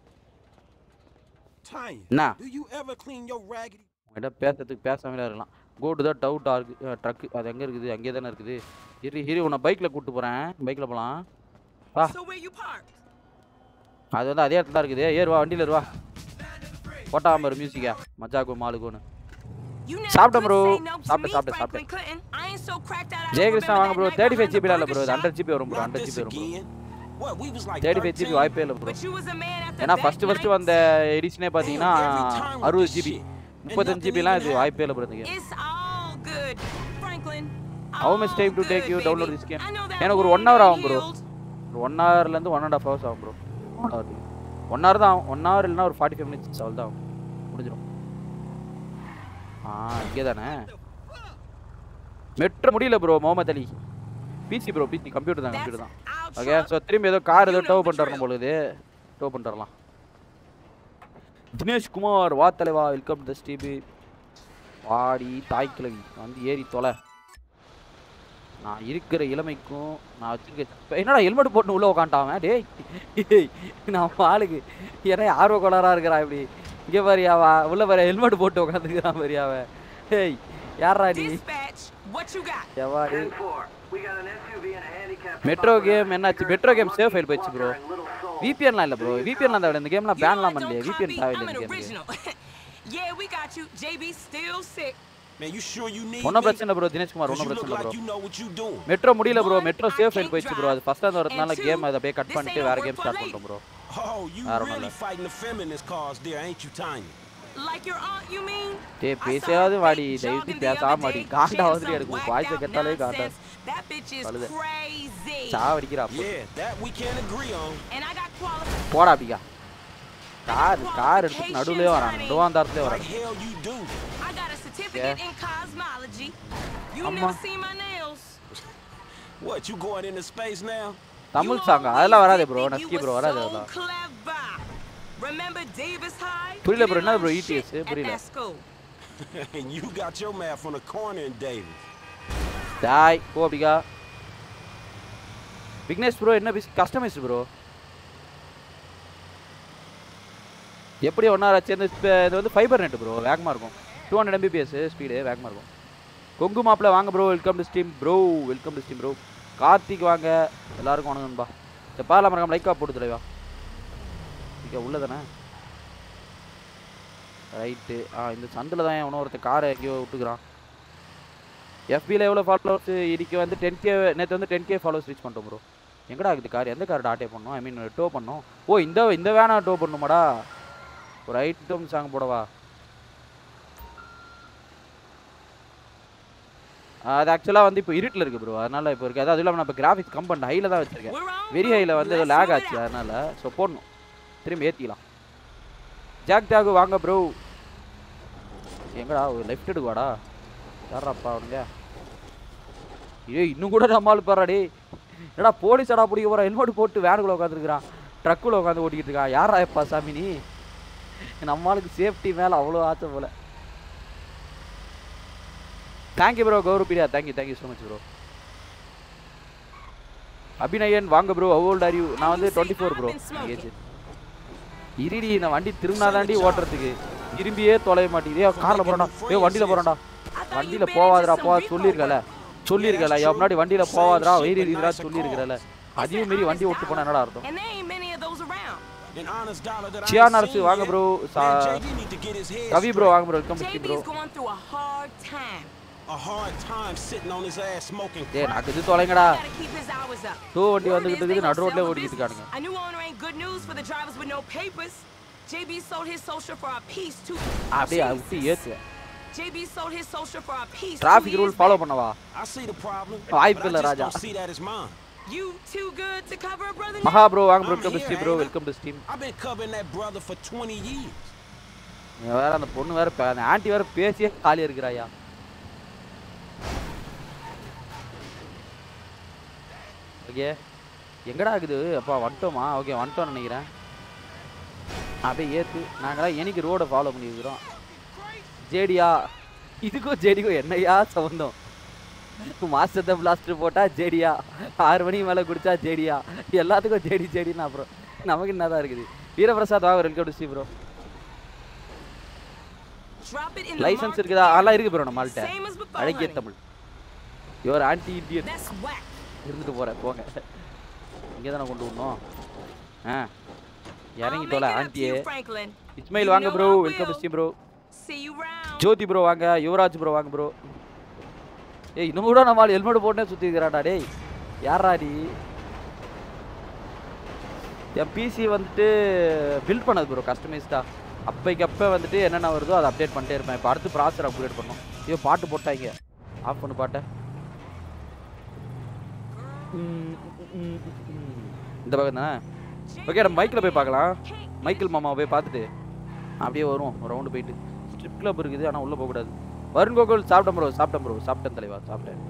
[SPEAKER 8] Tanya,
[SPEAKER 1] என்ன
[SPEAKER 8] do you ever clean your raggedy?
[SPEAKER 1] உங்கள்கிட்ட பேசுறதுக்கு பேசாமலே இருக்கலாம் கோ டு த டவு டார்க் ட்ரக் அது எங்கே இருக்குது அங்கே தானே இருக்குது இரு இரு உன்னை பைக்கில் கூப்பிட்டு போகிறேன் பைக்கில் போகலாம் வா
[SPEAKER 9] So where you parked?
[SPEAKER 1] அது வந்து அதே இடத்துல தான் இருக்குது ஏறு வா வண்டியில் வா போட்டாம பாரு மியூசிக்கா மஜாக்கு மாலுக்குன்னு
[SPEAKER 9] You never
[SPEAKER 1] சாப்பிட்டேன்
[SPEAKER 9] could
[SPEAKER 1] bro
[SPEAKER 9] say no to
[SPEAKER 1] சாப்பிட்டேன்
[SPEAKER 9] me,
[SPEAKER 1] சாப்பிட்டேன்
[SPEAKER 9] Franklin
[SPEAKER 1] சாப்பிட்டேன்
[SPEAKER 9] Clinton. I ain't so cracked out I don't
[SPEAKER 1] Jayakrishna
[SPEAKER 9] remember
[SPEAKER 1] வாங்க
[SPEAKER 9] that
[SPEAKER 1] bro
[SPEAKER 9] night
[SPEAKER 1] thirty five
[SPEAKER 9] behind the
[SPEAKER 1] ஜிபியில் இல்லை bro
[SPEAKER 9] burger
[SPEAKER 1] hundred
[SPEAKER 9] shop.
[SPEAKER 1] GB வரும் bro
[SPEAKER 8] Not
[SPEAKER 1] hundred
[SPEAKER 8] this
[SPEAKER 1] GB வரும் bro
[SPEAKER 8] again. What, we was like
[SPEAKER 1] thirty five GB
[SPEAKER 8] 13?
[SPEAKER 1] வாய்ப்பே இல்லை bro
[SPEAKER 9] But you was a man after
[SPEAKER 1] ஏன்னா
[SPEAKER 9] that
[SPEAKER 1] first first
[SPEAKER 9] night.
[SPEAKER 1] வந்த எடிஷனே பார்த்தீங்கன்னா அறுபது ஜிபி முப்பத்தஞ்சு ஜிபிலாம் இது வாய்ப்பே இல்லை ப்ரோ இந்த game.
[SPEAKER 9] It's all good, Franklin.
[SPEAKER 1] How much time to take you download this game? எனக்கு ஒரு ஒன் ஹவர் ஆகும் ப்ரோ ஒரு ஒன் ஹவர்லேருந்து ஒன் அண்ட் ஹாஃப் ஹவர்ஸ் ஆகும் ப்ரோ ஒன் ஹவர் தான் ஆகும் ஒன் ஹவர் இல்லைனா ஒரு ஃபார்ட்டி ஃபைவ் மினிட்ஸ் அவ்வளோ தான் ஆகும் முடிஞ்சிடும் ஆ இங்கே தானே மெட்ரோ முடியல bro Mohammed Ali PC bro PC computer தான் கம்ப்யூட்டர் தான் ஓகே ஸோ திரும்பி ஏதோ கார் ஏதோ டோ பண்ணிட்டு வரணும் பொழுது டோ பண்ணிட்டு வரலாம் தினேஷ் குமார் வா தலைவா வெல்கம் டு டிபி வாடி தாய் கிழவி வந்து ஏறி தொலை நான் இருக்கிற இளமைக்கும் நான் வச்சிருக்க இப்ப என்னடா ஹெல்மெட் போட்டு உள்ள உக்காண்டாவன் டேய் டேய், நான் ஆளுக்கு ஏன்னா ஆர்வ கோளாரா இருக்கிறா இப்படி இங்கே பாரியாவா உள்ள பாரு ஹெல்மெட் போட்டு உட்காந்துக்கிறான் பாரியாவ டேய் யாரா நீ
[SPEAKER 9] Dispatch, what you got?
[SPEAKER 1] எவாடி மெட்ரோ கேம் என்னாச்சு மெட்ரோ கேம் சேவ் ஃபைல் போயிடுச்சு ப்ரோ விபிஎன்லாம் இல்லை ப்ரோ விபிஎன்லாம் தேவை இந்த கேம்லாம் பேன்லாம் பண்ணலையே விபிஎன் தேவையில்லை
[SPEAKER 9] I'm
[SPEAKER 1] இந்த
[SPEAKER 9] an
[SPEAKER 1] கேமுக்கு
[SPEAKER 9] original. yeah, we got you. JB still sick.
[SPEAKER 8] Man, you sure you need
[SPEAKER 1] ஒன்றும்
[SPEAKER 8] me?
[SPEAKER 1] பிரச்சனை ப்ரோ தினேஷ்குமார்
[SPEAKER 8] 'Cause
[SPEAKER 1] ஒன்றும்
[SPEAKER 8] you look
[SPEAKER 1] பிரச்சனை
[SPEAKER 8] like
[SPEAKER 1] bro
[SPEAKER 8] you know what you doing.
[SPEAKER 1] Metro முடியல ப்ரோ மெட்ரோ சேவ் ஃபைல் போயிடுச்சு bro அது first அந்த வரதுனால game அதை அப்படியே கட் பண்ணிட்டு வேற கேம் ஸ்டார்ட் பண்ணிட்டோம் bro
[SPEAKER 8] Oh, you
[SPEAKER 1] I don't know
[SPEAKER 8] really
[SPEAKER 1] that.
[SPEAKER 8] fighting the feminist cause there, ain't you, Tanya?
[SPEAKER 9] Like your aunt, you mean?
[SPEAKER 1] டேய் பேசாவது வாடி தயவு செய்து பேசாம வாடி காண்டா வந்து எனக்கு வாய்ஸ் கேட்டாலே காண்டா
[SPEAKER 9] That bitch is
[SPEAKER 1] அழுத.
[SPEAKER 9] crazy.
[SPEAKER 1] சாவடிக்கிறா அப்போ
[SPEAKER 8] Yeah, that we can agree on.
[SPEAKER 9] And I got qualifications.
[SPEAKER 1] போடா பிகா கார் கார் எடுத்து நடுவுலயே வரான் நடுவாந்தாரத்துலயே வரான்
[SPEAKER 8] Like hell you do.
[SPEAKER 9] I got a certificate in cosmology. You
[SPEAKER 1] Amma.
[SPEAKER 9] never seen my nails.
[SPEAKER 8] What, you going into space now?
[SPEAKER 1] Tamil song அதெல்லாம் வராதே bro நஸ்கி bro வராது
[SPEAKER 9] So
[SPEAKER 1] அதெல்லாம்
[SPEAKER 9] clever. Remember Davis High?
[SPEAKER 1] புரியல
[SPEAKER 9] You
[SPEAKER 1] bro
[SPEAKER 9] didn't
[SPEAKER 1] என்ன
[SPEAKER 9] learn
[SPEAKER 1] bro
[SPEAKER 9] shit
[SPEAKER 1] இடிஎஸ்
[SPEAKER 9] at
[SPEAKER 1] புரியல
[SPEAKER 9] that school.
[SPEAKER 8] and you got your math from the corner in Davis.
[SPEAKER 1] டாய் போ பிகா விக்னேஷ் ப்ரோ என்ன பிஸ் கஸ்டமைஸ் ப்ரோ எப்படி ஒன்றா ஆச்சு இந்த ஸ்ப- இது வந்து ஃபைபர் நெட் ப்ரோ வேகமாக இருக்கும் டூ ஹண்ட்ரட் எம்பிபிஎஸ் ஸ்பீடு வேகமாக இருக்கும் கொங்கு மாப்பிள்ள வாங்க bro welcome to steam bro welcome to steam bro Karthik வாங்க எல்லாருக்கும் வணக்கம்பா இந்த பாலம் மறக்காம லைக்கா போட்டு தலைவா இங்கே உள்ள தானே ரைட்டு ஆ இந்த சந்தில் தான் எவனோ ஒருத்தர் காரை எங்கேயோ விட்டுக்கிறான் எஃபியில் எவ்வளோ ஃபாலோவர்ஸ் இன்னைக்கு வந்து டென் கே நேற்று வந்து டென் கே ஃபாலோவர்ஸ் ரீச் பண்ணிட்டோம் ப்ரோ எங்கடா இருக்குது கார் எந்த கார் டாட்டே பண்ணோம் ஐ மீன் டோ பண்ணோம் ஓ இந்த இந்த வேனா டோ பண்ணுமாடா ஒரு ஐட்டம் சாங் போடவா அது ஆக்சுவலாக வந்து இப்போ இருட்டில் இருக்குது ப்ரோ அதனால இப்போ இருக்குது அதுவும் இல்லாமல் நான் இப்போ கிராஃபிக்ஸ் கம் பண்ண ஹையில் தான் வச்சிருக்கேன் வெரி ஹையில் வந்து ஏதோ லேக் ஆச்சு அதனால ஸோ போடணும் திரும்பி ஏற்றிக்கலாம் ஜாக் ஜாகு வாங்க ப்ரோ எங்கடா ஒரு லெஃப்ட் எடுக்குவாடா யாராப்பா அவனுங்க ஏய் இன்னும் கூட நம்மால் பாரா டேய் என்னடா போலீஸ் அடா பிடிக்க போகிறா ஹெல்மெட் போட்டு வேனுக்குள்ள உட்காந்துருக்குறான் ட்ரக்குள்ள உட்காந்து ஓட்டிக்கிட்டு இருக்கான் யாரா எப்பா சாமி நீ நம்மளுக்கு சேஃப்டி மேலே அவ்வளோ ஆசை போல thank you bro Gauravapriya thank you thank you so much bro Abhinayan வாங்க ப்ரோ ஓல்ட் ஆர் யூ நான் வந்து டுவெண்ட்டி ஃபோர் ப்ரோ ஏஜ் இருடி இந்த வண்டி திரும்பினாதாண்டி ஓட்டுறதுக்கு திரும்பியே தொலைய மாட்டேங்குது ஏ காரில் போகிறேன்டா ஏ வண்டியில் போகிறேன்டா வண்டியில் போவாதடா போ சொல்லியிருக்கல சொல்லியிருக்கல என் முன்னாடி வண்டியில் போவாதடா வெயிட் இருக்கிறா சொல்லியிருக்கிறல அதையும் மீறி வண்டி விட்டு போனா என்னடா அர்த்தம்
[SPEAKER 9] And there ain't many of those around.
[SPEAKER 8] An honest dollar that I
[SPEAKER 1] சியா
[SPEAKER 8] ain't
[SPEAKER 1] நரசு
[SPEAKER 8] seen
[SPEAKER 1] வாங்க
[SPEAKER 8] yet.
[SPEAKER 1] Bro
[SPEAKER 8] Man, JD need to get his head
[SPEAKER 1] Kavi bro
[SPEAKER 8] straight.
[SPEAKER 1] வாங்க bro welcome to bro
[SPEAKER 9] JB's going through a hard time.
[SPEAKER 8] A hard time sitting on his ass smoking
[SPEAKER 1] டேய்
[SPEAKER 8] crack.
[SPEAKER 1] நான் இது தொலைங்கடா
[SPEAKER 9] Gotta keep his hours up.
[SPEAKER 1] Two வண்டி வந்துகிட்டு இருக்குது நடு ரோட்லேயே
[SPEAKER 9] Sell
[SPEAKER 1] ஓடிக்கிட்டு
[SPEAKER 9] business.
[SPEAKER 1] இருக்கானுங்க
[SPEAKER 9] A new owner ain't good news for the drivers with no papers. JB sold his social for a piece too.
[SPEAKER 1] அப்படியே விட்டு ஏத்து
[SPEAKER 9] JB sold his social for a piece. two
[SPEAKER 1] traffic
[SPEAKER 9] years
[SPEAKER 1] rule follow பண்ணவா
[SPEAKER 8] I see the problem,
[SPEAKER 1] வாய்ப்பு
[SPEAKER 8] but I
[SPEAKER 1] இல்ல
[SPEAKER 8] just
[SPEAKER 1] Raja
[SPEAKER 8] don't see that as mine.
[SPEAKER 9] You too good to cover a brother?
[SPEAKER 1] Maha bro வாங்க bro
[SPEAKER 8] I'm
[SPEAKER 1] welcome to
[SPEAKER 8] here,
[SPEAKER 1] stream bro
[SPEAKER 8] ain't I?
[SPEAKER 1] Welcome to ஸ்டீம்
[SPEAKER 8] I've been covering that brother for 20 years.
[SPEAKER 1] நீ வேற அந்த பொண்ணு வேற பே- அந்த aunty வேற பேசியே காலி இருக்கிறாயா ஓகே எங்கடா இருக்குது அப்பா வந்துட்டோமா ஓகே வந்துட்டோம்னு நினைக்கிறேன் அப்படியே ஏத்து நாங்களாம் எனக்கு ரோடை ஃபாலோ பண்ணியிருக்கிறோம் ஜேடியா இதுக்கும் ஜேடிக்கும் என்னையா சம்பந்தம் மாஸ்டர் பிளாஸ்டர் போட்டா ஜேடியா ஆறு மணிக்கு மேலே குடிச்சா ஜேடியா எல்லாத்துக்கும் ஜேடி ஜேடின்னு அப்புறம் நமக்கு என்னதான் இருக்குது வீரபிரசாத் வாங்க welcome to Sri bro
[SPEAKER 9] drop it in the
[SPEAKER 1] licence
[SPEAKER 9] market
[SPEAKER 1] இருக்குதா அதெல்லாம் இருக்கு ப்ரோ நம்மள்ட்ட
[SPEAKER 9] Same as before,
[SPEAKER 1] அழகிய
[SPEAKER 9] honey.
[SPEAKER 1] Tamil your anti Indian
[SPEAKER 9] That's whack.
[SPEAKER 1] இருந்துட்டு போறேன் போங்க இங்கே தானே கொண்டு வரணும் ஆ
[SPEAKER 9] I'll
[SPEAKER 1] இறங்கிட்டோல
[SPEAKER 9] make it up to
[SPEAKER 1] ஆண்டியே
[SPEAKER 9] you, Franklin.
[SPEAKER 1] இஸ்மாயில்
[SPEAKER 9] You
[SPEAKER 1] வாங்க
[SPEAKER 9] know
[SPEAKER 1] bro
[SPEAKER 9] I
[SPEAKER 1] welcome
[SPEAKER 9] will.
[SPEAKER 1] Stream bro
[SPEAKER 9] See you round.
[SPEAKER 1] Jothi bro வாங்க யுவராஜ் ப்ரோ வாங்க ப்ரோ ஏய் இன்னும் கூட நம்ம ஹெல்மெட் போட்டே சுற்றி இருக்கிறாடா டேய் யாரா நீ என் பிசி வந்துட்டு பில்ட் பண்ணது ப்ரோ கஸ்டமைஸ்டா அப்பைக்கு அப்போ வந்துட்டு என்னென்ன வருதோ அதை அப்டேட் பண்ணிட்டே இருப்பேன் இப்போ அடுத்து ப்ராசர் அப்கிரேட் பண்ணோம் ஐயோ பாட்டு போட்டாங்க ஆஃப் பண்ணு பாட்டை ம், ம், ம், ம். இந்த பக்கம் தானே ஓகே நம்ம மைக்கில் போய் பார்க்கலாம் மைக்கேல் மாமாவை போய் பார்த்துட்டு அப்படியே வருவோம் ரவுண்டு போயிட்டு ஸ்ட்ரிப் கிளப் இருக்குது ஆனால் உள்ளே போகக்கூடாது வருண் கோகுல் சாப்பிட்டேன் ப்ரோ சாப்பிட்டேன் ப்ரோ சாப்பிட்டேன் தலைவா சாப்பிட்டேன்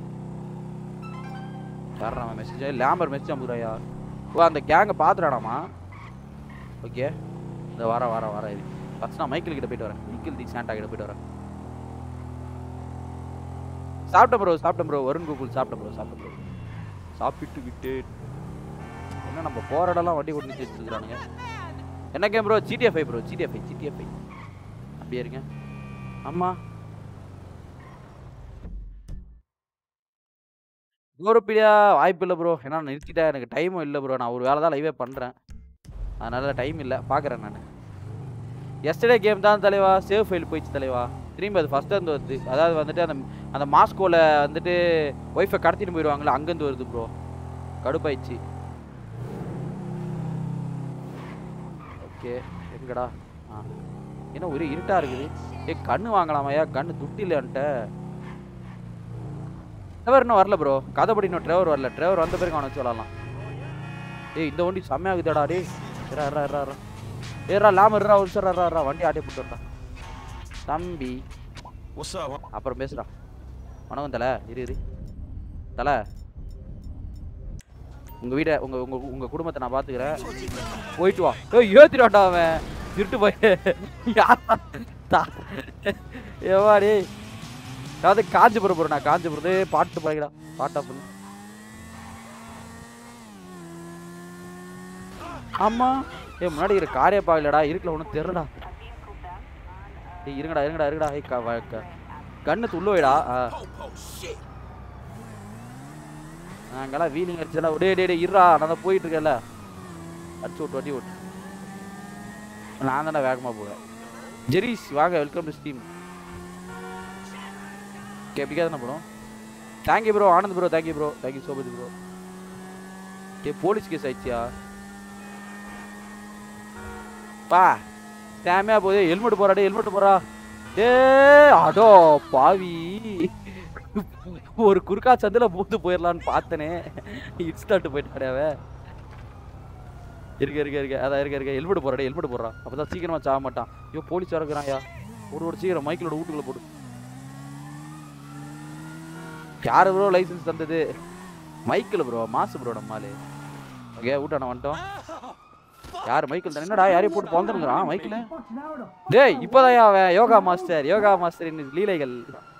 [SPEAKER 1] யாரா மெசேஜ் லேம்பர் மெசேஜ் அமுதுறாயா ஓ அந்த கேங்கை பார்த்துடாடாமா ஓகே இந்த வர வர வர இது ஃபஸ்ட் நான் மைக்கிள் கிட்ட போயிட்டு வரேன் மைக்கிள் தி சாண்டா கிட்ட போயிட்டு வரேன் சாப்பிட்டேன் ப்ரோ சாப்பிட்டேன் ப்ரோ வருண் கோகுல் சாப்பிட்டேன் ப்ரோ சாப்பிட்டேன் ப்ரோ சாப்பிட்டு விட்டு என்ன நம்ம போற இடம்லாம் வண்டி கொண்டு நிறுத்தி வச்சிருக்கானுங்க என்ன game bro GTA five bro GTA five GTA five அப்படியே இருங்க ஆமா கோரப்பிடியா வாய்ப்பு இல்லை ப்ரோ ஏன்னா நான் நிறுத்திட்டேன் எனக்கு டைமும் இல்லை ப்ரோ நான் ஒரு வேலை தான் லைவே பண்ணுறேன் அதனால டைம் இல்லை பார்க்குறேன் நான் எஸ்டர்டே கேம் தான் தலைவா சேவ் ஃபைல் போயிடுச்சு தலைவா திரும்பி அது ஃபஸ்ட்டு இருந்து வருது அதாவது வந்துட்டு அந்த அந்த மாஸ்கோவில் வந்துட்டு ஒய்ஃபை கடத்திட்டு போயிடுவாங்களே அங்கேருந்து வருது ப்ரோ கடுப்பாயிடுச்சு ஓகே எங்கடா ஆ என்ன ஒரே இருட்டாக இருக்குது ஏ கண்ணு வாங்கலாமாயா கண்ணு துட்டு இல்லைன்ட்ட ட்ரெவர் இன்னும் வரல ப்ரோ கதைப்படி இன்னும் ட்ரெவர் வரல ட்ரெவர் வந்த பிறகு அவனை வச்சு விளாட்லாம் ஏய் இந்த வண்டி செம்மையாகுதுடா டேய் இரா இரா இரா இரா ஏறா லாம இருறா ஒரு சார் இரா இரா வண்டி ஆட்டி போட்டு வரடா தம்பி
[SPEAKER 8] What's up?
[SPEAKER 1] அப்புறம் பேசுடா வணக்கம் தலை இரு இரு தலை உங்க வீட உங்க உங்க உங்க குடும்பத்தை நான் பாத்துக்கிறேன் போயிட்டு வா ஏய் ஏத்திடாடா அவன் திருட்டு போய் யாரா? தா- எவ்வா டேய் அதாவது காஞ்சிபுரம் போறேன் நான் காஞ்சிபுரத்து பாட்டு பாடிக்கடா பாட்டா பண்ணு ஆமா ஏய் முன்னாடி இருக்கிற காரே பாக்கலடா இருக்குல ஒன்றும் தெரியலடா ஏய் இருங்கடா இருங்கடா இருங்கடா ஏய் க- வ- க- கண்ணு துள்ள வைடா ஆ. நாங்கெல்லாம் வீலிங் அடிச்சலாம் டே டே டே இருடா நான் தான் போயிட்டு இருக்கேன்ல அடிச்சு விட்டு வண்டி விட்டு நான் தானே வேகமாக போவேன் ஜெரீஸ் வாங்க வெல்கம் டு ஸ்டீம் ஓகே எப்படிக்கா தானே போடும் thank you bro Anand bro thank you bro thank you so much bro ஏ போலீஸ் கேஸ் ஆயிடுச்சியா பா டேமையா போகுது ஹெல்மெட் போறா டே ஹெல்மெட் போறா டே அடோ பாவி ஒரு குறுக்கா சந்தில பூந்து போயிடலான்னு பார்த்தனே இன்ஸ்டாட்டு போயிட்டாடே அவன் இருக்க இருக்க இருக்க அதான் இருக்க இருக்க ஹெல்மெட் போறாடே ஹெல்மெட் போடுறா அப்பதான் சீக்கிரமா சாக மாட்டான் ஐயோ போலீஸ் வரக்குறான்யா ஒரு ஒரு சீக்கிரம் மைக்கிலோட வீட்டுக்குள்ள போடு யாரு ப்ரோ லைசென்ஸ் தந்தது மைக்கிள் ப்ரோ மாசு ப்ரோ நம்மாலு ஓகே வீட்டான வந்துட்டோம் யார் மைக்கிள் தான் என்னடா யாரையும் போட்டு பிறந்துருங்கிறான் மைக்கிள் டேய் இப்போதான் அவன் யோகா மாஸ்டர் யோகா மாஸ்டரின் லீலைகள்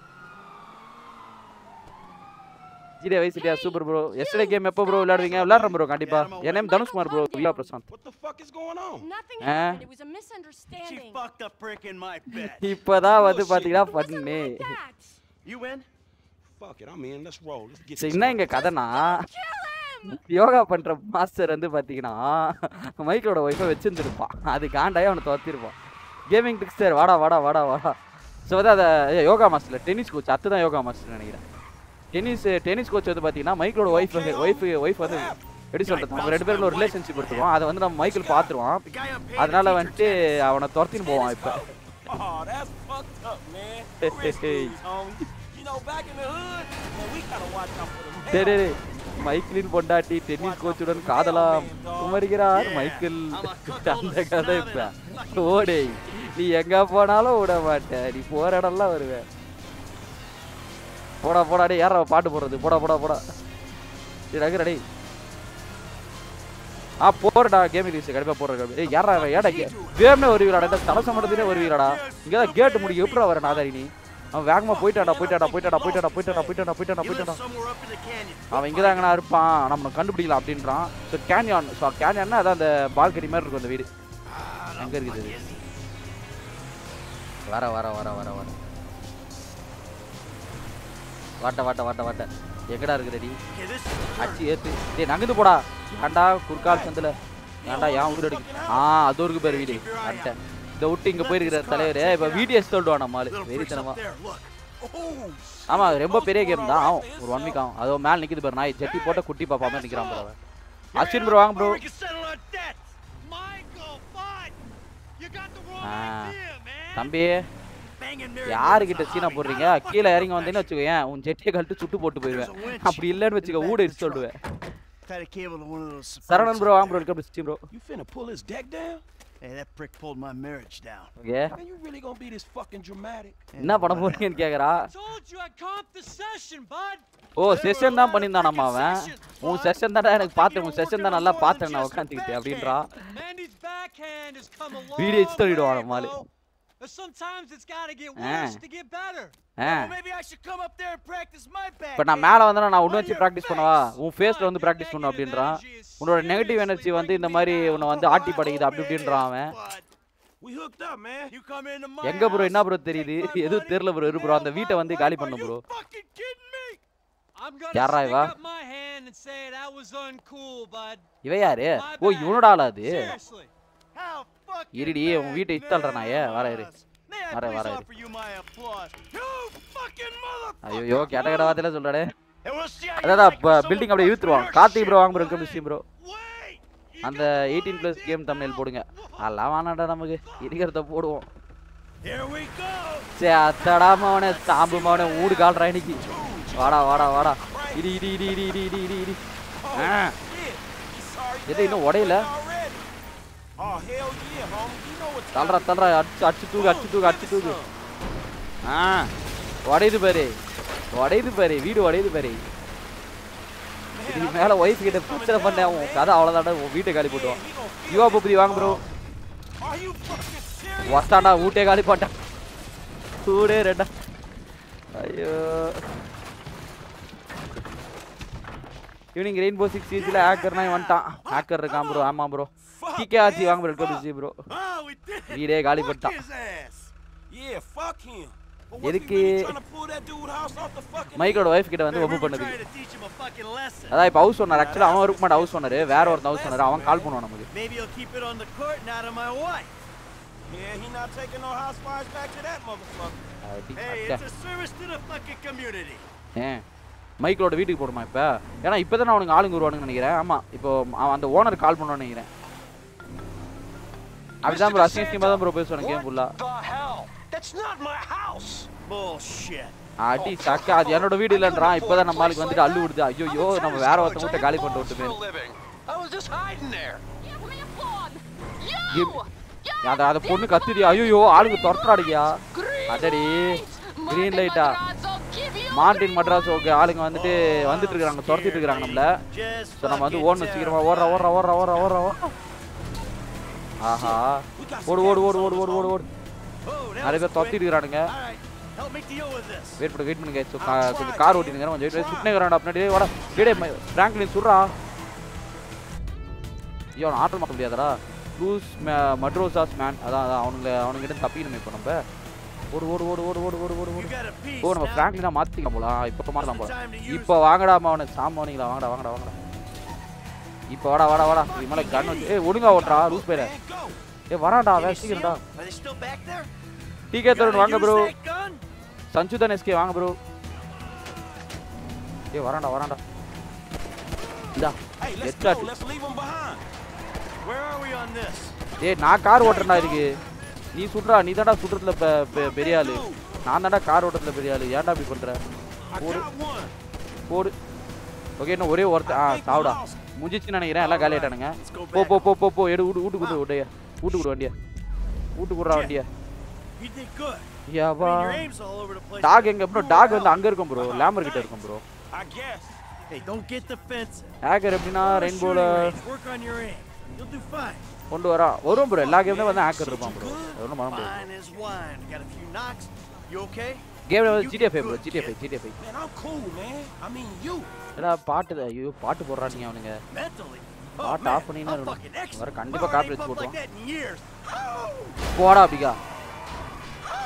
[SPEAKER 1] ஜிடே வயசுடியா சூப்பர் ப்ரோ எஸ்டே கேம் எப்போ ப்ரோ விளையாடுவீங்க விளையாடுறேன் ப்ரோ கண்டிப்பா என் நேம் தனுஷ்குமார் ப்ரோ வில்லா Prashanth
[SPEAKER 12] Nothing
[SPEAKER 1] Ah.
[SPEAKER 12] happened. It was a misunderstanding.
[SPEAKER 10] She fucked a prick in my bed.
[SPEAKER 1] இப்போதான் வந்து பாத்தீங்கன்னா பண்ணு
[SPEAKER 10] You win?
[SPEAKER 8] Fuck it, I'm in. Let's roll. Let's get
[SPEAKER 1] சரி
[SPEAKER 8] this
[SPEAKER 1] என்ன இங்க கதைனா யோகா பண்ற மாஸ்டர் வந்து பாத்தீங்கன்னா மைக்கோட ஒய்ஃபை வச்சிருந்துருப்பான் அது காண்டாயே அவனை துரத்திருப்பான் கேமிங் டிக்ஸ்டர் வாடா வாடா வாடா வாடா ஸோ வந்து அதை ஏய், யோகா மாஸ்டர் டென்னிஸ் கோச் அத்து தான் யோகா மாஸ்டர் நினைக்கிறேன் டென்னிஸ் டென்னிஸ் கோச் வந்து பாத்தீங்கன்னா மைக்கோட ஒய்ஃப் ஒய்ஃப் ஒய்ஃப் வந்து எப்படி சொல்றது நம்ம ரெண்டு பேரும் ஒரு ரிலேஷன்ஷிப் எடுத்துருவோம் அதை வந்து நம்ம மைக்கிள் பார்த்துருவான் அதனால வந்துட்டு அவனை துரத்தின்னு போவான் இப்போ
[SPEAKER 8] Oh, that's fucked up, man. Rest in peace, homie. You know, back in the hood, man, we gotta watch out for the
[SPEAKER 1] டேய், டேய், டேய். மைக்கிளின் பொண்டாட்டி டென்னிஸ் கோச்சுடன் காதலாம் குமரிகிறார் மைக்கேல் அந்த கதை இப்ப ஓடே நீ எங்க போனாலும் விட மாட்ட நீ போற இடம்லாம் வருவ போடா போடா டேய் யாரா பாட்டு போடுறது போடா போடா போடா டேய் ரகு டேய் ஆ போறடா கேம் ரிலீஸ் கண்டிப்பா போடுற கண்டிப்பா ஏய் யாரா அவன் ஏடா கேம்னே வருவீங்கடா இந்த தலசம் மட்டும் வருவீங்கடா இங்க தான் கேட் முடிக்க எப்படா வர நாதாரி நீ அவன் வேகமா போயிட்டாடா போயிட்டாடா போயிட்டாடா போயிட்டாடா போயிட்டாடா போயிட்டாடா போயிட்டாடா போயிட்டாடா
[SPEAKER 10] Somewhere up in the canyon.
[SPEAKER 1] அவன் இங்கே தான் எங்கனா இருப்பான் நம்ம கண்டுபிடிக்கலாம் அப்படின்றான் ஸோ கேன்யான் ஸோ கேன்யான்னா அதான் அந்த பால்கனி மாதிரி இருக்கும் அந்த வீடு எங்கே இருக்குது இது வர வர வர வர வர வாட்ட வாட்ட வாட்ட வாட்ட எங்கடா இருக்கு ரெடி
[SPEAKER 10] Okay, this
[SPEAKER 1] அடிச்சு ஏத்து டேய் நகர்ந்து போடா ஏன்டா குறுக்கால் சந்தில ஏன்டா ஏன் உயிர் அடிக்கு ஆ அது ஒரு பேர் வீடு அட்டேன் இதை விட்டு இங்க போயிருக்கிற தலைவர் இப்ப வீடியோஸ் சொல்லிடுவான் நம்மால்
[SPEAKER 10] little freaks
[SPEAKER 1] வெறித்தனமா
[SPEAKER 10] up there. Look. Oh,
[SPEAKER 1] ஆமா ரொம்ப பெரிய கேம் தான் ஆகும் ஒரு ஒன் வீக் ஆகும் அதோ மேல நிக்குது பாரு நாய் ஜட்டி போட்ட குட்டி பாப்பா மாதிரி நிக்கிறான் ப்ரோ அஸ்வின் ப்ரோ வாங்க bro
[SPEAKER 10] we can settle our debts.
[SPEAKER 2] Michael, bud! You got the wrong
[SPEAKER 1] ah
[SPEAKER 2] idea, man!
[SPEAKER 1] தம்பி
[SPEAKER 10] Banging Mary
[SPEAKER 1] யாருக்கிட்ட சீனா போடுறீங்க கீழே இறங்கி வந்தீங்கன்னு வச்சுக்கோயேன் உன் ஜெட்டியை கழட்டு சுட்டு போட்டு போயிடுவேன் அப்படி இல்லைன்னு வச்சுக்க ஊட இடிச்சு சொல்லுவேன்
[SPEAKER 10] Tied a cable to one of those.
[SPEAKER 1] Saravanan bro வாங்க bro welcome to bro
[SPEAKER 8] You finna pull his deck down?
[SPEAKER 10] Hey, that prick pulled my marriage down.
[SPEAKER 1] Okay
[SPEAKER 8] Man, you really gonna be this fucking dramatic?
[SPEAKER 1] என்ன பண்ண போறீங்கன்னு கேக்குறா
[SPEAKER 4] Told you I'd comp the session, bud.
[SPEAKER 1] ஓ session தான் பண்ணியிருந்தான் நம்ம அவன் உன் செஷன் தான்டா எனக்கு பார்த்தேன் உன் செஷன் தான் நல்லா பார்த்தேன் நான் உட்காந்துக்கிட்டு அப்படின்றா
[SPEAKER 4] Mandy's backhand has come a long
[SPEAKER 1] video எடுத்து சொல்லிடுவான் நம்மால்
[SPEAKER 4] way, but sometimes it's gotta get
[SPEAKER 1] Ah.
[SPEAKER 4] worse to get better.
[SPEAKER 1] Ah
[SPEAKER 10] Well, maybe I should come up there and practice my back.
[SPEAKER 1] இப்போ நான் மேலே வந்தேன்னா நான் ஒன்று வச்சு ப்ராக்டிஸ் பண்ணவா உன் ஃபேஸில் வந்து ப்ராக்டிஸ் பண்ணு அப்படின்றான் உன்னோட நெகட்டிவ் எனர்ஜி வந்து இந்த மாதிரி உன்னை வந்து ஆட்டி படைக்குது அப்படி இப்படின்றான் அவன்
[SPEAKER 8] We hooked up, man.
[SPEAKER 10] You come into my
[SPEAKER 1] எங்க ப்ரோ
[SPEAKER 10] house.
[SPEAKER 1] என்ன ப்ரோ தெரியுது எதுவும் தெரியல ப்ரோ இரு ப்ரோ அந்த வீட்டை வந்து காலி பண்ணு bro
[SPEAKER 10] Fucking kidding me?
[SPEAKER 4] I'm gonna
[SPEAKER 1] யாரா
[SPEAKER 4] stick
[SPEAKER 1] இவா?
[SPEAKER 4] up my hand and say that was uncool, bud.
[SPEAKER 1] இவ யாரு ஓ இவனோட ஆளா அது
[SPEAKER 4] Seriously.
[SPEAKER 10] How fucking
[SPEAKER 1] இருடி உன் வீட்டை இன்ஸ்டால் நாயே வர இரு
[SPEAKER 10] May I
[SPEAKER 1] வர
[SPEAKER 10] please
[SPEAKER 1] வர இரு
[SPEAKER 10] offer you my applause? You fucking mother.
[SPEAKER 1] ஐயோ கேட்ட கேட்ட வார்த்தையில சொல்றாடே
[SPEAKER 10] And we'll see how you
[SPEAKER 1] அதான்
[SPEAKER 10] like someone
[SPEAKER 1] பில்டிங் அப்படியே
[SPEAKER 10] with
[SPEAKER 1] இழுத்துருவான்
[SPEAKER 10] your
[SPEAKER 1] கார்த்திக் ப்ரோ
[SPEAKER 10] shit.
[SPEAKER 1] வாங்க ப்ரோ வெல்கம் டு ப்ரோ அந்த எயிட்டீன் ப்ளஸ் கேம் தமிழ் போடுங்க அதெல்லாம் வேணாடா நமக்கு இருக்கிறத போடுவோம்
[SPEAKER 10] Here we go.
[SPEAKER 1] சே அத்தடா மவனே சாம்பு மவனே ஊடு கால்றா இன்னைக்கு வாடா வாடா வாடா இடி இடி இடி இடி இடி இடி இடி இடி ஆ எது இன்னும் உடையல
[SPEAKER 8] Oh, hell yeah, homie. You know what
[SPEAKER 1] தள்ளுறா தள்ளுறா அடிச்சு அடிச்சு தூக்கு அடிச்சு தூக்கு அடிச்சு தூக்கு ஆ உடையுது பாரு உடையுது பாரு வீடு உடையுது பாரு இதுக்கு மேல ஒய்ஃப் கிட்ட பிரச்சனை பண்ண உன் கதை அவ்வளோதாடா உன் வீட்டை காலி போட்டுவான் யுவா புப்ரி வாங்க bro
[SPEAKER 8] Are you fucking serious?
[SPEAKER 1] வஸ்தாண்டா வீட்டே காலி போட்டான் கூடே ரெண்டா ஐயோ ஈவினிங் ரெயின்போ சிக்ஸ் சீஸில் ஹேக்கர்னா வந்துட்டான் ஹேக்கர் இருக்கான் ப்ரோ ஆமாம் ப்ரோ டிகே ஆச்சி வாங்க bro welcome bro
[SPEAKER 10] Oh, we did it.
[SPEAKER 1] வீடே காலி பண்ணிட்டான்
[SPEAKER 10] His ass.
[SPEAKER 8] Yeah, fuck him. But was he
[SPEAKER 1] எதுக்கு
[SPEAKER 8] really trying to pull that dude house off the fucking
[SPEAKER 1] மைக்கோட ஒய்ஃப் கிட்ட வந்து
[SPEAKER 10] Hey,
[SPEAKER 1] ஒப்பு
[SPEAKER 10] we were
[SPEAKER 1] பண்ணுது
[SPEAKER 10] trying to teach him a fucking lesson.
[SPEAKER 1] அதான் இப்போ ஹவுஸ் ஓனர் ஆக்சுவலாக அவன் இருக்க மாட்டான் ஹவுஸ் ஓனர் வேற ஒருத்தன் ஹவுஸ் ஓனர் அவன் கால் பண்ணுவான் நமக்கு
[SPEAKER 10] Maybe he'll keep it on the court and out of my wife.
[SPEAKER 8] Yeah, he not taking no house fires back to that motherfucker.
[SPEAKER 1] அடி
[SPEAKER 10] Hey,
[SPEAKER 1] அக்கா.
[SPEAKER 10] it's a service to the fucking community.
[SPEAKER 1] ஏன் மைக்கிளோட வீட்டுக்கு போடுமா இப்போ ஏன்னா இப்போ தானே அவனுக்கு ஆளுங்க வருவானுங்கன்னு நினைக்கிறேன் ஆமாம் இப்போ அவன் அந்த ஓனர் கால் பண்ணுவான்னு நினைக்கிறேன் அப்படிதான் ப்ரோ அசிங்கமாக தான் ப்ரோ பேசுவானு கேம் ஃபுல்லாக
[SPEAKER 3] The hell? That's not my house!
[SPEAKER 10] Bullshit.
[SPEAKER 1] அடி சக்கா அது என்னோட வீடு இல்லைன்றான் இப்போதான் நம்ம ஆளுக்கு வந்துட்டு அள்ளு விடுது ஐயோ நம்ம வேற ஒருத்தன் வீட்டை காலி பண்ணிட்டு விட்டு
[SPEAKER 3] For a living. I was just hiding there.
[SPEAKER 1] அந்த அந்த பொண்ணு கத்துடி ஐயோ ஆளுங்க துரத்துறாடியா அதடி கிரீன் லைட்டா மார்டின் மட்ராஸ் ஓகே ஆளுங்க வந்துட்டு வந்துட்டு இருக்காங்க துரத்திட்டு இருக்காங்க நம்மள
[SPEAKER 10] Just
[SPEAKER 1] ஸோ நம்ம வந்து
[SPEAKER 10] fucking
[SPEAKER 1] ஓடணும் சீக்கிரமா ஓடுறா ஓடுறா ஓடுறா ஓடுறா ஓடுறா ஓடுறா. ஆஹா ஓடு ஓடு ஓடு ஓடு ஓடு ஓடு ஓடு
[SPEAKER 10] Oh, that
[SPEAKER 1] நிறைய
[SPEAKER 10] was
[SPEAKER 1] பேர்
[SPEAKER 10] quick.
[SPEAKER 1] துரத்திட்டு இருக்கானுங்க
[SPEAKER 10] All right, help me deal with this.
[SPEAKER 1] Wait பண்ணு வெயிட் பண்ணுங்க ஸோ கொஞ்சம் கார் ஓட்டினுங்க கொஞ்சம் வெயிட் சுட்டினே வரான்டா பின்னாடி வாடா டேடே ஃப்ராங்க்லின் சுடுறா ஐயோ அவன் ஆட்டல் மாற்ற முடியாதடா ப்ளூஸ் மட்ரோசாஸ் மேன் அதான் அதான் அவனுங்க அவனுங்கிட்ட தப்பிக்கணுமே இப்போ நம்ம ஓடு ஓடு ஓடு ஓடு ஓடு ஓடு ஓடு
[SPEAKER 10] You
[SPEAKER 1] ஓடு
[SPEAKER 10] got a piece
[SPEAKER 1] ஓ நம்ம
[SPEAKER 10] now.
[SPEAKER 1] ஃப்ராங்க்லினா மாற்றிக்கலாம் போல இப்போ மாறலாம் போல இப்போ வாங்கடா அவனை சாமானிங்களா வாங்கடா வாங்கடா வாங்கடா இப்போ வாடா வாடா வாடா இது மேலே கன் வச்சு ஏய் ஒழுங்கா ஓட்டுறா லூஸ் பேர ஏ வரான்டா
[SPEAKER 10] Can
[SPEAKER 1] அவன்
[SPEAKER 10] you see
[SPEAKER 1] சீக்கிரம்டா
[SPEAKER 10] 'em? Are they still back there?
[SPEAKER 1] DK Tarun வாங்க
[SPEAKER 10] Use
[SPEAKER 1] bro
[SPEAKER 10] that gun?
[SPEAKER 1] Sanjuthan SK வாங்க ப்ரோ ஏ வரான்டா வரான்டா இந்தா
[SPEAKER 8] Hey, let's
[SPEAKER 1] headshot
[SPEAKER 8] go. Let's leave him behind.
[SPEAKER 10] Where are we on this?
[SPEAKER 1] ஏய் நான் கார் ஓட்டுறேன்டா இதுக்கு நீ சுடுறா நீ தான்டா சுடுறதுல பெ- பெ- பெரிய ஆளு நான் தான்டா கார் ஓட்டுறதுல பெரிய ஆளு ஏன்டா அப்படி பண்ற போடு போடு ஓகே இன்னும் ஒரே ஒருத்த ஆ சாவுடா முடிஞ்சிச்சுன்னு நினைக்கிறேன் எல்லாம் காலி ஆயிட்டானுங்க போ போ போ போ போ எடு வீட்டு வீட்டுக்கு விடு விடைய வீட்டுக்கு விடு வண்டியை வீட்டுக்கு விட்றா வண்டியை
[SPEAKER 10] You did good.
[SPEAKER 1] யாவா
[SPEAKER 10] I mean, your aim's all over the place.
[SPEAKER 1] Dog எங்க ப்ரோ டாக் வந்து அங்க இருக்கும் ப்ரோ லேமர் கிட்ட இருக்கும் bro
[SPEAKER 8] I guess.
[SPEAKER 10] Hey, don't get defensive.
[SPEAKER 1] Hacker எப்படின்னா
[SPEAKER 10] Go to
[SPEAKER 1] ரெயின்போல
[SPEAKER 10] shooting range. Work on your aim. You'll do fine.
[SPEAKER 1] கொண்டு வரா வரும் ப்ரோ எல்லா கேம்லயும் வந்து ஹேக்கர் இருப்பான் ப்ரோ ஒன்றும் பண்ண முடியாது
[SPEAKER 10] Fine as wine. Got a few knocks. You okay?
[SPEAKER 1] கேம்ல வந்து GTF bro GTF GTF
[SPEAKER 8] Man, I'm cool, man. I mean, you.
[SPEAKER 1] ஏடா பாட்டு தான். ஐயோ பாட்டு போடுறானுங்க அவனுங்க
[SPEAKER 10] Mentally. Oh,
[SPEAKER 1] பாட்டு
[SPEAKER 10] man,
[SPEAKER 1] ஆஃப் பண்ணினா
[SPEAKER 10] I'm fucking excellent.
[SPEAKER 1] வர
[SPEAKER 10] My
[SPEAKER 1] கண்டிப்பா
[SPEAKER 10] heart ain't
[SPEAKER 1] காப்பி
[SPEAKER 10] pumped like
[SPEAKER 1] போட்டுருவான்
[SPEAKER 10] that in years.
[SPEAKER 1] போடா அப்படிக்கா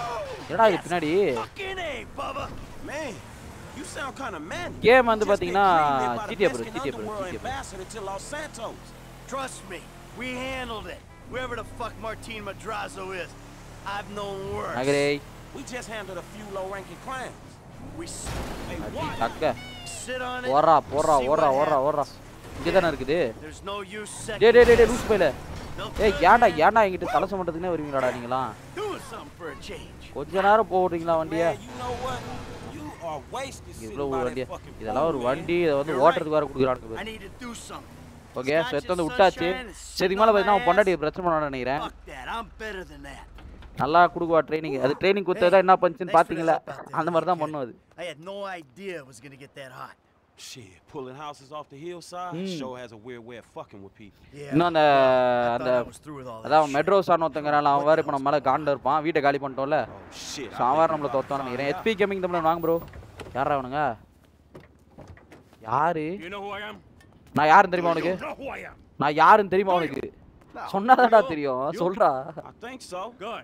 [SPEAKER 1] என்னடா இது பின்னாடி
[SPEAKER 10] Fucking A, Bubba.
[SPEAKER 8] Man, you sound kind of man.
[SPEAKER 1] Game வந்து
[SPEAKER 8] Just been
[SPEAKER 1] பாத்தீங்கன்னா
[SPEAKER 8] greenlit by the
[SPEAKER 1] GTA bro,
[SPEAKER 8] Mexican
[SPEAKER 1] GTA bro,
[SPEAKER 8] underworld
[SPEAKER 1] GTA bro.
[SPEAKER 8] ambassador to Los Santos.
[SPEAKER 10] Trust me, we handled it. Whoever the fuck Martin Madrazo is, I've known worse.
[SPEAKER 1] நகரே
[SPEAKER 8] We just handled a few low-ranking crimes.
[SPEAKER 10] We s-
[SPEAKER 8] Hey,
[SPEAKER 1] அடி
[SPEAKER 8] what?
[SPEAKER 1] தக்க
[SPEAKER 10] sit on it.
[SPEAKER 1] ஓடுறா போடுறா
[SPEAKER 10] see
[SPEAKER 1] ஓடுறா
[SPEAKER 10] what
[SPEAKER 1] ஓடுறா
[SPEAKER 10] happens.
[SPEAKER 1] ஓடுறா இங்கே தானே இருக்குது
[SPEAKER 10] There's no use second
[SPEAKER 1] டே டே டே டே லூஸ் போயில
[SPEAKER 10] No
[SPEAKER 1] ஏய்
[SPEAKER 10] good
[SPEAKER 1] ஏன்டா
[SPEAKER 10] man.
[SPEAKER 1] ஏன்டா என்கிட்ட தலை சமட்டத்துக்குனே வருவீங்களாடா நீங்களாம்
[SPEAKER 10] Doing something for a change.
[SPEAKER 1] கொஞ்ச நேரம் போடுறீங்களா வண்டியை
[SPEAKER 8] Man, you know what? You are wasted sitting
[SPEAKER 1] இவ்வளோ
[SPEAKER 8] by
[SPEAKER 1] ஒரு
[SPEAKER 8] that
[SPEAKER 1] வண்டியை
[SPEAKER 8] fucking
[SPEAKER 1] இதெல்லாம் ஒரு
[SPEAKER 8] phone, man.
[SPEAKER 1] வண்டி இதை வந்து
[SPEAKER 10] You're
[SPEAKER 1] ஓட்டுறதுக்கு வேற
[SPEAKER 10] I
[SPEAKER 1] கொடுக்குறானுங்க
[SPEAKER 10] need to do something.
[SPEAKER 1] Okay
[SPEAKER 10] It's
[SPEAKER 1] so
[SPEAKER 10] not
[SPEAKER 1] எடுத்து வந்து
[SPEAKER 10] just
[SPEAKER 1] விட்டாச்சு
[SPEAKER 10] sunshine, it's
[SPEAKER 1] சரி
[SPEAKER 10] sitting
[SPEAKER 1] மேலே
[SPEAKER 10] on my
[SPEAKER 1] பார்த்தீங்கன்னா
[SPEAKER 10] ass.
[SPEAKER 1] பொண்டாட்டி பிரச்சனை பண்ண நினைக்கிறேன்
[SPEAKER 10] Fuck that. I'm better than that.
[SPEAKER 1] நல்லா கொடுக்குவா ட்ரைனிங் அது ட்ரைனிங் கொடுத்ததா என்ன பண்ணுச்சுன்னு
[SPEAKER 10] Thanks for the
[SPEAKER 1] பார்த்தீங்களா
[SPEAKER 10] help out there.
[SPEAKER 1] அந்த மாதிரி தான் பண்ணும் அது
[SPEAKER 10] I had no idea it was gonna get that hot.
[SPEAKER 8] Shit, pulling houses off the hillside
[SPEAKER 1] Hmm.
[SPEAKER 8] sure has a weird way of fucking with people.
[SPEAKER 10] Yeah.
[SPEAKER 1] இன்னும் அந்த
[SPEAKER 10] I
[SPEAKER 1] அந்த
[SPEAKER 10] thought I was through with all that
[SPEAKER 1] அதான்
[SPEAKER 10] shit.
[SPEAKER 1] மெட்ரோஸான ஒருத்தங்கிறான் அவன் வேறு இப்போ நம்ம மேலே காண்டில் இருப்பான் வீட்டை காலி பண்ணிட்டோம்ல
[SPEAKER 8] Oh shit.
[SPEAKER 1] ஸோ அவன் வேறு நம்மளை தோத்தான்னு நினைக்கிறேன் எஸ்பி கேமிங் தமிழ் வாங்க ப்ரோ யாரா அவனுங்க யாரு
[SPEAKER 4] You know who I am?
[SPEAKER 1] நான் யாருன்னு தெரியுமா உனக்கு
[SPEAKER 4] You know who I am?
[SPEAKER 1] நான் யாருன்னு தெரியுமா உனக்கு சொன்னாதான்டா தெரியும் சொல்றா
[SPEAKER 8] I think so.
[SPEAKER 4] Good.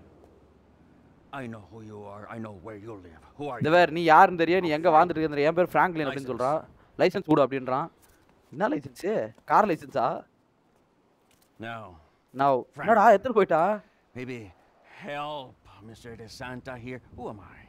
[SPEAKER 10] I know who you are. I know where you live. Who are
[SPEAKER 1] இந்த
[SPEAKER 10] you?
[SPEAKER 1] வேற நீ யாருன்னு தெரியும் நீ எங்க வாழ்ந்துட்டு இருக்க என் பேர் ஃப்ராங்க்லின் அப்படின்னு சொல்றான் லைசென்ஸ் கொடு அப்படின்றான் என்ன லைசென்ஸு கார் லைசென்ஸா
[SPEAKER 10] No.
[SPEAKER 1] நான் என்னடா எத்தனை போயிட்டா
[SPEAKER 10] Maybe help, Mr. DeSanta here. Who am I?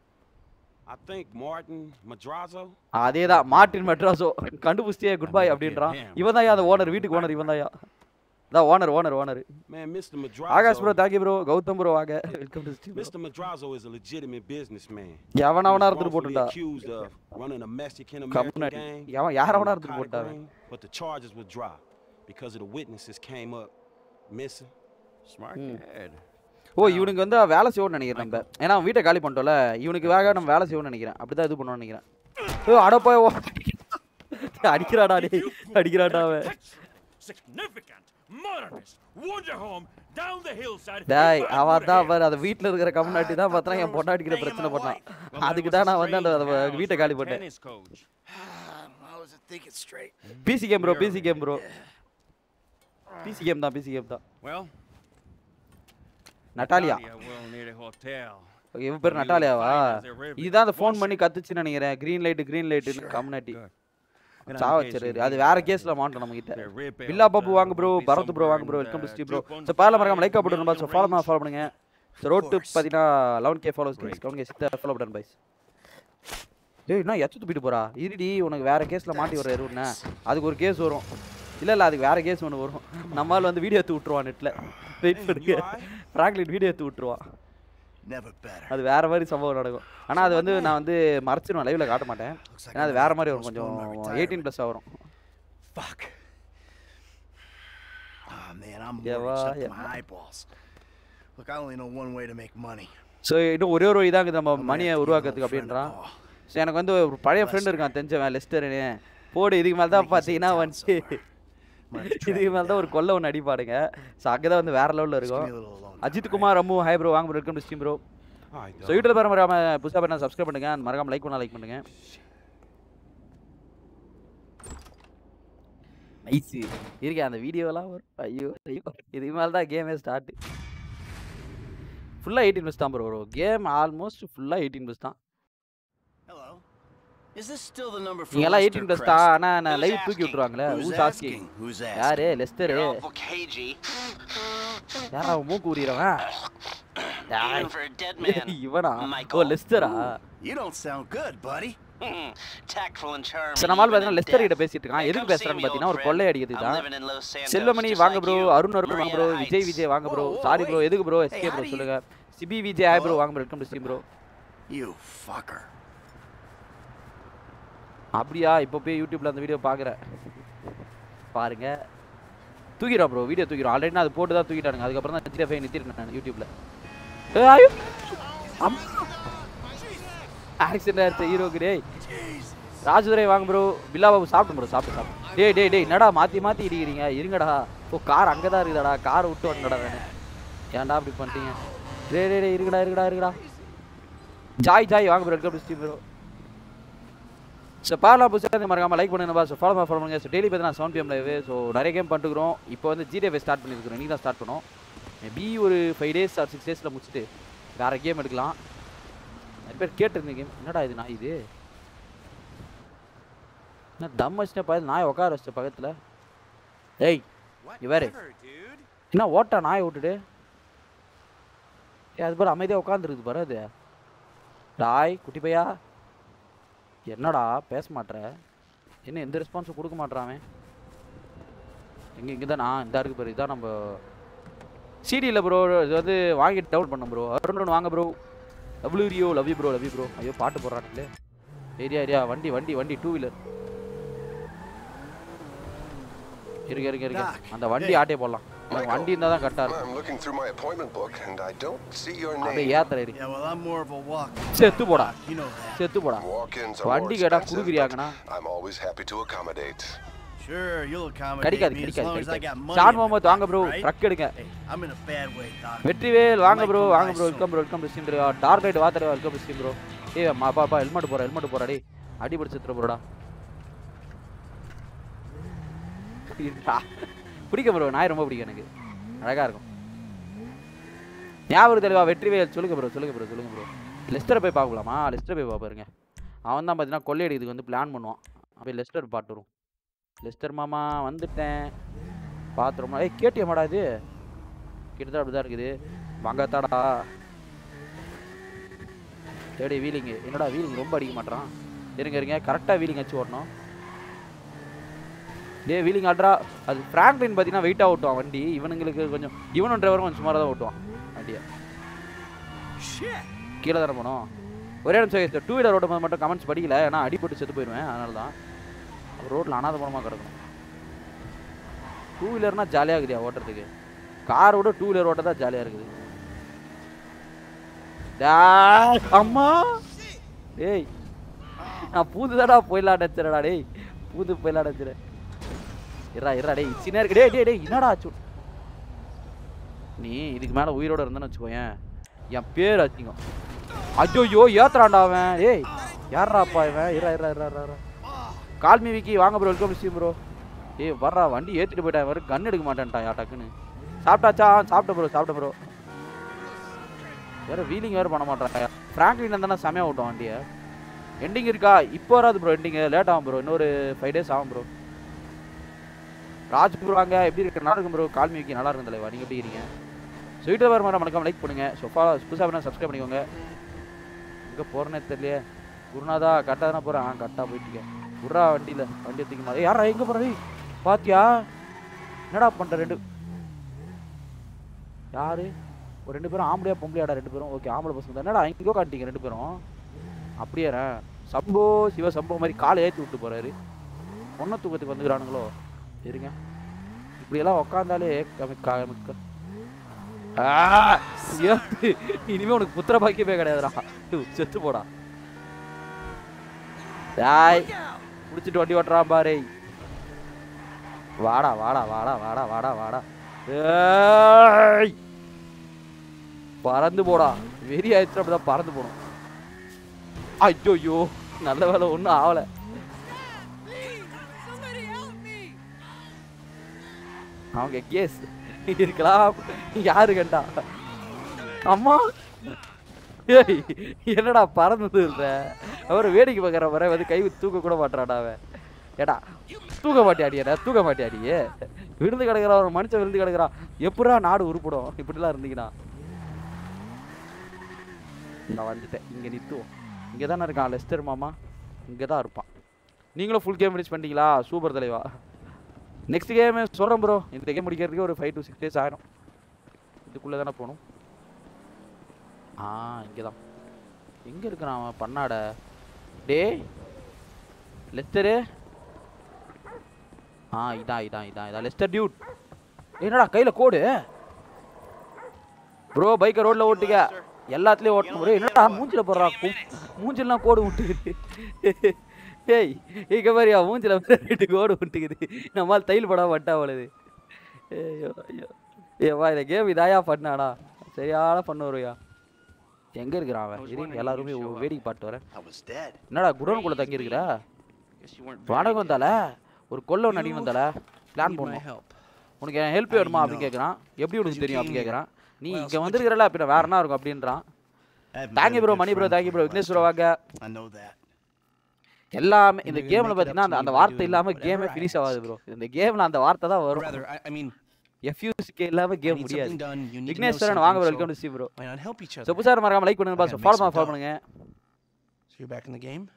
[SPEAKER 8] I think Martin Madrazo.
[SPEAKER 1] அதே தான் மார்ட்டின் மெட்ராஸோ கண்டுபிடிச்சியே குட் பை அப்படின்றான் இவன் தான் அந்த ஓனர் வீட்டுக்கு ஓனர் இவன் தான் அதான் owner owner owner
[SPEAKER 8] Man, Mr. Madrazo.
[SPEAKER 1] Akash bro thank you bro Gautham bro வாங்க welcome to stream
[SPEAKER 8] Mr. Madrazo is a legitimate businessman.
[SPEAKER 1] எவன்
[SPEAKER 8] He
[SPEAKER 1] அவனா
[SPEAKER 8] was
[SPEAKER 1] இருந்துட்டு
[SPEAKER 8] wrongfully
[SPEAKER 1] போட்டுண்டா
[SPEAKER 8] accused of running a Mexican
[SPEAKER 1] கம்முன்னு
[SPEAKER 8] American
[SPEAKER 1] அடி.
[SPEAKER 8] gang.
[SPEAKER 1] எவன் யார் அவனா
[SPEAKER 8] and
[SPEAKER 1] இருந்துட்டு
[SPEAKER 8] narcotic
[SPEAKER 1] போட்டான்
[SPEAKER 8] ring, But the charges were dropped because of the witnesses came up missing.
[SPEAKER 10] Smart kid.
[SPEAKER 1] ஓ இவனுக்கு வந்து வேலை செய்வோம்னு நினைக்கிறேன் நம்ம ஏன்னா அவன் வீட்டை காலி பண்ணிட்டோம்ல இவனுக்கு வேக நம்ம வேலை செய்வோம்னு நினைக்கிறேன் அப்படிதான் இது பண்ணுவோம்னு நினைக்கிறேன் ஓ அட போய் ஓ அடிக்கிறாடா டேய் அடிக்கிறாடா அவன்
[SPEAKER 4] Significant, modernist, wonder home, down the hillside.
[SPEAKER 1] டேய்
[SPEAKER 4] if I
[SPEAKER 1] அவன்
[SPEAKER 4] put
[SPEAKER 1] தான்
[SPEAKER 4] a
[SPEAKER 1] பாரு அந்த வீட்டில் இருக்கிற கம்யூனிட்டி தான் பார்த்தா என் பொண்டாட்டிக்கிற பிரச்சனை பண்ணான் அதுக்கு தான் நான் வந்து அந்த அந்த வீட்டை காலி பண்ணேன்
[SPEAKER 4] tennis coach.
[SPEAKER 10] I wasn't thinking straight.
[SPEAKER 1] PC game bro PC game bro PC game தான் பிசி கேம் தான்
[SPEAKER 10] Well,
[SPEAKER 1] Natalia
[SPEAKER 10] Natalia will need a hotel.
[SPEAKER 1] Okay இவன் பேர் நட்டாலியாவா இதுதான் அந்த ஃபோன் பண்ணி கத்துச்சுன்னு நினைக்கிறேன் க்ரீன் லைட்டு க்ரீன் லைட்டுன்னு கம்யூனிட்டி சா வச்சிரு அது வேற கேஸ்ல மாட்டோம் நம்ம கிட்ட பில்லா பாபு வாங்க ப்ரோ பரத் ப்ரோ வாங்க bro welcome to Sri bro so பால மறக்காம லைக் போட்டுருங்க ஸோ ஃபாலோ பண்ண ஃபாலோ பண்ணுங்க ஸோ ரோட்டு பார்த்தீங்கன்னா eleven K follows guys eleven K சித்த ஃபாலோ பண்ண பைஸ் டேய் என்ன எச்சு துப்பிட்டு போறா இருடி உனக்கு வேற கேஸ்ல மாட்டி வர எருவுண்ணே அதுக்கு ஒரு கேஸ் வரும் இல்ல இல்ல அதுக்கு வேற கேஸ் ஒன்று வரும் நம்மால் வந்து வீடியோ எடுத்து விட்டுருவான் நெட்ல வெயிட் பண்ணுங்க ஃப்ராங்க்லின் வீடியோ எடுத்து விட்டுருவான்
[SPEAKER 10] Never better.
[SPEAKER 1] அது வேற மாதிரி சம்பவம் நடக்கும் ஆனா அது வந்து நான் வந்து மறைச்சிருவேன் லைவ்ல காட்ட மாட்டேன் ஏன்னா அது வேற மாதிரி வரும் கொஞ்சம் எயிட்டீன் ப்ளஸ் வரும்
[SPEAKER 10] Fuck. Oh man, I'm
[SPEAKER 1] Yeah,
[SPEAKER 10] worried
[SPEAKER 1] well,
[SPEAKER 10] up to
[SPEAKER 1] yeah.
[SPEAKER 10] my eyeballs. Look, I only know one way to make money.
[SPEAKER 1] So இன்னும் ஒரே ஒரு வழி தான் நம்ம மணியை உருவாக்குறதுக்கு அப்படின்றான் ஸோ எனக்கு வந்து ஒரு பழைய ஃப்ரெண்ட் இருக்கான் தெரிஞ்சவன் லெஸ்டர்னு போடு இதுக்கு மேலே தான் பார்த்தீங்கன்னா வந்து இதுக்கு மேலே தான் ஒரு கொல்லை ஒன்று அடிப்பாடுங்க ஸோ அங்கே தான் வந்து வேற லெவலில் இருக்கும் அஜித் குமார் அம்மு ஹை ப்ரோ வாங்க bro welcome to steam bro
[SPEAKER 8] Alright,
[SPEAKER 1] so YouTube பேர் மறக்காம புதுசாக பண்ண சப்ஸ்கிரைப் பண்ணுங்க and மறக்காம லைக் பண்ணா லைக் பண்ணுங்க நைஸ் இருக்கேன் அந்த வீடியோலாம் வரும் ஐயோ ஐயோ இதுக்கு மேலே தான் கேமே ஸ்டார்ட் ஃபுல்லாக எயிட்டீன் ப்ளஸ் தான் ப்ரோ வரும் கேம் ஆல்மோஸ்ட் ஃபுல்லாக எயிட்டீன் ப்ளஸ் தான்
[SPEAKER 10] Hello. Is this still the number for
[SPEAKER 1] நீங்க எல்லாம்
[SPEAKER 10] Lester
[SPEAKER 1] எயிட்டீன் ப்ளஸ்
[SPEAKER 10] Crest?
[SPEAKER 1] தான் ஆனால் நான் லைவ் தூக்கி விட்டுருவாங்களே
[SPEAKER 10] Who's
[SPEAKER 1] who's asking
[SPEAKER 10] asking? Who's asking?
[SPEAKER 1] யாரு லெஸ்டரு
[SPEAKER 13] You're awful cagey.
[SPEAKER 1] யாரா அவன் மூக்கு உரியறவன்
[SPEAKER 13] Even for a dead man.
[SPEAKER 1] இவனா ஓ
[SPEAKER 13] Michael.
[SPEAKER 1] லெஸ்டரா
[SPEAKER 10] You don't sound good, buddy.
[SPEAKER 13] Tactful and charming.
[SPEAKER 1] சரி நம்மால்
[SPEAKER 13] even
[SPEAKER 1] பார்த்தீங்கன்னா
[SPEAKER 13] in
[SPEAKER 1] லெஸ்டர் கிட்ட
[SPEAKER 13] death.
[SPEAKER 1] பேசிட்டு இருக்கான்
[SPEAKER 13] Hey,
[SPEAKER 1] எதுக்கு
[SPEAKER 13] come see
[SPEAKER 1] பேசுறான்னு
[SPEAKER 13] me,
[SPEAKER 1] பார்த்தீங்கன்னா
[SPEAKER 13] old
[SPEAKER 1] ஒரு
[SPEAKER 13] friend.
[SPEAKER 1] கொள்ளை அடிக்கிறதுக்கு
[SPEAKER 13] I'm
[SPEAKER 1] தான்
[SPEAKER 13] living in Los Santos,
[SPEAKER 1] Selvamani
[SPEAKER 13] just
[SPEAKER 1] வாங்க
[SPEAKER 13] like
[SPEAKER 1] bro
[SPEAKER 13] you.
[SPEAKER 1] Arun Arun வாங்க bro
[SPEAKER 13] Maria
[SPEAKER 1] Vijay
[SPEAKER 13] Heights.
[SPEAKER 1] Vijay வாங்க bro
[SPEAKER 10] Whoa, whoa,
[SPEAKER 1] sorry bro
[SPEAKER 10] wait.
[SPEAKER 1] எதுக்கு bro
[SPEAKER 10] Hey,
[SPEAKER 1] SK
[SPEAKER 10] how
[SPEAKER 1] bro
[SPEAKER 10] do you-
[SPEAKER 1] சொல்லுங்க சிபி விஜய் ஹாய் ப்ரோ வாங்க bro welcome to stream bro
[SPEAKER 10] You fucker.
[SPEAKER 1] அப்படியா இப்போ போய் யூடியூப்ல அந்த வீடியோ பார்க்குறேன் பாருங்க தூக்கிடும் ப்ரோ வீடியோ தூக்கிடும் ஆல்ரெடி நான் அது போட்டு தான் தூக்கிட்டானுங்க அதுக்கப்புறம் தான் ஜிடிஎஃப் நிறுத்திருக்கேன் நான் யூடியூப்ல ஏய், ஐயோ ஆக்சிடென்ட் ஆயிடுச்சு ஹீரோக்கு டேய் ராஜதுரை வாங்க ப்ரோ பில்லா பாபு சாப்பிட்டு ப்ரோ சாப்பிட்டு சாப்பிட்டு டேய் டேய் டேய் என்னடா மாற்றி மாற்றி இடிக்கிறீங்க இருங்கடா ஓ கார் அங்கே தான் இருக்குதாடா கார் விட்டு வரணுடா வேணும் ஏன்டா அப்படி பண்ணிட்டீங்க டேய் டேய் டேய் இருக்குடா இருக்குடா இருக்குடா ஜாய் ஜாய் வாங்க bro welcome to bro so பார்லாம் புதுசாக மறக்காம லைக் பண்ணுங்க ஸோ ஃபாலோ ஃபாலோ பண்ணுங்க ஸோ டெய்லி பார்த்தீங்கன்னா செவன் பிஎம் லைவ் ஸோ நிறைய கேம் பண்ணிட்டுக்கிறோம் இப்போ வந்து ஜிடிஎஃப் ஸ்டார்ட் பண்ணியிருக்கிறோம் நீ தான் ஸ்டார்ட் பண்ணோம் மேபி ஒரு ஃபைவ் டேஸ் ஆர் சிக்ஸ் டேஸில் முடிச்சுட்டு வேறு கேம் எடுக்கலாம் நிறைய பேர் கேட்டிருந்தீங்க கேம் என்னடா இது நான் இது என்ன தம் வச்சுட்டு பார்த்து நாய் உட்கார வச்ச பக்கத்தில் ஏய் இவரு என்ன ஓட்டா நாயை விட்டுட்டு ஏய் அது பாரு அமைதியாக உட்காந்துருக்குது பாரு அது டாய் குட்டி பையா என்னடா பேச மாட்ற என்ன எந்த ரெஸ்பான்ஸும் கொடுக்க மாட்றான் அவன் இங்கே இங்கே தான் நான் இந்த இருக்கு பாரு இதான் நம்ம சிடியில் ப்ரோ இது வந்து வாங்கி டவுன் பண்ண ப்ரோ அருண் வாங்க ப்ரோ லவ்லு ரியோ love you bro love you bro ஐயோ பாட்டு போடுறாங்களே ஏரியா ஏரியா வண்டி வண்டி வண்டி டூ வீலர் இருங்க இருங்க இருங்க அந்த வண்டி ஆட்டே போடலாம் எனக்கு வண்டி இருந்தால் தான் கரெக்டாக இருக்கும்
[SPEAKER 14] I'm looking through my appointment book and I don't see your
[SPEAKER 1] அப்படியே
[SPEAKER 14] name.
[SPEAKER 1] ஏத்துற இரு
[SPEAKER 10] Yeah, well, I'm more of a walk.
[SPEAKER 1] செத்து போடா
[SPEAKER 10] You know that.
[SPEAKER 1] செத்து போடா
[SPEAKER 14] Walk-ins are more
[SPEAKER 1] வண்டி கேட்டா
[SPEAKER 14] expensive,
[SPEAKER 1] குடுக்குறியாங்கண்ணா
[SPEAKER 14] but I'm always happy to accommodate.
[SPEAKER 10] Sure, you'll accommodate
[SPEAKER 1] கடிக்காது
[SPEAKER 10] me as
[SPEAKER 1] கடிக்காது
[SPEAKER 10] long as I got
[SPEAKER 1] கடிக்காது
[SPEAKER 10] money.
[SPEAKER 1] Shaan
[SPEAKER 10] in my
[SPEAKER 1] Mohammed வாங்க
[SPEAKER 10] pocket,
[SPEAKER 1] ப்ரோ
[SPEAKER 10] right?
[SPEAKER 1] ட்ரக் எடுங்க
[SPEAKER 10] Hey, I'm in a bad way, Doc.
[SPEAKER 1] Vetrivel வாங்க
[SPEAKER 10] Might
[SPEAKER 1] bro
[SPEAKER 10] come
[SPEAKER 1] வாங்க
[SPEAKER 10] by
[SPEAKER 1] bro
[SPEAKER 10] soon.
[SPEAKER 1] Welcome bro welcome bro stream dark right வாத்தர welcome bro stream bro ஏய் அம்மா அப்பா அப்பா helmet போறா ஹெல்மெட் போறா டேய் அடி பிடிச்சிட்டு ப்ரோடா பிடிக்கும் ப்ரோ நாய் ரொம்ப பிடிக்கும் எனக்கு அழகா இருக்கும் ஞாபகம் தெளிவா வெற்றிவேல் சொல்லுங்க ப்ரோ சொல்லுங்க ப்ரோ சொல்லுங்க ப்ரோ லெஸ்டரை போய் பார்க்கலாமா லெஸ்டர் போய் பார்ப்பாருங்க அவன் தான் பார்த்தீங்கன்னா கொள்ளையடிக்கிறதுக்கு வந்து பிளான் பண்ணுவான் அப்படியே லெஸ்டர் பாட்டு வரும் லெஸ்டர் மாமா வந்துட்டேன் பார்த்துருமா ஏய் கேட்டியமாடா இது கிட்டத்தட்ட அப்படி தான் இருக்குது வாங்கத்தாடா தேடி வீலிங்கு என்னடா வீலிங் ரொம்ப அடிக்க மாட்டான் இருங்க இருங்க கரெக்டாக வீலிங் வச்சு ஓடணும் டே வீலிங் ஆட்ரா அது ஃப்ராங்க்லின் பார்த்தீங்கன்னா வெயிட்டாக ஓட்டுவான் வண்டி இவனுங்களுக்கு கொஞ்சம் இவனும் டிரைவரும் கொஞ்சம் சுமாராக தான் ஓட்டுவான் வண்டியை கீழே தானே போனோம் ஒரே நிமிஷம் டூ வீலர் ஓட்டும் போது மட்டும் கமெண்ட்ஸ் படிக்கல ஏன்னா அடிபட்டு செத்து போயிடுவேன் அதனால தான் ரோட்டில் அனாதபுரமாக கிடக்கணும் டூ வீலர்னா ஜாலியாக இருக்குதியா ஓட்டுறதுக்கு காரை விட டூ வீலர் ஓட்ட தான் ஜாலியாக இருக்குது டேய், அம்மா டேய் நான் பூந்துதாடா போயிடலாம் நினச்சிடடா டேய் பூந்து போயிடலாம் நினச்சிட இருடா இருடா டேய் சின்ன இருக்கு டேய் டேய் டேய் என்னடா ஆச்சு நீ இதுக்கு மேலே உயிரோட இருந்தேன்னு வச்சுக்கோயேன் என் பேர் அச்சிங்கம் ஐயோ ஏத்துறான்டா அவன் ஏய் யாராப்பா இவன் இரா இரா இரா இரா கால்மி விக்கி வாங்க ப்ரோ வெல்கம் விஷயம் ப்ரோ ஏய் வர்றா வண்டி ஏற்றிட்டு போயிட்டான் வரும் கன் எடுக்க மாட்டேன்ட்டான் யா டக்குன்னு சாப்பிட்டாச்சா சாப்பிட்ட ப்ரோ சாப்பிட்ட ப்ரோ வேற வீலிங் வேறு பண்ண மாட்டாங்க ஃப்ராங்க்லின் தானே செமையாக ஓட்டும் வண்டியை எண்டிங் இருக்கா இப்போ வராது ப்ரோ எண்டிங்கு லேட் ஆகும் ப்ரோ இன்னொரு ஃபைவ் டேஸ் ஆகும் ப்ரோ ராஜ் ப்ரோ வாங்க எப்படி இருக்கு நல்லா இருக்கும் ப்ரோ கால்மி விக்கி நல்லா இருக்கும் தலைவா நீங்கள் எப்படி இருக்கீங்க ஸ்வீட்டர் வர மாதிரி மறக்காம லைக் பண்ணுங்க சொஃபா புதுசாக வேணா சப்ஸ்கிரைப் பண்ணிக்கோங்க எங்கே போகிறேனே தெரியலையே குருநாதா கரெக்டாக தானே போகிறேன் ஆ கரெக்டாக போயிட்டுருக்கேன் குர்ரா வண்டியில் வண்டியை தூக்கி மாதிரி யாரா எங்கே போகிறேன் பாத்தியா என்னடா பண்ணுற ரெண்டு யாரு ஒரு ரெண்டு பேரும் ஆம்பளையா பொம்பளையாடா ரெண்டு பேரும் ஓகே ஆம்பளை பசங்க தான் என்னடா எங்கேயோ காட்டிங்க ரெண்டு பேரும் அப்படியே சம்போ சிவ சம்போ மாதிரி காலை ஏற்றி விட்டு போறாரு பொண்ணை தூக்கத்துக்கு வந்துக்கிறானுங்களோ இருங்க இப்படியெல்லாம் உக்காந்தாலே கமி கமிக்க ஆ, ஏத்து. இனிமே உனக்கு புத்திர பாக்கியமே கிடையாதுடா டு, செத்து போடா டாய் புடிச்சிட்டு வண்டி ஓட்டுறான் பாரு வாடா வாடா வாடா வாடா வாடா வாடா ஏய் பறந்து போடா வெறி ஆயிடுச்சு அப்படிதான் பறந்து போடும் ஐயோ நல்ல வேலை ஒன்றும் ஆகலை அவங்க கேஸ் இருக்கலாம் யாரு கண்டா அம்மா ஏய் என்னடா பறந்தது இல்ல அவர் வேடிக்கை பார்க்குற வர வந்து கை வச்சு தூக்க கூட மாட்டாடா அவன் ஏடா தூக்க மாட்டியாடியடா தூக்க மாட்டியாடியே விழுந்து கிடக்குறா ஒரு மனுஷன் விழுந்து கிடக்குறான் எப்படா நாடு உருப்படும் இப்படிலாம் இருந்தீங்கன்னா நான் வந்துட்டேன் இங்கே நிறுத்துவோம் இங்கே தானே இருக்கான் லெஸ்டர் மாமா இங்கே தான் இருப்பான் நீங்களும் ஃபுல் கேம் ஃபினிஷ் பண்ணிட்டீங்களா சூப்பர் தலைவா நெக்ஸ்ட் கேம் சொல்கிறேன் ப்ரோ இந்த கேம் முடிக்கிறதுக்கு ஒரு ஃபைவ் டு சிக்ஸ் டேஸ் ஆகிடும் இதுக்குள்ளே தானே போகணும் ஆ இங்கே தான் எங்கே இருக்கிறான் அவன் பண்ணாட டேய் லெஸ்டரு ஆ இதான் இதான் இதான் இதான் லெஸ்டர் டியூட் என்னடா கையில் கோடு ப்ரோ பைக்கை ரோட்டில் ஓட்டுங்க எல்லாத்துலேயும் ஓட்டணும் ப்ரோ என்னடா மூஞ்சில போடுறா மூஞ்சிலாம் கோடு விட்டுக்குது ஏய் இங்க மாதிரியா மூஞ்சில வேற ரெண்டு கோடு விட்டுக்குது நம்மால் தையல் படம் வட்டா அவளுது ஐயோ ஐயோ ஏவா இந்த கேம் இதாயா பண்ணாடா சரியான பண்ண வருயா எங்க இருக்கிறான் அவன் இருங்க எல்லாருமே ஒ- வேடிக்கை பாட்டு வரேன் என்னடா குடோனுக்குள்ள தங்கி இருக்கிறா வாடகை வந்தால ஒரு கொல்ல ஒன்று அடி வந்தால பிளான் பண்ணுவோம் உனக்கு என் ஹெல்ப் வேணுமா அப்படின்னு கேட்குறான் எப்படி உனக்கு தெரியும் அப்படின்னு கேட்குறான் நீ இங்கே வந்திருக்கிறல அப்படின்னா வேற என்ன இருக்கும் அப்படின்றான்
[SPEAKER 10] haven't
[SPEAKER 1] thank you
[SPEAKER 10] been a
[SPEAKER 1] bro
[SPEAKER 10] good
[SPEAKER 1] Mani bro
[SPEAKER 10] friend
[SPEAKER 1] thank you
[SPEAKER 10] for
[SPEAKER 1] bro
[SPEAKER 10] the
[SPEAKER 1] Vignesh
[SPEAKER 10] last
[SPEAKER 1] bro வாங்க
[SPEAKER 10] I know that.
[SPEAKER 1] எல்லாமே இந்த
[SPEAKER 10] you're gonna
[SPEAKER 1] கேம்ல
[SPEAKER 10] make it up
[SPEAKER 1] பாத்தீங்கன்னா
[SPEAKER 10] to
[SPEAKER 1] அந்த
[SPEAKER 10] me
[SPEAKER 1] அந்த
[SPEAKER 10] by
[SPEAKER 1] வார்த்தை
[SPEAKER 10] doing
[SPEAKER 1] இல்லாம
[SPEAKER 10] whatever
[SPEAKER 1] கேமே
[SPEAKER 10] I
[SPEAKER 1] ஃபினிஷ் ஆகாது ப்ரோ இந்த கேம்ல அந்த வார்த்தை தான்
[SPEAKER 11] Or
[SPEAKER 1] வரும்
[SPEAKER 11] rather, I, I mean,
[SPEAKER 1] F U C K இல்லாம
[SPEAKER 11] I
[SPEAKER 1] கேம்
[SPEAKER 11] need
[SPEAKER 1] முடியாது
[SPEAKER 11] something done. You need to know
[SPEAKER 1] Vignesh sir வாங்க bro
[SPEAKER 11] something,
[SPEAKER 1] welcome to
[SPEAKER 11] so
[SPEAKER 1] சி bro
[SPEAKER 11] why not help each other?
[SPEAKER 1] So புதுசாக மறக்காம லைக் பண்ணுங்க
[SPEAKER 11] I
[SPEAKER 1] பாஸ்
[SPEAKER 11] gotta
[SPEAKER 1] follow
[SPEAKER 11] make some
[SPEAKER 1] follow
[SPEAKER 11] dough.
[SPEAKER 1] பண்ணுங்க
[SPEAKER 11] So you're back in the game?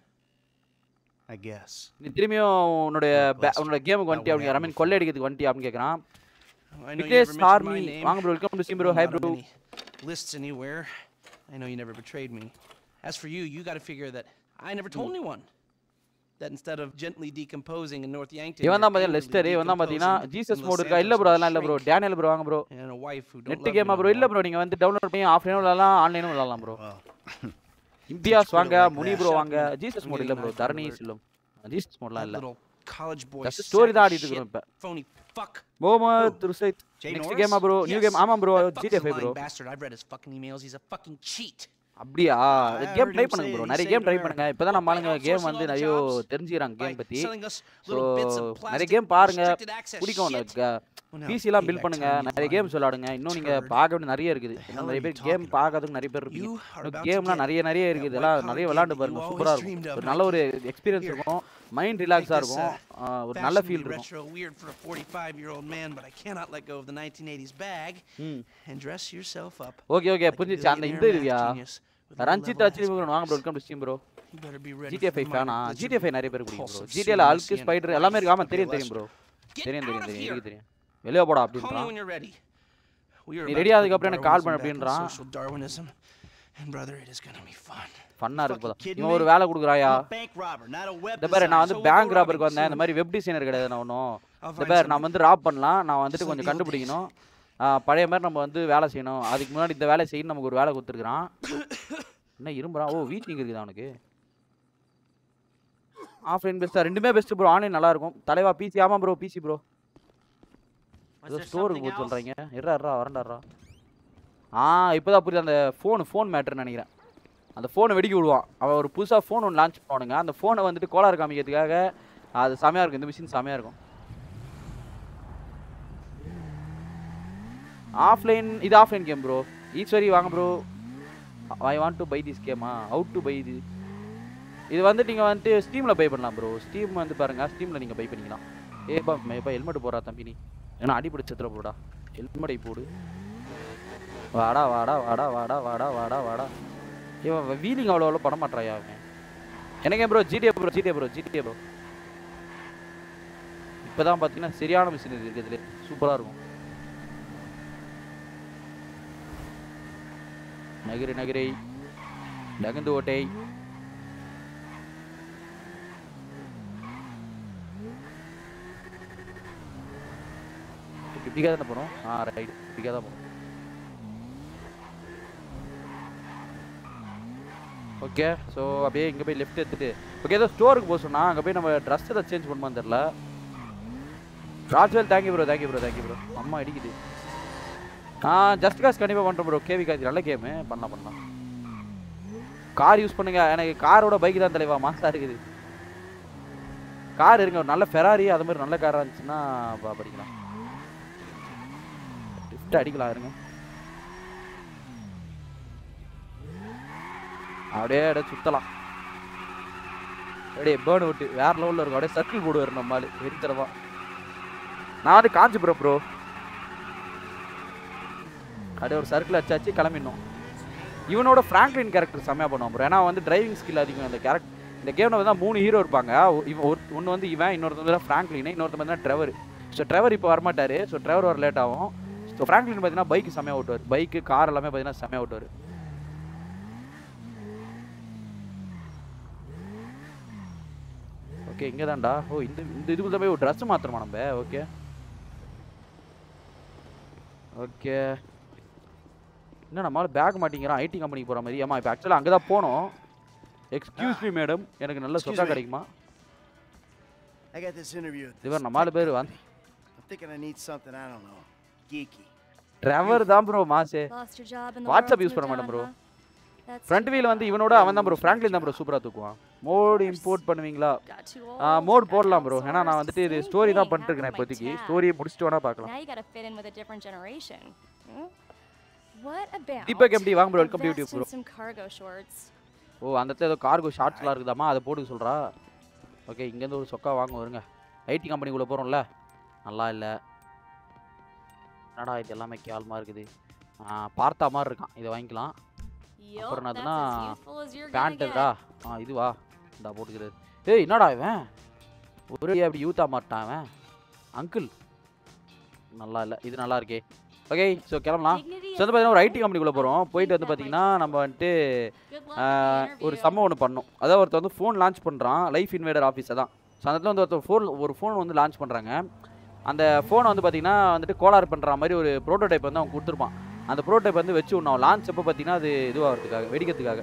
[SPEAKER 10] I guess.
[SPEAKER 1] நீ திரும்பியும் உன்னுடைய
[SPEAKER 10] God
[SPEAKER 1] ba-
[SPEAKER 10] bless
[SPEAKER 1] உன்னோட
[SPEAKER 10] you.
[SPEAKER 1] கேமுக்கு
[SPEAKER 10] That
[SPEAKER 1] வந்துட்டு
[SPEAKER 10] won't
[SPEAKER 1] அப்படிங்கிற ஐ
[SPEAKER 10] happen
[SPEAKER 1] மீன் கொள்ளையடிக்கிறதுக்கு வந்துட்டு அப்படின்னு கேட்குறான்
[SPEAKER 11] I know you
[SPEAKER 1] Vignesh
[SPEAKER 11] never mentioned
[SPEAKER 1] army
[SPEAKER 11] my name.
[SPEAKER 1] வாங்க ப்ரோ வெல்கம் டு சி bro
[SPEAKER 11] I'm
[SPEAKER 1] hi
[SPEAKER 11] not on
[SPEAKER 1] bro
[SPEAKER 11] any lists anywhere. I know you never betrayed me. As for you, you got to figure that I never told anyone. That instead of gently decomposing in North Yankton,
[SPEAKER 1] இவன் தான்
[SPEAKER 11] you're
[SPEAKER 1] பார்த்தீங்கன்னா
[SPEAKER 11] angrily
[SPEAKER 1] Lester இவன் தான் பார்த்தீங்கன்னா
[SPEAKER 11] decomposing
[SPEAKER 1] Jesus
[SPEAKER 11] in
[SPEAKER 1] mod
[SPEAKER 11] Los
[SPEAKER 1] இருக்கா இல்லை
[SPEAKER 11] Santos
[SPEAKER 1] bro
[SPEAKER 11] with a
[SPEAKER 1] அதெல்லாம் இல்லை ப்ரோ
[SPEAKER 11] shrink
[SPEAKER 1] டேனியல் ப்ரோ வாங்க bro
[SPEAKER 11] and a wife who don't
[SPEAKER 1] net
[SPEAKER 11] love you
[SPEAKER 1] கேமா
[SPEAKER 11] no
[SPEAKER 1] ப்ரோ இல்லை
[SPEAKER 11] more.
[SPEAKER 1] ப்ரோ நீங்கள் வந்து டவுன்லோட் பண்ணி ஆஃப்லைனும் விளாடலாம் ஆன்லைனும் விளாடலாம் ப்ரோ இம்தியாஸ் வாங்க முனி ப்ரோ வாங்க ஜீசஸ் மோட் இல்லை ப்ரோ தரணி செல்லும் ஜீசஸ் மோட்லாம்
[SPEAKER 11] That
[SPEAKER 1] இல்லை
[SPEAKER 11] little college boy
[SPEAKER 1] just story
[SPEAKER 11] sack
[SPEAKER 1] தான்
[SPEAKER 11] of
[SPEAKER 1] ஆடிட்டு இருக்கிறோம்
[SPEAKER 11] shit,
[SPEAKER 1] இப்போ
[SPEAKER 11] phony fuck.
[SPEAKER 1] Mohammed Rusaith
[SPEAKER 11] Jay
[SPEAKER 1] next
[SPEAKER 11] Norris?
[SPEAKER 1] கேமா ப்ரோ நியூ
[SPEAKER 11] Yes.
[SPEAKER 1] கேம் ஆமாம் bro
[SPEAKER 11] That fuck's a
[SPEAKER 1] GTF
[SPEAKER 11] lying
[SPEAKER 1] bro
[SPEAKER 11] bastard. I've read his fucking emails. He's a fucking cheat.
[SPEAKER 1] அப்படியா
[SPEAKER 11] I
[SPEAKER 1] game
[SPEAKER 11] heard
[SPEAKER 1] try
[SPEAKER 11] him
[SPEAKER 1] பண்ணுங்க
[SPEAKER 11] say
[SPEAKER 1] bro
[SPEAKER 11] it. He
[SPEAKER 1] நிறைய
[SPEAKER 11] saved
[SPEAKER 1] game try
[SPEAKER 11] America
[SPEAKER 1] பண்ணுங்க இப்பதான் நம்ம
[SPEAKER 11] by
[SPEAKER 1] ஆளுங்க game
[SPEAKER 11] outsourcing
[SPEAKER 1] வந்து
[SPEAKER 11] all the
[SPEAKER 1] நிறைய
[SPEAKER 11] jobs
[SPEAKER 1] தெரிஞ்சுக்கிறாங்க கேம்
[SPEAKER 11] by
[SPEAKER 1] பத்தி
[SPEAKER 11] selling us
[SPEAKER 1] so
[SPEAKER 11] little bits of
[SPEAKER 1] நிறைய
[SPEAKER 11] plastic
[SPEAKER 1] கேம் பாருங்க
[SPEAKER 11] restricted access
[SPEAKER 1] பிடிக்கும்
[SPEAKER 11] shit.
[SPEAKER 1] இந்த
[SPEAKER 11] Well, now,
[SPEAKER 1] பிசி எல்லாம் பில்ட்
[SPEAKER 11] payback
[SPEAKER 1] பண்ணுங்க
[SPEAKER 11] time, you
[SPEAKER 1] நிறைய
[SPEAKER 11] lying
[SPEAKER 1] கேம்ஸ் விளையாடுங்க இன்னும் நீங்க
[SPEAKER 11] turd.
[SPEAKER 1] பார்க்க வேண்டிய நிறைய இருக்குது
[SPEAKER 11] The
[SPEAKER 1] இன்னும்
[SPEAKER 11] hell
[SPEAKER 1] நிறைய
[SPEAKER 11] are you
[SPEAKER 1] பேர் கேம்
[SPEAKER 11] talking
[SPEAKER 1] பார்க்கறதுக்கு நிறைய பேர்
[SPEAKER 11] You
[SPEAKER 1] இருக்கீங்க
[SPEAKER 11] are
[SPEAKER 1] இன்னும்
[SPEAKER 11] about to
[SPEAKER 1] கேம்லாம்
[SPEAKER 11] get
[SPEAKER 1] நிறைய நிறைய இருக்குது
[SPEAKER 11] that
[SPEAKER 1] இதெல்லாம்
[SPEAKER 11] white
[SPEAKER 1] நிறைய
[SPEAKER 11] collar
[SPEAKER 1] விளையாண்டு
[SPEAKER 11] gig
[SPEAKER 1] பாருங்க
[SPEAKER 11] you
[SPEAKER 1] சூப்பரா
[SPEAKER 11] always dreamed
[SPEAKER 1] இருக்கும்
[SPEAKER 11] of,
[SPEAKER 1] ஒரு நல்ல ஒரு எக்ஸ்பீரியன்ஸ்
[SPEAKER 11] Here.
[SPEAKER 1] இருக்கும் மைண்ட்
[SPEAKER 11] Take
[SPEAKER 1] ரிலாக்ஸா
[SPEAKER 11] this,
[SPEAKER 1] இருக்கும்
[SPEAKER 11] uh,
[SPEAKER 1] ஆ, ஒரு நல்ல ஃபீல்
[SPEAKER 11] fashionably
[SPEAKER 1] இருக்கும்
[SPEAKER 11] retro weird for a 45-year-old man, but I cannot let go of the 1980s bag
[SPEAKER 1] ம்
[SPEAKER 11] and dress yourself up.
[SPEAKER 1] Okay okay
[SPEAKER 11] like a
[SPEAKER 1] புரிஞ்சிச்சு அந்த இந்த
[SPEAKER 11] billionaire
[SPEAKER 1] இதுவியா
[SPEAKER 11] math genius with a
[SPEAKER 1] Ranjith
[SPEAKER 11] level
[SPEAKER 1] அச்சிரி
[SPEAKER 11] head.
[SPEAKER 1] வாங்க bro welcome to steam bro
[SPEAKER 11] You better be ready
[SPEAKER 1] GTF
[SPEAKER 11] for
[SPEAKER 1] five
[SPEAKER 11] minor
[SPEAKER 1] ஃபேனா
[SPEAKER 11] blizzard
[SPEAKER 1] GTF five நிறைய பேர் பிடிக்கும் ப்ரோ
[SPEAKER 11] compulsive
[SPEAKER 1] ஜிடிஎல் அல்கு
[SPEAKER 11] seriousness and
[SPEAKER 1] ஸ்பைடர் எல்லாமே இருக்கு ஆமா
[SPEAKER 11] life
[SPEAKER 1] தெரியும்
[SPEAKER 11] will be
[SPEAKER 1] தெரியும் ப்ரோ
[SPEAKER 11] Get
[SPEAKER 1] தெரியும்
[SPEAKER 11] out
[SPEAKER 1] தெரியும்
[SPEAKER 11] of
[SPEAKER 1] தெரியும்
[SPEAKER 11] here.
[SPEAKER 1] எனக்கு தெரியும் வெளியே போடா
[SPEAKER 11] Call me
[SPEAKER 1] அப்படின்றான்
[SPEAKER 11] when you're ready. We are
[SPEAKER 1] நீ
[SPEAKER 11] about
[SPEAKER 1] ரெடி
[SPEAKER 11] to put
[SPEAKER 1] ஆனதுக்கப்புறம் எனக்கு கால் பண்ண
[SPEAKER 11] Darwinism back on
[SPEAKER 1] அப்படின்றான்
[SPEAKER 11] social Darwinism. And brother, it is gonna be fun.
[SPEAKER 1] ஃபன்னா இருக்கு போதா
[SPEAKER 10] kidding
[SPEAKER 1] இவன் ஒரு
[SPEAKER 10] me?
[SPEAKER 1] வேலை கொடுக்குறாயா
[SPEAKER 10] I'm a bank robber, not a web
[SPEAKER 1] இந்த பாரு நான் வந்து
[SPEAKER 11] So we'll
[SPEAKER 1] பேங்க்
[SPEAKER 11] go
[SPEAKER 1] ராபருக்கு
[SPEAKER 11] robbing
[SPEAKER 1] வந்தேன் இந்த
[SPEAKER 11] soon.
[SPEAKER 1] மாதிரி வெப் டிசைனர் கிடையாது நான் ஒன்றும்
[SPEAKER 11] I'll
[SPEAKER 1] இந்த
[SPEAKER 11] find
[SPEAKER 1] பாரு நான்
[SPEAKER 11] something.
[SPEAKER 1] வந்து ராப் பண்ணலாம் நான் வந்துட்டு
[SPEAKER 11] Just
[SPEAKER 1] கொஞ்சம்
[SPEAKER 11] like the old
[SPEAKER 1] கண்டுபிடிக்கணும் ஆ, பழைய மாதிரி நம்ம வந்து வேலை செய்யணும் அதுக்கு முன்னாடி இந்த வேலையை செய்யணும் நமக்கு ஒரு வேலை கொடுத்துருக்குறான் என்ன இரும்புறான் ஓ வீட்டிங் இருக்குதா அவனுக்கு ஆஃப்லைன் பெஸ்ட்டா ரெண்டுமே பெஸ்ட் ப்ரோ ஆன்லைன் நல்லா இருக்கும் தலைவா பிசி ஆமா ப்ரோ பிசி ப்ரோ ஏதோ ஸ்டோருக்கு போய் சொல்கிறீங்க இருறா இருறா வரண்டாடுறா ஆ இப்போதான் புரியுது அந்த ஃபோனு ஃபோன் மேட்ருன்னு நினைக்கிறேன் அந்த ஃபோனை வெடிக்க விடுவான் அவன் ஒரு புதுசாக ஃபோன் ஒன்று லான்ச் பண்ணுவானுங்க அந்த ஃபோனை வந்துட்டு கோளாறு காமிக்கிறதுக்காக அது செமையாக இருக்கும் இந்த மிஷின் செமையாக இருக்கும் ஆஃப்லைன் இது ஆஃப்லைன் கேம் ப்ரோ ஈஸ்வரி வாங்க bro I want to buy this கேமா அவுட் டு பை இது இது வந்து நீங்கள் வந்துட்டு ஸ்டீமில் பை பண்ணலாம் ப்ரோ ஸ்டீம் வந்து பாருங்கள் ஸ்டீமில் நீங்கள் பை பண்ணிக்கலாம் ஏப்பா ஏப்பா ஹெல்மெட் போடுறா தம்பி நீ ஏன்னா அடி பிடிச்சத்துல போடா ஹெல்மெட்டை போடு வாடா வாடா வாடா வாடா வாடா வாடா வாடா இவன் வீலிங் அவ்வளோ அவ்வளோ பண்ண மாட்டாயா அவன் எனக்கே bro GTA bro GTA bro GTA bro இப்போ தான் பார்த்தீங்கன்னா சரியான மிஷின் இது இருக்கிறதுலே சூப்பராக இருக்கும் நகரி நகரை நகர்ந்து ஓட்டை இப்படிக்கா தானே போகிறோம் ஆ ரைட் இப்படிக்கா தான் போகிறோம் ஓகே ஸோ அப்படியே இங்கே போய் லெஃப்ட் எடுத்துட்டு ஓகே ஏதோ ஸ்டோருக்கு போக சொன்னா அங்கே போய் நம்ம ட்ரெஸ் எதாவது சேஞ்ச் பண்ணுமான்னு தெரில Rajvel thank you bro thank you bro thank you bro அம்மா அடிக்குது ஆ ஜஸ்ட் காஸ் கண்டிப்பாக பண்ணுறோம் ப்ரோ கேவி காசி நல்ல கேமு பண்ணலாம் பண்ணலாம் கார் யூஸ் பண்ணுங்க எனக்கு காரோட பைக் தான் தலைவா மாசா இருக்குது கார் இருங்க ஒரு நல்ல ஃபெராரி அது மாதிரி நல்ல காராக இருந்துச்சுன்னா பா- படிக்கலாம் லிஃப்ட் அடிக்கலாம் இருங்க அப்படியே அப்படியே சுத்தலாம் அப்படியே பேர்டு விட்டு வேற லெவலில் இருக்கும் அப்படியே சர்க்கிள் போடுவார் நம்ம ஆளு வெறித்தரமா நான் வந்து காஞ்சிபுரம் ப்ரோ அப்படியே ஒரு சர்க்கிள் அச்சாச்சு கிளம்பிடணும் இவனோட ஃப்ராங்க்லின் கேரக்டர் செம்மையாக பண்ணுவான் ப்ரோ ஏன்னா வந்து டிரைவிங் ஸ்கில் அதிகம் இந்த கேரக்டர் இந்த கேமில் வந்து மூணு ஹீரோ இருப்பாங்க ஒ- இவன் ஒரு ஒன்று வந்து இவன் இன்னொருத்தன் வந்து ஃப்ராங்க்லின் இன்னொருத்தன் பார்த்தீங்கன்னா ட்ரெவர் ஸோ ட்ரெவர் இப்போ வரமாட்டார் ஸோ ட்ரெவர் வர லேட் ஆகும் ஸோ ஃப்ராங்க்லின் பார்த்தீங்கன்னா பைக் செம்மையாக ஓட்டுவார் பைக்கு கார் எல்லாமே பார்த்தீங்கன்னா செம்மையாக ஓட்டுவார் ஓகே இங்கே தான்டா ஓ இந்த இந்த இதுக்குள்ள போய் ஒரு ட்ரெஸ் மாத்திரமா நம்ம ஓகே ஓகே என்ன நம்மளால பேக் மாட்டிங்கிறான் ஐடி கம்பெனிக்கு போகிற மாதிரி ஆமா இப்போ ஆக்சுவலாக அங்கே தான் போனோம் எக்ஸ்கியூஸ் மீ மேடம் எனக்கு நல்ல
[SPEAKER 10] Excuse
[SPEAKER 1] சொக்கா
[SPEAKER 10] me.
[SPEAKER 1] கிடைக்குமா
[SPEAKER 10] I got this interview. at
[SPEAKER 1] இவர்
[SPEAKER 10] this
[SPEAKER 1] நம்ம நாலு
[SPEAKER 10] tech
[SPEAKER 1] பேர்
[SPEAKER 10] company.
[SPEAKER 1] வந்து
[SPEAKER 10] I'm thinking I need something, I don't know, geeky.
[SPEAKER 1] Trevor தான் bro mass
[SPEAKER 12] Lost your job and the
[SPEAKER 1] WhatsApp
[SPEAKER 12] world's
[SPEAKER 1] use பண்ண
[SPEAKER 12] moved
[SPEAKER 1] மாட்டேன்
[SPEAKER 12] on,
[SPEAKER 1] bro
[SPEAKER 12] huh? That's
[SPEAKER 1] front wheel வந்து இவனோட அவன் தான் ப்ரோ ஃப்ராங்க்லின் தான் ப்ரோ சூப்பராக தூக்குவான் மோடு இம்போர்ட் பண்ணுவீங்களா
[SPEAKER 12] got too
[SPEAKER 1] மோட்
[SPEAKER 12] old,
[SPEAKER 1] போடலாம்
[SPEAKER 12] got
[SPEAKER 1] ப்ரோ ஏன்னா நான்
[SPEAKER 12] outsourced,
[SPEAKER 1] வந்துட்டு இது
[SPEAKER 12] same
[SPEAKER 1] ஸ்டோரி தான்
[SPEAKER 12] thing
[SPEAKER 1] பண்ணிட்டு இருக்கேன்
[SPEAKER 12] happened to my
[SPEAKER 1] இப்போதைக்கு
[SPEAKER 12] dad.
[SPEAKER 1] ஸ்டோரியை முடிச்சுட்டு வேணா பார்க்கலாம்
[SPEAKER 12] Now you gotta fit in with a different generation. Hmm? What about
[SPEAKER 1] Deepak MD வாங்க bro
[SPEAKER 12] a
[SPEAKER 1] welcome to
[SPEAKER 12] vest
[SPEAKER 1] YouTube
[SPEAKER 12] and
[SPEAKER 1] bro
[SPEAKER 12] some cargo shorts?
[SPEAKER 1] ஓ அந்த இடத்துல ஏதோ கார்கோ ஷார்ட்ஸ்லாம் இருக்குதாம்மா அதை போட்டுக்க சொல்கிறா ஓகே இங்கேருந்து ஒரு சொக்கா வாங்க வருங்க ஐடி கம்பெனிக்குள்ளே போகிறோம்ல நல்லா இல்லை என்னடா இது எல்லாமே கேவலமாக இருக்குது ஆ, பார்த்தா மாதிரி இருக்கான் இதை வாங்கிக்கலாம்
[SPEAKER 12] Yup,
[SPEAKER 1] அப்புறம்
[SPEAKER 12] that's
[SPEAKER 1] என்னதுன்னா
[SPEAKER 12] as useful as you're gonna
[SPEAKER 1] pant
[SPEAKER 12] get.
[SPEAKER 1] இருக்கா ஆ இதுவா இந்தா போட்டுக்கிறது ஏய் என்னடா இவன் ஒரே அப்படி யூத்தா மாட்டான் அவன் அங்கிள் நல்லா இல்லை இது நல்லா இருக்கே ஓகே ஸோ கிளம்பலாம் ஸோ வந்து பார்த்தீங்கன்னா ஒரு ஐடி கம்பெனிக்குள்ளே போகிறோம் போயிட்டு வந்து பார்த்தீங்கன்னா நம்ம வந்துட்டு ஆ, ஒரு சம்பவம் ஒன்று பண்ணோம் அதாவது ஒருத்தர் வந்து ஃபோன் லான்ச் பண்ணுறான் லைஃப் இன்வேடர் ஆஃபீஸை தான் ஸோ அந்த இடத்துல வந்து ஒருத்தர் ஃபோன் ஒரு ஃபோன் வந்து லான்ச் பண்ணுறாங்க அந்த ஃபோனை வந்து பார்த்தீங்கன்னா வந்துட்டு கோளாறு பண்ணுற மாதிரி ஒரு ப்ரோட்டோடைப் வந்து அவன் கொடுத்துருப்பான் அந்த ப்ரோட்டோடைப் வந்து வச்சு விடணும் லான்ச் அப்போ பார்த்தீங்கன்னா அது இதுவாகிறதுக்காக வெடிக்கிறதுக்காக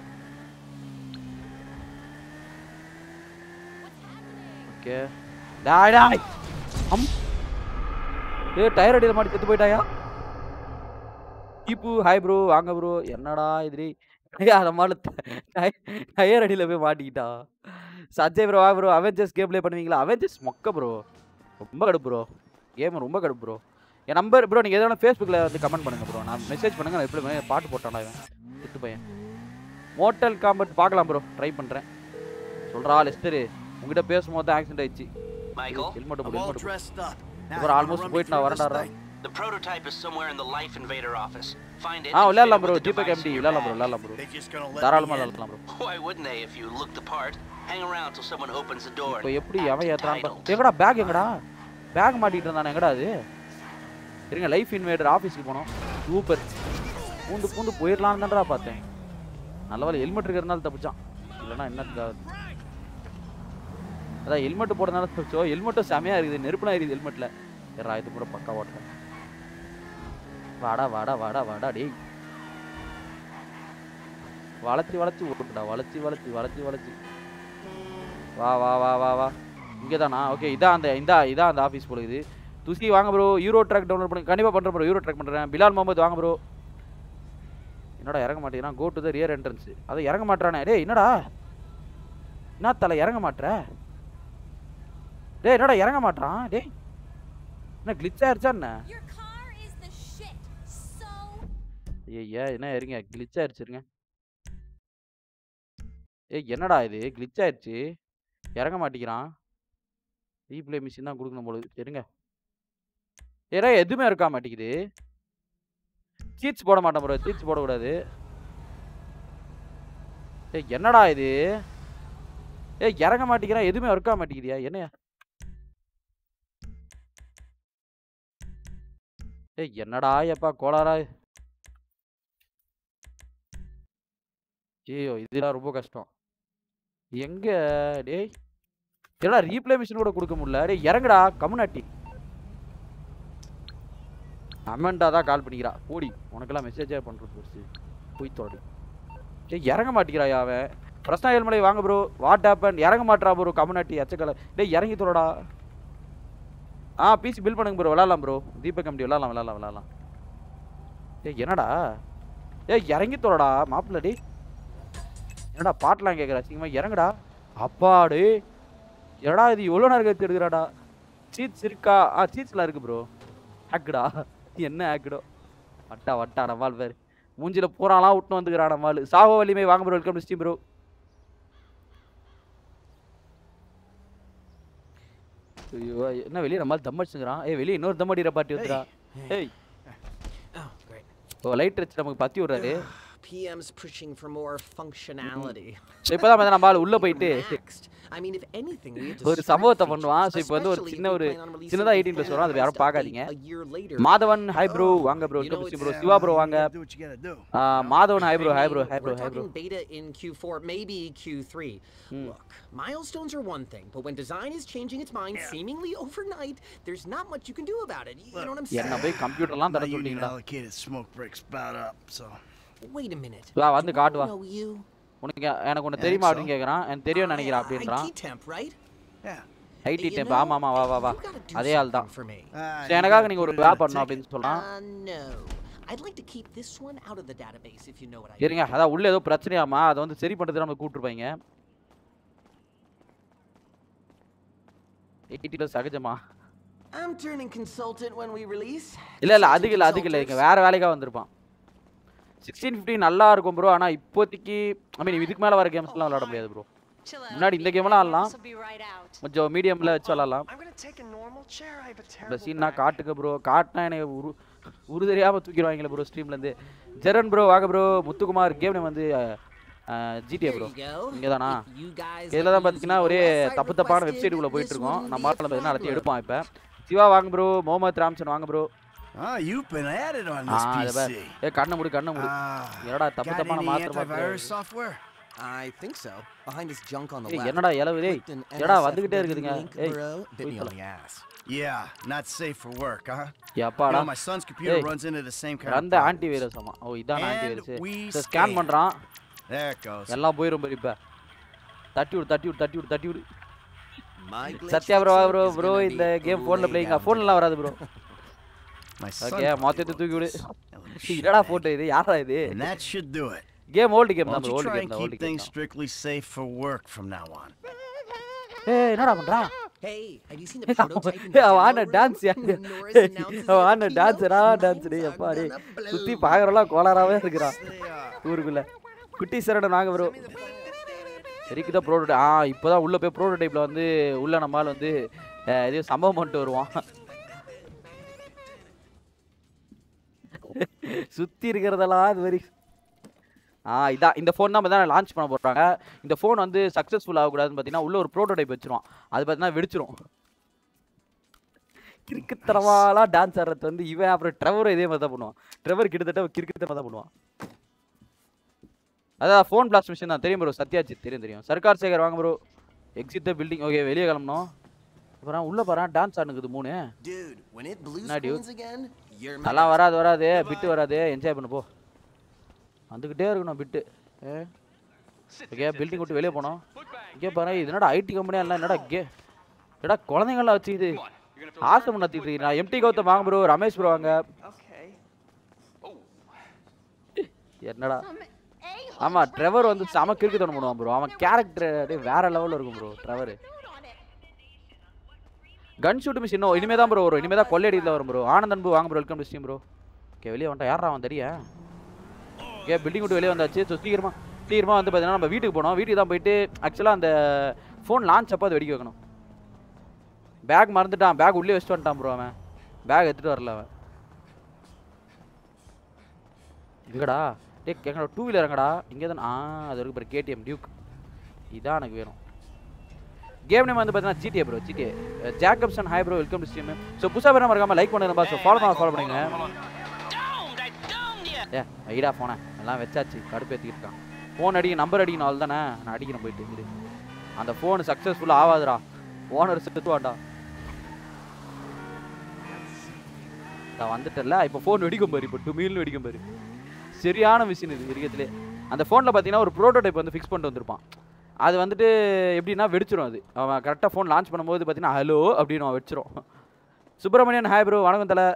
[SPEAKER 1] ஓகே டாய் டாய் அம் ஏ டயர் அடியில் மாட்டி செத்து போயிட்டாயா கீப்பு ஹாய் ப்ரோ வாங்க ப்ரோ என்னடா இதுரி அந்த மாதிரி டயர் அடியில் போய் மாட்டிக்கிட்டா சஜய் ப்ரோ வா ப்ரோ அவெஞ்சர்ஸ் கேம் ப்ளே பண்ணுவீங்களா அவெஞ்சர்ஸ் மொக்க ப்ரோ ரொம்ப கடுப்பு ப்ரோ கேம் ரொம்ப கடுப்பு ப்ரோ என் நம்பர் ப்ரோ நீங்கள் எதனா ஃபேஸ்புக்கில் வந்து கமெண்ட் பண்ணுங்க ப்ரோ நான் மெசேஜ் பண்ணுங்க நான் எப்படி பாட்டு போட்டானா இவன் திட்டு பையன் மோட்டல் காம்பட் பார்க்கலாம் ப்ரோ ட்ரை பண்ணுறேன் சொல்கிறா லெஸ்டரு உங்ககிட்ட பேசும்போது தான் ஆக்சிடென்ட் ஆயிடுச்சு
[SPEAKER 13] Michael?
[SPEAKER 1] ஹெல்மெட்
[SPEAKER 10] I'm
[SPEAKER 1] போடு
[SPEAKER 10] all
[SPEAKER 1] helmet
[SPEAKER 10] dressed up. Now
[SPEAKER 1] அப்புறம்
[SPEAKER 10] you wanna
[SPEAKER 1] almost
[SPEAKER 10] run me
[SPEAKER 1] போயிட்டு நான்
[SPEAKER 10] through this
[SPEAKER 1] வரேன்டா
[SPEAKER 10] thing?
[SPEAKER 13] The prototype is somewhere in the Life Invader office. Find it.
[SPEAKER 1] Ah
[SPEAKER 13] and
[SPEAKER 1] விளையாடலாம்
[SPEAKER 13] fit it
[SPEAKER 1] bro
[SPEAKER 13] with the
[SPEAKER 1] Deepak
[SPEAKER 13] device
[SPEAKER 1] empty
[SPEAKER 13] in your
[SPEAKER 1] விளையாடலாம் bro
[SPEAKER 13] bag.
[SPEAKER 1] விளையாடலாம் bro
[SPEAKER 10] They just gonna let
[SPEAKER 1] தாராளமாக
[SPEAKER 10] me in?
[SPEAKER 1] விளையாடலாம் bro
[SPEAKER 13] Why wouldn't they if you look the part? Hang around till someone opens the door.
[SPEAKER 1] இப்போ
[SPEAKER 13] and
[SPEAKER 1] எப்படி
[SPEAKER 13] act
[SPEAKER 1] அவன் ஏத்துறான்
[SPEAKER 13] entitled.
[SPEAKER 1] பாரு. எங்கடா back எங்கடா பேக் மாட்டிட்டு இருந்தானே எங்கடா அது இருங்க லைஃப் இன்வேடர் ஆஃபீஸ்க்கு போனோம் சூப்பர் பூந்து பூந்து போயிடலான்னு தான்டா பார்த்தேன் நல்ல வேலை ஹெல்மெட் இருக்கிறதுனால தப்பிச்சான் இல்லைன்னா என்னத்துக்காக அதான் ஹெல்மெட் போடுறதுனால தப்பிச்சோ ஹெல்மெட்டும் செமையா இருக்குது நெருப்புலாம் இருக்குது ஹெல்மெட்டில் ஏறா இது கூட பக்கா ஓட்டுறேன் வாடா வாடா வாடா வாடா டேய் வளைச்சி வளைச்சி ஓட்டுடா வளைச்சி வளைச்சி வளைச்சி வளைச்சி வா வா வா வா வா இங்கே தானா ஓகே இதான் அந்த இந்தா இதான் அந்த ஆஃபீஸ் போல இது துசி வாங்க ப்ரோ யூரோ ட்ராக் டவுன்லோட் பண்ணி கண்டிப்பாக பண்ணுறேன் ப்ரோ யூரோ ட்ராக் பண்ணுறேன் பிலால் முகமது வாங்க ப்ரோ என்னடா இறங்க மாட்டேங்கிறான் go to the rear entrance அதை இறங்க மாட்டானே டேய் என்னடா என்ன தலை இறங்க மாட்ற டேய் என்னடா இறங்க மாட்டான் டேய் என்ன கிளிச் ஆயிருச்சா என்ன ஐயா என்ன இருங்க கிளிச் ஆயிருச்சுருங்க ஏய் என்னடா இது கிளிச் ஆயிருச்சு இறங்க மாட்டேங்கிறான் ரீப்ளே மிஷின் தான் கொடுக்கணும் போல இருக்கு. இருங்க ஏடா எதுவுமே இருக்க மாட்டேங்குது சீட்ஸ் போட மாட்டேன் ப்ரோ சீட்ஸ் போடக்கூடாது ஏய் என்னடா இது ஏய் இறங்க மாட்டேங்கிறான் எதுவுமே இருக்க மாட்டேங்குதியா என்னையா ஏய் என்னடா எப்பா கோளாரா ஐயோ இதெல்லாம் ரொம்ப கஷ்டம் எங்க டேய் என்னடா ரீப்ளே மிஷின் கூட கொடுக்க முடியல டேய் இறங்குடா கம்முனாட்டி அமெண்டா தான் கால் பண்ணிக்கிறா போடி உனக்கெல்லாம் மெசேஜே பண்ணுறது ஃபஸ்ட்டு போய் தோடி டேய் இறங்க மாட்டேங்கிறாயா அவன் பிரஸ்னா ஏழ்மலை வாங்க ப்ரோ வாட் ஹேப்பன் இறங்க மாட்றா ப்ரோ கம்முனாட்டி எச்சக்கலை டேய் இறங்கி தோடா ஆ பிசி பில் பண்ணுங்க ப்ரோ விளாட்லாம் ப்ரோ தீபக் கம்பெனி விளாட்லாம் விளாட்லாம் விளாட்லாம் டேய் என்னடா ஏய் இறங்கி தோடா மாப்பிள்ள டேய் என்னடா பாட்டெலாம் கேட்குற அசிங்கமாக இறங்குடா அப்பாடு என்னடா இது எவ்வளோ நேரம் கழிச்சு எடுக்கிறாடா சீட்ஸ் இருக்கா ஆ சீட்ஸ்லாம் இருக்கு ப்ரோ ஹேக்குடா என்ன ஹேக்குடோ வட்டா வட்டா நம்மால் பேர் மூஞ்சில பூராலாம் விட்டு வந்துக்கிறான் நம்மால் சாவ வலிமை வாங்க bro welcome to steam bro ஐயோ என்ன வெளியே நம்மால் தம் அடிச்சுங்கிறான் ஏய் வெளியே இன்னொரு தம் அடிக்கிற பாட்டி வந்துடா ஏய் ஓ லைட் வச்சு நமக்கு பத்தி விடுறாரு
[SPEAKER 15] PM's pushing for more functionality.
[SPEAKER 1] So இப்போ தான் நம்ம ஆள் உள்ளே போயிட்டு
[SPEAKER 15] I mean, if anything, we had to
[SPEAKER 1] ஒரு
[SPEAKER 15] strip
[SPEAKER 1] சம்பவத்தை
[SPEAKER 15] features,
[SPEAKER 1] பண்ணுவான் ஸோ இப்போ வந்து ஒரு
[SPEAKER 15] especially if
[SPEAKER 1] சின்ன
[SPEAKER 15] we
[SPEAKER 1] ஒரு
[SPEAKER 15] plan on releasing
[SPEAKER 1] சின்னதாக
[SPEAKER 15] the
[SPEAKER 1] எயிட்டீன் ப்ளஸ் வரும் அது யாரும்
[SPEAKER 15] update
[SPEAKER 1] பார்க்காதீங்க
[SPEAKER 15] a year later.
[SPEAKER 1] Madhavan hi bro
[SPEAKER 15] Oh,
[SPEAKER 1] வாங்க bro
[SPEAKER 15] you know,
[SPEAKER 1] welcome
[SPEAKER 15] it's,
[SPEAKER 1] bro Siva bro
[SPEAKER 5] you
[SPEAKER 1] வாங்க
[SPEAKER 5] gotta do what you gotta do.
[SPEAKER 1] Ah, Madhavan hi bro
[SPEAKER 15] I
[SPEAKER 1] hi
[SPEAKER 15] mean,
[SPEAKER 1] bro hi bro
[SPEAKER 15] we're
[SPEAKER 1] hi bro
[SPEAKER 15] talking beta in Q4, maybe Q3. Look, milestones are one thing, but when design is changing its mind seemingly overnight, there's not much you can do about it. You know what I'm saying?
[SPEAKER 1] என்ன போய் கம்ப்யூட்டர்லாம் தர
[SPEAKER 5] My union
[SPEAKER 1] சொல்லிட்டீங்களா
[SPEAKER 5] allocated smoke breaks about up, so.
[SPEAKER 15] Wait a minute.
[SPEAKER 1] வா வந்து காட்டு வா
[SPEAKER 15] know you?
[SPEAKER 1] உனக்கு எனக்கு ஒன்று
[SPEAKER 5] Yeah,
[SPEAKER 1] தெரியுமா
[SPEAKER 5] so.
[SPEAKER 1] அப்படின்னு கேட்குறான் எனக்கு தெரியும் நினைக்கிறேன் அப்படின்றான்
[SPEAKER 15] IT temp, right?
[SPEAKER 5] Yeah.
[SPEAKER 1] IT
[SPEAKER 15] You
[SPEAKER 1] temp
[SPEAKER 15] know,
[SPEAKER 1] ஆமா ஆமா வா வா வா
[SPEAKER 15] you gotta do
[SPEAKER 1] அதே ஆள் தான்
[SPEAKER 15] something for me.
[SPEAKER 5] Ah,
[SPEAKER 1] சரி
[SPEAKER 5] you
[SPEAKER 1] எனக்காக
[SPEAKER 5] gotta
[SPEAKER 1] நீங்க ஒரு
[SPEAKER 5] put it
[SPEAKER 1] விழா
[SPEAKER 5] on a
[SPEAKER 1] பண்ணணும்
[SPEAKER 5] ticket.
[SPEAKER 1] அப்படின்னு சொல்றான்
[SPEAKER 15] Uh, no. I'd like to keep this one out of the database, if you know what I
[SPEAKER 1] இருங்க
[SPEAKER 15] mean.
[SPEAKER 1] அதான் உள்ள ஏதோ பிரச்சனையாமா அதை வந்து சரி பண்றது நம்ம கூப்பிட்டுருப்பாங்க எயிட்டில சகஜமா
[SPEAKER 15] I'm turning consultant when we release.
[SPEAKER 1] இல்ல இல்ல அதுக்கு இல்ல அதுக்கு இல்ல இங்க வேற வேலைக்காக வந்திருப்பான் சிக்ஸ்டீன் ஃபிஃப்டின் நல்லா இருக்கும் ப்ரோ ஆனால் இப்போதைக்கு ஐ மீன் இதுக்கு மேலே வர கேம்ஸ்லாம் விளாட முடியாது ப்ரோ முன்னாடி இந்த கேம்லாம் ஆடலாம் கொஞ்சம் மீடியமில் வச்சு விளாட்லாம் இந்த சீன்னா காட்டுக்கு ப்ரோ காட்டினா எனக்கு உரு உரு தெரியாமல் தூக்கிடுவாங்களே ப்ரோ ஸ்ட்ரீம்லேருந்து ஜெரன் ப்ரோ வாங்க ப்ரோ முத்துக்குமார் கேம் நேம் வந்து ஜிடிஏ ப்ரோ இங்கே தானா இதில் தான் பார்த்தீங்கன்னா ஒரே தப்பு தப்பான வெப்சைட்டுக்குள்ளே போயிட்டு இருக்கோம் நம்ம ஆட்டில் பார்த்தீங்கன்னா எல்லாத்தையும் எடுப்பான் இப்போ சிவா வாங்க ப்ரோ முகமது ராம்சன் வாங்க bro
[SPEAKER 10] Ah, you've been at it on
[SPEAKER 1] ah
[SPEAKER 10] this
[SPEAKER 1] அதை பார்.
[SPEAKER 10] PC.
[SPEAKER 1] ஏ கண்ணை மூடு கண்ணை மூடு என்னடா தப்பு
[SPEAKER 10] Got
[SPEAKER 1] தப்பான
[SPEAKER 10] any
[SPEAKER 1] மாத்திர
[SPEAKER 10] antivirus
[SPEAKER 1] மாத்திர
[SPEAKER 10] software?
[SPEAKER 16] I think so. Behind this junk on the
[SPEAKER 1] ஏய்,
[SPEAKER 16] left.
[SPEAKER 1] என்னடா இலவு டேய்
[SPEAKER 16] Clicked an
[SPEAKER 1] என்னடா
[SPEAKER 16] NSFW
[SPEAKER 1] வந்துகிட்டே இருக்குதுங்க
[SPEAKER 16] link,
[SPEAKER 1] ஏய்
[SPEAKER 16] bro. Bit me
[SPEAKER 1] போய்
[SPEAKER 16] on
[SPEAKER 1] தொலை.
[SPEAKER 16] the ass.
[SPEAKER 10] Yeah, not safe for work, huh?
[SPEAKER 1] எப்பாடா
[SPEAKER 10] You know, my son's computer
[SPEAKER 1] ஏய்,
[SPEAKER 10] runs into the same kind of
[SPEAKER 1] அந்த
[SPEAKER 10] problems.
[SPEAKER 1] ஆன்டி வைரஸ் ஆமா ஓ இதான் anti
[SPEAKER 10] And
[SPEAKER 1] virus
[SPEAKER 10] we
[SPEAKER 1] scan
[SPEAKER 10] scan.
[SPEAKER 1] பண்றான்
[SPEAKER 10] There it goes.
[SPEAKER 1] எல்லாம் போயிரும் பாரு இப்ப தட்டி விடு தட்டி விடு தட்டி விடு தட்டி விடு
[SPEAKER 16] My glitch
[SPEAKER 1] Sathya bro
[SPEAKER 16] fixer
[SPEAKER 1] bro
[SPEAKER 16] is
[SPEAKER 1] bro
[SPEAKER 16] gonna
[SPEAKER 1] இந்த
[SPEAKER 16] be
[SPEAKER 1] கேம் ஃபோன்ல
[SPEAKER 16] laid
[SPEAKER 1] பிளேயிங்
[SPEAKER 16] down
[SPEAKER 1] ஃபோன்லாம் வராது bro
[SPEAKER 10] My son
[SPEAKER 1] okay
[SPEAKER 10] played
[SPEAKER 1] மொத்தத்தை தூக்கி விடு என்னடா போட்டோ இது யாரா இது
[SPEAKER 10] And that should do it.
[SPEAKER 1] Game old game
[SPEAKER 10] Why
[SPEAKER 1] தான்
[SPEAKER 10] don't you
[SPEAKER 1] old
[SPEAKER 10] try
[SPEAKER 1] game
[SPEAKER 10] and
[SPEAKER 1] தான்
[SPEAKER 10] keep
[SPEAKER 1] old game
[SPEAKER 10] things strictly safe for work from now on?
[SPEAKER 1] ஏய் என்னடா பண்றா
[SPEAKER 15] Hey, have you seen the
[SPEAKER 1] ஏய்,
[SPEAKER 15] prototype in
[SPEAKER 1] அவன்
[SPEAKER 15] the
[SPEAKER 1] அவன்
[SPEAKER 15] demo
[SPEAKER 1] ஆன
[SPEAKER 15] room?
[SPEAKER 1] Dance
[SPEAKER 15] Norris announces
[SPEAKER 1] அவன்
[SPEAKER 15] at
[SPEAKER 1] ஆன
[SPEAKER 15] the
[SPEAKER 1] டான்ஸ்ரா
[SPEAKER 15] keynote,
[SPEAKER 1] டான்ஸ் டேய்
[SPEAKER 15] "Minds
[SPEAKER 1] எப்பா
[SPEAKER 15] are
[SPEAKER 1] டேய்
[SPEAKER 15] gonna
[SPEAKER 1] சுத்தி
[SPEAKER 15] blow."
[SPEAKER 1] பாக்குறலாம் கோளாராவே இருக்கிறான் ஊருக்குள்ள குட்டி சரடன் வாங்க ப்ரோ சரிக்கு தான் ப்ரோட்டோ ஆ இப்போதான் உள்ள போய் ப்ரோட்டோடைப்ல வந்து உள்ள நம்மால் வந்து அஹ், எதையோ சம்பவம் பண்ணிட்டு வருவான் சுத்தி இருக்கிறதெல்லாம் இது மாதிரி ஆ இதான் இந்த ஃபோன் தான் தான் லான்ச் பண்ண போறாங்க இந்த ஃபோன் வந்து சக்ஸஸ்ஃபுல் ஆகக்கூடாதுன்னு பார்த்தீங்கன்னா உள்ள ஒரு ப்ரோட்டோடைப் வச்சிருவான் அது பார்த்தீங்கன்னா வெடிச்சிரும் கிறுக்குத்தனமாலாம் டான்ஸ் ஆடுறது வந்து இவன் அப்புறம் ட்ரெவரும் இதே மாதிரி தான் பண்ணுவான் ட்ரெவர் கிட்டத்தட்ட கிறுக்குத்தனமாக தான் பண்ணுவான் அதான் ஃபோன் பிளாஸ்ட் மிஷின் தான் தெரியும் ப்ரோ சத்யாஜித் தெரியும் தெரியும் சர்க்கார் சேகர் வாங்க bro exit the building okay வெளியே கிளம்பணும் அப்புறம் உள்ள பாரு டான்ஸ் ஆடுனுக்குது மூணு
[SPEAKER 16] Dude, when it blue
[SPEAKER 1] என்ன dude?
[SPEAKER 16] screens again, you're
[SPEAKER 1] நல்லா வராது வராது பிட்டு வராது என்ஜாய் பண்ணு போ வந்துக்கிட்டே இருக்கணும் பிட்டு ஏ ஓகே பில்டிங் விட்டு வெளியே போனோம் இங்கே பாரு இது என்னடா ஐடி கம்பெனியா இல்லை என்னடா கே என்னடா குழந்தைங்களாம் வச்சு இது ஆசம் நடத்திட்டு இருக்கீங்க நான் எம்டி கௌதம் வாங்க ப்ரோ ரமேஷ் ப்ரோ வாங்க என்னடா ஆமா ட்ரெவர் வந்து செம கிறுக்குத்தனம் பண்ணுவான் ப்ரோ அவன் கேரக்டர் வேற லெவல்ல இருக்கும் bro Trevor gun shoot mission இன்னும் இனிமே தான் ப்ரோ வரும் இனிமே தான் கொள்ளையடியில் வரும் ப்ரோ ஆனந்த் அன்பு வாங்க bro welcome to steam bro okay வெளியே வந்துட்டா யாரா அவன் தெரியா ஓகே பில்டிங் விட்டு வெளியே வந்தாச்சு ஸோ சீக்கிரமா சீக்கிரமா வந்து பார்த்தீங்கன்னா நம்ம வீட்டுக்கு போனோம் வீட்டுக்கு தான் போயிட்டு ஆக்சுவலாக அந்த ஃபோன் லான்ச் அப்போ அதை வெடிக்க வைக்கணும் பேக் மறந்துட்டான் பேக் உள்ளே வச்சுட்டு வந்துட்டான் ப்ரோ அவன் பேக் எடுத்துகிட்டு வரல அவன் எங்கடா டே எங்கடா டூ வீலர் எங்கடா இங்கே தான் ஆ அது இருக்கு பாரு கேடிஎம் டியூக் இதான் எனக்கு வேணும் கேம் நேம் வந்து பார்த்தீங்கன்னா GTA bro GTA Jacobsen hi bro welcome to stream so புதுசாக பேர் மறக்காம லைக் பண்ணுங்க ஸோ ஃபாலோ பண்ண ஃபாலோ பண்ணுங்க ஏ ஐடா ஃபோனை எல்லாம் வச்சாச்சு கடுப்பேற்றிக்கிட்டு இருக்கான் ஃபோன் அடிக்க நம்பர் அடிக்கணும் அவள் தானே நான் அடிக்கிறேன் போயிட்டு இரு அந்த ஃபோன் சக்ஸஸ்ஃபுல்லாக ஆகாதுடா ஓனர் செத்துவான்டா நான் வந்துட்டல இப்போ ஃபோன் வெடிக்கும் பாரு இப்போ டூ மீல்னு வெடிக்கும் பாரு சரியான மிஷின் இது இருக்கிறதுலே அந்த ஃபோனில் பார்த்தீங்கன்னா ஒரு ப்ரோட்டோடைப் வந்து ஃபிக்ஸ் பண்ணிட்டு வந்திருப்பான் அது வந்துட்டு எப்படின்னா வெடிச்சிரும் அது அவன் கரெக்டாக ஃபோன் லான்ச் பண்ணும்போது பார்த்தீங்கன்னா ஹலோ அப்படின்னு அவன் வெடிச்சிரும் சுப்பிரமணியன் ஹாய் ப்ரோ வணக்கம் தலை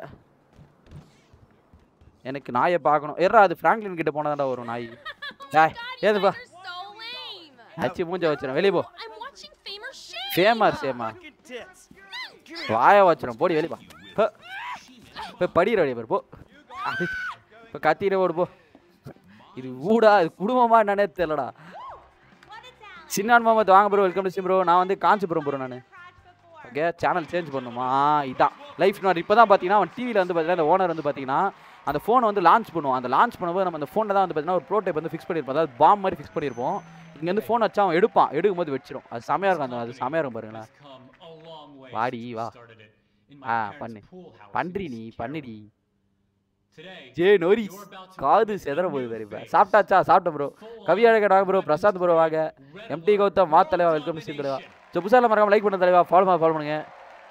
[SPEAKER 1] எனக்கு நாயை பார்க்கணும் ஏறா அது ஃப்ராங்க்லின் கிட்ட போனதாண்டா வரும் நாய் டேய் ஏதுப்பா அச்சு மூஞ்ச வச்சிடும் வெளியே போ ஃபேமர் சேமா வாய வச்சிடும் போடி வெளியே பா போ. போய் படிக்கிற வழியை பாரு போ இப்போ கத்திட்டு ஓடு போ இது ஊடா இது குடும்பமா என்னன்னே தெரியலடா சின்னான் முகமது வாங்க ப்ரோ வெல்கம் டு ப்ரோ நான் வந்து காஞ்சிபுரம் ப்ரோ நான் ஓகே சேனல் சேஞ்ச் பண்ணுமா ஆ இதான் லைஃப் நான் இப்போ தான் பார்த்தீங்கன்னா அவன் டிவியில் வந்து பார்த்தீங்கன்னா அந்த ஓனர் வந்து பார்த்தீங்கன்னா அந்த ஃபோனை வந்து லான்ச் பண்ணுவோம் அந்த லான்ச் பண்ணும்போது நம்ம அந்த ஃபோனில் தான் வந்து பார்த்தீங்கன்னா ஒரு ப்ரோடைப் வந்து ஃபிக்ஸ் பண்ணியிருப்போம் அதாவது பாம் மாதிரி ஃபிக்ஸ் பண்ணியிருப்போம் இங்கே வந்து ஃபோன் வச்சா அவன் எடுப்பான் எடுக்கும்போது வெடிச்சிடும் அது செமையாக இருக்கும் அந்த அது செமையாக இருக்கும் பாருங்களேன் வாடி வா ஆ பண்ணு பன்றி நீ பண்ணுடி ஜே நோரி காது செதற போகுது வேறு இப்போ சாப்பிட்டாச்சா சாப்பிட்டேன் ப்ரோ கவி அழகடா ப்ரோ பிரசாந்த் ப்ரோ வாங்க எம்டி கௌதம் மா தலைவா வெல்கம் ஸ்டீம் தலைவா ஸோ புதுசாக மறக்காம லைக் பண்ண தலைவா ஃபாலோ பண்ண ஃபாலோ பண்ணுங்க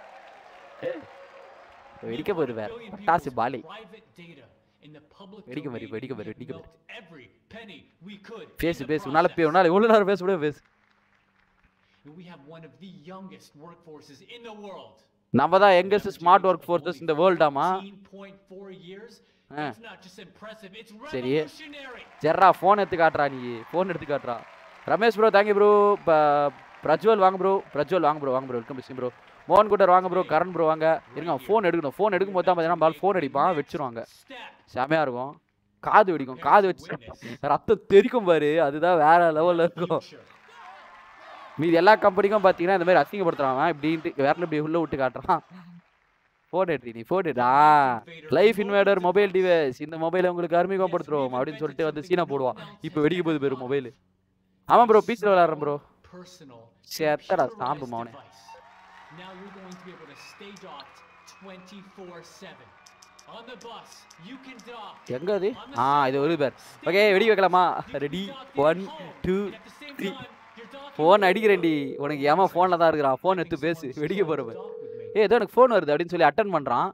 [SPEAKER 1] வெடிக்க போகுது வேற பட்டாசு பாலி வெடிக்க மாதிரி வெடிக்க மாதிரி வெடிக்க மாதிரி பேசு பேசு உன்னால பே உன்னால இவ்வளோ நேரம் பேச முடியும் பேசு
[SPEAKER 17] We have one of the youngest workforces in the world.
[SPEAKER 1] நம்ம தான் எங்கஸ்ட் ஸ்மார்ட் ஒர்க் ஃபோர்ஸஸ் இந்த வேர்ல்டாமா
[SPEAKER 17] 18.4 years.
[SPEAKER 1] Ah
[SPEAKER 17] It's not just impressive, it's
[SPEAKER 1] சரி
[SPEAKER 17] revolutionary.
[SPEAKER 1] ஜெர்ரா ஃபோன் எடுத்து காட்டுறா நீ ஃபோன் எடுத்து காட்டுறா Ramesh bro thank you bro Prajwal வாங்க ப்ரோ பிரஜ்வல் வாங்க ப்ரோ வாங்க ப்ரோ வெல்கம் பிஸ்டிங் ப்ரோ மோகன் குட்டர் வாங்க ப்ரோ கரண் ப்ரோ வாங்க இருங்க ஃபோன் எடுக்கணும் ஃபோன் எடுக்கும்போது தான் பார்த்தீங்கன்னா பால் ஃபோன் அடிப்பான் வச்சிருவாங்க செமையாக இருக்கும் காது வெடிக்கும் காது வச்சு ரத்தம் தெறிக்கும் பாரு அதுதான் வேற லெவல்ல இருக்கும் மீதி எல்லா கம்பெனிக்கும் பார்த்தீங்கன்னா இந்த மாதிரி அசிங்கப்படுத்துறான் அவன் இப்படின்ட்டு வேற இப்படி உள்ள விட்டு காட்டுறான் ஃபோன் எடுத்து நீ ஃபோன் எடுடா லைஃப் இன்வேடர் மொபைல் டிவைஸ் இந்த மொபைலை உங்களுக்கு அறிமுகப்படுத்துறோம் அப்படின்னு சொல்லிட்டு வந்து சீனா போடுவான் இப்போ வெடிக்க போகுது பேரு மொபைல் ஆமாம் ப்ரோ பீச்சில் விளாட்றேன் ப்ரோ
[SPEAKER 17] Personal.
[SPEAKER 1] சேத்தடா சாம்பு மவனே
[SPEAKER 17] Now you're going to be able to stay docked 24/7. On the bus, you can dock.
[SPEAKER 1] எங்க அது ஆ இது ஒரு பேர் ஓகே வெடி வைக்கலாமா ready one two three phone அடிக்கிறேன்டி உனக்கு ஏமா ஃபோனில் தான் இருக்கிறான் ஃபோன் எடுத்து பேசு வெடிக்க போகிறவன் ஏ ஏதோ எனக்கு ஃபோன் வருது அப்படின்னு சொல்லி அட்டன் பண்ணுறான்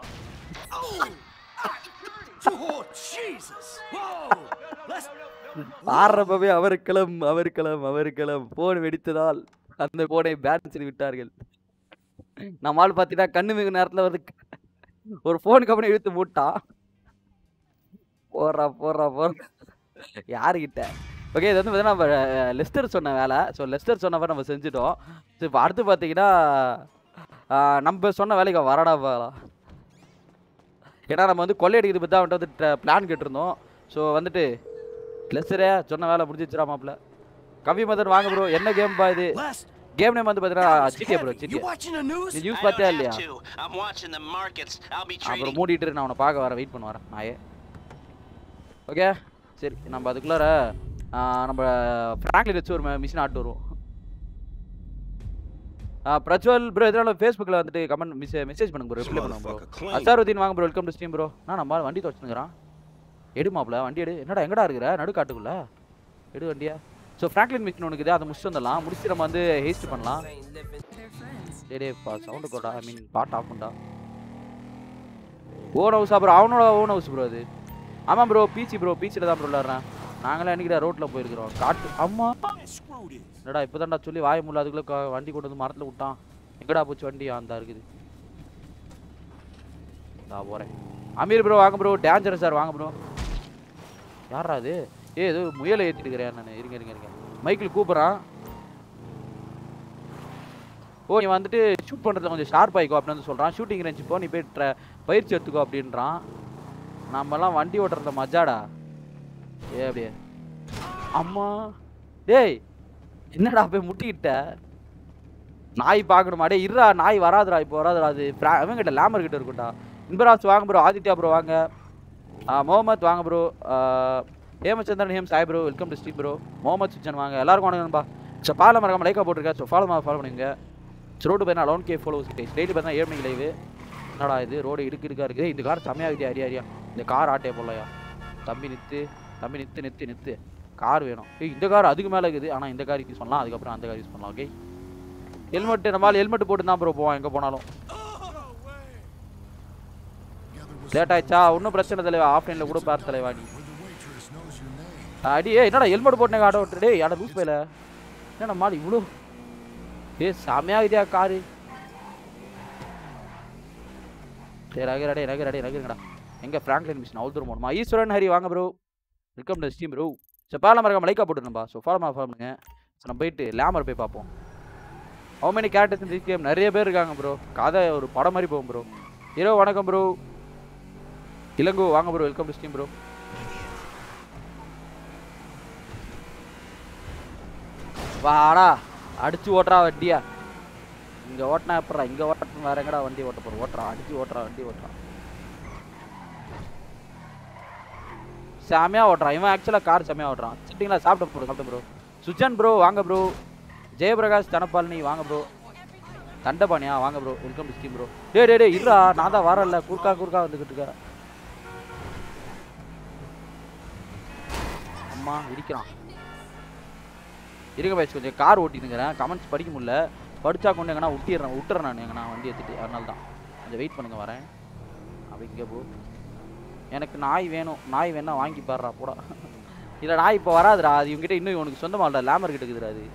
[SPEAKER 10] Oh, Jesus! Whoa! Let's.
[SPEAKER 1] ஆடுறப்பவே அவருக்களம் அவருக்களம் அவருக்களம் ஃபோன் வெடித்ததால் அந்த ஃபோனை பேன் செய்து விட்டார்கள் நம்மால் பார்த்தீங்கன்னா கண்ணு மிகு நேரத்தில் வந்து ஒரு ஃபோன் கம்பெனி இழுத்து மூட்டான் போடுறா போடுறா போடுறா யாருக்கிட்ட ஓகே இது வந்து பார்த்தீங்கன்னா நம்ம அஹ், லெஸ்டர் சொன்ன வேலை ஸோ லெஸ்டர் சொன்ன மாதிரி நம்ம செஞ்சுட்டோம் ஸோ இப்போ அடுத்து பார்த்தீங்கன்னா ஆஹ், நம்ம சொன்ன வேலைக்கு அவன் வரடா போகலாம் ஏன்னா நம்ம வந்து கொள்ளையடிக்கிறது பற்றி அவன்கிட்ட வந்து பிளான் கேட்டிருந்தோம் ஸோ வந்துட்டு லெஸ்டரே சொன்ன வேலை முடிஞ்சிச்சுரா மாப்பிள்ள கவி மதன் வாங்க ப்ரோ என்ன கேம் பா இது கேம் நேம் வந்து பார்த்தீங்கன்னா GTA bro
[SPEAKER 10] You
[SPEAKER 1] GTA
[SPEAKER 10] watching the news?
[SPEAKER 1] நீ நியூஸ்
[SPEAKER 13] I
[SPEAKER 1] பார்த்தியா
[SPEAKER 13] don't
[SPEAKER 1] இல்லையா
[SPEAKER 13] have to. I'm watching the markets. I'll be trading.
[SPEAKER 1] அப்புறம் மூடிட்டு இரு, நான் உன்னை பார்க்க வரேன் வெயிட் பண்ண வரேன் நாயே ஓகே சரி நம்ம அதுக்குள்ளார ஆ, நம்ம ஃப்ராங்க்லின் வச்சு ஒரு மிஷின் ஆட்டு வருவோம் பிரஜ்வல் ப்ரோ இதனால ஃபேஸ்புக்கில் வந்துட்டு கமெண்ட் மெசேஜ் மெசேஜ் பண்ணுங்க ப்ரோ ரிப்ளை பண்ணுங்க ப்ரோ அசாருதீன் வாங்க bro welcome to stream bro நான் நம்ம ஆள் வண்டி துவச்சுங்கிறான் எடு மாப்ள வண்டி எடு என்னடா எங்கடா இருக்கிற நடுக்காட்டுக்குள்ள எடு வண்டியா ஸோ ஃப்ராங்க்லின் மிஷின் ஒன்று இருக்குது அதை முடிச்சுட்டு வந்துடலாம் முடிச்சு நம்ம வந்து ஹேஸ்ட் பண்ணலாம் டேய் டேய் பா சவுண்டு கோடா ஐ மீன் பாட்டு ஆஃப் பண்ணா ஓன் ஹவுஸா ப்ரோ அவனோட ஓன் ஹவுஸ் ப்ரோ அது ஆமாம் ப்ரோ பீச்சி ப்ரோ பீச்சில் தான் ப்ரோ விளாட்றேன் நாங்களாம் என்னைக்கிட்ட ரோட்டில் போயிருக்கிறோம் காட்டு அம்மா என்னடா இப்போ தான்டா சொல்லி வாய முடியல அதுக்குள்ளே கா- வண்டி கொண்டு வந்து மரத்தில் விட்டான் எங்கடா போச்சு வண்டி அந்த இருக்குது நான் போகிறேன் அமீர் ப்ரோ வாங்க ப்ரோ டேஞ்சரஸ் சார் வாங்க ப்ரோ யாரா அது ஏ ஏதோ முயலை ஏற்றிட்டு இருக்கிறேன் நான் இருங்க இருங்க இருங்க மைக்கில் கூப்பிட்றான் ஓ நீ வந்துட்டு ஷூட் பண்ணுறது கொஞ்சம் ஷார்ப் ஆகிக்கோ அப்படின்னு வந்து சொல்கிறான் ஷூட்டிங் ரேஞ்ச் போ நீ போய் ட்ர பயிற்சி எடுத்துக்கோ அப்படின்றான் நம்மலாம் வண்டி ஓட்டுறத மஜாடா ஏ அப்படியே அம்மா டேய் என்னடா போய் முட்டிக்கிட்ட நாய் பார்க்கணுமா டேய் இருடா நாய் வராதுடா இப்போ வராதுடா அது ஃப்ரா- அவன்கிட்ட லேமர் கிட்ட இருக்கும்டா இன்பராஜ் வாங்க ப்ரோ ஆதித்யா ப்ரோ வாங்க ஆ, முகமத் வாங்க bro Hemachandran Hem Sai bro welcome to Sri bro Mohamed Sujan வாங்க எல்லாருக்கும் வணக்கம்பா ஸோ ஃபாலோ மறக்காம லைக்கா போட்டிருக்கேன் ஸோ ஃபாலோ ஃபாலோ பண்ணுங்க ஸோ ரோடு பார்த்தா லோன் கே ஃபாலோ டெய்லி பார்த்தா ஏழு மணிக்கு லைவு என்னடா இது ரோடு இடுக்கு இடுக்கா இருக்குது இந்த கார் செம்மையாக இருக்குது அரியா அரியா இந்த கார் ஆட்டே போடலையா தம்பி நித்து தம்பி நித்து நித்து நித்து கார் வேணும் ஏய் இந்த கார் அதுக்கு மேலே இருக்குது ஆனால் இந்த கார் யூஸ் பண்ணலாம் அதுக்கப்புறம் அந்த கார் யூஸ் பண்ணலாம் ஓகே ஹெல்மெட் நம்மளால் ஹெல்மெட் போட்டு தான் ப்ரோ போவோம் எங்கே போனாலும் லேட் ஆயிடுச்சா ஒன்றும் பிரச்சனை தலைவா ஆஃப்லைனில் கூட பார் தலைவா நீ அடி ஏய் என்னடா ஹெல்மெட் போட்டுனே ஆட விட்டு டேய் யாடா லூஸ் போயில என்னடா மாடி இவ்வளோ ஏய் செமையாகுதியா காரு சரி ரகு ரெடி ரகு ரெடி ரகுங்கடா எங்க ஃப்ராங்க்லின் மிஷின் அவ்வளோ தூரம் போகணுமா ஈஸ்வரன் ஹரி வாங்க bro welcome to steam bro so பாலம் மறக்காம லைக்கா போட்டுருந்தா ஸோ ஃபாலோ ஃபாலோ பண்ணுங்க ஸோ நம்ம போயிட்டு லேமர் போய் பார்ப்போம் ஹவு மெனி கேரக்டர்ஸ் இந்த கேம் நிறைய பேர் இருக்காங்க ப்ரோ கதை ஒரு படம் மாதிரி போகும் ப்ரோ ஹீரோ வணக்கம் ப்ரோ இளங்கோ வாங்க bro welcome to steam bro வாடா அடிச்சு ஓட்டுறா வண்டியா இங்க ஓட்டினா எப்படா இங்க ஓட்டணும் வேற எங்கடா வண்டி ஓட்ட போறோம் ஓட்டுறா அடிச்சு ஓட்டுறா வண்டி ஓட்டுறா செமையா ஓட்டுறான் இவன் ஆக்சுவலாக கார் செமையா ஓட்டுறான் சரிங்களா சாப்பிட்ட ப்ரோ சாப்பிட்ட ப்ரோ சுஜன் ப்ரோ வாங்க ப்ரோ ஜெயபிரகாஷ் தனபாலினி வாங்க ப்ரோ தண்டபாணியா வாங்க bro welcome to scheme bro டே டே டே இருடா நான் தான் வரல குறுக்கா குறுக்கா வந்துக்கிட்டு இருக்க அம்மா இடிக்கிறான் இருங்க வயசு கொஞ்சம் கார் ஓட்டிட்டுங்கிறேன் கமெண்ட்ஸ் படிக்க முடியல படிச்சா கொண்டு எங்கன்னா விட்டிடுறேன் விட்டுறேன் நான் எங்கன்னா வண்டி எடுத்துட்டு அதனால தான் கொஞ்சம் வெயிட் பண்ணுங்க வரேன் அப்படி இங்கே போ எனக்கு நாய் வேணும் நாய் வேணா வாங்கி பாடுறா போடா இல்லை நாய் இப்போ வராதுடா அது இவங்ககிட்ட இன்னும் இவனுக்கு சொந்தமாகல லேமர் கிட்ட இருக்குதுடா அது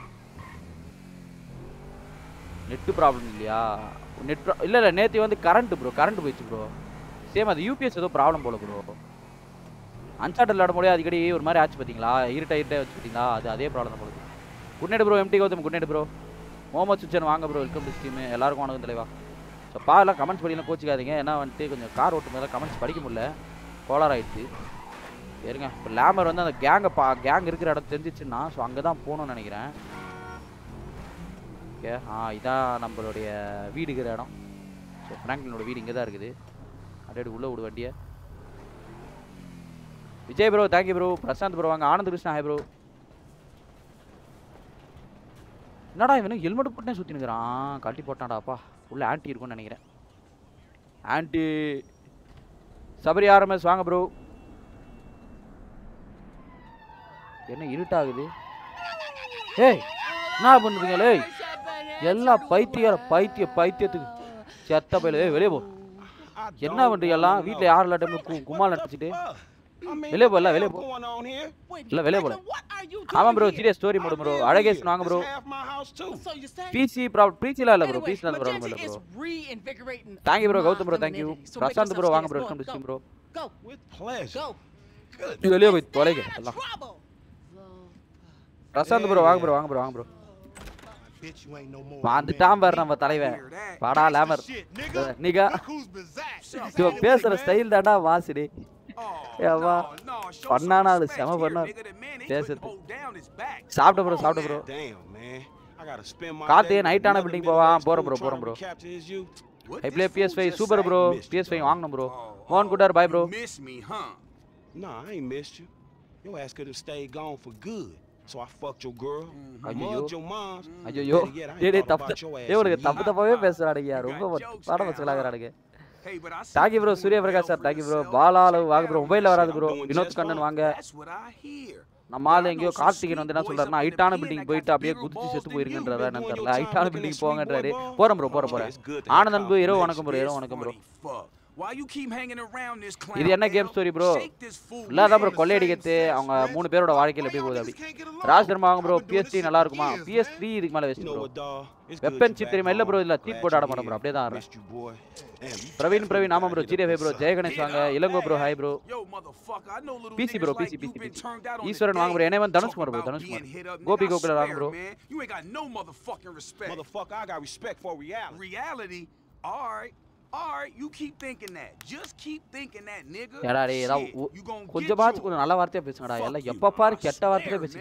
[SPEAKER 1] நெட்டு ப்ராப்ளம் இல்லையா நெட் இல்லை இல்லை நேற்று வந்து கரண்ட் ப்ரோ கரண்ட் போயிடுச்சு ப்ரோ சேம் அது யூபிஎஸ் ஏதோ ப்ராப்ளம் போல ப்ரோ அன்சார்ட் விளாட முடியாது அடிக்கடி ஒரு மாதிரி ஆச்சு பார்த்தீங்களா இருட்டா இருட்டா வச்சு பார்த்தீங்களா அது அதே ப்ராப்ளம் தான் போகுது good night bro MD Gautham good night bro Mohammed சுச்சன் வாங்க ப்ரோ வெல்கம் டு ஸ்டீமு எல்லாருக்கும் வணக்கம் தலைவா ஸோ பாலாம் கமெண்ட்ஸ் படிக்கலாம் கோச்சிக்காதீங்க ஏன்னா வந்துட்டு கொஞ்சம் கார் ஓட்டும் போதெல்லாம் கமெண்ட்ஸ் படிக்க முடியல கோளார் ஆயிடுச்சு இருங்க இப்போ லேமர் வந்து அந்த கேங்கை பா கேங் இருக்கிற இடம் தெரிஞ்சிச்சுன்னா ஸோ அங்கே தான் போகணும்னு நினைக்கிறேன் ஓகே ஆ இதான் நம்மளுடைய வீடு இருக்கிற இடம் ஸோ ஃப்ராங்க்லினோட வீடு இங்கே தான் இருக்குது அப்படியே உள்ளே விடு வண்டியை Vijay bro thank you bro Prashanth bro வாங்க ஆனந்த் கிருஷ்ணா ஹாய் ப்ரோ என்னடா இவனுக்கு ஹெல்மெட் போட்டே சுற்றி நிற்கிறான் கழட்டி போட்டான்டாப்பா உள்ள ஆன்ட்டி இருக்கும்னு நினைக்கிறேன் ஆன்ட்டி சபரி ஆர்எம்எஸ் வாங்க ப்ரோ என்ன இருட்டாகுது ஏய் என்ன பண்ணுறீங்களே எல்லா பைத்திய பைத்திய பைத்தியத்துக்கு செத்த பையில ஏய் வெளியே போ என்ன பண்றீங்க எல்லாம் வீட்டில் யாரும் இல்லாட்டம் கும்மால் நடிச்சிட்டு வெளியே போ எல்லாம் வெளியே போ இல்ல வெளியே போல ஆமா ப்ரோ சீரியஸ் ஸ்டோரி போடு ப்ரோ அழகேஷ் வாங்க ப்ரோ பிசி ப்ராப்ளம் பிசிலாம் இல்ல ப்ரோ பிசிலாம் ப்ராப்ளம் இல்ல bro thank you bro Gautham bro thank you Prasanth bro வாங்க bro welcome to stream bro நீ வெளியே போய் தொலைங்க எல்லாம் பிரசாந்த் ப்ரோ வாங்க ப்ரோ வாங்க ப்ரோ வாங்க ப்ரோ வந்துட்டான் பாரு நம்ம தலைவன் வாடா லேமர் நீங்க இவன் பேசுற ஸ்டைல் தாண்டா வாசிடி ஏவா பண்ணானா அது செம பண்ணா பேசுறது சாப்பிட்ட ப்ரோ சாப்பிட்ட ப்ரோ காத்து நைட் ஆன பில்டிங் போவா போறோம் ப்ரோ போறோம் bro I play PS five super bro PS five வாங்கணும் ப்ரோ மோகன் குட்டார் bye bro
[SPEAKER 8] Miss me, huh? Nah, I ain't missed you. Your ass could have stayed gone for good. So I fucked your girl. I
[SPEAKER 1] ஐயோ
[SPEAKER 8] mugged your moms.
[SPEAKER 1] ஐயோ
[SPEAKER 8] Better yet, I
[SPEAKER 1] டேய்
[SPEAKER 8] ain't
[SPEAKER 1] டேய்
[SPEAKER 8] thought
[SPEAKER 1] தப்பு
[SPEAKER 8] about your ass
[SPEAKER 1] டேய் உனக்கு
[SPEAKER 8] in
[SPEAKER 1] தப்பு
[SPEAKER 8] years.
[SPEAKER 1] தப்பாவே பேசுறானுங்க ரொம்ப பாட பசங்களாகிறானுங்க தாக்கி ப்ரோ சூர்யா பிரகாஷ் சார் தாக்கி ப்ரோ பாலால வாங்க ப்ரோ மொபைல்ல வராது ப்ரோ வினோத் கண்ணன் வாங்க நம்ம ஆளு எங்கேயோ கார்த்திகன் வந்து என்ன சொல்றாருன்னா ஹைட்டான பில்டிங் போயிட்டு அப்படியே குதிச்சு செத்து போயிருங்கன்றதா என்னன்னு தெரியல ஹைட்டான பில்டிங் போங்கன்றாரு போறேன் ப்ரோ போறேன் போறேன் ஆனந்த் அன்பு இரவு வணக்கம் ப்ரோ இரவு வணக்கம் bro
[SPEAKER 8] Why you keep hanging around this clown?
[SPEAKER 1] இது என்ன கேம் ஸ்டோரி ப்ரோ இல்லாதான் ப்ரோ கொள்ளையடிக்கிறது அவங்க மூணு பேரோட வாழ்க்கையில எப்படி போகுது அப்படி ராஜ் தர்மா வாங்க ப்ரோ பிஎஸ்டி நல்லா இருக்குமா பிஎஸ் த்ரீ இதுக்கு மேல வெஸ்ட் ப்ரோ வெப்பன் சிப் தெரியுமா இல்ல ப்ரோ இல்ல தீப் போட்டு ஆட மாட்டோம் ப்ரோ அப்படியே தான் ஆடுறேன் பிரவீன் பிரவீன் ஆமா ப்ரோ ஜிடிஎஃப் ப்ரோ ஜெயகணேஷ் வாங்க Ilango bro hi bro PC bro PC PC PC Eswaran வாங்க ப்ரோ என்ன தனுஷ்குமார் ப்ரோ தனுஷ்குமார் கோபி கோகுல வாங்க bro
[SPEAKER 8] You ain't got no motherfucking respect. Motherfucker, I got respect for reality. Reality? Alright. Alright, you keep thinking that. Just keep thinking that, nigga.
[SPEAKER 1] ஏடா டேய் ஏதாவது
[SPEAKER 8] Shit,
[SPEAKER 1] ஒ-
[SPEAKER 8] you gonna get
[SPEAKER 1] கொஞ்சமாச்சும் கொஞ்சம் நல்ல வார்த்தையா பேசுங்கடா எல்லாம் எப்ப பாரு கெட்ட வார்த்தையா பேசி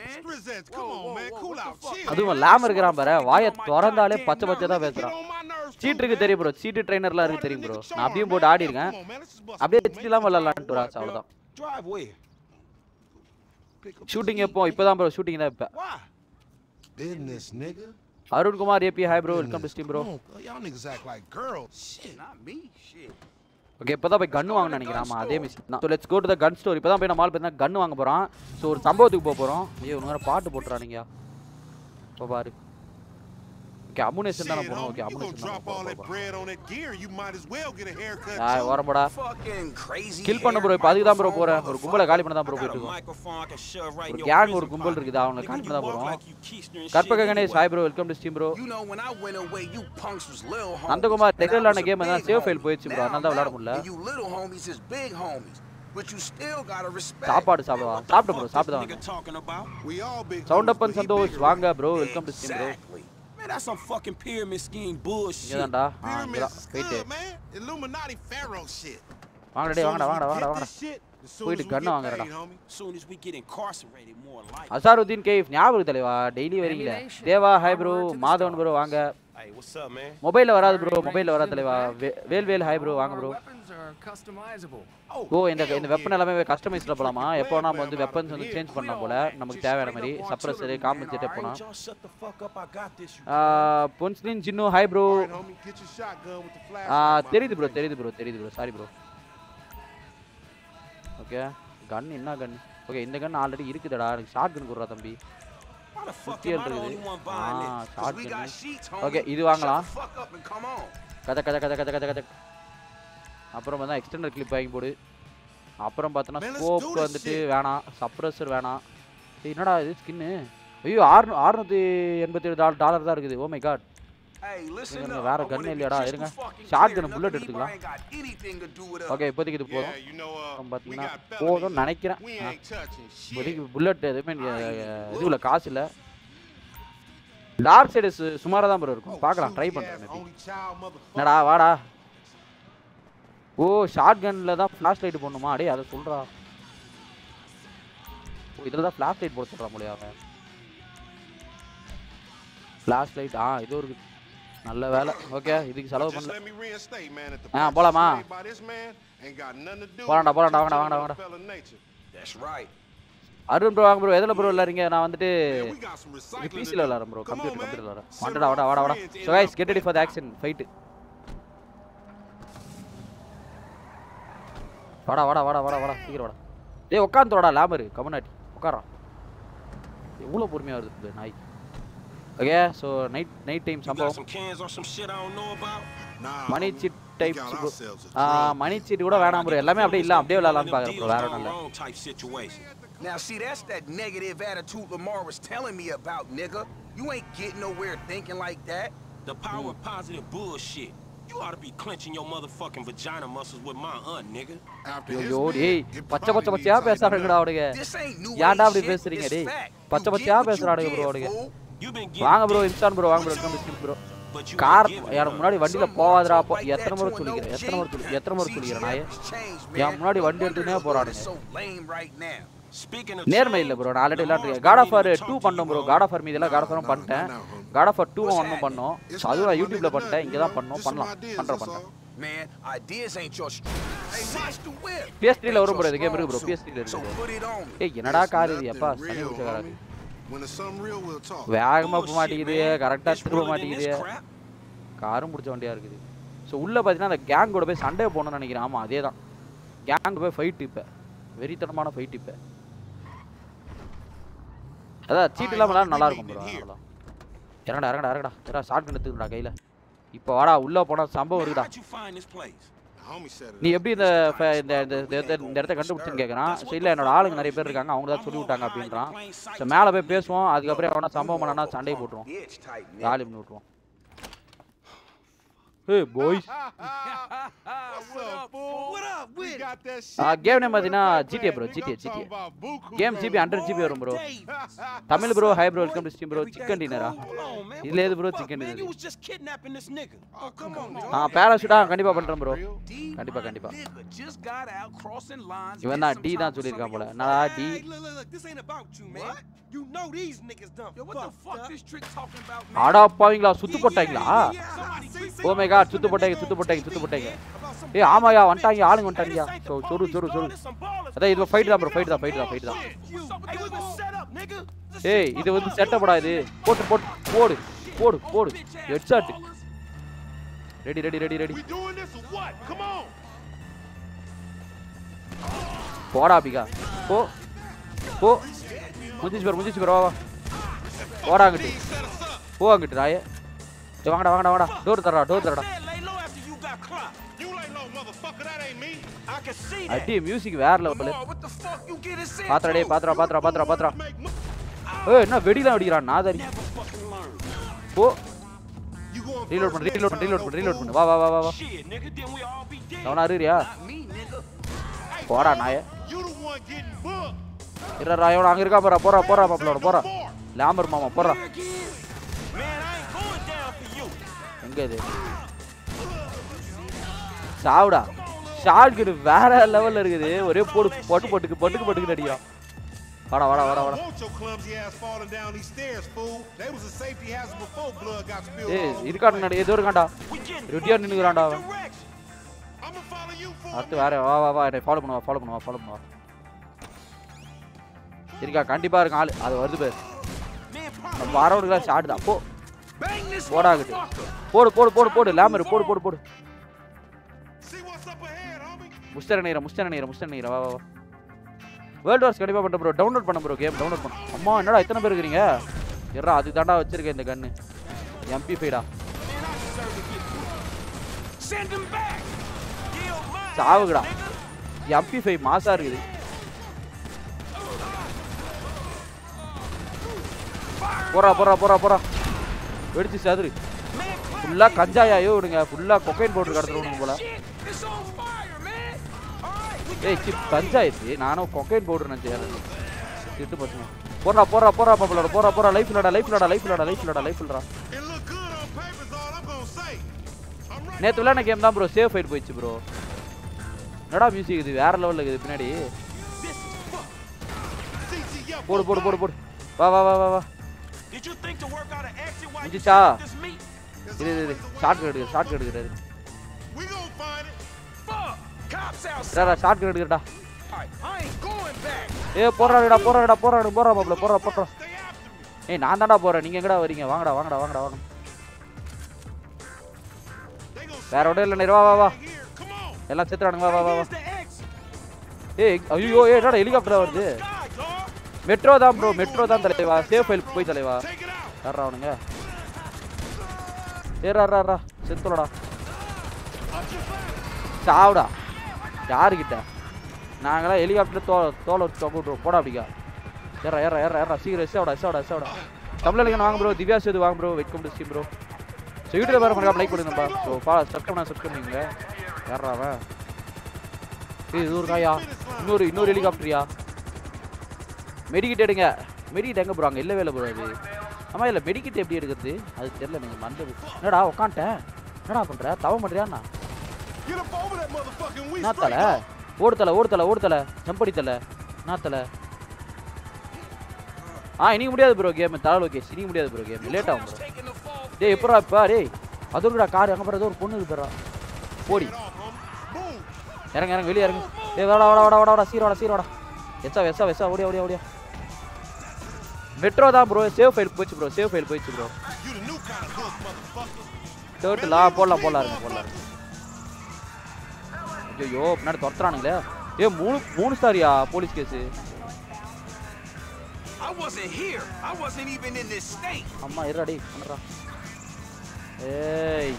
[SPEAKER 1] அதுவும் லேம் இருக்கிறான் பாரு வாயை திறந்தாலே பச்சை பச்சை தான் பேசுறான் சீட் இருக்கு தெரியும் ப்ரோ சீட்டு ட்ரைனர்லாம் இருக்கு தெரியும் ப்ரோ நான் அப்படியும் போட்டு ஆடி இருக்கேன் அப்படியே சீட் இல்லாம விளாட்லான்ட்டு ராஜ் அவ்வளவுதான்
[SPEAKER 8] Drive where?
[SPEAKER 1] ஷூட்டிங் எப்போ இப்பதான் ப்ரோ ஷூட்டிங் தான் இப்ப
[SPEAKER 7] Business, nigga.
[SPEAKER 1] Arunkumar AB hi bro welcome to steam bro
[SPEAKER 7] Y'all niggas act like girls.
[SPEAKER 8] Shit, not me. Shit.
[SPEAKER 1] Okay இப்போ தான் போய் கன் வாங்கணும்னு நினைக்கிறேன் ஆமா அதே மிஸ் தான் so let's go to the gun store இப்போ தான் போய் நம்ம ஆள் பார்த்தா கன் வாங்க போகிறோம் ஸோ ஒரு சம்பவத்துக்கு போக போகிறோம் ஐயோ இவங்க வேறு பாட்டு போட்டுறானுங்க இப்போ பாரு ஓகே அமுனேஷன் தானே போகணும் okay ammunition
[SPEAKER 7] Drop all that bread on that gear, you might as well get a haircut.
[SPEAKER 1] Ah
[SPEAKER 7] too.
[SPEAKER 1] வரப்படா
[SPEAKER 8] Fucking crazy.
[SPEAKER 1] கில் பண்ண ப்ரோ இப்போ அதுக்கு தான் ப்ரோ போகிறேன் ஒரு கும்பலை காலி பண்ண தான் ப்ரோ போயிட்டு இருக்கோம்
[SPEAKER 8] Microphone I can shove right in
[SPEAKER 1] ஒரு
[SPEAKER 8] your
[SPEAKER 1] கேங்
[SPEAKER 8] prison
[SPEAKER 1] ஒரு கும்பல் இருக்குது அவங்களை காலி பண்ண தான்
[SPEAKER 8] walk
[SPEAKER 1] போகிறோம்
[SPEAKER 8] like you Keystone and
[SPEAKER 1] Karpaga
[SPEAKER 8] shit
[SPEAKER 1] Ganesh hi bro welcome to steam bro
[SPEAKER 8] You know when I went away, you punks was little homies.
[SPEAKER 1] Nandakumar
[SPEAKER 8] and I
[SPEAKER 1] டெக்னிக்கலான
[SPEAKER 8] was a
[SPEAKER 1] கேம் தான்
[SPEAKER 8] big
[SPEAKER 1] சேவ்
[SPEAKER 8] homie.
[SPEAKER 1] ஃபைல் போயிடுச்சு bro அதனால தான் விளாட முடியல
[SPEAKER 8] And you little homies is big homies. But you still gotta respect.
[SPEAKER 1] சாப்பாடு சாப்பிடுவா சாப்பிட்டு ப்ரோ சாப்பிட்டு
[SPEAKER 8] Nigga
[SPEAKER 1] தான்
[SPEAKER 8] talking about?
[SPEAKER 7] We all big
[SPEAKER 1] sound அப்பன் சந்தோஷ் வாங்க bro welcome to steam bro
[SPEAKER 8] Exactly. Man, that's some fucking pyramid scheme bullshit.
[SPEAKER 1] இங்கே தான்டா ஆ இங்கே தான்
[SPEAKER 7] Pyramids is
[SPEAKER 1] போயிட்டு
[SPEAKER 7] good, man. Illuminati pharaoh shit.
[SPEAKER 1] வாங்கடா டேய் வாங்கடா வாங்கடா வாங்கடா வாங்கடா போயிட்டு கண்ணை வாங்குறடா
[SPEAKER 8] Soon as we get incarcerated, more like.
[SPEAKER 1] Azharuddin கேஃப் ஞாபகம் தலைவா டெய்லி வரீங்களே Deva hi bro Madhavan bro வாங்க
[SPEAKER 14] Hey, what's up, man?
[SPEAKER 1] மொபைல்ல வராது ப்ரோ மொபைல்ல வராது தலைவா வே- வேல் வேல் ஹாய் ப்ரோ வாங்க ப்ரோ ஓ இந்த இந்த வெப்பன் எல்லாமே கஸ்டமைஸ்ல போலாமா எப்போ நம்ம வந்து வெப்பன்ஸ் வந்து சேஞ்ச் பண்ணலாம் போல நமக்கு தேவையான மாதிரி சப்ரஸர் காம்பன்சேட்டர் போனா
[SPEAKER 8] Y'all shut the fuck up. I got this. You
[SPEAKER 1] பொன்ஸ்லின் ஜின்னு hi bro
[SPEAKER 7] Homie, get your shotgun with the flash.
[SPEAKER 1] தெரியுது ப்ரோ தெரியுது ப்ரோ தெரியுது bro sorry bro okay gun என்ன கன் ஓகே இந்த கன் ஆல்ரெடி இருக்குதுடா எனக்கு ஷார்ட் கன் கொடுறா தம்பி
[SPEAKER 8] Why the fuck
[SPEAKER 1] சுத்தியல்
[SPEAKER 8] am I the
[SPEAKER 1] இருக்குது
[SPEAKER 8] only one
[SPEAKER 1] ah
[SPEAKER 8] buying this? 'Cause
[SPEAKER 1] short
[SPEAKER 8] we got
[SPEAKER 1] gun
[SPEAKER 8] sheets, homie.
[SPEAKER 1] Okay இது வாங்கலாம்
[SPEAKER 8] Shut the fuck up and come on.
[SPEAKER 1] கதை கதை கதை கதை கதை கதை அப்புறம் பார்த்தா எக்ஸ்டெண்டர் கிளிப் வாங்கி போடு அப்புறம் பார்த்தோன்னா
[SPEAKER 7] Man, let's
[SPEAKER 1] scope
[SPEAKER 7] do this
[SPEAKER 1] வந்துட்டு
[SPEAKER 7] shit.
[SPEAKER 1] வேணாம் சப்ரஸர் வேணாம் ஏய், என்னடா இது ஸ்கின்னு ஐயோ ஆறு அறுநூத்தி எண்பத்தி ஏழு டாலர் டாலர் தான் இருக்குது oh my god
[SPEAKER 8] Hey, listen
[SPEAKER 1] இருங்க,
[SPEAKER 8] up.
[SPEAKER 1] வேற
[SPEAKER 8] I
[SPEAKER 1] கன்
[SPEAKER 8] wanna be
[SPEAKER 1] இல்லையாடா
[SPEAKER 8] crystal
[SPEAKER 1] இருங்க
[SPEAKER 8] fucking
[SPEAKER 1] short
[SPEAKER 8] clear.
[SPEAKER 1] Gun bullet
[SPEAKER 8] Nothing
[SPEAKER 1] எடுத்துக்கலாம்
[SPEAKER 8] ain't got anything to do with us.
[SPEAKER 1] Okay இப்போதைக்கு இது போதும்
[SPEAKER 7] Yeah, you know, uh,
[SPEAKER 1] அப்புறம்
[SPEAKER 7] we
[SPEAKER 1] பார்த்தீங்கன்னா
[SPEAKER 7] got felonies.
[SPEAKER 1] போதும்னு நினைக்கிறேன்
[SPEAKER 7] We
[SPEAKER 1] ah.
[SPEAKER 7] ain't touching shit.
[SPEAKER 1] இப்போதைக்கு புல்லட் எதுவுமே இதுல காசு இல்லை டார்க் சைடு சுமாராக தான் ப்ரோ இருக்கும் பார்க்கலாம் ட்ரை பண்ணுறேன் மேபி
[SPEAKER 7] Only child motherfucker.
[SPEAKER 1] என்னடா வாடா ஓ ஷார்ட் கன்ல தான் ஃப்ளாஷ் லைட் போடணுமா அடே அதை சொல்றா இதில் தான் ஃப்ளாஷ் லைட் போட சொல்கிறான் போலயா அவன் ஃப்ளாஷ் லைட் ஆ இது ஒரு நல்ல வேலை ஓகே இதுக்கு செலவு
[SPEAKER 7] Just
[SPEAKER 1] பண்ணல
[SPEAKER 7] let me reinstate, man, that the
[SPEAKER 1] ah
[SPEAKER 7] price
[SPEAKER 1] போலாமா
[SPEAKER 7] paid by this man ain't got nothing to do
[SPEAKER 1] போலாம்டா, போலாம்டா,
[SPEAKER 7] with
[SPEAKER 1] வாங்கடா,
[SPEAKER 7] treating
[SPEAKER 1] வாங்கடா,
[SPEAKER 7] another fella nature.
[SPEAKER 8] That's right.
[SPEAKER 1] Arun bro வாங்க ப்ரோ எதில் ப்ரோ விளாட்றீங்க நான் வந்துட்டு
[SPEAKER 7] we got some
[SPEAKER 1] இது
[SPEAKER 7] recycling
[SPEAKER 1] பிசியில்
[SPEAKER 7] to do.
[SPEAKER 1] விளாட்றேன் bro
[SPEAKER 7] Come on,
[SPEAKER 1] computer
[SPEAKER 7] man.
[SPEAKER 1] Computer விளாட்றேன்
[SPEAKER 7] Sit
[SPEAKER 1] வாண்டடா வாடா
[SPEAKER 7] around
[SPEAKER 1] வாடா வாடா
[SPEAKER 7] friends
[SPEAKER 1] so
[SPEAKER 7] in
[SPEAKER 1] guys
[SPEAKER 7] my
[SPEAKER 1] get ready for the action fight வாடா வாடா வாடா வாடா வாடா சீக்கிரம் வாடா டேய் உட்காந்து வாடா லேமரு கமனாட்டி உட்காரான் எவ்வளோ பொறுமையாக வருது இந்த நாய் okay so night night time
[SPEAKER 18] You got
[SPEAKER 1] சம்பவம்
[SPEAKER 18] some cans or some shit I don't know about?
[SPEAKER 1] Money cheat type
[SPEAKER 18] got ourselves a
[SPEAKER 1] money cheat கூட வேணாம் ப்ரோ எல்லாமே அப்படியே இல்லை அப்படியே விளாட்லான்னு பார்க்குறேன் ப்ரோ வேற ஒன்றும் இல்லை
[SPEAKER 18] Wrong type situation.
[SPEAKER 8] Now, see, that's that negative attitude Lamar was telling me about, nigga. You ain't getting nowhere thinking like that.
[SPEAKER 18] The power of positive bullshit. You ought to be clenching your motherfucking vagina muscles with my aunt, nigga.
[SPEAKER 1] ஐயோ டேய் பச்சை பச்சை பச்சையா பேசுறானுங்கடா அவனுங்க ஏன்டா அப்படி பேசுறீங்க டேய் பச்சை பச்சையா பேசுறானுங்க ப்ரோ அவனுங்க வாங்க ப்ரோ இன்ஸ்டான் ப்ரோ வாங்க ப்ரோ இன்ஸ்டான் ப்ரோ கார் எனக்கு முன்னாடி வண்டியில போவாதடா போ எத்தனை முறை சொல்லிக்கிறேன் எத்தனை முறை சொல்லி எத்தனை முறை சொல்லிக்கிறேன் நாயே என் முன்னாடி வண்டி எடுத்துனே போறானுங்க
[SPEAKER 8] So lame right now.
[SPEAKER 18] Speaking of
[SPEAKER 1] நேர்மை இல்லை ப்ரோ நான் ஆல்ரெடி விளாட்ருக்கேன் காட் ஆஃப் ஆர் டூ பண்ணோம் ப்ரோ காட் ஆஃப் ஆர் மீதெல்லாம் காட் ஆஃப் ஆரும் பண்ணிட்டேன் காட் ஆஃப் ஆர் டூ ஒன்றும் பண்ணோம் So அதுவும் நான் யூடியூப்ல பண்ணிட்டேன் இங்கே தான் பண்ணோம் பண்ணலாம் பண்ணுறேன் பண்ணுறேன்
[SPEAKER 8] Man, ideas ain't your strength. Hey, watch the whip.
[SPEAKER 1] PS3 ல வரும் bro, இது game இருக்கு bro, PS3 ல
[SPEAKER 8] So
[SPEAKER 1] இருக்கு.
[SPEAKER 8] put it on.
[SPEAKER 1] ஏய் என்னடா கார் இது எப்பா சனி பிடிச்ச காரா இருக்கு
[SPEAKER 7] When it's something real, we'll talk.
[SPEAKER 1] வேகமா போக மாட்டேங்குது கரெக்டா திரும்ப மாட்டேங்குது காரும் பிடிச்ச வண்டியா இருக்குது ஸோ உள்ள பார்த்தீங்கன்னா அந்த கேங் கூட போய் சண்டே போகணும்னு நினைக்கிறேன் ஆமா அதே தான் கேங் போய் ஃபைட் இப்போ வெறித்தனமான ஃபைட் இப்போ அதான் சீட் இல்லாம விளையாட நல்லா இருக்கும் ப்ரோ அவ்வளோதான் இறங்கடா இறங்கடா இறங்கடா இறா ஷார்ட் கன் எடுத்துக்கடா கையில இப்போ வாடா உள்ள போனா சம்பவம் இருக்குடா
[SPEAKER 18] How'd you find this place?
[SPEAKER 7] Homie said it.
[SPEAKER 1] நீ எப்படி இந்த ஃப- இந்த இந்த இந்த இடத்த- இந்த இடத்த கண்டுபிடிச்சுன்னு கேட்குறான் ஸோ இல்லை என்னோட ஆளுங்க நிறைய பேர் இருக்காங்க அவங்க தான் சொல்லி விட்டாங்க அப்படின்றான் ஸோ மேலே போய் பேசுவோம் அதுக்கப்புறம் எவனா சம்பவம் பண்ணனா சண்டையை போட்டுருவோம் காலி பண்ணி விட்ருவோம் hey boys
[SPEAKER 7] What's up, fool? What up with We got that shit.
[SPEAKER 1] Game name பார்த்தீங்கன்னா GTA bro GTA GTA game GB hundred GB வரும் bro Tamil bro hi bro welcome to stream bro chicken டின்னரா இதுல எது bro chicken
[SPEAKER 18] Man, you
[SPEAKER 1] dinner
[SPEAKER 18] was just kidnapping this nigga. Oh, come on, dog.
[SPEAKER 1] ஆ பேராஷூட்டா கண்டிப்பா பண்றேன் bro கண்டிப்பா கண்டிப்பா
[SPEAKER 8] Nigga just got out crossing lines.
[SPEAKER 1] இவன் தான் டி தான் சொல்லியிருக்கான் போல என்னடா டி
[SPEAKER 2] Hey, look, look, look, this ain't about you, man. You know these niggas done
[SPEAKER 8] Yo, what the
[SPEAKER 2] fucked
[SPEAKER 8] fuck
[SPEAKER 2] up.
[SPEAKER 8] this trick talking about,
[SPEAKER 1] அடா பாவீங்களா சுத்து போட்டாங்களா ஓ மை காட் சுத்து போட்டாங்க சுத்து போட்டாங்க சுத்து போட்டாங்க ஏய் ஆமாயா வந்துட்டாங்க ஆளுங்க வந்துட்டாங்கயா சோ சொரு சொரு சொரு அதான் இது ஃபைட் தான் ப்ரோ ஃபைட் தான் ஃபைட் தான் ஃபைட் தான்
[SPEAKER 2] Hey, we been set up, nigga.
[SPEAKER 1] ஏய் இது வந்து செட்டப்படா இது போட்டு போட்டு போடு போடு போடு head shot ready ready ready ready
[SPEAKER 7] We doing this or what? Come on.
[SPEAKER 1] போடா பிகா போ போ முடிஞ்சிச்சு பேர் முடிஞ்சிச்சு பேர் வா வா போடா அங்கிட்டு போ அங்கிட்டு ராயே ஏய், வாங்கடா வாங்கடா வாங்கடா டோர் தரடா டோர் தரடா
[SPEAKER 18] Lay low after you got clocked.
[SPEAKER 7] You lay low, motherfucker. That ain't me.
[SPEAKER 18] I can see that.
[SPEAKER 1] அடி மியூசிக் வேற level
[SPEAKER 8] What the fuck you get us into?
[SPEAKER 1] பாத்ரா டேய் பாத்ரா பாத்ரா பாத்ரா பாத்ரா ஏய் என்ன வெடிலாம் வெடிக்கிறான் நாதாரி போ ரீலோட் பண்ணு ரீலோட் பண்ணு ரீலோட் பண்ணு ரீலோட் பண்ணு வா வா வா வா வா
[SPEAKER 18] Shit, nigga, then we all be dead.
[SPEAKER 1] அவனா இருறியா
[SPEAKER 8] Me, nigga.
[SPEAKER 1] போடா நாயே
[SPEAKER 7] You the one getting booked.
[SPEAKER 1] இரா ராயோட அங்க இருக்கா போறா போறா போறா மாப்பிளோட போறா லாம்பர் மாமா போறா
[SPEAKER 18] Man, I ain't going down for you.
[SPEAKER 1] எங்க இது சாவுடா ஷாட்கன் வேற லெவல்ல இருக்குது ஒரே போடு பொட்டு பொட்டுக்கு பொட்டுக்கு பொட்டுக்கு அடிக்கிறான் வாடா வாடா வாடா
[SPEAKER 7] I
[SPEAKER 1] வாடா
[SPEAKER 7] don't want your clumsy ass falling down these stairs, fool. They was a safety hazard before blood got spilled
[SPEAKER 1] ஏய்
[SPEAKER 7] all over.
[SPEAKER 1] இருக்காட்டு நடி ஏதோ இருக்காண்டா ரெடியா நின்னுக்குறான்டா அவன் அடுத்து வேற வா வா வா என்னை ஃபாலோ பண்ணுவா ஃபாலோ பண்ணுவா ஃபாலோ பண்ணுவா இருக்கா கண்டிப்பா இருக்கும் ஆளு அது வருது பேர் நம்ம வரவனுக்குலாம் ஷாட் தான் போ போடாகுது போடு போடு போடு போடு லேமர் போடு போடு போடு முஸ்டர் நீர முஸ்டர் நீர முஸ்டர் நீர வா வா வா வேர்ல்ட் வார்ஸ் கண்டிப்பா பண்ண ப்ரோ டவுன்லோட் பண்ண ப்ரோ கேம் டவுன்லோட் பண்ண அம்மா என்னடா இத்தனை பேர் இருக்கிறீங்க எறா அதுக்கு தாண்டா வச்சிருக்கேன் இந்த கன்னு எம்பி ஃபைடா
[SPEAKER 18] Send him back.
[SPEAKER 1] சாவுகடா எம்பி ஃபைவ் மாசா இருக்குது போறா போறா போறா போறா வெடிச்சு சேதுரு ஃபுல்லா கஞ்சாயாயோ விடுங்க ஃபுல்லா கொக்கைன் போட்டு கடத்துறவனுங்க போல ஏய் சிப் கஞ்சாயிடுச்சு நானும் கொக்கைன் போட்டு நினைச்சேன் திட்டு பசங்க போறா போறா போறா பாப்பலோட போறா போறா லைஃப் இல்லடா லைஃப் இல்லடா லைஃப் இல்லடா லைஃப் இல்லடா லைஃப் இல்லடா நேத்து விளையாட கேம் தான் ப்ரோ சேஃப் ஃபைட் போயிடுச்சு ப்ரோ என்னடா மியூசிக் இது வேற லெவல்ல இருக்குது பின்னாடி
[SPEAKER 7] CTO,
[SPEAKER 1] போடு போடு போடு போடு வா வா வா வா வா
[SPEAKER 18] Did you think to work out an exit while you
[SPEAKER 1] முடிஞ்சிச்சா
[SPEAKER 18] served this meat?
[SPEAKER 1] இரு இரு, இரு ஷார்ட் எடுக்கிற ஷார்ட் எடுக்கிறாரு
[SPEAKER 8] We gonna find it. Fuck! Cops outside.
[SPEAKER 1] Sir short எடுக்கிறடா
[SPEAKER 8] I ain't going back.
[SPEAKER 1] ஏ போறாடா போறாடா போறாடு போறா மாப்ள போறா போறா ஏய் நான் தான்டா போறேன் நீங்க எங்கடா வரீங்க வாங்கடா வாங்கடா வாங்கடா வாங்க வேற ஒன்றும் இல்லை வா வா வா எல்லாம் செத்துறானுங்க வா வா வா வா ஏய் ஐயோ ஏ என்னடா ஹெலிகாப்டர் வருது மெட்ரோ தான் ப்ரோ மெட்ரோ தான் தலைவா சேஃப் ஃபைல் போய் தலைவா யாரா அவனுங்க ஏறா ரா செத்துலடா சாவுடா யாருக்கிட்ட நாங்களாம் ஹெலிகாப்டர் தோ தோலை வச்சு தொங்க விட்ருவோம் போடா அப்படிக்கா ஏறா ஏறா ஏறா ஏறா சீக்கிரம் எஸ்ஸாவடா எஸ்ஸாவடா எஸ்ஸாவடா தமிழில் வாங்க ப்ரோ திவ்யா சேது வாங்க bro welcome to steam bro so YouTube வேறு பண்ணுறா லைக் பண்ணுங்கப்பா ஸோ பா சப்ஸ்கிரைப் பண்ண சப்ஸ்கிரைப் பண்ணிங்க யாரா அவன் ஏய் இது ஒரு காயா இன்னொரு இன்னொரு ஹெலிகாப்டரியா மெடிக்கிட் எடுங்க மெடிக்கிட் எங்கே போகிறாங்க இல்லவே இல்லை ப்ரோ அது ஆமாம் இல்லை மெடிக்கிட் எப்படி எடுக்கிறது அது தெரியல நீங்கள் மறந்தது என்னடா உட்காந்துட்டேன் என்னடா பண்ணுற தவம் பண்ணுறியாண்ணா
[SPEAKER 7] Get up over that motherfucking we
[SPEAKER 1] என்ன
[SPEAKER 7] straight
[SPEAKER 1] தலை ஓடு தலை ஓடு தலை ஓடு தலை ஜம்படி தலை என்ன தலை ஆ இனிக்க முடியாது ப்ரோ கேம் தலை லோகேஷ் இனிக்க முடியாது ப்ரோ கேம் லேட் ஆகும் ப்ரோ டேய் எப்படா இப்போ டேய் அது ஒருடா கார் அங்கே போகிற ஏதோ ஒரு பொண்ணு இருக்குறா போடி இறங்க இறங்க வெளியே இறங்க ஏய் வாடா வாடா வாடா வாடா வாடா சீரோடா சீரோடா எச்சா வெசா வெசா ஓடியா ஓடியா ஓடியா மெட்ரோ தான் ப்ரோ சேவ் ஃபைல் போயிடுச்சு ப்ரோ சேவ் ஃபைல் போயிடுச்சு ப்ரோ டேர்ட்டிலா போடலாம் போடலாம் இருங்க போடலாம் இருங்க ஐயோ பின்னாடி துரத்துறானுங்களே ஏ மூணு மூணு ஸ்டாரியா police case
[SPEAKER 8] I wasn't here. I wasn't even in this state.
[SPEAKER 1] அம்மா இருடா பண்ணுறா ஏய்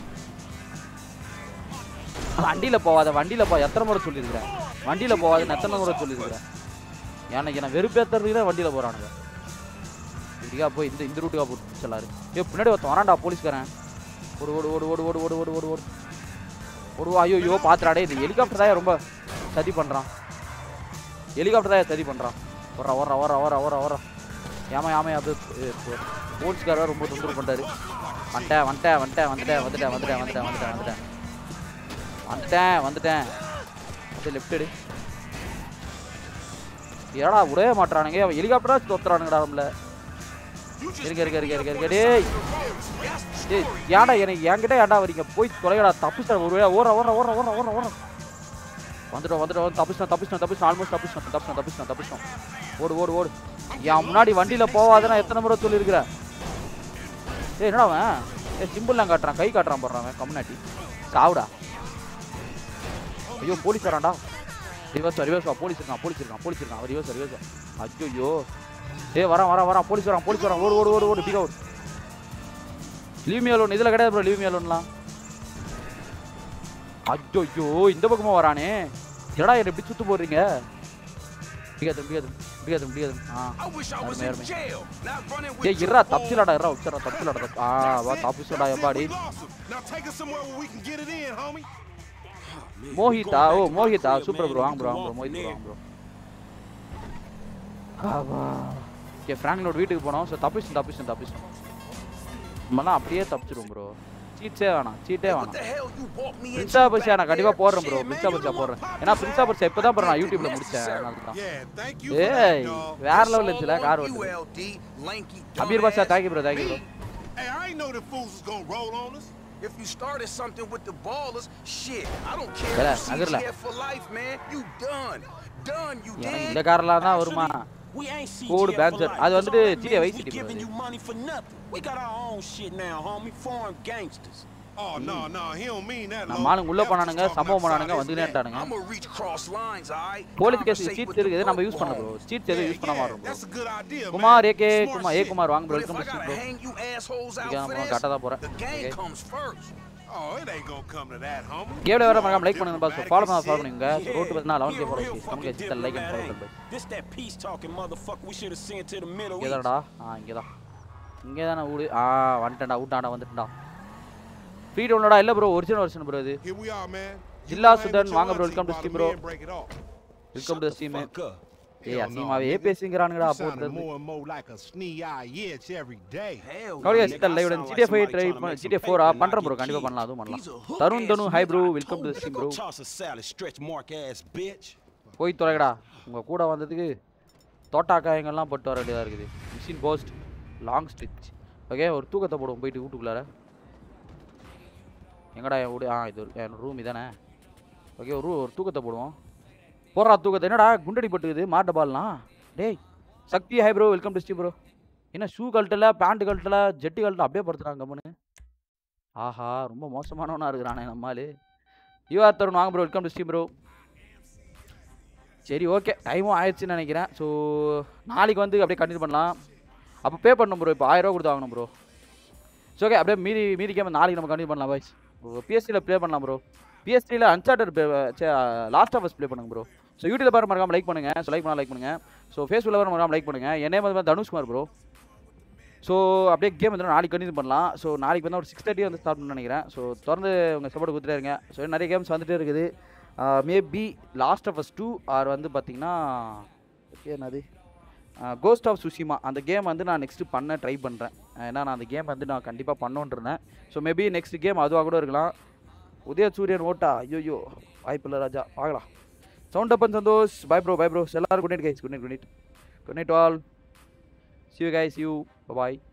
[SPEAKER 1] வண்டியில போவாத வண்டியில போ எத்தனை முறை சொல்லியிருக்கிறேன் வண்டியில போவாதுன்னு எத்தனை முறை சொல்லியிருக்கிறேன் எனக்கு என்ன வெறுப்பேத்துறதுக்கு தான் வண்டியில போறானுங்க இதுக்கா போய் இந்த இந்த ரூட்டுக்கா போட்டு சொல்லாரு ஏ பின்னாடி ஒருத்தன் வரான்டா போலீஸ்காரன் ஓடு ஓடு ஓடு ஓடு ஓடு ஓடு ஓடு ஓடு ஓடு ஓடுவா ஐயோ ஐயோ பாத்துறாடே இந்த ஹெலிகாப்டர் தான் ரொம்ப சதி பண்றான் ஹெலிகாப்டர் தான் சதி பண்றான் ஓடுறா ஓடுறா ஓடுறா ஓடுறா ஓடுறா ஓடுறா ஏமா ஏமா அது போலீஸ்காரர் ரொம்ப தொந்தரவு பண்றாரு வந்துட்டேன் வந்துட்டேன் வந்துட்டேன் வந்துட்டேன் வந்துட்டேன் வந்துட்டேன் வந்துட்டேன் வந்துட்டேன் வந்துட்டேன் வந்துட்டேன் வந்துட்டேன் அப்படியே லெஃப்ட் எடு ஏடா விடவே மாட்டானுங்க அவன் ஹெலிகாப்டரா தோத்துறானுங்கடா நம்மள இருக்க இருக்க இருக்க இருக்க இருக்க டேய் டேய் ஏன்டா எனக்கு என்கிட்ட ஏன்டா வரீங்க போய் தொலைங்கடா தப்பிச்சா ஒரு வேளை ஓடுற ஓடுற ஓடுற ஓடுற ஓடுற ஓடுற வந்துட்டோம் வந்துட்டோம் தப்பிச்சிட்டோம் தப்பிச்சிட்டோம் தப்பிச்சிட்டோம் ஆல்மோஸ்ட் தப்பிச்சிட்டோம் தப்பிச்சிட்டோம் தப்பிச்சிட்டோம் தப்பிச்சிட்டோம் ஓடு ஓடு ஓடு என் முன்னாடி வண்டியில போவாதுன்னா எத்தனை முறை சொல்லியிருக்கிற ஏய் என்னடா அவன் ஏ சிம்பிள்லாம் காட்டுறான் கை காட்டுறான் போடுறான் அவன் கம்னாட்டி சாவுடா ஐயோ போலீஸ் வரான்டா ரிவர்ஸ் ரிவர்ஸ் வா போலீஸ் இருக்கான் போலீஸ் இருக்கான் போலீஸ் இருக்கான் ரிவர்ஸ் ரிவர்ஸ் ஐயோ ஏய் வரான் வரான் வரான் போலீஸ் வரான் போலீஸ் வரான் ஓடு ஓடு ஓடு ஓடு பீகா ஓடு லீவ் மீ அலோன் இதில் கிடையாது ப்ரோ லீவ் மீ அலோன்லாம் ஐயோ இந்த பக்கமா வரானே என்னடா என்ன எப்படி சுத்து போடுறீங்க முடியாது முடியாது முடியாது முடியாது ஆ
[SPEAKER 8] I wish I was
[SPEAKER 1] அருமை
[SPEAKER 8] in
[SPEAKER 1] அருமை
[SPEAKER 8] jail, not running with
[SPEAKER 1] ஏய் இருடா தப்பிச்சிலாடா இருடா உச்சரா தப்பிச்சிலாடா தப்பு ஆ வா தப்பிச்சிடா எப்பாடி
[SPEAKER 7] Now take us somewhere where we can get it in, homie.
[SPEAKER 1] மோஹிதா ஓ மோஹிதா சூப்பர் ப்ரோ வாங்க ப்ரோ வாங்க ப்ரோ மோஹித் வாங்க ப்ரோ ஆவா ஓகே ஃப்ராங்க்லோட வீட்டுக்கு போனோம் ஸோ தப்பிச்சு தப்பிச்சு தப்பிச்சு நம்மலாம் அப்படியே தப்பிச்சிருவோம் ப்ரோ சீட்ஸே வேணாம் சீட்டே வேணாம் பிரின்ஸா பர்சியா நான் கண்டிப்பாக போடுறேன் ப்ரோ பிரின்ஸா பர்சியா போடுறேன் ஏன்னா பிரின்ஸா பர்சியா இப்போ தான் நான் யூடியூப்ல முடிச்சேன் அதனால தான் ஏய் வேற லெவல் இருந்துச்சுல கார் ஓட்டு Abeer Basha thank you bro thank you bro
[SPEAKER 7] Hey, I ain't know the fools was gonna roll on us.
[SPEAKER 8] If you started something with the ballers, shit, I don't care.
[SPEAKER 1] Bella,
[SPEAKER 8] You
[SPEAKER 1] நகர்ல.
[SPEAKER 8] CGF for life, man. You done. Done, you
[SPEAKER 1] எனக்கு
[SPEAKER 8] dead.
[SPEAKER 1] இந்த கார்லாம் தான் வருமா
[SPEAKER 18] We ain't CGF
[SPEAKER 1] code
[SPEAKER 18] for
[SPEAKER 1] fancier
[SPEAKER 18] life,
[SPEAKER 1] அது
[SPEAKER 18] 'cause
[SPEAKER 1] வந்துட்டு
[SPEAKER 18] all that
[SPEAKER 1] GTA
[SPEAKER 18] means
[SPEAKER 1] Vice
[SPEAKER 18] we
[SPEAKER 1] City
[SPEAKER 18] giving you money for nothing. We got our own shit now, homie. Foreign gangsters.
[SPEAKER 7] Oh, no, no, he don't mean that.
[SPEAKER 1] நம்ம ஆளுங்க உள்ள போனானுங்க சம்பவம் பண்ணானுங்க வந்துனேட்டானுங்க
[SPEAKER 8] I'ma reach cross lines, alright?
[SPEAKER 1] Police case seats இருக்குது நம்ம use பண்ண ப்ரோ சீட்ஸ் எதுவும் யூஸ் பண்ணாம வரோம் bro
[SPEAKER 7] That's a good idea,
[SPEAKER 1] Kumar AK Kumar ஏ குமார் வாங்க bro welcome to bro
[SPEAKER 8] Hang you assholes out
[SPEAKER 1] இங்க
[SPEAKER 8] for
[SPEAKER 1] நம்ம
[SPEAKER 8] this.
[SPEAKER 1] கரெக்டாக தான் போகிறேன்
[SPEAKER 8] The game comes first.
[SPEAKER 7] Oh, it ain't gonna come to that, homie.
[SPEAKER 1] கேம்ல வேற மறக்காம லைக் பண்ணுங்க பாஸ் ஃபாலோ பண்ண ஃபாலோ பண்ணுங்க ரோட் பார்த்தா 11 கே ஃபாலோ பண்ணுங்க கிட்ட லைக் அண்ட் ஃபாலோ பண்ணுங்க
[SPEAKER 18] This that peace talking motherfucker we should have sent to the Middle
[SPEAKER 1] இங்க
[SPEAKER 18] East.
[SPEAKER 1] தான்டா ஆ இங்க தான் இங்க தான ஊடு ஆ வந்துட்டேன்டா ஊட்டாடா வந்துட்டேன்டா ஃப்ரீ டவுன்லோடா இல்ல ப்ரோ ஒரிஜினல் வெர்ஷன் ப்ரோ இது
[SPEAKER 7] Here we are, man.
[SPEAKER 1] Jilla Sudhan வாங்க bro welcome to stream bro
[SPEAKER 7] Break it off.
[SPEAKER 1] Welcome to stream ஏய்
[SPEAKER 7] Hell no,
[SPEAKER 1] அசிமாவே
[SPEAKER 7] nigga.
[SPEAKER 1] பேசுங்கறானுங்கடா
[SPEAKER 7] You
[SPEAKER 1] அப்போ
[SPEAKER 7] sounding more and more like a snee-eye itch every day.
[SPEAKER 1] கவுடியா சித்தல் live GTA 5 try பண்ண GTA 4 ஆ பண்றேன் ப்ரோ கண்டிப்பா பண்ணலாம் அதுவும் பண்ணலாம் Tarun Dhanu hi bro welcome to stream bro
[SPEAKER 18] Toss a salad, stretch mark ass bitch.
[SPEAKER 1] போய் தொலைங்கடா உங்க கூட வந்ததுக்கு தோட்டா காயங்கள்லாம் போட்டு வர வேண்டியதாக இருக்குது மிஷின் போஸ்ட் லாங் ஸ்டிச் ஓகே ஒரு தூக்கத்தை போடுவோம் போயிட்டு வீட்டுக்குள்ளார எங்கடா என் வீடு ஆ இது ஒரு- என் ரூம் இதானே ஓகே ஒரு ஒரு தூக்கத்தை போடுவோம் போடுறா தூக்கத்தை என்னடா குண்டடி பட்டுக்குது மாட்ட பால்லாம் டேய் Shakti hi bro welcome to Sri bro என்ன ஷூ கழட்டல பேண்ட் கழட்டல ஜெட்டி கழட்டல அப்படியே படுத்துறாங்க கம்முன்னு ஆஹா ரொம்ப மோசமானவனா இருக்கிறானே நம்மால் யூஆ தருண் வாங்க bro welcome to Sri bro சரி ஓகே டைமும் ஆயிடுச்சுன்னு நினைக்கிறேன் ஸோ நாளைக்கு வந்து அப்படியே கண்டினியூ பண்ணலாம் அப்போ பே பண்ணணும் ப்ரோ இப்போ ஆயிரம் ரூபா கொடுத்து வாங்கணும் ப்ரோ ஸோ ஓகே அப்படியே மீதி மீதி கேம் நாளைக்கு நம்ம கண்டினியூ பண்ணலாம் பாய்ஸ் பிஎஸ்சியில் ப்ளே பண்ணலாம் ப்ரோ பிஎஸ்சியில் அன்சார்டர் லாஸ்ட் ஆஃப் ப்ளே பண்ணுங்க ப்ரோ ஸோ யூடியூப்ல பாரு மறக்காம லைக் பண்ணுங்க ஸோ லைக் பண்ணா லைக் பண்ணுங்க ஸோ ஃபேஸ்புக்கில் பாரு மறக்காம லைக் பண்ணுங்க என்னே வந்து தனுஷ்குமார் ப்ரோ ஸோ அப்படியே கேம் வந்து நாளைக்கு கண்டினியூ பண்ணலாம் ஸோ நாளைக்கு வந்து ஒரு சிக்ஸ் தேர்ட்டி வந்து ஸ்டார்ட் பண்ண நினைக்கிறேன் ஸோ தொடர்ந்து உங்கள் சப்போர்ட் கொடுத்துட்டே இருங்க ஸோ நிறைய கேம்ஸ் வந்துட்டே இருக்குது maybe Last of Us two ஆர் வந்து பார்த்தீங்கன்னா என்னது கோஸ்ட் ஆஃப் சுஷிமா அந்த கேம் வந்து நான் நெக்ஸ்ட்டு பண்ண ட்ரை பண்ணுறேன் ஏன்னா நான் அந்த கேம் வந்து நான் கண்டிப்பாக பண்ணோன்னு இருந்தேன் ஸோ மேபி நெக்ஸ்ட் கேம் அதுவாக கூட இருக்கலாம் உதய சூரியன் ஓட்டா ஐயோ வாய்ப்பில்லை ராஜா பார்க்கலாம் சவுண்ட் அப்பன் Santhosh bye bro bye bro எல்லாரும் good night guys good night good night good night all see you guys you bye